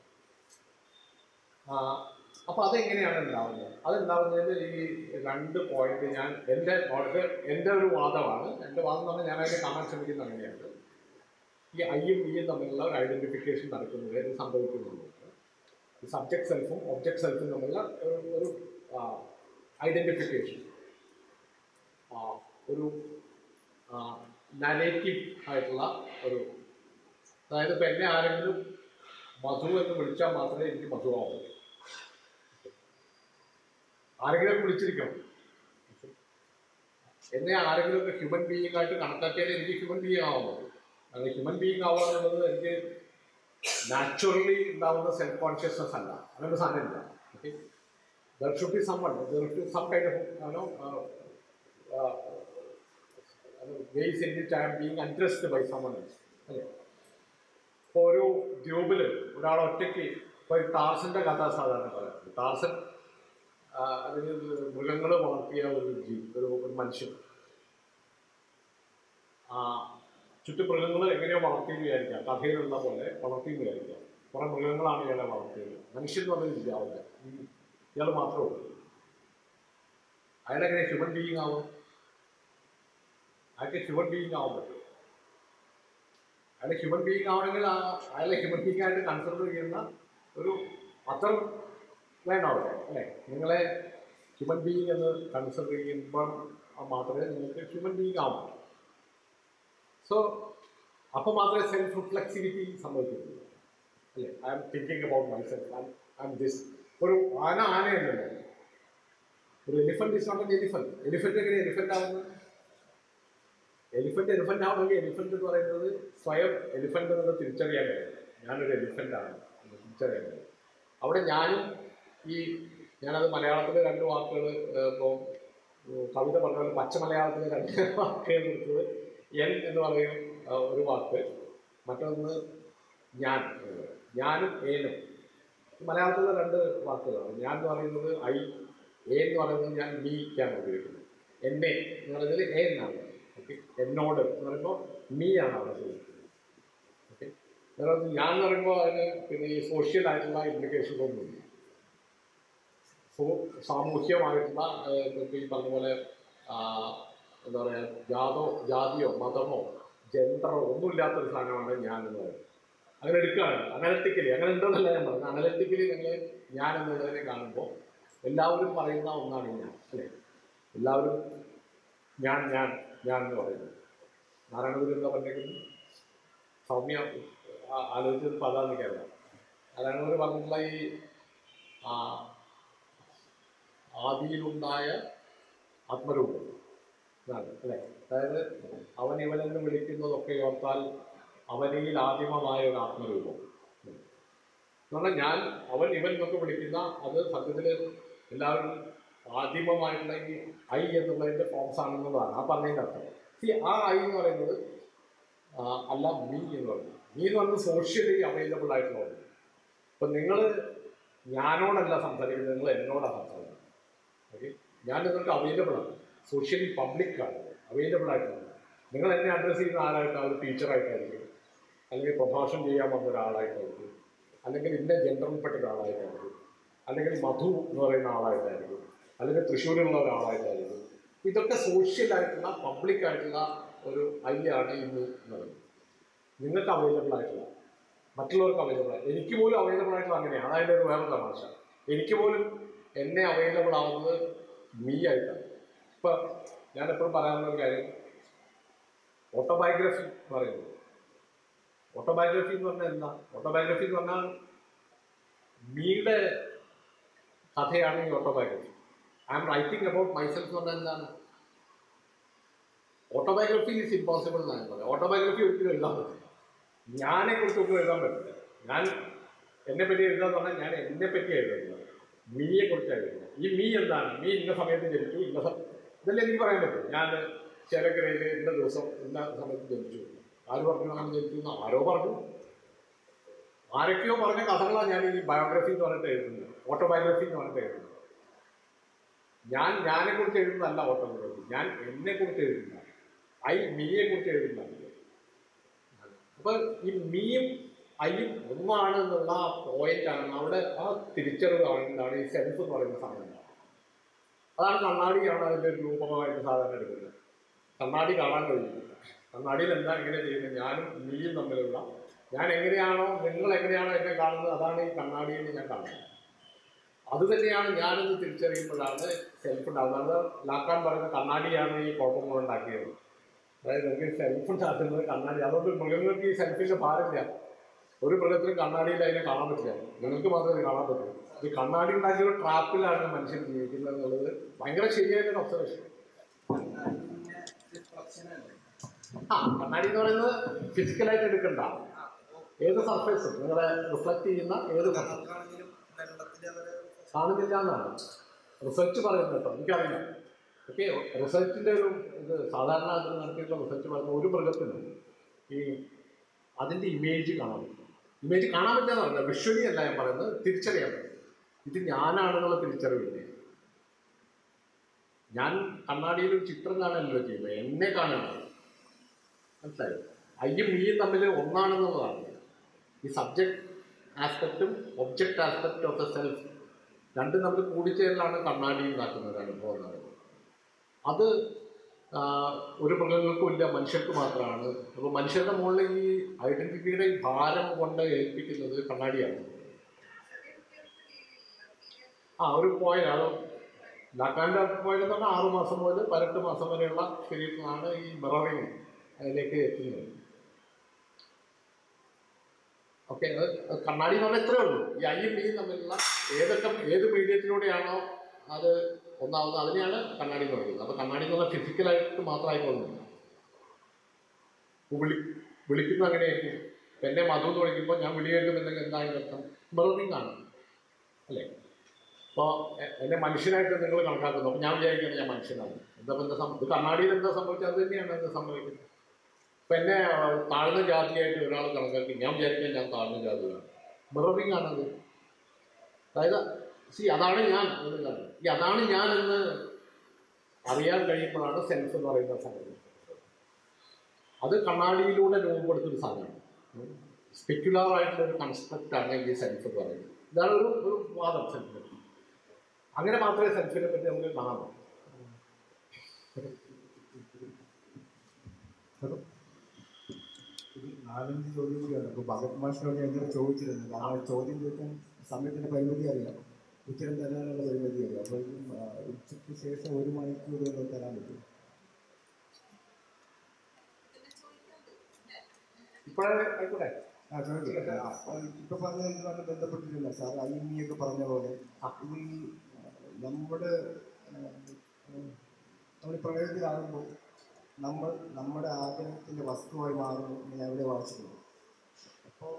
അപ്പോൾ അതെങ്ങനെയാണ് ഉണ്ടാവുന്നത് അതുണ്ടാവുന്നതിന് ഈ രണ്ട് പോയിന്റ് ഞാൻ എൻ്റെ വളരെ എൻ്റെ ഒരു വാദമാണ് എൻ്റെ വാദം എന്ന് പറഞ്ഞാൽ ഞാൻ അതിനെ കാണാൻ ശ്രമിക്കുന്നത് അങ്ങനെയാണ് ഈ ഐയും ബിയും തമ്മിലുള്ള ഒരു ഐഡന്റിഫിക്കേഷൻ നടക്കുന്നത് ഇത് സംഭവിക്കുന്നുണ്ട് ഈ സബ്ജക്ട് സെൽഫും ഒബ്ജക്ട് സെൽഫും തമ്മിലുള്ള ഒരു ഒരു ഐഡന്റിഫിക്കേഷൻ ഒരു നരേറ്റീവ് ആയിട്ടുള്ള ഒരു അതായത് ഇപ്പം എന്നെ ആരെങ്കിലും മധു എന്ന് വിളിച്ചാൽ മാത്രമേ എനിക്ക് മധു ആവൂ ആരെങ്കിലും വിളിച്ചിരിക്കണം എന്നെ ആരെങ്കിലും ഒക്കെ ഹ്യൂമൻ ബീയിങ് ആയിട്ട് കണക്കാക്കിയാലേ എനിക്ക് ഹ്യൂമൻ ബീയിങ് ആവാൻ പറ്റും കാരണം ഹ്യൂമൻ ബീയിങ് ആവുക എന്നുള്ളത് എനിക്ക് നാച്ചുറലി ഉണ്ടാവുന്ന സെൽഫ് കോൺഷ്യസ്നസ് അല്ല അങ്ങനൊരു സാധനമില്ല okay there should be someone there should some kind of ആണോ ways in which I am being addressed by someone അല്ലേ ഇപ്പോൾ ഒരു ദ്വീപിൽ ഒരാൾ ഒറ്റയ്ക്ക് ഇപ്പോൾ ടാർസന്റെ കഥ സാധാരണ പറയാറുണ്ട് ടാർസൻ ആ, അതിന് മൃഗങ്ങൾ വളർത്തിയ ഒരു ജീവി ഒരു ഒരു മനുഷ്യൻ ആ ചുറ്റു മൃഗങ്ങൾ എങ്ങനെയോ വളർത്തിയെന്ന് വിചാരിക്കാം കഥയിലുള്ള പോലെ വളർത്തിയെന്ന് വിചാരിക്കാം കുറേ മൃഗങ്ങളാണ് ഇയാളെ വളർത്തിയത് മനുഷ്യൻ എന്ന് പറഞ്ഞൊരു ഇല്ലാവില്ല ഇയാൾ മാത്രമേ ഉള്ളൂ അയാളെങ്ങനെ ഹ്യൂമൻ ബീയിങ് ആവും അയാൾക്ക് ഹ്യൂമൻ ബീയിങ് ആവാൻ പറ്റും അയാൾ ഹ്യൂമൻ ബീയിങ് ആവണമെങ്കിൽ ആ അയാളെ ഹ്യൂമൻ ബീയിങ് ആയിട്ട് കൺസിഡർ ചെയ്യുന്ന ഒരു പത്രം വേണം അവിടെ അല്ലേ നിങ്ങളെ ഹ്യൂമൻ ബീയിങ് എന്ന് കൺസിഡർ ചെയ്യുമ്പോൾ മാത്രമേ നിങ്ങൾക്ക് ഹ്യൂമൻ ബീയിങ് ആവും സോ അപ്പോൾ മാത്രമേ സെൽഫ് റിഫ്ലെക്സിവിറ്റി സംഭവിക്കുള്ളൂ അല്ലേ I'm thinking about myself I'm this ഒരു ആന ആനയല്ലല്ലോ ഒരു elephant is not an elephant elephant എങ്ങനെ എലിഫന്റ് ആവുന്നത് എലിഫന്റ് എലിഫന്റ് ആവണമെങ്കിൽ എലിഫന്റ് എന്ന് പറയുന്നത് സ്വയം എലിഫന്റ് എന്നത് തിരിച്ചറിയാൻ കഴിയും ഞാനൊരു എലിഫന്റ് ആണ് എന്ന് തിരിച്ചറിയാൻ കഴിയും അവിടെ ഞാനും ഈ ഞാനത് മലയാളത്തിലെ രണ്ട് വാക്കുകൾ ഇപ്പോൾ കവിത പറഞ്ഞ പോലെ പച്ച മലയാളത്തിലെ രണ്ട് വാക്കുകൾ എടുത്തത് എൻ എന്ന് പറയും ആ, ഒരു വാക്ക് മറ്റൊന്ന് ഞാൻ എന്നുള്ളത്. ഞാനും ഏനും മലയാളത്തിലെ രണ്ട് വാക്കുകളാണ് ഞാൻ എന്ന് പറയുന്നത് ഐ എ എന്ന് പറയുന്നത് ഞാൻ മീക്കാണ് ഉപയോഗിക്കുന്നത് എന്നെ എന്ന് പറയുന്നത് എ എന്നാണ് ഓക്കെ എന്നോട് എന്ന് പറയുമ്പോൾ മീ ആണ് അവിടെ ചോദിക്കുന്നത് ഓക്കെ വേറെ ഞാൻ എന്ന് പറയുമ്പോൾ അതിന് പിന്നെ ഈ സോഷ്യൽ ആയിട്ടുള്ള ഇംപ്ലിക്കേഷൻസ് ഒന്നുമില്ല സോ- സാമൂഹ്യമായിട്ടുള്ള ഏഹ്, ഇപ്പൊ ഈ പറഞ്ഞ പോലെ ആ, എന്താ പറയുക ജാതോ ജാതിയോ മതമോ ജെൻഡറോ ഒന്നുമില്ലാത്തൊരു സാധനമാണ് ഞാൻ എന്ന് പറയുന്നത് അങ്ങനെ എടുക്കുകയാണ് അനലറ്റിക്കലി അങ്ങനെ ഉണ്ടെന്നല്ല ഞാൻ പറഞ്ഞത് അനലറ്റിക്കലി ഞങ്ങൾ ഞാൻ എന്നുള്ളതിനെ കാണുമ്പോൾ എല്ലാവരും പറയുന്ന ഒന്നാണ് ഞാൻ അല്ലേ എല്ലാവരും ഞാൻ ഞാൻ ഞാൻ എന്ന് പറയുന്നത് നാരായണഗുരു എന്താ പറഞ്ഞേക്കുന്നത് സൗമ്യ ആ- ആലോചിച്ചത് പതാന്ന് കേരളം നാരായണഗുരു പറഞ്ഞിട്ടുള്ള ഈ ആ, ആദിയിലുണ്ടായ ആത്മരൂപം ഇതാണ് അല്ലേ അതായത് അവൻ ഇവനെന്ന് വിളിക്കുന്നതൊക്കെ ഓർത്താൽ അവനിൽ ആദിമമായ ഒരു ആത്മരൂപം എന്ന് പറഞ്ഞാൽ ഞാൻ അവൻ ഇവൻ എന്നൊക്കെ വിളിക്കുന്ന അത് സത്യത്തിൽ എല്ലാവരും ആദിമമായിട്ടുള്ള ഈ ഐ എന്നുള്ളതിൻ്റെ ഫോംസ് ആണെന്നുള്ളതാണ് ആ പറഞ്ഞതിൻ്റെ അർത്ഥം സി ആ ഐ എന്ന് പറയുന്നത് ആ, അല്ല മീ എന്ന് പറയുന്നത് മീ എന്ന് പറയുന്നത് സോഷ്യലി അവൈലബിൾ ആയിട്ടുള്ള ഒന്ന് ഇപ്പം നിങ്ങൾ ഞാനോടല്ല സംസാരിക്കുന്നത് നിങ്ങൾ എന്നോടാണ് സംസാരിക്കുന്നത് ഓക്കെ ഞാൻ നിങ്ങൾക്ക് അവൈലബിൾ ആണ് സോഷ്യലി പബ്ലിക്കാണ് അവൈലബിൾ ആയിട്ടാണ് നിങ്ങൾ എന്നെ അഡ്രസ്സ് ചെയ്യുന്ന ആരായിട്ടാണ് ഒരു ടീച്ചറായിട്ടായിരിക്കും അല്ലെങ്കിൽ പ്രഭാഷണം ചെയ്യാൻ വന്ന ഒരാളായിട്ടായിരിക്കും അല്ലെങ്കിൽ ഇന്ന ജെൻഡറിൽപ്പെട്ട ഒരാളായിട്ടായിരിക്കും അല്ലെങ്കിൽ മധു എന്ന് പറയുന്ന ആളായിട്ടായിരിക്കും അല്ലെങ്കിൽ തൃശ്ശൂരിലുള്ള ഒരാളായിട്ടായിരിക്കും ഇതൊക്കെ സോഷ്യലായിട്ടുള്ള പബ്ലിക്കായിട്ടുള്ള ഒരു ഐയാണ് ഇന്ന് എന്ന് പറയുന്നത് നിങ്ങൾക്ക് അവൈലബിൾ ആയിട്ടുള്ള മറ്റുള്ളവർക്ക് അവൈലബിൾ ആയി എനിക്ക് പോലും അവൈലബിൾ ആയിട്ടുള്ള അങ്ങനെയാണ് അതായത് ഒരു വേറെ തമാശ എനിക്ക് പോലും എന്നെ അവൈലബിൾ ആവുന്നത് മീ ആയിട്ടാണ് ഇപ്പം ഞാൻ എപ്പോഴും പറയാനുള്ള ഒരു കാര്യം ഓട്ടോബയോഗ്രഫി എന്ന് പറയുന്നത് ഓട്ടോബയോഗ്രഫി എന്ന് പറഞ്ഞാൽ എന്താ ഓട്ടോബയോഗ്രഫി എന്ന് പറഞ്ഞാൽ മീയുടെ കഥയാണ് ഈ autobiography I'm writing about myself എന്ന് പറഞ്ഞാൽ എന്താണ് ഓട്ടോബയോഗ്രഫി ഈസ് ഇമ്പോസിബിൾ എന്നാണ് ഞാൻ പറയുന്നത് ഓട്ടോബയോഗ്രഫി ഒരിക്കലും എഴുതാൻ പറ്റില്ല ഞാനെ കുറിച്ച് ഒന്നും എഴുതാൻ പറ്റില്ല ഞാൻ എന്നെ പറ്റി എഴുതാന്ന് പറഞ്ഞാൽ ഞാൻ എന്നെ പറ്റി എഴുതുന്നത് മീയെ കുറിച്ച് എഴുതുന്നത് ഈ മീ എന്താണ് മീ ഇന്ന സമയത്ത് ജനിച്ചു ഇന്ന സമയം ഇതല്ലേ എനിക്ക് പറയാൻ പറ്റും ഞാൻ ചേലക്കരയിൽ ഇന്ന ദിവസം ഇന്ന സമയത്ത് ജനിച്ചു ആര് പറഞ്ഞു അങ്ങനെ ജനിച്ചു എന്ന് ആരോ പറഞ്ഞു ആരൊക്കെയോ പറഞ്ഞ കഥകളാണ് ഞാൻ ഈ ബയോഗ്രഫി എന്ന് പറഞ്ഞിട്ട് എഴുതുന്നത് ഓട്ടോബയോഗ്രഫി എന്ന് പറഞ്ഞിട്ട് എഴുതുന്നത് ഞാൻ ഞാനെ കുറിച്ച് എഴുതുന്നതല്ല ഓട്ടോബയോഗ്രഫി ഞാൻ എന്നെ കുറിച്ച് എഴുതുന്നതാണ് ഐ മീയെ കുറിച്ച് എഴുതുന്നതാണ് അപ്പൊ ഈ മീയും ഐയും ഒന്നാണ് എന്നുള്ള ആ പോയിന്റ് ആണ് അവിടെ ആ തിരിച്ചറിവ് കാണുന്നതാണ് ഈ സെൽഫ് എന്ന് പറയുന്ന സാധനം അതാണ് കണ്ണാടിയാണ് അതിൻ്റെ ഒരു രൂപമായിട്ട് സാധാരണ എടുക്കുന്നത് കണ്ണാടി കാണാൻ കഴിയും കണ്ണാടിയിൽ എന്താ എങ്ങനെ ചെയ്യുന്നത് ഞാനും നീയും തമ്മിലുള്ള ഞാൻ എങ്ങനെയാണോ നിങ്ങൾ എങ്ങനെയാണോ എന്നെ കാണുന്നത് അതാണ് ഈ കണ്ണാടിയിൽ ഞാൻ കാണുന്നത് അത് തന്നെയാണ് ഞാനെന്ന് തിരിച്ചറിയുമ്പോഴാണ് സെൽഫ് ഉണ്ടാകുന്നത് അത് ലാക്കാൻ പറയുന്ന കണ്ണാടിയാണ് ഈ കുഴപ്പങ്ങൾ ഉണ്ടാക്കിയത് അതായത് നിങ്ങൾക്ക് സെൽഫ് ഉണ്ടാക്കുന്നത് കണ്ണാടി അതുകൊണ്ട് മൃഗങ്ങൾക്ക് ഈ സെൽഫിന്റെ ഭാരമില്ല ഒരു മൃഗത്തിനും കണ്ണാടിയിൽ അതിനെ കാണാൻ പറ്റില്ല നിങ്ങൾക്ക് മാത്രമേ കാണാൻ പറ്റൂ ഈ കണ്ണാടി ഉണ്ടാക്കിയ ഒരു ട്രാപ്പിലാണ് മനുഷ്യൻ ജീവിക്കുന്നത് എന്നുള്ളത് ഭയങ്കര ശരിയായൊരു ഒബ്സർവേഷൻ ആ കണ്ണാടി എന്ന് പറയുന്നത് ഫിസിക്കലായിട്ട് എടുക്കണ്ട ഏത് സർഫേസും നിങ്ങളെ റിഫ്ലക്ട് ചെയ്യുന്ന ഏത് സർഫേസ് വെള്ളത്തിലാണെങ്കിലും വെള്ളത്തിൽ അവര് കാണുന്നില്ല എന്നാണ് റിസർച്ച് പറയുന്നത് കേട്ടോ എനിക്കറിയില്ല ഓക്കെ റിസർച്ചിൻ്റെ ഒരു ഇത് സാധാരണ അതിൽ നടത്തിയിട്ടുള്ള റിസർച്ച് പറയുന്ന ഒരു മൃഗത്തിന് ഈ അതിൻ്റെ ഇമേജ് കാണാൻ പറ്റും ഇമേജ് കാണാൻ പറ്റുക പറഞ്ഞാൽ വിഷ്വലി അല്ല ഞാൻ പറയുന്നത് തിരിച്ചറിയാൻ പറ്റും ഇത് ഞാനാണെന്നുള്ള തിരിച്ചറിവില്ലേ ഞാൻ കണ്ണാടിയിൽ ഒരു ചിത്രം കാണാനല്ലോ ചെയ്യുന്നത് എന്നെ കാണണം മനസ്സിലായോ അയ്യും മീയും തമ്മിൽ ഒന്നാണെന്നുള്ളതാണ് ഈ സബ്ജക്റ്റ് ആസ്പെക്റ്റും object aspect of the self രണ്ടും തമ്മിൽ കൂടിച്ചേരലാണ് കണ്ണാടി ഉണ്ടാക്കുന്നത് ഒരു അനുഭവം എന്ന് പറയുന്നത് അത് ആ, ഒരു മൃഗങ്ങൾക്കും ഇല്ല മനുഷ്യർക്ക് മാത്രമാണ് അപ്പോൾ മനുഷ്യരുടെ മുകളിൽ ഈ ഐഡന്റിറ്റിയുടെ ഈ ഭാരം കൊണ്ട് ഏൽപ്പിക്കുന്നത് കണ്ണാടിയാണ് ആ ഒരു പോയിന്റ് അത് ലാക്കാൻ്റെ പോയിന്റ് എന്ന് പറഞ്ഞാൽ ആറ് മാസം മുതൽ പതിനെട്ട് മാസം വരെയുള്ള ശരീരത്തിലാണ് ഈ മിററിങ് അതിലേക്ക് എത്തുന്നത് ഓക്കെ അത് കണ്ണാടി എന്ന് പറഞ്ഞാൽ ഇത്രയേ ഉള്ളൂ ഈ ഐയും ബിയും തമ്മിലുള്ള ഏതൊക്കെ ഏത് മീഡിയത്തിലൂടെയാണോ അത് ഒന്നാവുന്നത് അതിനെയാണ് കണ്ണാടി എന്ന് പറയുന്നത് അപ്പോൾ കണ്ണാടി എന്ന് പറഞ്ഞാൽ ഫിസിക്കലായിട്ട് മാത്രമായിക്കൊള്ളുന്നില്ല വിളി വിളിക്കുന്ന അങ്ങനെയായിരിക്കും ഇപ്പം എന്നെ മധു എന്ന് വിളിക്കുമ്പോൾ ഞാൻ വിളി കേൾക്കുന്നുണ്ടെങ്കിൽ എന്താ അതിൻ്റെ അർത്ഥം മിററിങ് ആണ് അല്ലേ അപ്പോൾ എന്നെ മനുഷ്യനായിട്ട് നിങ്ങൾ കണക്കാക്കുന്നു അപ്പോൾ ഞാൻ വിചാരിക്കുന്നത് ഞാൻ മനുഷ്യനാണ് എന്താ ഇപ്പം എന്താ സംഭവം ഇത് കണ്ണാടിയിൽ എന്താ സംഭവിച്ചത് അത് തന്നെയാണ് എന്താ സംഭവിക്കുന്നത് ഇപ്പം എന്നെ ആ, താഴ്ന്ന ജാതിയായിട്ട് ഒരാൾ കണക്കാക്കി ഞാൻ വിചാരിക്കാൻ ഞാൻ താഴ്ന്ന ജാതിയാണ് മിററിങ് ആണത് അതായത് സി അതാണ് ഞാൻ എന്നുള്ളതാണ് ഈ അതാണ് ഞാൻ എന്ന് അറിയാൻ കഴിയുമ്പോഴാണ് സെൽഫ് എന്ന് പറയുന്ന സംഗതി അത് കണ്ണാടിയിലൂടെ രൂപപ്പെടുത്തൊരു സാധനമാണ് സ്പെക്യുലർ ആയിട്ടുള്ള ഒരു കൺസ്ട്രക്റ്റാണ് ഈ സെൽഫ് എന്ന് പറയുന്നത് ഇതാണ് ഒരു ഒരു വാദം സെൽഫ് അങ്ങനെ മാത്രമേ സെൽഫിനെ പറ്റി നമുക്ക് കാണാൻ പറ്റൂ ഒരു നാലഞ്ച് ചോദ്യം കൂടിയാണ് അപ്പോൾ ഭഗത് മാഷിനോട് ഞാൻ ഇന്നലെ ചോദിച്ചിരുന്നു കാരണം ആ ചോദ്യം ചോദിക്കാൻ സമയത്തിൻ്റെ പരിമിതി അറിയാം ഉത്തരം തരാനുള്ള പരിമിതി അറിയാം അപ്പോൾ ഈ, ആ, ഉച്ചയ്ക്ക് ശേഷം ഒരു മണിക്കൂർ കൊണ്ട് തരാൻ പറ്റും ഇപ്പോഴേ ആയിക്കോട്ടെ ആ ചോദിക്കട്ടെ ആ, അത് ഇപ്പൊ പറഞ്ഞതുമായി ബന്ധപ്പെട്ടിട്ടില്ല സാർ ഐ എം ഇ ഒക്കെ പറഞ്ഞ പോലെ ഇത് ഈ ആ, നമ്മുടെ ആ, ഉം, നമ്മൾ പ്രളയത്തിലാകുമ്പോൾ നമ്മൾ നമ്മുടെ ആഗ്രഹത്തിന്റെ വസ്തുവായി മാറുന്നു എന്ന് ഞാൻ ഇവിടെ വായിച്ചിട്ടുണ്ട് അപ്പോൾ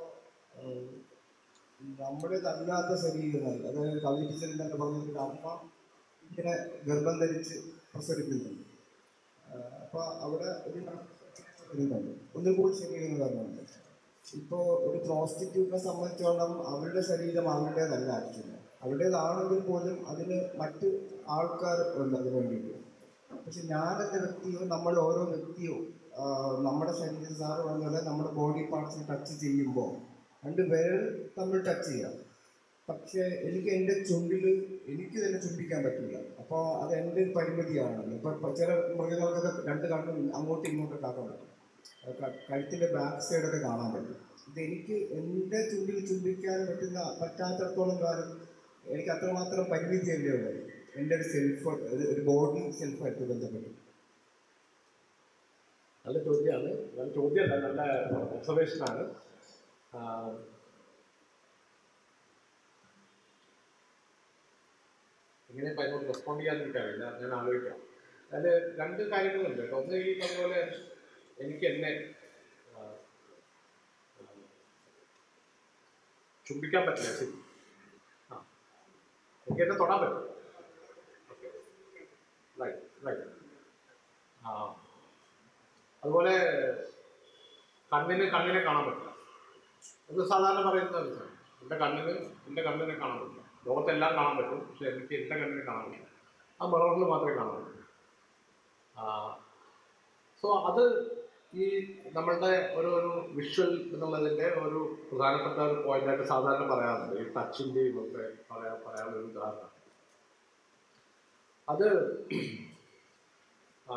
നമ്മുടേതല്ലാത്ത ശരീരങ്ങൾ അതായത് കവി ടീച്ചർ തന്നെ പറഞ്ഞിട്ട് അമ്മ ഇങ്ങനെ ഗർഭം ധരിച്ച് പ്രസവിക്കുന്നുണ്ട് അപ്പോൾ അവിടെ ഒരു വരുന്നുണ്ട് ഒന്നും കൂടി ശരീരം വരുന്നുണ്ട് ഇപ്പോൾ ഒരു പ്രോസ്റ്റിറ്റ്യൂട്ടിനെ സംബന്ധിച്ചോളം അവരുടെ ശരീരം അവരുടേതല്ല ആക്ച്വലി അവരുടേതാണെങ്കിൽ പോലും അതിന് മറ്റ് ആൾക്കാർ ഉണ്ട് അതിന് വേണ്ടിയിട്ട് പക്ഷെ ഞാനെന്ന വ്യക്തിയോ നമ്മൾ ഓരോ വ്യക്തിയോ ആ, നമ്മുടെ ശരീരം സാറ് പറഞ്ഞ പോലെ നമ്മുടെ ബോഡി പാർട്സിനെ ടച്ച് ചെയ്യുമ്പോൾ രണ്ട് വിരൽ തമ്മിൽ ടച്ച് ചെയ്യാം പക്ഷേ എനിക്ക് എൻ്റെ ചുണ്ടിൽ എനിക്ക് തന്നെ ചുംബിക്കാൻ പറ്റില്ല അപ്പോൾ അത് എൻ്റെ ഒരു പരിമിതിയാണ് ഇപ്പം ചില മൃഗങ്ങൾക്കൊക്കെ രണ്ട് കണ്ണും അങ്ങോട്ടും ഇങ്ങോട്ടും ആക്കാൻ പറ്റും അത് ക- കഴുത്തിൻ്റെ ബാക്ക് സൈഡൊക്കെ കാണാൻ പറ്റും ഇത് എനിക്ക് എൻ്റെ ചുണ്ടിൽ ചുംബിക്കാൻ പറ്റുന്ന പറ്റാത്തടത്തോളം കാലം എനിക്ക് അത്രമാത്രം പരിമിതിയല്ലേ ഉള്ളത് എൻ്റെ ഒരു സെൽഫ് ഒരു ബോഡി സെൽഫായിട്ട് ബന്ധപ്പെട്ട് നല്ല ചോദ്യമാണ് നല്ല ചോദ്യമല്ല നല്ല ഒബ്സർവേഷനാണ് എങ്ങനെ ഇപ്പം അതിനോട് റെസ്പോണ്ട് ചെയ്യാൻ എനിക്കറിയില്ല ഞാൻ ആലോചിക്കാം അതിൽ രണ്ട് കാര്യങ്ങളുണ്ട് കേട്ടോ ഒന്ന് ഈ പറഞ്ഞ പോലെ എനിക്ക് എന്നെ ആ, ആ, ചുംബിക്കാൻ പറ്റില്ല ശരി ആ എനിക്ക് എന്നെ തൊടാൻ പറ്റും റൈറ്റ് റൈറ്റ് ആ അതുപോലെ കണ്ണിന് കണ്ണിനെ കാണാൻ പറ്റില്ല അത് സാധാരണ പറയുന്ന ഒരു സാധനം. എൻ്റെ കണ്ണിന് എൻ്റെ കണ്ണിനെ കാണാൻ പറ്റില്ല ലോകത്തെല്ലാം കാണാൻ പറ്റും പക്ഷെ എനിക്ക് എൻ്റെ കണ്ണിനെ കാണാൻ പറ്റില്ല ആ മിററിൽ മാത്രമേ കാണാൻ പറ്റൂ സോ അത് ഈ നമ്മളുടെ ഒരു ഒരു വിഷ്വൽ എന്നുള്ളതിൻ്റെ ഒരു പ്രധാനപ്പെട്ട ഒരു പോയിന്റായിട്ട് സാധാരണ പറയാറുണ്ട് ഈ ടച്ചിൻ്റെയും ഒക്കെ പറയാ പറയാനുള്ള ഒരു ഉദാഹരണം അത് ആ,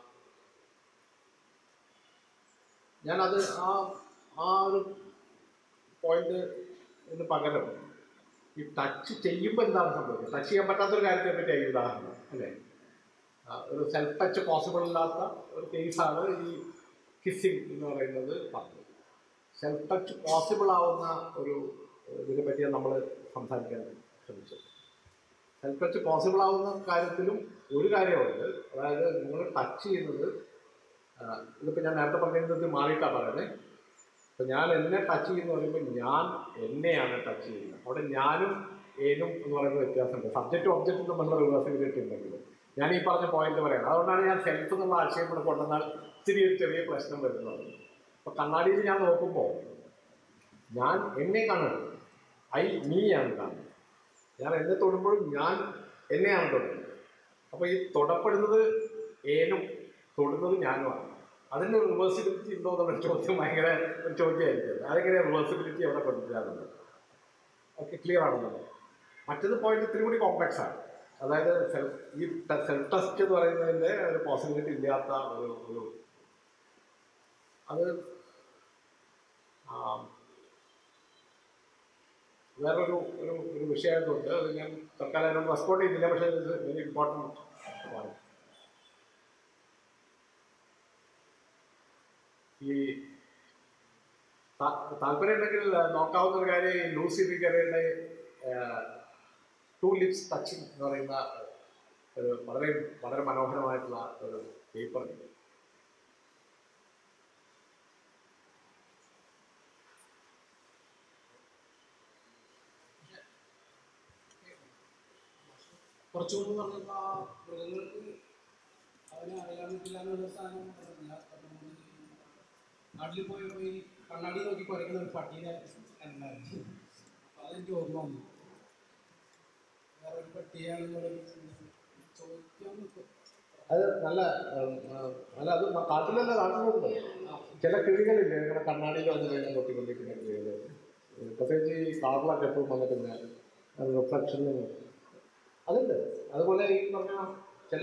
ഞാനത് ആ ആ ഒരു പോയിന്റ് ഇതിന് പകരം ഈ ടച്ച് ചെയ്യുമ്പോൾ എന്താണ് സംഭവിക്കുന്നത് ടച്ച് ചെയ്യാൻ പറ്റാത്തൊരു കാര്യത്തെ പറ്റി ആയി ഉദാഹരണം അല്ലേ ആ, ഒരു സെൽഫ് ടച്ച് പോസിബിൾ അല്ലാത്ത ഒരു കേസാണ് ഈ കിസ്സിങ് എന്ന് പറയുന്നത് പറഞ്ഞത് സെൽഫ് ടച്ച് പോസിബിൾ ആവുന്ന ഒരു ഇതിനെ പറ്റിയാണ് നമ്മൾ സംസാരിക്കാൻ ശ്രമിച്ചത് സെൽഫ് ടച്ച് പോസിബിൾ ആവുന്ന കാര്യത്തിലും ഒരു കാര്യമുണ്ട് അതായത് നിങ്ങൾ ടച്ച് ചെയ്യുന്നത് ആ, ഇതിപ്പോൾ ഞാൻ നേരത്തെ പറഞ്ഞത് മാറിയിട്ടാണ് പറയുന്നത് അപ്പം ഞാൻ എന്നെ ടച്ച് ചെയ്യുന്ന പറയുമ്പോൾ ഞാൻ എന്നെയാണ് ടച്ച് ചെയ്യുന്നത് അവിടെ ഞാനും ഏനും എന്ന് പറയുന്ന വ്യത്യാസമുണ്ട് സബ്ജക്റ്റ് ഒബ്ജക്റ്റ് നമ്മൾ റിവേഴ്സിബിലിറ്റി ഉണ്ടെങ്കിലും ഞാൻ ഈ പറഞ്ഞ പോയിന്റ് പറയാം അതുകൊണ്ടാണ് ഞാൻ സെൽഫ് എന്നുള്ള ആശയം കൂടെ കൊണ്ടുവന്നാൽ ഇത്തിരി ഒരു ചെറിയ പ്രശ്നം വരുന്നത് അപ്പോൾ കണ്ണാടിയിൽ ഞാൻ നോക്കുമ്പോൾ ഞാൻ എന്നെ കാണുന്നത് ഐ നീയാണ് കാണുന്നത് ഞാൻ എന്നെ തൊടുമ്പോഴും ഞാൻ എന്നെയാണ് തൊടുന്നത് അപ്പോൾ ഈ തൊടപ്പെടുന്നത് ഏനും തൊടുന്നത് ഞാനുമാണ് അതിന് റിവേഴ്സിബിലിറ്റി ഉണ്ടോ എന്നുള്ള ചോദ്യം ഭയങ്കര ഒരു ചോദ്യമായിരിക്കും അതെങ്ങനെ റിവേഴ്സിബിലിറ്റി അവിടെ കൊണ്ടുവരാറുണ്ട് ഓക്കെ ക്ലിയർ ആണല്ലോ മറ്റൊരു പോയിന്റ് ഇത്തിരി കൂടി കോംപ്ലക്സ് ആണ് അതായത് സെൽഫ് ഈ സെൽഫ് ടെസ്റ്റ് എന്ന് പറയുന്നതിൻ്റെ ഒരു പോസിബിലിറ്റി ഇല്ലാത്ത ഒരു ഒരു അത് ആ, വേറൊരു ഒരു ഒരു വിഷയമായതുകൊണ്ട് അത് ഞാൻ തൽക്കാലം അതിനോട് റെസ്പോണ്ട് ചെയ്യുന്നില്ല പക്ഷേ ഇത് വെരി ഇമ്പോർട്ടൻറ്റ് ആണ് ഈ താ- താല്പര്യം ഉണ്ടെങ്കിൽ നോക്കാവുന്ന ഒരു കാര്യം ഈ ലൂസി ഫിഗറയുടെ ടു ലിപ്സ് ടച്ചിങ് എന്ന് പറയുന്ന ഒരു വളരെ വളരെ മനോഹരമായിട്ടുള്ള ഒരു പേപ്പർ ഉണ്ട് കുറച്ചു മുമ്പ് പറഞ്ഞപ്പോൾ ആ മൃഗങ്ങൾക്ക് അവനെ അറിയാൻ പറ്റില്ല എന്നുള്ള സാധനം പറഞ്ഞില്ല അപ്പം നമ്മള് നാട്ടിൽ പോയപ്പോൾ ഈ കണ്ണാടി നോക്കി കുറയ്ക്കുന്ന ഒരു പട്ടീനെ ഉണ്ടായിരുന്നു അപ്പം അതെനിക്ക് ഓർമ്മ വന്നു വേറെ ഒരു പട്ടിയാണെന്നുള്ളൊരു ചോദിക്കാൻ നിൽക്കും അത് നല്ല ഉം, ഉം, അല്ല അത് കാട്ടിലല്ല നാട്ടിലുണ്ട് ചില കിളികളില്ലേ നിങ്ങളുടെ കണ്ണാടിയിൽ വന്ന് കഴിഞ്ഞാൽ കൊത്തിക്കൊണ്ടിരിക്കുന്ന കിളികൾ പ്രത്യേകിച്ച് ഈ കാറിലൊക്കെ എപ്പോഴും വന്നിട്ട് റിഫ്ലക്ഷനിൽ അതുണ്ട് അതുപോലെ ഈ പറഞ്ഞ ചില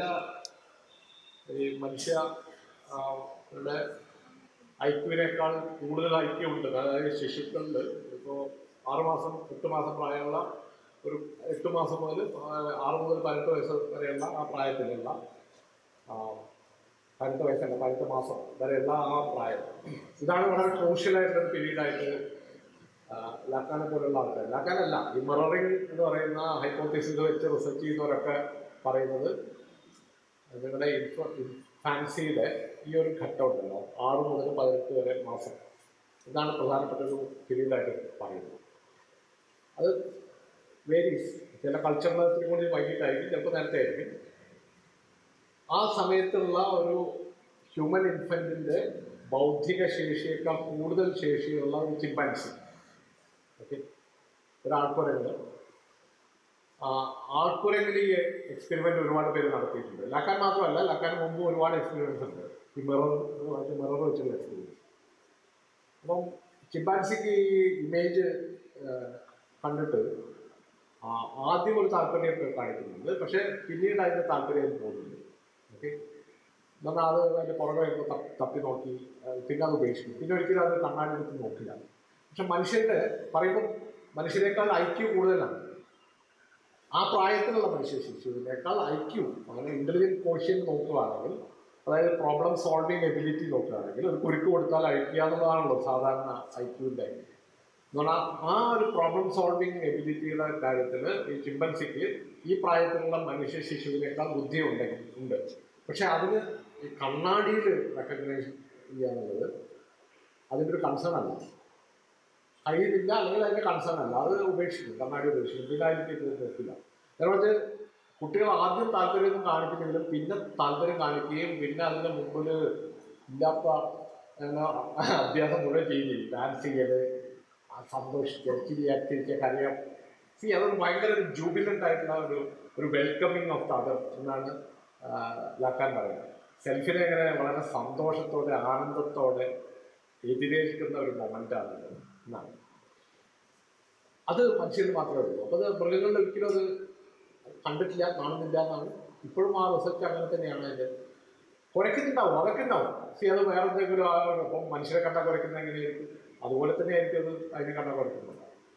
ഈ മനുഷ്യ ആ, യുടെ ഐക്യുവിനേക്കാൾ കൂടുതൽ ഐക്യമുണ്ട് അതായത് ശിശുക്കളിൽ ഇപ്പോൾ ആറുമാസം എട്ട് മാസം പ്രായമുള്ള ഒരു എട്ട് മാസം മുതൽ ആ, ആറ് മുതൽ പതിനെട്ട് വയസ്സ് വരെയുള്ള ആ പ്രായത്തിലുള്ള ആ, പതിനെട്ട് വയസ്സല്ല പതിനെട്ട് മാസം വരെയുള്ള ആ പ്രായം ഇതാണ് വളരെ ക്രൂഷ്യലായിട്ടുള്ള പീരീഡായിട്ട് ലാക്കാനെ പോലുള്ള ആൾക്കാർ ലാക്കാനല്ല ഈ മിററിങ് എന്ന് പറയുന്ന ഹൈപ്പോത്തീസിസ് വെച്ച് റിസർച്ച് ചെയ്യുന്നവരൊക്കെ പറയുന്നത് നിങ്ങളുടെ ഇൻഫ ഫാൻസിയുടെ ഈ ഒരു ഘട്ടം ഉണ്ടല്ലോ ആറ് മുതൽ പതിനെട്ട് വരെ മാസം ഇതാണ് പ്രധാനപ്പെട്ട ഒരു പീരീഡായിട്ട് പറയുന്നത് അത് വേരീസ് ചില കൾച്ചറിൽ ഇത്തിരി കൂടി വൈകിട്ടായിരിക്കും ചിലപ്പോൾ നേരത്തെ ആയിരിക്കും ആ സമയത്തുള്ള ഒരു ഹ്യൂമൻ ഇൻഫൻറ്റിൻ്റെ ബൗദ്ധിക ശേഷിയേക്കാൾ കൂടുതൽ ശേഷിയുള്ള ഒരു ചിമ്പാൻസി ഓക്കെ ഒരാൾക്കുരങ്ങ് ആൾക്കുരങ്ങിൽ ഈ എക്സ്പെരിമെൻ്റ് ഒരുപാട് പേര് നടത്തിയിട്ടുണ്ട് ലക്കാൻ മാത്രമല്ല ലക്കാൻ മുമ്പ് ഒരുപാട് എക്സ്പീരിയൻസ് ഉണ്ട് ഈ മിറർ മിറർ വെച്ചുള്ള എക്സ്പീരിയൻസ് അപ്പം ചിമ്പാൻസിക്ക് ഈ ഇമേജ് കണ്ടിട്ട് ആ, ആദ്യം ഒരു താല്പര്യമൊക്കെ കാണിക്കുന്നുണ്ട് പക്ഷേ പിന്നീട് അതിൻ്റെ താല്പര്യം പോകുന്നുണ്ട് ഓക്കെ എന്നാൽ അത് അതിൻ്റെ പുറകെ വരുമ്പോൾ തപ്പി തപ്പി നോക്കി ആ, പിന്നെ അത് ഉപേക്ഷിക്കും പിന്നെ ഒരിക്കലും അത് കണ്ണാടി എടുത്ത് നോക്കില്ല പക്ഷെ മനുഷ്യൻ്റെ പറയുമ്പോൾ മനുഷ്യരെക്കാൾ ഐക്യു കൂടുതലാണ് ആ പ്രായത്തിലുള്ള മനുഷ്യ ശിശുവിനേക്കാൾ ഐക്യു അങ്ങനെ ഇൻ്റലിജൻറ്റ് കോഷ്യൻ നോക്കുകയാണെങ്കിൽ അതായത് പ്രോബ്ലം സോൾവിങ് എബിലിറ്റി നോക്കുകയാണെങ്കിൽ ഒരു കുരുക്ക് കൊടുത്താൽ അഴിക്കുക എന്നുള്ളതാണല്ലോ സാധാരണ ഐക്യുവിൻ്റെ എന്ന് പറഞ്ഞാൽ ആ ഒരു പ്രോബ്ലം സോൾവിങ് എബിലിറ്റിയുടെ കാര്യത്തിൽ ഈ ചിമ്പൻസിക്ക് ഈ പ്രായത്തിലുള്ള മനുഷ്യ ശിശുവിനേക്കാൾ ബുദ്ധി ഉണ്ടെങ്കിൽ ഉണ്ട് പക്ഷെ അതിന് ഈ കണ്ണാടിയിൽ റെക്കഗ്നൈസ് ചെയ്യാന്നുള്ളത് അതിൻ്റെ ഒരു കൺസേൺ അല്ല കഴിയുന്നില്ല അല്ലെങ്കിൽ അതിൻ്റെ കൺസേൺ അല്ല അത് ഉപേക്ഷിക്കും കണ്ണാടി ഉപേക്ഷിക്കും പിന്നെ അതിലേക്ക് ഇത് നോക്കില്ല നേരത്തെ കുട്ടികൾ ആദ്യം താല്പര്യമൊന്നും കാണിക്കുന്നെങ്കിലും പിന്നെ താല്പര്യം കാണിക്കുകയും പിന്നെ അതിൻ്റെ മുമ്പിൽ ഇല്ലാത്ത എന്നാ, അഭ്യാസം മുഴുവൻ ചെയ്യുകയും ഡാൻസ് ചെയ്യല് ആ സന്തോഷിക്കുക ചിരിയാ ചിരിക്കുക കരയാം സി അതൊരു ഭയങ്കര ഒരു ജൂബിലൻ്റ് ആയിട്ടുള്ള ഒരു ഒരു വെൽക്കമിങ് ഓഫ് ദ അതർ എന്നാണ് ആ, ലാക്കാൻ പറയുന്നത് സെൽഫിനെ ഇങ്ങനെ വളരെ സന്തോഷത്തോടെ ആനന്ദത്തോടെ എതിരേൽക്കുന്ന ഒരു മൊമെൻ്റാണ് എന്നാണ് അത് മനുഷ്യന് മാത്രമേ ഉള്ളൂ അപ്പോൾ അത് മൃഗങ്ങളിൽ ഒരിക്കലും അത് കണ്ടിട്ടില്ല കാണുന്നില്ല എന്നാണ് ഇപ്പോഴും ആ റിസർച്ച് അങ്ങനെ തന്നെയാണ് അതിൻ്റെ കുരയ്ക്കുന്നുണ്ടാവും അതൊക്കെ ഉണ്ടാവും സി അത് വേറെ എന്തെങ്കിലും ആ- ഇപ്പം മനുഷ്യരെ കണ്ടാൽ കുരയ്ക്കുന്നത് എങ്ങനെയായിരിക്കും അതുപോലെ തന്നെ ആയിരിക്കും അത് അതിനെ കണ്ടാൽ കുരയ്ക്കുന്നത്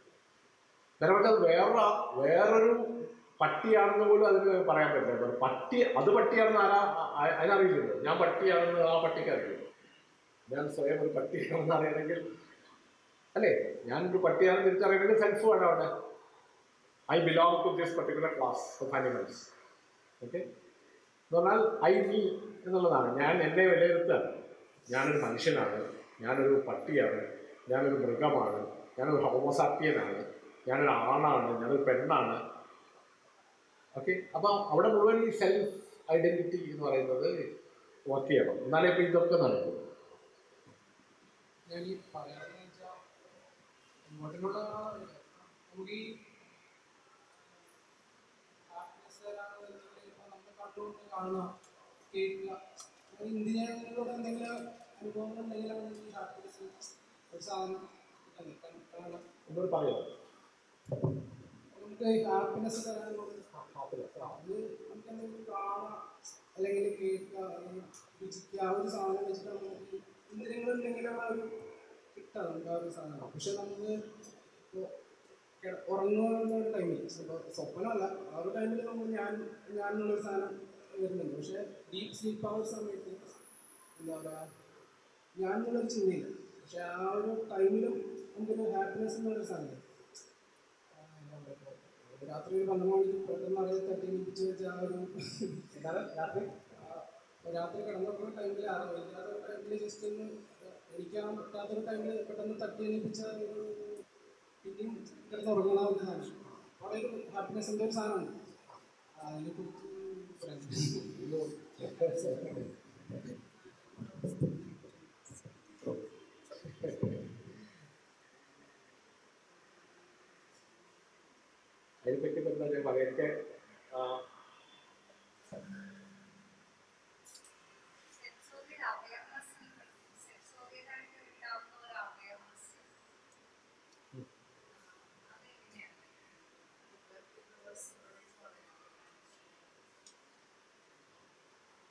നേരെ അത് വേറെ വേറൊരു പട്ടിയാണെന്ന് പോലും അതിന് പറയാൻ പറ്റില്ല ഒരു പട്ടി അത് പട്ടിയാണെന്ന് ആരാ ആ- അതിനറിയില്ലല്ലോ ഞാൻ പട്ടിയാണെന്ന് ആ പട്ടിക്ക് അറിയില്ല ഞാൻ സ്വയം ഒരു പട്ടിയാണെന്ന് അറിയണമെങ്കിൽ അല്ലേ ഞാനൊരു പട്ടിയാണെന്ന് തിരിച്ചറിയണമെങ്കിൽ സെൽഫ് വേണം അവിടെ I belong to this particular class of animals okay എന്ന് പറഞ്ഞാൽ ഐ മീ എന്നുള്ളതാണ് ഞാൻ എന്നെ വിലയിരുത്തുകയാണ് ഞാനൊരു മനുഷ്യനാണ് ഞാനൊരു പട്ടിയാണ് ഞാനൊരു മൃഗമാണ് ഞാനൊരു ഹോമോസാപ്പിയനാണ് ഞാനൊരു ആണാണ് ഞാനൊരു പെണ്ണാണ് ഓക്കെ അപ്പോൾ അവിടെ മുഴുവൻ ഈ സെൽഫ് ഐഡൻറ്റിറ്റി എന്ന് പറയുന്നത് വർക്ക് ചെയ്യണം എന്നാലേ ഇപ്പോൾ ഇതൊക്കെ നടക്കും ഞാൻ ഈ പറയാന്ന് വെച്ചാൽ ഇങ്ങോട്ടുള്ള നമുക്ക് ഈ ഹാപ്പിനെസ് തരാനുള്ളത് ഇപ്പൊ നമ്മൾ കണ്ടുകൊണ്ട് കാണുക കേൾക്കുക ഒരു ഇന്ത്യയിലൂടെ എന്തെങ്കിലും അനുഭവങ്ങൾ ഉണ്ടെങ്കിൽ ഈ ഹാപ്പിനെസ് ഒരു സാധനം കിട്ടുന്നത്. കാരണം- കാരണം എന്നോട് പറയാം നമുക്ക് ഈ ഹാപ്പിനെസ് തരാനുള്ളത് അത് നമുക്ക് എന്തെങ്കിലും കാണാം അല്ലെങ്കിൽ കേൾക്കുക അല്ലെങ്കിൽ രുചിക്കുക ആ ഒരു സാധനം വെച്ചിട്ട് നമുക്ക് ഇന്ദ്രിയങ്ങളുണ്ടെങ്കിൽ ആ ഒരു കിട്ടാം നമുക്ക് ആ ഒരു സാധനം പക്ഷെ നമുക്ക് ഇപ്പോൾ ഉറങ്ങുന്ന ഒരു ടൈമിൽ ഇപ്പോൾ സ്വപ്നമല്ല ആ ഒരു ടൈമിൽ നമ്മൾ ഞാൻ ഞാൻ എന്നുള്ളൊരു സാധനം വരുന്നുണ്ട് പക്ഷേ ഡീപ്പ് സ്ലീപ്പ് ആ ഒരു സമയത്ത് എന്താ പറയുക ഞാൻ എന്നുള്ളൊരു ചിന്തയില്ല പക്ഷെ ആ ഒരു ടൈമിലും നമുക്കൊരു ഹാപ്പിനെസ് എന്നുള്ളൊരു സാധനം ആ, എന്താ പറയുക ഇപ്പൊ രാത്രി ഒരു പന്ത്രണ്ട് മണിക്ക് പെട്ടെന്ന് അറിയാതെ തട്ടി എണീപ്പിച്ച് വെച്ച ആ ഒരു എന്താണ് രാത്രി ആ, രാത്രി കിടന്നപ്പോൾ ടൈമിൽ അറിയില്ലാത്ത ടൈമിൽ ജസ്റ്റ് ഒന്ന് എണീക്കാൻ പറ്റാത്തൊരു ടൈമിൽ പെട്ടെന്ന് തട്ടി എണീപ്പിച്ച ഒരു പിന്നെയും കിടന്ന് ഉറങ്ങണ ഒരു സാധനം അവിടെ ഒരു ഹാപ്പിനെസ്സിൻ്റെ ഒരു സാധനമാണ് അതിനെ കുറിച്ച് അതിനെപ്പറ്റി ഇപ്പം എന്താ ഞാൻ പറയാം എനിക്ക് ആ, സെൻസോറിയൽ അവയർനെസ് സെൻസോറിയലായിട്ട് ഉണ്ടാവുന്ന ഒരു അവയർനെസ് അതെങ്ങനെയാണ്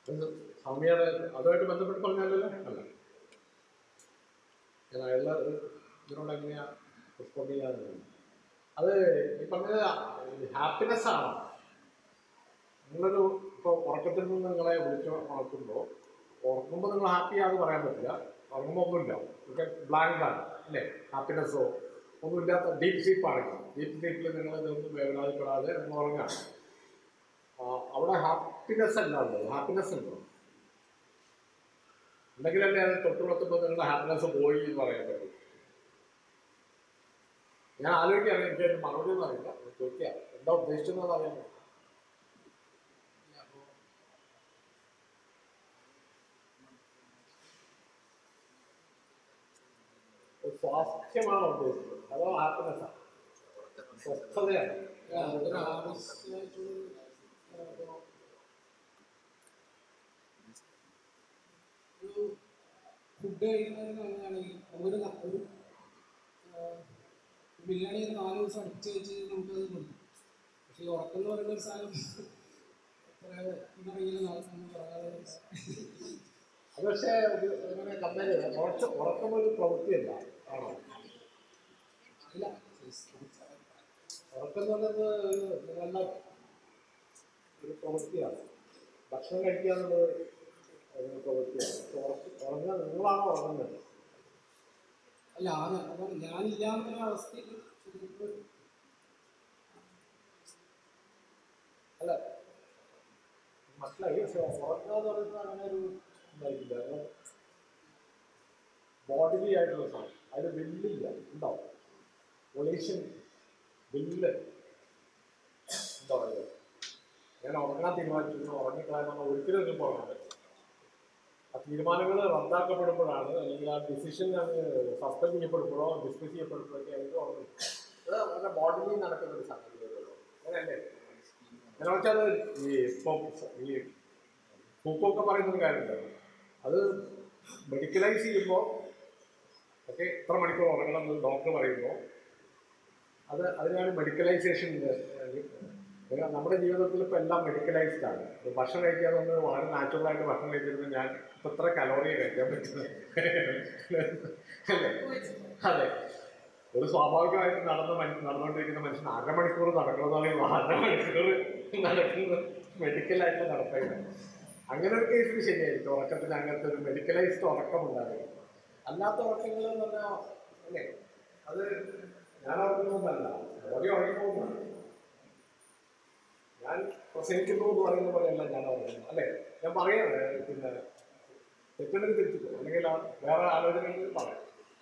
അത് സ്വാമിയുടെ അതുമായിട്ട് ബന്ധപ്പെട്ട് പറഞ്ഞാലല്ലോ അല്ല ഞാൻ അയാളുടെ ഇതിനോട് എങ്ങനെയാ റെസ്പോണ്ട് ചെയ്യാറുണ്ട് അത് ഈ പറഞ്ഞത് ഹാപ്പിനെസ് ആണ് നിങ്ങളൊരു ഇപ്പോൾ ഉറക്കത്തിൽ നിന്ന് നിങ്ങളെ വിളിച്ച് ഉണർത്തുമ്പോൾ ഉറങ്ങുമ്പോൾ നിങ്ങൾ ഹാപ്പി ആണെന്ന് പറയാൻ പറ്റില്ല ഉറങ്ങുമ്പോൾ ഒന്നുമില്ല ഒക്കെ ബ്ലാങ്ക് ആണ് അല്ലേ ഹാപ്പിനെസ്സോ ഒന്നുമില്ലാത്ത ഡീപ്പ് സ്ലീപ്പ് ആണെങ്കിൽ ഡീപ്പ് സ്ലീപ്പിൽ നിങ്ങൾ ഇതൊന്നും വേവലാതിപ്പെടാതെ നിങ്ങൾ ഉറങ്ങാം ആ, അവിടെ ഹാപ്പിനെസ് അല്ല ഉള്ളത് ഹാപ്പിനെസ് ഉണ്ടോ ഉണ്ടെങ്കിലല്ലേ അത് തൊട്ടുപുറത്തുമ്പോൾ നിങ്ങളുടെ ഹാപ്പിനെസ് പോയി എന്ന് പറയാൻ പറ്റും ഞാൻ ആലോചിക്കുകയാണ് എനിക്ക് അതിന് മറുപടി ഒന്നും അറിയില്ല ഞാൻ ചോദിക്കാം എന്താ ഉദ്ദേശിച്ചതെന്ന് അറിയാൻ പറ്റും ഒരു സ്വാസ്ഥ്യമാണ് ഉദ്ദേശിച്ചത് അതോ ഹാപ്പിനെസ് ആണ് സ്വസ്ഥതയാണ് അതൊരു ആവശ്യമായിട്ടുള്ള ഒരു ഫുഡ് കഴിക്കുന്നതിന് അങ്ങനെയാണെങ്കിൽ ഒരു ന- ഒരു ആ, ബിരിയാണി ഒരു നാല് ദിവസം അടിച്ച് വെച്ച് നമുക്കത് കൊടുക്കും പക്ഷേ ഈ ഉറക്കം എന്ന് പറയുന്ന ഒരു സാധനം എത്ര ഇതുണ്ടെങ്കിലും നമുക്ക് പറയാതെ അത് പക്ഷേ ഒരു അങ്ങനെ കമ്പയർ ചെയ്യാം ഉറച്ച ഉറക്കം ഒരു പ്രവൃത്തിയല്ല ആണോ ഇല്ല ഉറക്കം എന്ന് പറയുന്നത് ഒരു നല്ല ഒരു പ്രവൃത്തിയാണ് ഭക്ഷണം കഴിക്കുക എന്നുള്ളത് ഒരു പ്രവൃത്തിയാണ് പക്ഷെ ഉറക്ക ഉറങ്ങുക നിങ്ങളാണോ ഉറങ്ങുന്നത് അല്ല ആണ് അതാണ് ഞാനില്ലാന്നൊരു അവസ്ഥയിൽ ശരിക്കും അല്ല മനസ്സിലായി പക്ഷെ ഉറക്കുക എന്ന് പറയുന്നത് അങ്ങനെ ഒരു എന്തായിരിക്കില്ല അത് ബോഡിലി ആയിട്ടുള്ള സാധനം അതിൽ ബില്ലില്ല ഉണ്ടാവും പൊളീഷൻ ബില്ല് എന്താ പറയുക ഞാൻ ഉറങ്ങാൻ തീരുമാനിച്ചു ഉറങ്ങിക്കളയാൻ ഒരിക്കലും ഒന്നും ഉറങ്ങാൻ പറ്റില്ല ആ തീരുമാനങ്ങൾ റദ്ദാക്കപ്പെടുമ്പോഴാണ് അല്ലെങ്കിൽ ആ ഡിസിഷൻ സസ്പെൻഡ് ചെയ്യപ്പെടുമ്പോഴോ ഡിസ്കസ് ചെയ്യപ്പെടുമ്പോഴൊക്കെ ആയിരിക്കും ഉറങ്ങുന്നത് അത് അവരുടെ ബോഡിയിൽ നടക്കുന്ന ഒരു സംഗതിയുള്ളൂ അങ്ങനെയല്ലേ എന്ന് വെച്ചാൽ ഈ ഇപ്പം ഈ പൂക്കൊക്കെ പറയുന്നൊരു കാര്യമുണ്ട് അത് മെഡിക്കലൈസ് ചെയ്യുമ്പോൾ ഓക്കെ ഇത്ര മണിക്കൂർ ഉറങ്ങണം എന്ന് ഡോക്ടർ പറയുമ്പോൾ അത് അതിനാണ് മെഡിക്കലൈസേഷൻ നമ്മുടെ ജീവിതത്തിൽ ഇപ്പോൾ എല്ലാം മെഡിക്കലൈസ്ഡ് ആണ് ഇപ്പൊ ഭക്ഷണം കഴിക്കുക എന്നുള്ളത് വളരെ നാച്ചുറലായിട്ട് ഭക്ഷണം കഴിച്ചിരുന്നത് ഞാൻ ഇപ്പം ഇത്ര കലോറിയെ കഴിക്കാൻ പറ്റുന്നത് അല്ലേ അതെ ഒരു സ്വാഭാവികമായിട്ട് നടന്ന മനുഷ്യൻ നടന്നുകൊണ്ടിരിക്കുന്ന മനുഷ്യൻ അരമണിക്കൂർ നടക്കണമെന്നാണെങ്കിൽ അരമണിക്കൂർ നടക്കുന്നത് മെഡിക്കലായിട്ടുള്ള നടപ്പില്ല അങ്ങനെ ഒരു കേസിൽ ശരിയായിരിക്കും ഉറക്കത്തിന് അങ്ങനത്തെ ഒരു മെഡിക്കലൈസ്ഡ് ഉറക്കം ഉണ്ടാകുക അല്ലാത്ത ഉറക്കങ്ങൾ എന്ന് പറഞ്ഞാൽ അല്ലേ അത് ഞാൻ ഉറങ്ങുന്നതല്ല ബോഡി ഉറങ്ങിപ്പോകുന്നതാണ് ഞാൻ പ്രസംഗിക്കുന്നു എന്ന് പറയുന്ന പോലെയല്ല ഞാൻ ഉറങ്ങുന്നത് അല്ലേ ഞാൻ പറയാണ് പിന്നെ തെറ്റുണ്ടെങ്കിൽ തിരുത്തിക്കോ അല്ലെങ്കിൽ ആ വേറെ ആലോചനകൾ പറയാം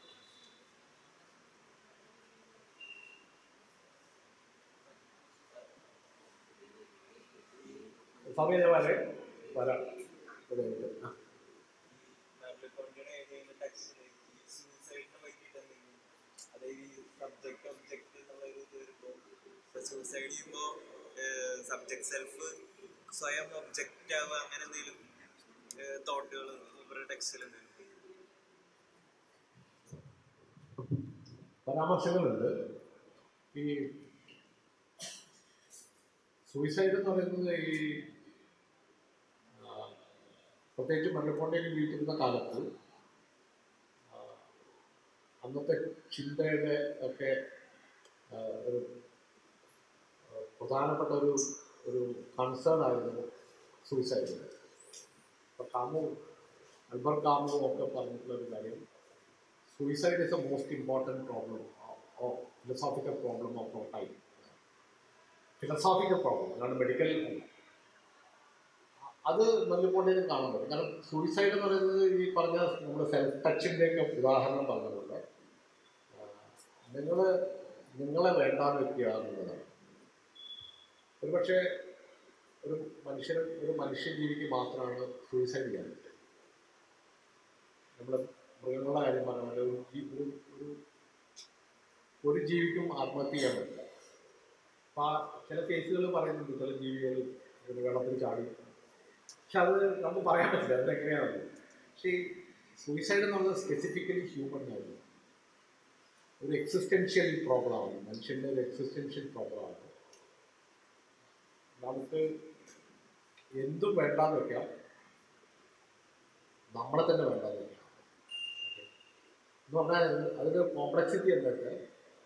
സമയം വരെ വരാം ഇവിടെ ഉണ്ട്. ആ. സൂസൈഡ് ചെയ്യുമ്പോ സബ്ജക്ട് സെൽഫ് സ്വയം ഒബ്ജക്റ്റ് ആവുക അങ്ങനെ എന്തെങ്കിലും തോട്ടുകൾ ഇവരുടെ ടെക്സ്റ്റിലുണ്ട് പരാമർശങ്ങളുണ്ട് ഈ സൂയിസൈഡ് എന്ന് പറയുന്നത് ഈ ആ, പ്രത്യേകിച്ച് മല്ലക്കൊണ്ടയിൽ ജീവിച്ചിരുന്ന കാലത്ത് ആ, അന്നത്തെ ചിന്തയുടെ ഒക്കെ ആ, ഒരു ആ, പ്രധാനപ്പെട്ട ഒരു ഒരു കൺസേൺ ആയിരുന്നു സൂയിസൈഡ് അപ്പോൾ കാമു അൽബർട്ട് കാമു ഒക്കെ പറഞ്ഞിട്ടുള്ള ഒരു കാര്യം suicide is the most important problem of, of philosophical problem of our time. Philosophical problem അല്ലാണ്ട് മെഡിക്കൽ അല്ല അത് മല്ലുപോണ്ടിയിൽ കാണാൻ പറ്റും കാരണം സൂയിസൈഡ് എന്ന് പറയുന്നത് ഈ പറഞ്ഞ നമ്മുടെ സെൽഫ് ടച്ചിൻ്റെയൊക്കെ ഉദാഹരണം പറഞ്ഞതുകൊണ്ട് നിങ്ങൾ നിങ്ങളെ വേണ്ടാന്ന് വെക്കുക എന്നുള്ളതാണ് ഒരുപക്ഷെ ഒരു മനുഷ്യന് ഒരു മനുഷ്യജീവിക്ക് മാത്രമാണ് സൂയിസൈഡ് ചെയ്യാൻ പറ്റുക നമ്മുടെ മൃഗങ്ങളുടെ കാര്യം പറഞ്ഞാൽ ഒരു ജീ- ഒരു ഒരു ഒരു ജീവിക്കും ആത്മഹത്യ ചെയ്യാൻ പറ്റില്ല അപ്പം ആ ചില കേസുകൾ പറയുന്നുണ്ട് ചില ജീവികൾ ഒരു വെള്ളത്തിൽ ചാടി പക്ഷെ അത് നമുക്ക് പറയാൻ പറ്റില്ല അതെങ്ങനെയാണ് പക്ഷേ ഈ സൂയിസൈഡ് എന്നുള്ളത് സ്പെസിഫിക്കലി ഹ്യൂമൻ ആയിരുന്നു ഒരു എക്സിസ്റ്റൻഷ്യൽ പ്രോബ്ലമാണ് മനുഷ്യൻ്റെ ഒരു എക്സിസ്റ്റൻഷ്യൽ പ്രോബ്ലമാണ് നമുക്ക് എന്തും വേണ്ടാന്ന് വെക്കാം നമ്മളെ തന്നെ വേണ്ടത് എന്ന് പറഞ്ഞാൽ അതിൻ്റെ കോംപ്ലക്സിറ്റി എന്താ വെച്ചാൽ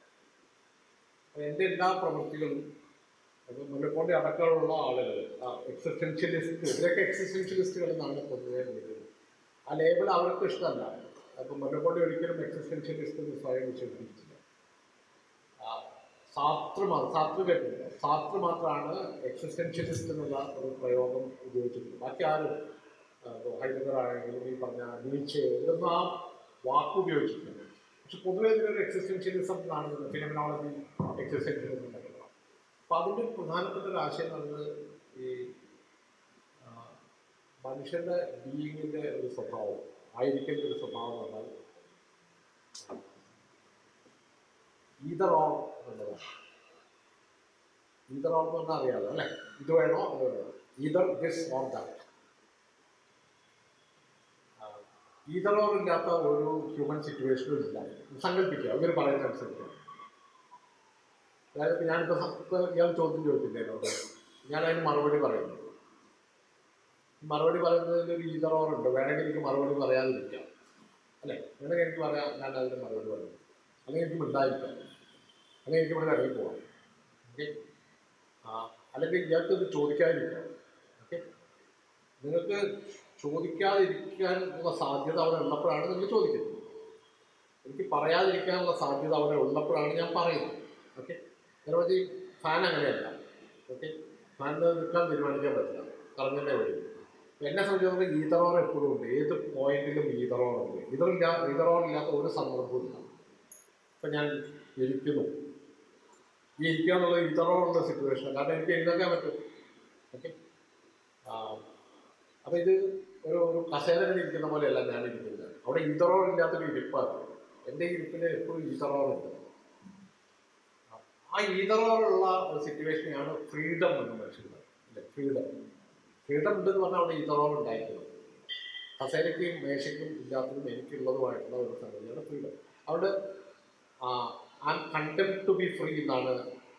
എൻ്റെ എല്ലാ പ്രവൃത്തികളും അത് മുല്ലപ്പോണ്ടി അടക്കമുള്ള ആളുകൾ എക്സിസ്റ്റൻഷ്യലിസ്റ്റ് ഇവരൊക്കെ എക്സിസ്റ്റൻഷ്യലിസ്റ്റുകൾ എന്നാണ് പൊതുവെ വിളിക്കുന്നത് ആ ലേബൽ അവർക്ക് ഇഷ്ടമല്ല അപ്പം മുല്ലപ്പോണ്ടി ഒരിക്കലും എക്സിസ്റ്റൻഷ്യലിസ്റ്റ് എന്ന് സ്വയം വിശേഷിപ്പിച്ചില്ല ആ, സാത്ര് മാത്രം സാത്ര് കേട്ടില്ല സാത്ര് മാത്രമാണ് എക്സിസ്റ്റൻഷ്യലിസ്റ്റ് എന്നുള്ള ഒരു പ്രയോഗം ഉപയോഗിച്ചിട്ടുള്ളത് ബാക്കി ആരും ഹൈദർ ആണെങ്കിലും ഈ പറഞ്ഞ നീച്ച് ഇതൊന്നും ആ വാക്ക് ഉപയോഗിച്ചിട്ടില്ല പക്ഷെ പൊതുവെ ഇതിനൊരു എക്സിസ്റ്റൻഷ്യലിസം കാണുന്നത് ഫിനമിനോളജി എക്സിസ്റ്റൻഷ്യലിസം എന്നൊക്കെ അപ്പം അതിൻ്റെ ഒരു പ്രധാനപ്പെട്ട ഒരു ആശയം എന്ന് പറയുന്നത് ഈ ആ, മനുഷ്യൻ്റെ ബീയിങ്ങിൻ്റെ ഒരു സ്വഭാവം ആയിരിക്കേണ്ട ഒരു സ്വഭാവം എന്ന് പറഞ്ഞാൽ ഈതർ ഓർ എന്നുള്ളതാണ് ഈതർ ഓർ എന്ന് പറഞ്ഞാൽ അറിയാലോ അല്ലേ ഇത് വേണോ അത് വേണോ either this or that either or ഇല്ലാത്ത ഒരു ഹ്യൂമൻ സിറ്റുവേഷനും ഇല്ല സങ്കല്പിക്കുക ഇവർ പറയുന്ന അനുസരിച്ച് അതായത് ഇപ്പം ഞാനിപ്പോൾ ഇപ്പോൾ ഇയാൾ ചോദ്യം ചോദിച്ചില്ലേ എന്നോട് ഞാൻ അതിന് മറുപടി പറയുന്നു മറുപടി പറയുന്നതിൽ ഒരു ഈതർ ഓർ ഉണ്ട് വേണമെങ്കിൽ എനിക്ക് മറുപടി പറയാതിരിക്കാം അല്ലേ വേണമെങ്കിൽ എനിക്ക് പറയാം ഞാൻ അതിന് മറുപടി പറയുന്നു അല്ലെങ്കിൽ എനിക്ക് മിണ്ടായിരിക്കാം അല്ലെങ്കിൽ എനിക്ക് ഇവിടെ ഇറങ്ങി പോവാം ഓക്കെ ആ അല്ലെങ്കിൽ ഇയാൾക്ക് ഇത് ചോദിക്കാതിരിക്കാം ഓക്കെ നിങ്ങൾക്ക് ചോദിക്കാതിരിക്കാനുള്ള സാധ്യത അവിടെ ഉള്ളപ്പോഴാണ് നിങ്ങൾ ചോദിക്കുന്നത് എനിക്ക് പറയാതിരിക്കാനുള്ള സാധ്യത അവിടെ ഉള്ളപ്പോഴാണ് ഞാൻ പറയുന്നത് ഓക്കെ നിരവധി ഫാൻ അങ്ങനെയല്ല ഓക്കെ ഫാനിന് നിൽക്കാൻ തീരുമാനിക്കാൻ പറ്റില്ല കറങ്ങിൻ്റെ വഴി എന്നെ സംബന്ധിച്ചിടത്തോളം ഈതറോർ എപ്പോഴും ഉണ്ട് ഏത് പോയിന്റിലും ഈതറോർ ഉണ്ട് ഈതറില്ല ഈതറോർ ഇല്ലാത്ത ഒരു സന്ദർഭവും ഇല്ല ഇപ്പം ഞാൻ ഇരിക്കുന്നു ഈ ഇരിക്കുക എന്നുള്ളത് ഈതറോറുള്ള സിറ്റുവേഷൻ കാരണം എനിക്ക് എഴുന്നേക്കാൻ പറ്റും ഓക്കെ അപ്പം ഇത് ഒരു ഒരു കസേരയിൽ ഇരിക്കുന്ന പോലെയല്ല ഞാൻ ഇരിക്കുന്നത് അവിടെ ഈതറോർ ഇല്ലാത്തൊരു ഇരിപ്പാണ് എൻ്റെ ഇരിപ്പിന് എപ്പോഴും ഈതറോറുണ്ട് ആ ഈതറോറുള്ള ഒരു സിറ്റുവേഷനെയാണ് ഫ്രീഡം എന്ന് മനസ്സിലാക്കുന്നത് അല്ലേ ഫ്രീഡം ഫ്രീഡം ഉണ്ടെന്ന് പറഞ്ഞാൽ അവിടെ ഈതറോർ ഉണ്ടായിരിക്കണം കസേരയ്ക്കും മേശയ്ക്കും ഇല്ലാത്തതും എനിക്കുള്ളതുമായിട്ടുള്ള ഒരു സംഗതിയാണ് ഫ്രീഡം അവിടെ ആം കണ്ടം ടു ബി ഫ്രീ എന്നാണ്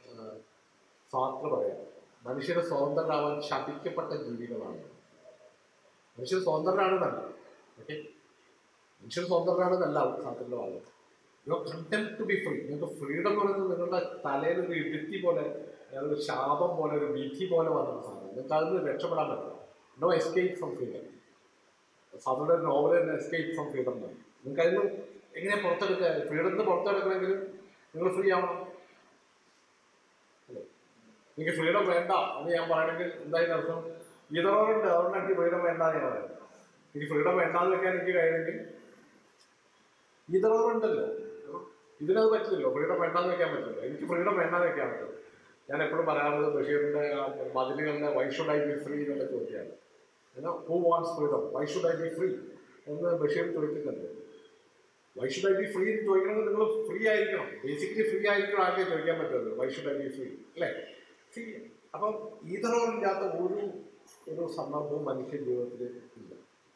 സാത്ര പറയാം മനുഷ്യരെ സ്വതന്ത്രരാവാൻ ശപിക്കപ്പെട്ട ജീവികളാണ് മനുഷ്യർ സ്വതന്ത്രരാണെന്നല്ല ഓക്കെ മനുഷ്യർ സ്വതന്ത്രരാണെന്നല്ല സാത്രൻ്റെ വാദം you are condemned to be free നിങ്ങൾക്ക് ഫ്രീഡം എന്ന് പറയുന്നത് നിങ്ങളുടെ തലയിൽ ഒരു ഇടുത്തി പോലെ ഒരു ശാപം പോലെ ഒരു വിധി പോലെ വന്ന സാധനം നിങ്ങൾക്ക് അതിൽ നിന്ന് രക്ഷപ്പെടാൻ പറ്റില്ല നോ എസ്കേപ്പ് ഫ്രം ഫ്രീഡം സാധാരണ ഒരു നോവൽ തന്നെ എസ്കേപ്പ് ഫ്രം ഫ്രീഡം എന്നാണ് നിങ്ങൾക്ക് അതിന് എങ്ങനെ പുറത്തെടുക്കുക ഫ്രീഡത്തിന് പുറത്തെടുക്കണമെങ്കിൽ നിങ്ങൾ ഫ്രീ ആവണം അല്ലേ എനിക്ക് ഫ്രീഡം വേണ്ട എന്ന് ഞാൻ പറയണമെങ്കിൽ എന്തായാലും അർത്ഥം ഈതറോറുണ്ട് അതുകൊണ്ട് എനിക്ക് ഫ്രീഡം വേണ്ട എന്ന് ഞാൻ പറയുന്നത് എനിക്ക് ഫ്രീഡം വേണ്ടാന്ന് വെക്കാൻ എനിക്ക് കഴിയുമെങ്കിൽ ഈതറോറുണ്ടല്ലോ ഇതിനത് പറ്റില്ലല്ലോ ഫ്രീഡം വേണ്ടാന്ന് വെക്കാൻ പറ്റില്ല എനിക്ക് ഫ്രീഡം വേണ്ടാന്ന് വെക്കാൻ പറ്റും ഞാൻ എപ്പോഴും പറയാറുള്ളത് ബഷീറിന്റെ ആ മതിലുകളിലെ why should I be free എന്നുള്ള ചോദ്യമാണ് എന്നാൽ who wants freedom why should I be free എന്ന് ബഷീർ ചോദിക്കുന്നുണ്ട് why should I be free എന്ന് ചോദിക്കണമെങ്കിൽ നിങ്ങൾ ഫ്രീ ആയിരിക്കണം ബേസിക്കലി ഫ്രീ ആയിരിക്കണം ആകെ ചോദിക്കാൻ പറ്റുമല്ലോ why should I be free അല്ലേ ഫ്രീ അപ്പം ഈതറോറില്ലാത്ത ഒരു ഒരു സന്ദർഭവും മനുഷ്യ ജീവിതത്തിൽ ഇല്ല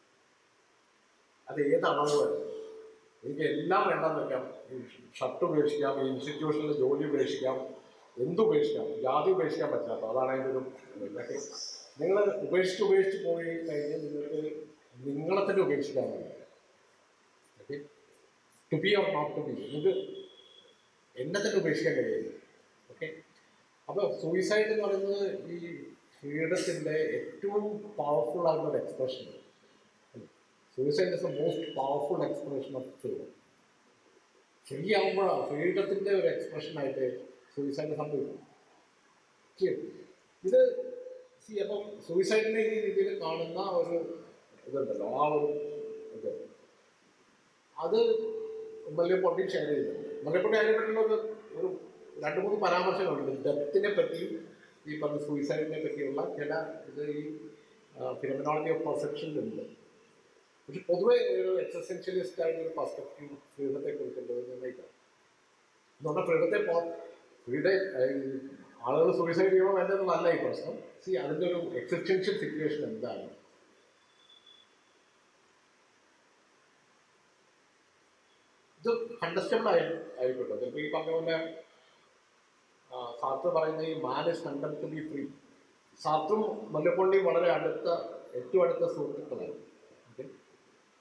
അത് ഏത് അളവ് വരെ എനിക്ക് എല്ലാം വേണ്ടെന്ന് വെക്കാം ഈ ഷർട്ട് ഉപേക്ഷിക്കാം ഈ ഇൻസ്റ്റിറ്റ്യൂഷനിൽ ജോലി ഉപേക്ഷിക്കാം എന്തുപേക്ഷിക്കാം ജാതി ഉപേക്ഷിക്കാൻ പറ്റില്ല അപ്പോൾ അതാണ് അതിൻ്റെ ഒരു ഇതൊക്കെ നിങ്ങൾ ഉപേക്ഷിച്ച് ഉപേക്ഷിച്ച് പോയി കഴിഞ്ഞാൽ നിങ്ങൾക്ക് നിങ്ങളെ തന്നെ ഉപേക്ഷിക്കാൻ കഴിയും okay to be or not to be നിങ്ങൾക്ക് എന്നെ തന്നെ ഉപേക്ഷിക്കാൻ കഴിയില്ല ഓക്കെ അപ്പോൾ സൂയിസൈഡ് എന്ന് പറയുന്നത് ഈ ഫ്രീഡത്തിൻ്റെ ഏറ്റവും പവർഫുൾ ആയിട്ടുള്ള ഒരു expression suicide is the most powerful expression of freedom free ആകുമ്പോഴാണ് ഫ്രീഡത്തിൻ്റെ ഒരു എക്സ്പ്രഷനായിട്ട് സൂയിസൈഡ് സംഭവിക്കും Clear? ഇത് സി അപ്പം സൂയിസൈഡിനെ ഈ രീതിയിൽ കാണുന്ന ഒരു ഇതുണ്ടല്ലോ ആ ഒരു ഇത് അത് മല്ലപ്പൊട്ടി ഷെയർ ചെയ്യുന്നുണ്ട് മല്ലപ്പൊട്ടി അതിനെ പറ്റിയുള്ള ഒരു ഒരു രണ്ട് മൂന്ന് പരാമർശങ്ങളുണ്ട് ഡെത്തിനെ പറ്റിയും ഈ പറഞ്ഞ സൂയിസൈഡിനെ പറ്റിയുള്ള ചില ഇത് ഈ ഫിനമിനോളജി ഓഫ് പെർസെപ്ഷനിലുണ്ട് പക്ഷെ പൊതുവെ ഒരു എക്സസെൻഷ്യലിസ്റ്റ് ആയിട്ട് ഒരു പെർസ്പെക്റ്റീവ് ഫ്രീഡത്തെ കുറിച്ചുള്ളത് നിർണ്ണയിക്കാം എന്ന് പറഞ്ഞാൽ ഫ്രീഡത്തെ പോ ഫ്രീഡെ ആളുകൾ സൂയിസൈഡ് ചെയ്യണോ വേണ്ടതെന്നല്ല ഈ പ്രശ്നം സി അതിൻ്റെ ഒരു എക്സിസ്റ്റൻഷ്യൽ സിറ്റുവേഷൻ എന്താണ് ഇത് കണ്ടസ്റ്റബിൾ ആയി ആയിക്കോട്ടെ ചിലപ്പോൾ ഈ പറഞ്ഞ പോലെ ആ, സാർത്ത് പറയുന്ന ഈ man is condemned to be free സാർത്തും മുല്ലപ്പൊണ്ടിയും വളരെ അടുത്ത ഏറ്റവും അടുത്ത സുഹൃത്തുക്കളാണ് ഓക്കെ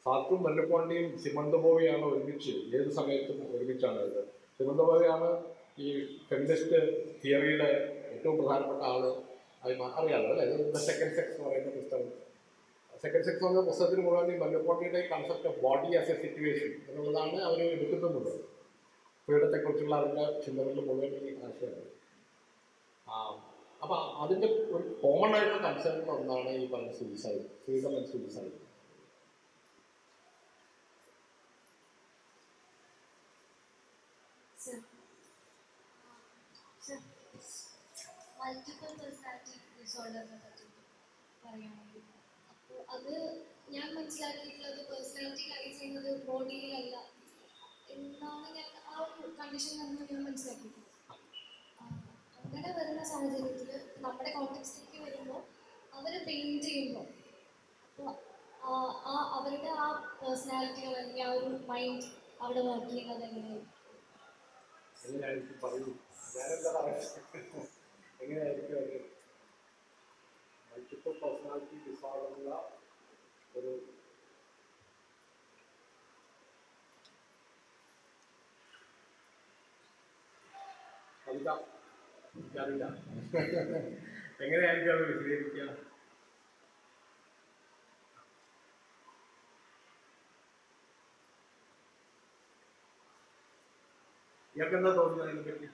സാത്തും മല്ലുപോണ്ടിയും സിമന്തബോവിയാണ് ഒരുമിച്ച് ഏത് സമയത്തും ഒരുമിച്ചാണ് ഇത് സിമന്തബോവിയാണ് ഈ ഫെമിനിസ്റ്റ് തിയറിയുടെ ഏറ്റവും പ്രധാനപ്പെട്ട ആള് അത് മാ- അറിയാലോ അല്ലേ ദ സെക്കൻഡ് സെക്സ് എന്ന് പറയുന്ന പുസ്തകം സെക്കൻഡ് സെക്സ് എന്ന പുസ്തകത്തിന് മുഴുവൻ ഈ മല്ലുപോണ്ടിയുടെ concept of body as a situation എന്നുള്ളതാണ് അവർ എടുക്കുന്നത് പീഡത്തെക്കുറിച്ചുള്ള അതിൻ്റെ ചിന്തകളിൽ മുഴുവൻ ഈ ആശയമാണ് ആ, അപ്പൊ അതിന്റെ ഒരു കോമൺ ആയിട്ടുള്ള കൺസേൺ ഒന്നാണ് ഈ പറഞ്ഞ suicide freedom and suicide Sir. Sir. Multiple personality ഡിസോർഡറിനെ പറ്റി പറയുകയാണെങ്കിൽ അപ്പോൾ അത് ഞാൻ മനസ്സിലാക്കിയിട്ടുള്ളത് പേഴ്സണാലിറ്റി കാര്യം ചെയ്യുന്നത് ബോഡിയിലല്ല എന്നാണ് ഞാൻ ആ ഒരു കണ്ടീഷൻ നിന്ന് ഞാൻ മനസ്സിലാക്കിയിട്ടുള്ളത് ആ, അങ്ങനെ വരുന്ന സാഹചര്യത്തിൽ നമ്മുടെ കോൺടെക്സ്റ്റിലേക്ക് വരുമ്പോൾ അവർ പെയിൻറ്റ് ചെയ്യുമ്പോൾ അപ്പോൾ ആ അവരുടെ ആ പേഴ്സണാലിറ്റികൾ അല്ലെങ്കിൽ ആ ഒരു മൈൻഡ് അവിടെ വർക്ക് ചെയ്യുന്നത് എങ്ങനെയായിരിക്കും എങ്ങനെയായിരിക്കും പറയൂ ഞാനെന്താ പറയുന്നത് എങ്ങനെയായിരിക്കും അത് മൾട്ടിപ്പിൾ പേഴ്സണാലിറ്റി ഡിസോർഡറുള്ള ഒരു കവിത എനിക്കറിയില്ല എങ്ങനെയായിരിക്കും അത് വിശദീകരിക്കുക ഇയാൾക്ക് എന്താ തോന്നുന്നത് അതിനെപ്പറ്റി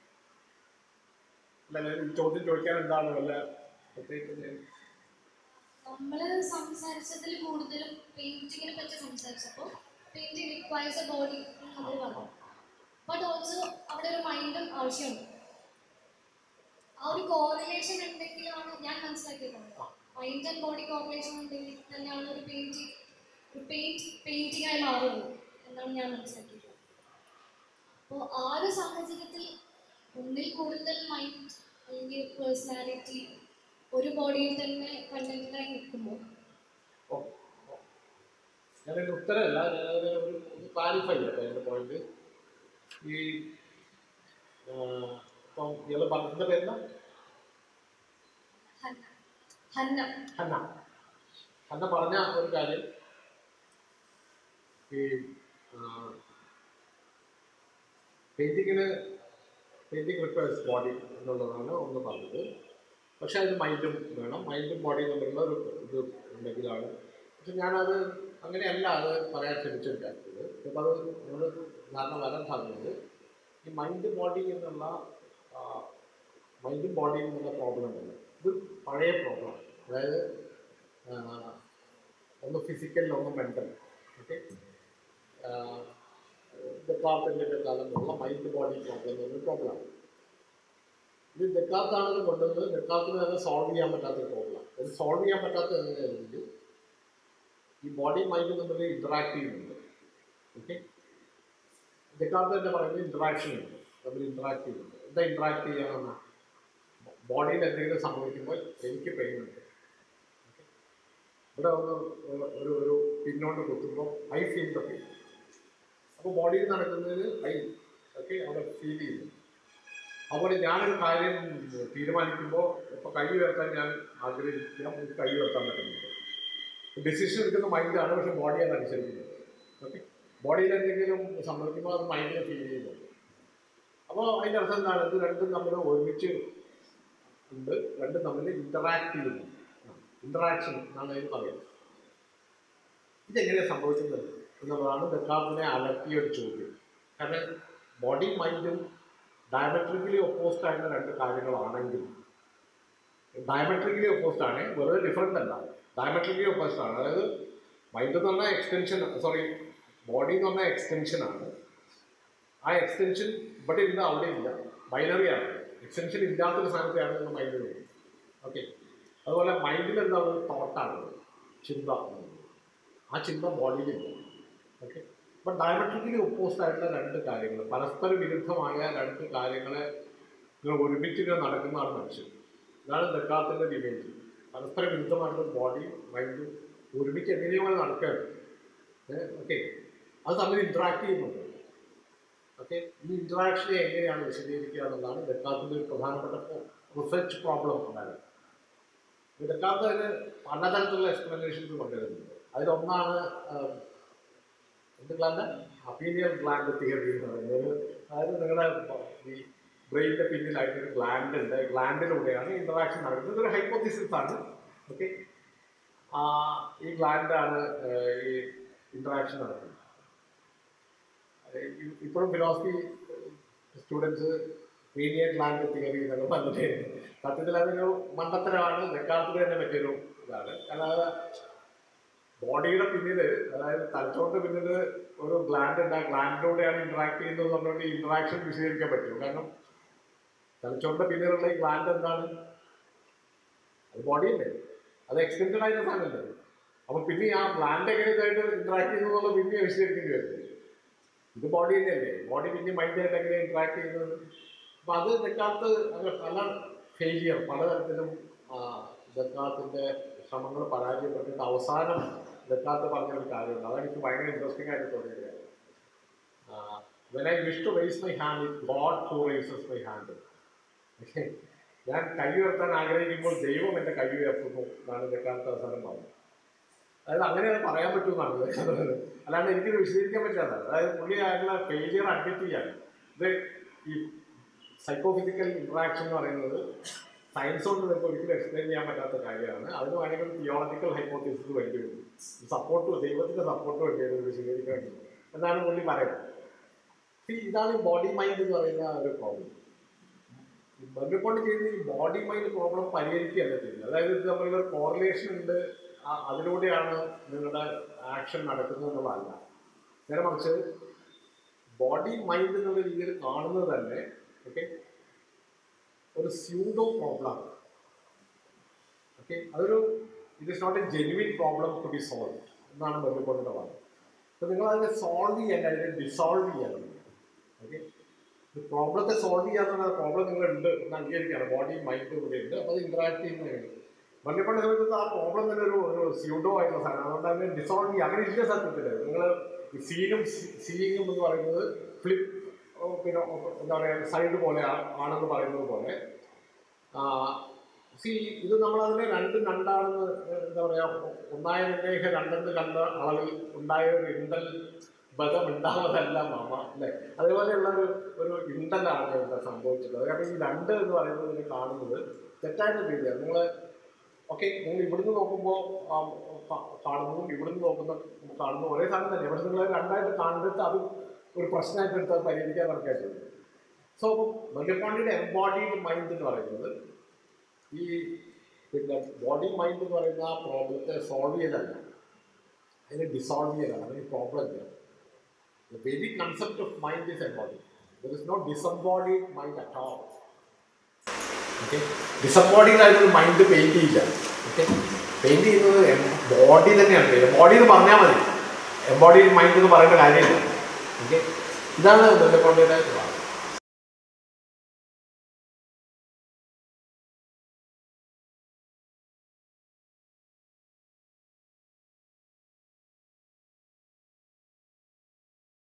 അല്ല ഞാൻ ഈ ചോദ്യം ചോദിക്കാൻ എന്താണ് വല്ല പ്രത്യേകിച്ച് നമ്മൾ സംസാരിച്ചതിൽ കൂടുതലും പെയിന്റിങ്ങിനെ പറ്റി സംസാരിച്ചപ്പോൾ പെയിന്റിങ് റിക്വയർസ് എ ബോഡി നമ്മൾ പറഞ്ഞു ബട്ട് ഓൾസോ അവിടെ ഒരു മൈൻഡും ആവശ്യമുണ്ട് ആ ഒരു കോറിലേഷൻ ഉണ്ടെങ്കിലാണ് ഞാൻ മനസ്സിലാക്കിയിട്ടുള്ളത് മൈൻഡ് ആൻഡ് ബോഡി കോറിലേഷൻ ഉണ്ടെങ്കിൽ തന്നെയാണ് ഒരു പെയിന്റിങ് ഒരു പെയിന്റ് പെയിന്റിംഗ് ആയി മാറുള്ളൂ എന്നാണ് ഞാൻ മനസ്സിലാക്കിയിട്ടുള്ളത് അപ്പോൾ ആ ഒരു സാഹചര്യത്തിൽ ഒന്നിൽ കൂടുതൽ മൈൻഡ് അല്ലെങ്കിൽ പേഴ്സണാലിറ്റി ഒരു ബോഡിയിൽ തന്നെ കണ്ടന്റിനായി നിൽക്കുമ്പോൾ ഓ ഓ. ഞാനതിൻ്റെ ഉത്തരമല്ല ഞാനത് ഒരു ഒന്ന് ക്ലാരിഫൈ ചെയ്യട്ടെ എൻ്റെ പോയിന്റ് ഈ ആ, ഇപ്പം ഇയാൾ പറഞ്ഞ പേരെന്താ ഹന്ന ഹന്ന ഹന്ന ഹന്ന പറഞ്ഞ ഒരു കാര്യം ഈ പെയിൻറ്റിങ്ങിന് പെയിൻറ്റിങ് റിക്വയർസ് ബോഡി എന്നുള്ളതാണ് ഒന്ന് പറഞ്ഞത് പക്ഷെ അതിന് മൈൻഡും വേണം മൈൻഡും ബോഡിയും തമ്മിലുള്ള ഒരു ഇത് ഉണ്ടെങ്കിലാണ് പക്ഷെ ഞാനത് അങ്ങനെയല്ല അത് പറയാൻ ശ്രമിച്ചിട്ടുണ്ടായിരുന്നത് ചിലപ്പോൾ അത് നമ്മൾ ധാരണ വരാൻ സാധ്യതയുണ്ട് ഈ മൈൻഡ് ബോഡി എന്നുള്ള മൈൻഡും ബോഡിയും എന്നുള്ള പ്രോബ്ലം ഉണ്ട് ഇത് പഴയ പ്രോബ്ലം അതായത് ആ, ഒന്ന് ഫിസിക്കൽ ഒന്ന് മെൻ്റൽ ഓക്കെ ഡെക്കാർത്തിൻ്റെ കാലത്തുള്ള മൈൻഡ് ബോഡി പ്രോബ്ലം എന്നൊരു പ്രോബ്ലമാണ് ഇത് ഡെക്കാർത്താണ് ഇത് കൊണ്ടുവന്നത് ഡെക്കാർത്തിന് തന്നെ സോൾവ് ചെയ്യാൻ പറ്റാത്ത പ്രോബ്ലം അത് സോൾവ് ചെയ്യാൻ പറ്റാത്ത എങ്ങനെയാണെങ്കിൽ ഈ ബോഡി മൈൻഡ് തമ്മിൽ ഇൻറ്ററാക്ട് ചെയ്യുന്നുണ്ട് ഓക്കെ ഡെക്കാർത്ത് തന്നെ പറയുന്നത് ഇൻറ്ററാക്ഷൻ ഉണ്ട് തമ്മിൽ ഇൻറ്ററാക്ട് ചെയ്യുന്നുണ്ട് എന്താ ഇൻറ്ററാക്ട് ചെയ്യാമെന്ന് ബോഡിയിൽ എന്തെങ്കിലും സംഭവിക്കുമ്പോൾ എനിക്ക് പെയിൻ ഉണ്ട് ഇവിടെ ഒന്ന് ഒരു ഒരു പിന്നോട്ട് കുത്തുമ്പോൾ ഐ ഫീൽ ദ പെയിൻ അപ്പോൾ ബോഡിയിൽ നടക്കുന്നതിന് ഐ ഓക്കെ അവിടെ ഫീൽ ചെയ്യുന്നു അതുപോലെ ഞാനൊരു കാര്യം തീരുമാനിക്കുമ്പോൾ ഇപ്പോൾ കൈ ഉയർത്താൻ ഞാൻ ആഗ്രഹിക്കാം എനിക്ക് കൈ ഉയർത്താൻ പറ്റുന്നുണ്ട് ഡിസിഷൻ എടുക്കുന്ന മൈൻഡാണ് പക്ഷെ ബോഡി അത് അനുസരിക്കുന്നത് ഓക്കെ ബോഡിയിൽ എന്തെങ്കിലും സംഭവിക്കുമ്പോൾ അത് മൈൻഡിനെ ഫീൽ ചെയ്യുന്നുണ്ട് അപ്പോൾ അതിൻ്റെ അർത്ഥം എന്താണ് ഇത് രണ്ടും തമ്മിൽ ഒരുമിച്ച് ഉണ്ട് രണ്ടും തമ്മിൽ ഇൻറ്ററാക്ട് ചെയ്യുന്നു ഇൻറ്ററാക്ഷൻ എന്നാണ് അതിന് പറയുന്നത് ഇതെങ്ങനെയാണ് സംഭവിക്കുന്നത് എന്നുള്ളതാണ് ദക്കാർത്തിനെ അലട്ടിയ ഒരു ചോദ്യം കാരണം ബോഡി മൈൻഡും ഡയമെട്രിക്കലി ഒപ്പോസ്ഡ് ആയിട്ടുള്ള രണ്ട് കാര്യങ്ങളാണെങ്കിൽ ഡയമെട്രിക്കലി ഒപ്പോസ്ഡ് ആണ് വെറുതെ ഡിഫറെൻ്റ് അല്ല ഡയമെട്രിക്കലി ഒപ്പോസ്ഡ് ആണ് അതായത് മൈൻഡ് എന്ന് പറഞ്ഞാൽ എക്സ്റ്റൻഷൻ സോറി ബോഡി എന്ന് പറഞ്ഞാൽ എക്സ്റ്റൻഷനാണ് ആ എക്സ്റ്റൻഷൻ ഇവിടെ ഇല്ല അവിടെ ഇല്ല ബൈനറി ആണ് എക്സ്റ്റൻഷൻ ഇല്ലാത്തൊരു സ്ഥാനത്തെയാണ് നമ്മൾ മൈൻഡ് വരുന്നത് ഓക്കെ അതുപോലെ മൈൻഡിൽ എന്താ ഒരു തോട്ടാണ് ചിന്ത എന്നുള്ളത്. ആ ചിന്ത ബോഡിയിലില്ല ഓക്കെ അപ്പം ഡയമെട്രിക്കലി ഒപ്പോസ്ഡ് ആയിട്ടുള്ള രണ്ട് കാര്യങ്ങൾ പരസ്പര വിരുദ്ധമായ രണ്ട് കാര്യങ്ങളെ ഇങ്ങനെ ഒരുമിച്ച് ഇങ്ങനെ നടക്കുന്നതാണ് മനുഷ്യൻ ഇതാണ് ദക്കാത്തിൻ്റെ ഇമേജ് പരസ്പര വിരുദ്ധമായിട്ടുള്ള ബോഡിയും മൈൻഡും ഒരുമിച്ച് എങ്ങനെയോ അങ്ങനെ നടക്കുകയാണ് ഓക്കെ അത് തമ്മിൽ ഇൻട്രാക്ട് ചെയ്യുന്നുണ്ട് ഓക്കെ ഈ ഇൻട്രാക്ഷനെ എങ്ങനെയാണ് വിശദീകരിക്കുക എന്നുള്ളതാണ് ദക്കാത്തിൻ്റെ ഒരു പ്രധാനപ്പെട്ട റിസർച്ച് പ്രോബ്ലം ഉണ്ടായത് ദക്കാത്ത് അതിന് പലതരത്തിലുള്ള എക്സ്പ്ലനേഷൻസ് കൊണ്ടുവരുന്നുണ്ട് അതിലൊന്നാണ് ആം, എന്ത് ഗ്ലാൻഡ് അപ്പീനിയൽ ഗ്ലാൻഡ് തിയറി എന്ന് പറയുന്നത് അതായത് നിങ്ങളുടെ ഈ ബ്രെയിനിന്റെ പിന്നിലായിട്ട് ഒരു ഗ്ലാൻഡ് ഉണ്ട് ഗ്ലാൻഡിലൂടെയാണ് ഇന്ററാക്ഷൻ നടക്കുന്നത് ഇതൊരു ഹൈപ്പോത്തിസിസ് ആണ് ഓക്കെ ഈ ഗ്ലാൻഡാണ് ഈ ഇന്ററാക്ഷൻ നടക്കുന്നത് ഇ- ഇപ്പോഴും philosophy students pineal gland theory എന്നൊക്കെ പറഞ്ഞിട്ട് സത്യത്തിൽ അതൊരു മണ്ടത്തരമാണ് ദക്കാലത്തിന് തന്നെ പറ്റിയൊരു ഇതാണ് അല്ലാതെ ബോഡിയുടെ പിന്നിൽ അതായത് തലച്ചോറിന്റെ പിന്നിൽ ഒരു ഗ്ലാൻഡ് ഉണ്ട് ആ ഗ്ലാൻഡിലൂടെയാണ് ഇന്ററാക്ട് ചെയ്യുന്നത് പറഞ്ഞുകൊണ്ട് ഇന്ററാക്ഷൻ വിശദീകരിക്കാൻ പറ്റും കാരണം തലച്ചോറിന്റെ പിന്നിലുള്ള ഈ ഗ്ലാൻഡ് എന്താണ് അത് ബോഡിയല്ലേ അത് എക്സ്റ്റെൻഡ് ആയിട്ടുള്ള സാധനമല്ലേ അപ്പൊ പിന്നെ ആ ഗ്ലാൻഡ് എങ്ങനെ ഇതായിട്ട് ഇന്ററാക്ട് ചെയ്യുന്നത് പിന്നെ വിശദീകരിക്കേണ്ടി വരും ഇത് ബോഡി തന്നെയല്ലേ ബോഡി പിന്നെ മൈൻഡായിട്ട് എങ്ങനെ ഇന്ററാക്ട് ചെയ്യുന്നത് അപ്പൊ അത് ദക്കാലത്ത് അങ്ങനെ പല ഫെയിലിയർ പലതരത്തിലും ദക്കാലത്തിന്റെ ശ്രമങ്ങൾ പരാജയപ്പെട്ടിട്ട് അവസാനം ദക്കാലത്ത് പറഞ്ഞ ഒരു കാര്യമുണ്ട് അതാണ് എനിക്ക് ഭയങ്കര ഇൻട്രസ്റ്റിംഗ് ആയിട്ട് തോന്നിയ കാര്യം when I wish to raise my hand it God who raises my hand ഞാൻ കൈ ഉയർത്താൻ ആഗ്രഹിക്കുമ്പോൾ ദൈവം എൻ്റെ കൈ ഉയർത്തുന്നു എന്നാണ് ദക്കാലത്ത് അവസാനം പറഞ്ഞത് അതായത് അങ്ങനെ അത് പറയാൻ പറ്റുമെന്നാണ് ദക്കാലത്ത് അല്ലാണ്ട് എനിക്കിത് വിശദീകരിക്കാൻ പറ്റാതെ അതായത് പുള്ളി ആയിട്ടുള്ള ഫെയിലിയർ അഡ്മിറ്റ് ചെയ്യാൻ ഇത് ഈ സൈക്കോഫിസിക്കൽ ഇന്ററാക്ഷൻ എന്ന് പറയുന്നത് സയൻസ് കൊണ്ട് നിങ്ങൾക്ക് ഒരിക്കലും എക്സ്പ്ലെയിൻ ചെയ്യാൻ പറ്റാത്ത കാര്യമാണ് അതിന് വേണമെങ്കിൽ തിയോളജിക്കൽ ഹൈപ്പോത്തിസിസ് വേണ്ടി വരും സപ്പോർട്ട് ദൈവത്തിന്റെ സപ്പോർട്ട് വേണ്ടി വരും വിശദീകരിക്കാൻ വേണ്ടി എന്നാണ് പുള്ളി പറയുന്നത് See, ഇതാണ് ബോഡി മൈൻഡ് എന്ന് പറയുന്ന ആ ഒരു പ്രോബ്ലം ബന്ധുക്കൊണ്ട് ചെയ്യുന്ന ഈ ബോഡി മൈൻഡ് പ്രോബ്ലം പരിഹരിക്കുകയല്ല ചെയ്യുന്നത് അതായത് ഇത് തമ്മിലൊരു കോറിലേഷൻ ഉണ്ട് ആ- അതിലൂടെയാണ് നിങ്ങളുടെ ആക്ഷൻ നടക്കുന്നത് എന്നുള്ളതല്ല നേരെ മറിച്ച് ബോഡി മൈൻഡ് എന്നുള്ള രീതിയിൽ കാണുന്നത് തന്നെ ഓക്കെ ഒരു സ്യൂഡോ പ്രോബ്ലം ഓക്കെ അതൊരു it is not a genuine problem to be solve എന്നാണ് ബന്ധുക്കൊണ്ടിന്റെ വാദം അപ്പോൾ നിങ്ങൾ അതിനെ സോൾവ് ചെയ്യാൻ അതിനെ ഡിസോൾവ് ചെയ്യാൻ ഓക്കെ പ്രോബ്ലത്തെ സോൾവ് ചെയ്യാന്നുള്ള പ്രോബ്ലം നിങ്ങൾ ഉണ്ട് എന്ന് അംഗീകരിക്കുകയാണ് ബോഡി മൈൻഡ് ഇവിടെ ഉണ്ട് അപ്പോൾ അത് ഇന്ററാക്ട് ചെയ്യുന്നതാണ് ബന്ധപ്പെട്ട സമയത്ത് ആ പ്രോബ്ലം തന്നെ ഒരു ഒരു സ്യൂഡോ ആയിട്ടുള്ള സാധനം അതുകൊണ്ട് അതിനെ ഡിസോൾവ് ചെയ്യുക അങ്ങനെ ഇല്ല സത്യത്തിൽ നിങ്ങൾ സീനും സീയിങ്ങും എന്ന് പറയുന്നത് ഫ്ലിപ്പ് പിന്നെ എന്താ പറയുക സൈഡ് പോലെ ആ- ആണെന്ന് പറയുന്നത് പോലെ സി ഇത് നമ്മളതിനെ രണ്ട് രണ്ടാണെന്ന് എന്താ പറയുക ഒന്നായ നിർണയിക രണ്ടെന്ന് കണ്ട അളവിൽ ഉണ്ടായ ഒരു ഇണ്ടൽ ബലം ഉണ്ടാവതല്ല മാമ അല്ലേ അതേപോലെയുള്ള ഒരു ഒരു ഇണ്ടലാണ് ഇവിടെ സംഭവിച്ചിട്ടുള്ളത് കാരണം ഈ രണ്ട് എന്ന് പറയുന്നതിന് കാണുന്നത് തെറ്റായ രീതിയാണ് നിങ്ങൾ ഓക്കെ നിങ്ങൾ ഇവിടുന്ന് നോക്കുമ്പോൾ കാണുന്നതും ഇവിടുന്ന് നോക്കുന്ന കാണുന്ന ഒരേ സാധനം തന്നെ ഇവിടെ നിങ്ങൾ രണ്ടായിട്ട് കാണുന്നിട്ട് അത് ഒരു പ്രശ്നമായിട്ട് എടുത്ത് അത് പരിഹരിക്കാൻ നടക്കാൻ ചെയ്യുന്നത് സോ അപ്പം മെല്ലപ്പാണ്ടിയുടെ എംബോഡീഡ് മൈൻഡ് എന്ന് പറയുന്നത് ഈ പിന്നെ ബോഡി മൈൻഡ് എന്ന് പറയുന്ന ആ പ്രോബ്ലത്തെ സോൾവ് ചെയ്യലല്ല അതിനെ ഡിസോൾവ് ചെയ്യലാണ് അതിന് പ്രോബ്ലം ഇല്ല the very concept of mind is embody there is no disembodied mind at all okay disembodied ആയിട്ടൊരു മൈൻഡ് പെയിന്റ് ചെയ്യില്ല ഓക്കെ പെയിന്റ് ചെയ്യുന്നത് ബോഡി തന്നെയാണ് ബോഡി എന്ന് പറഞ്ഞാൽ മതി എംബോഡീഡ് മൈൻഡ് എന്ന് പറയേണ്ട കാര്യമില്ല ഓക്കെ ഇതാണ് നെല്ലക്കൊണ്ടയുടെ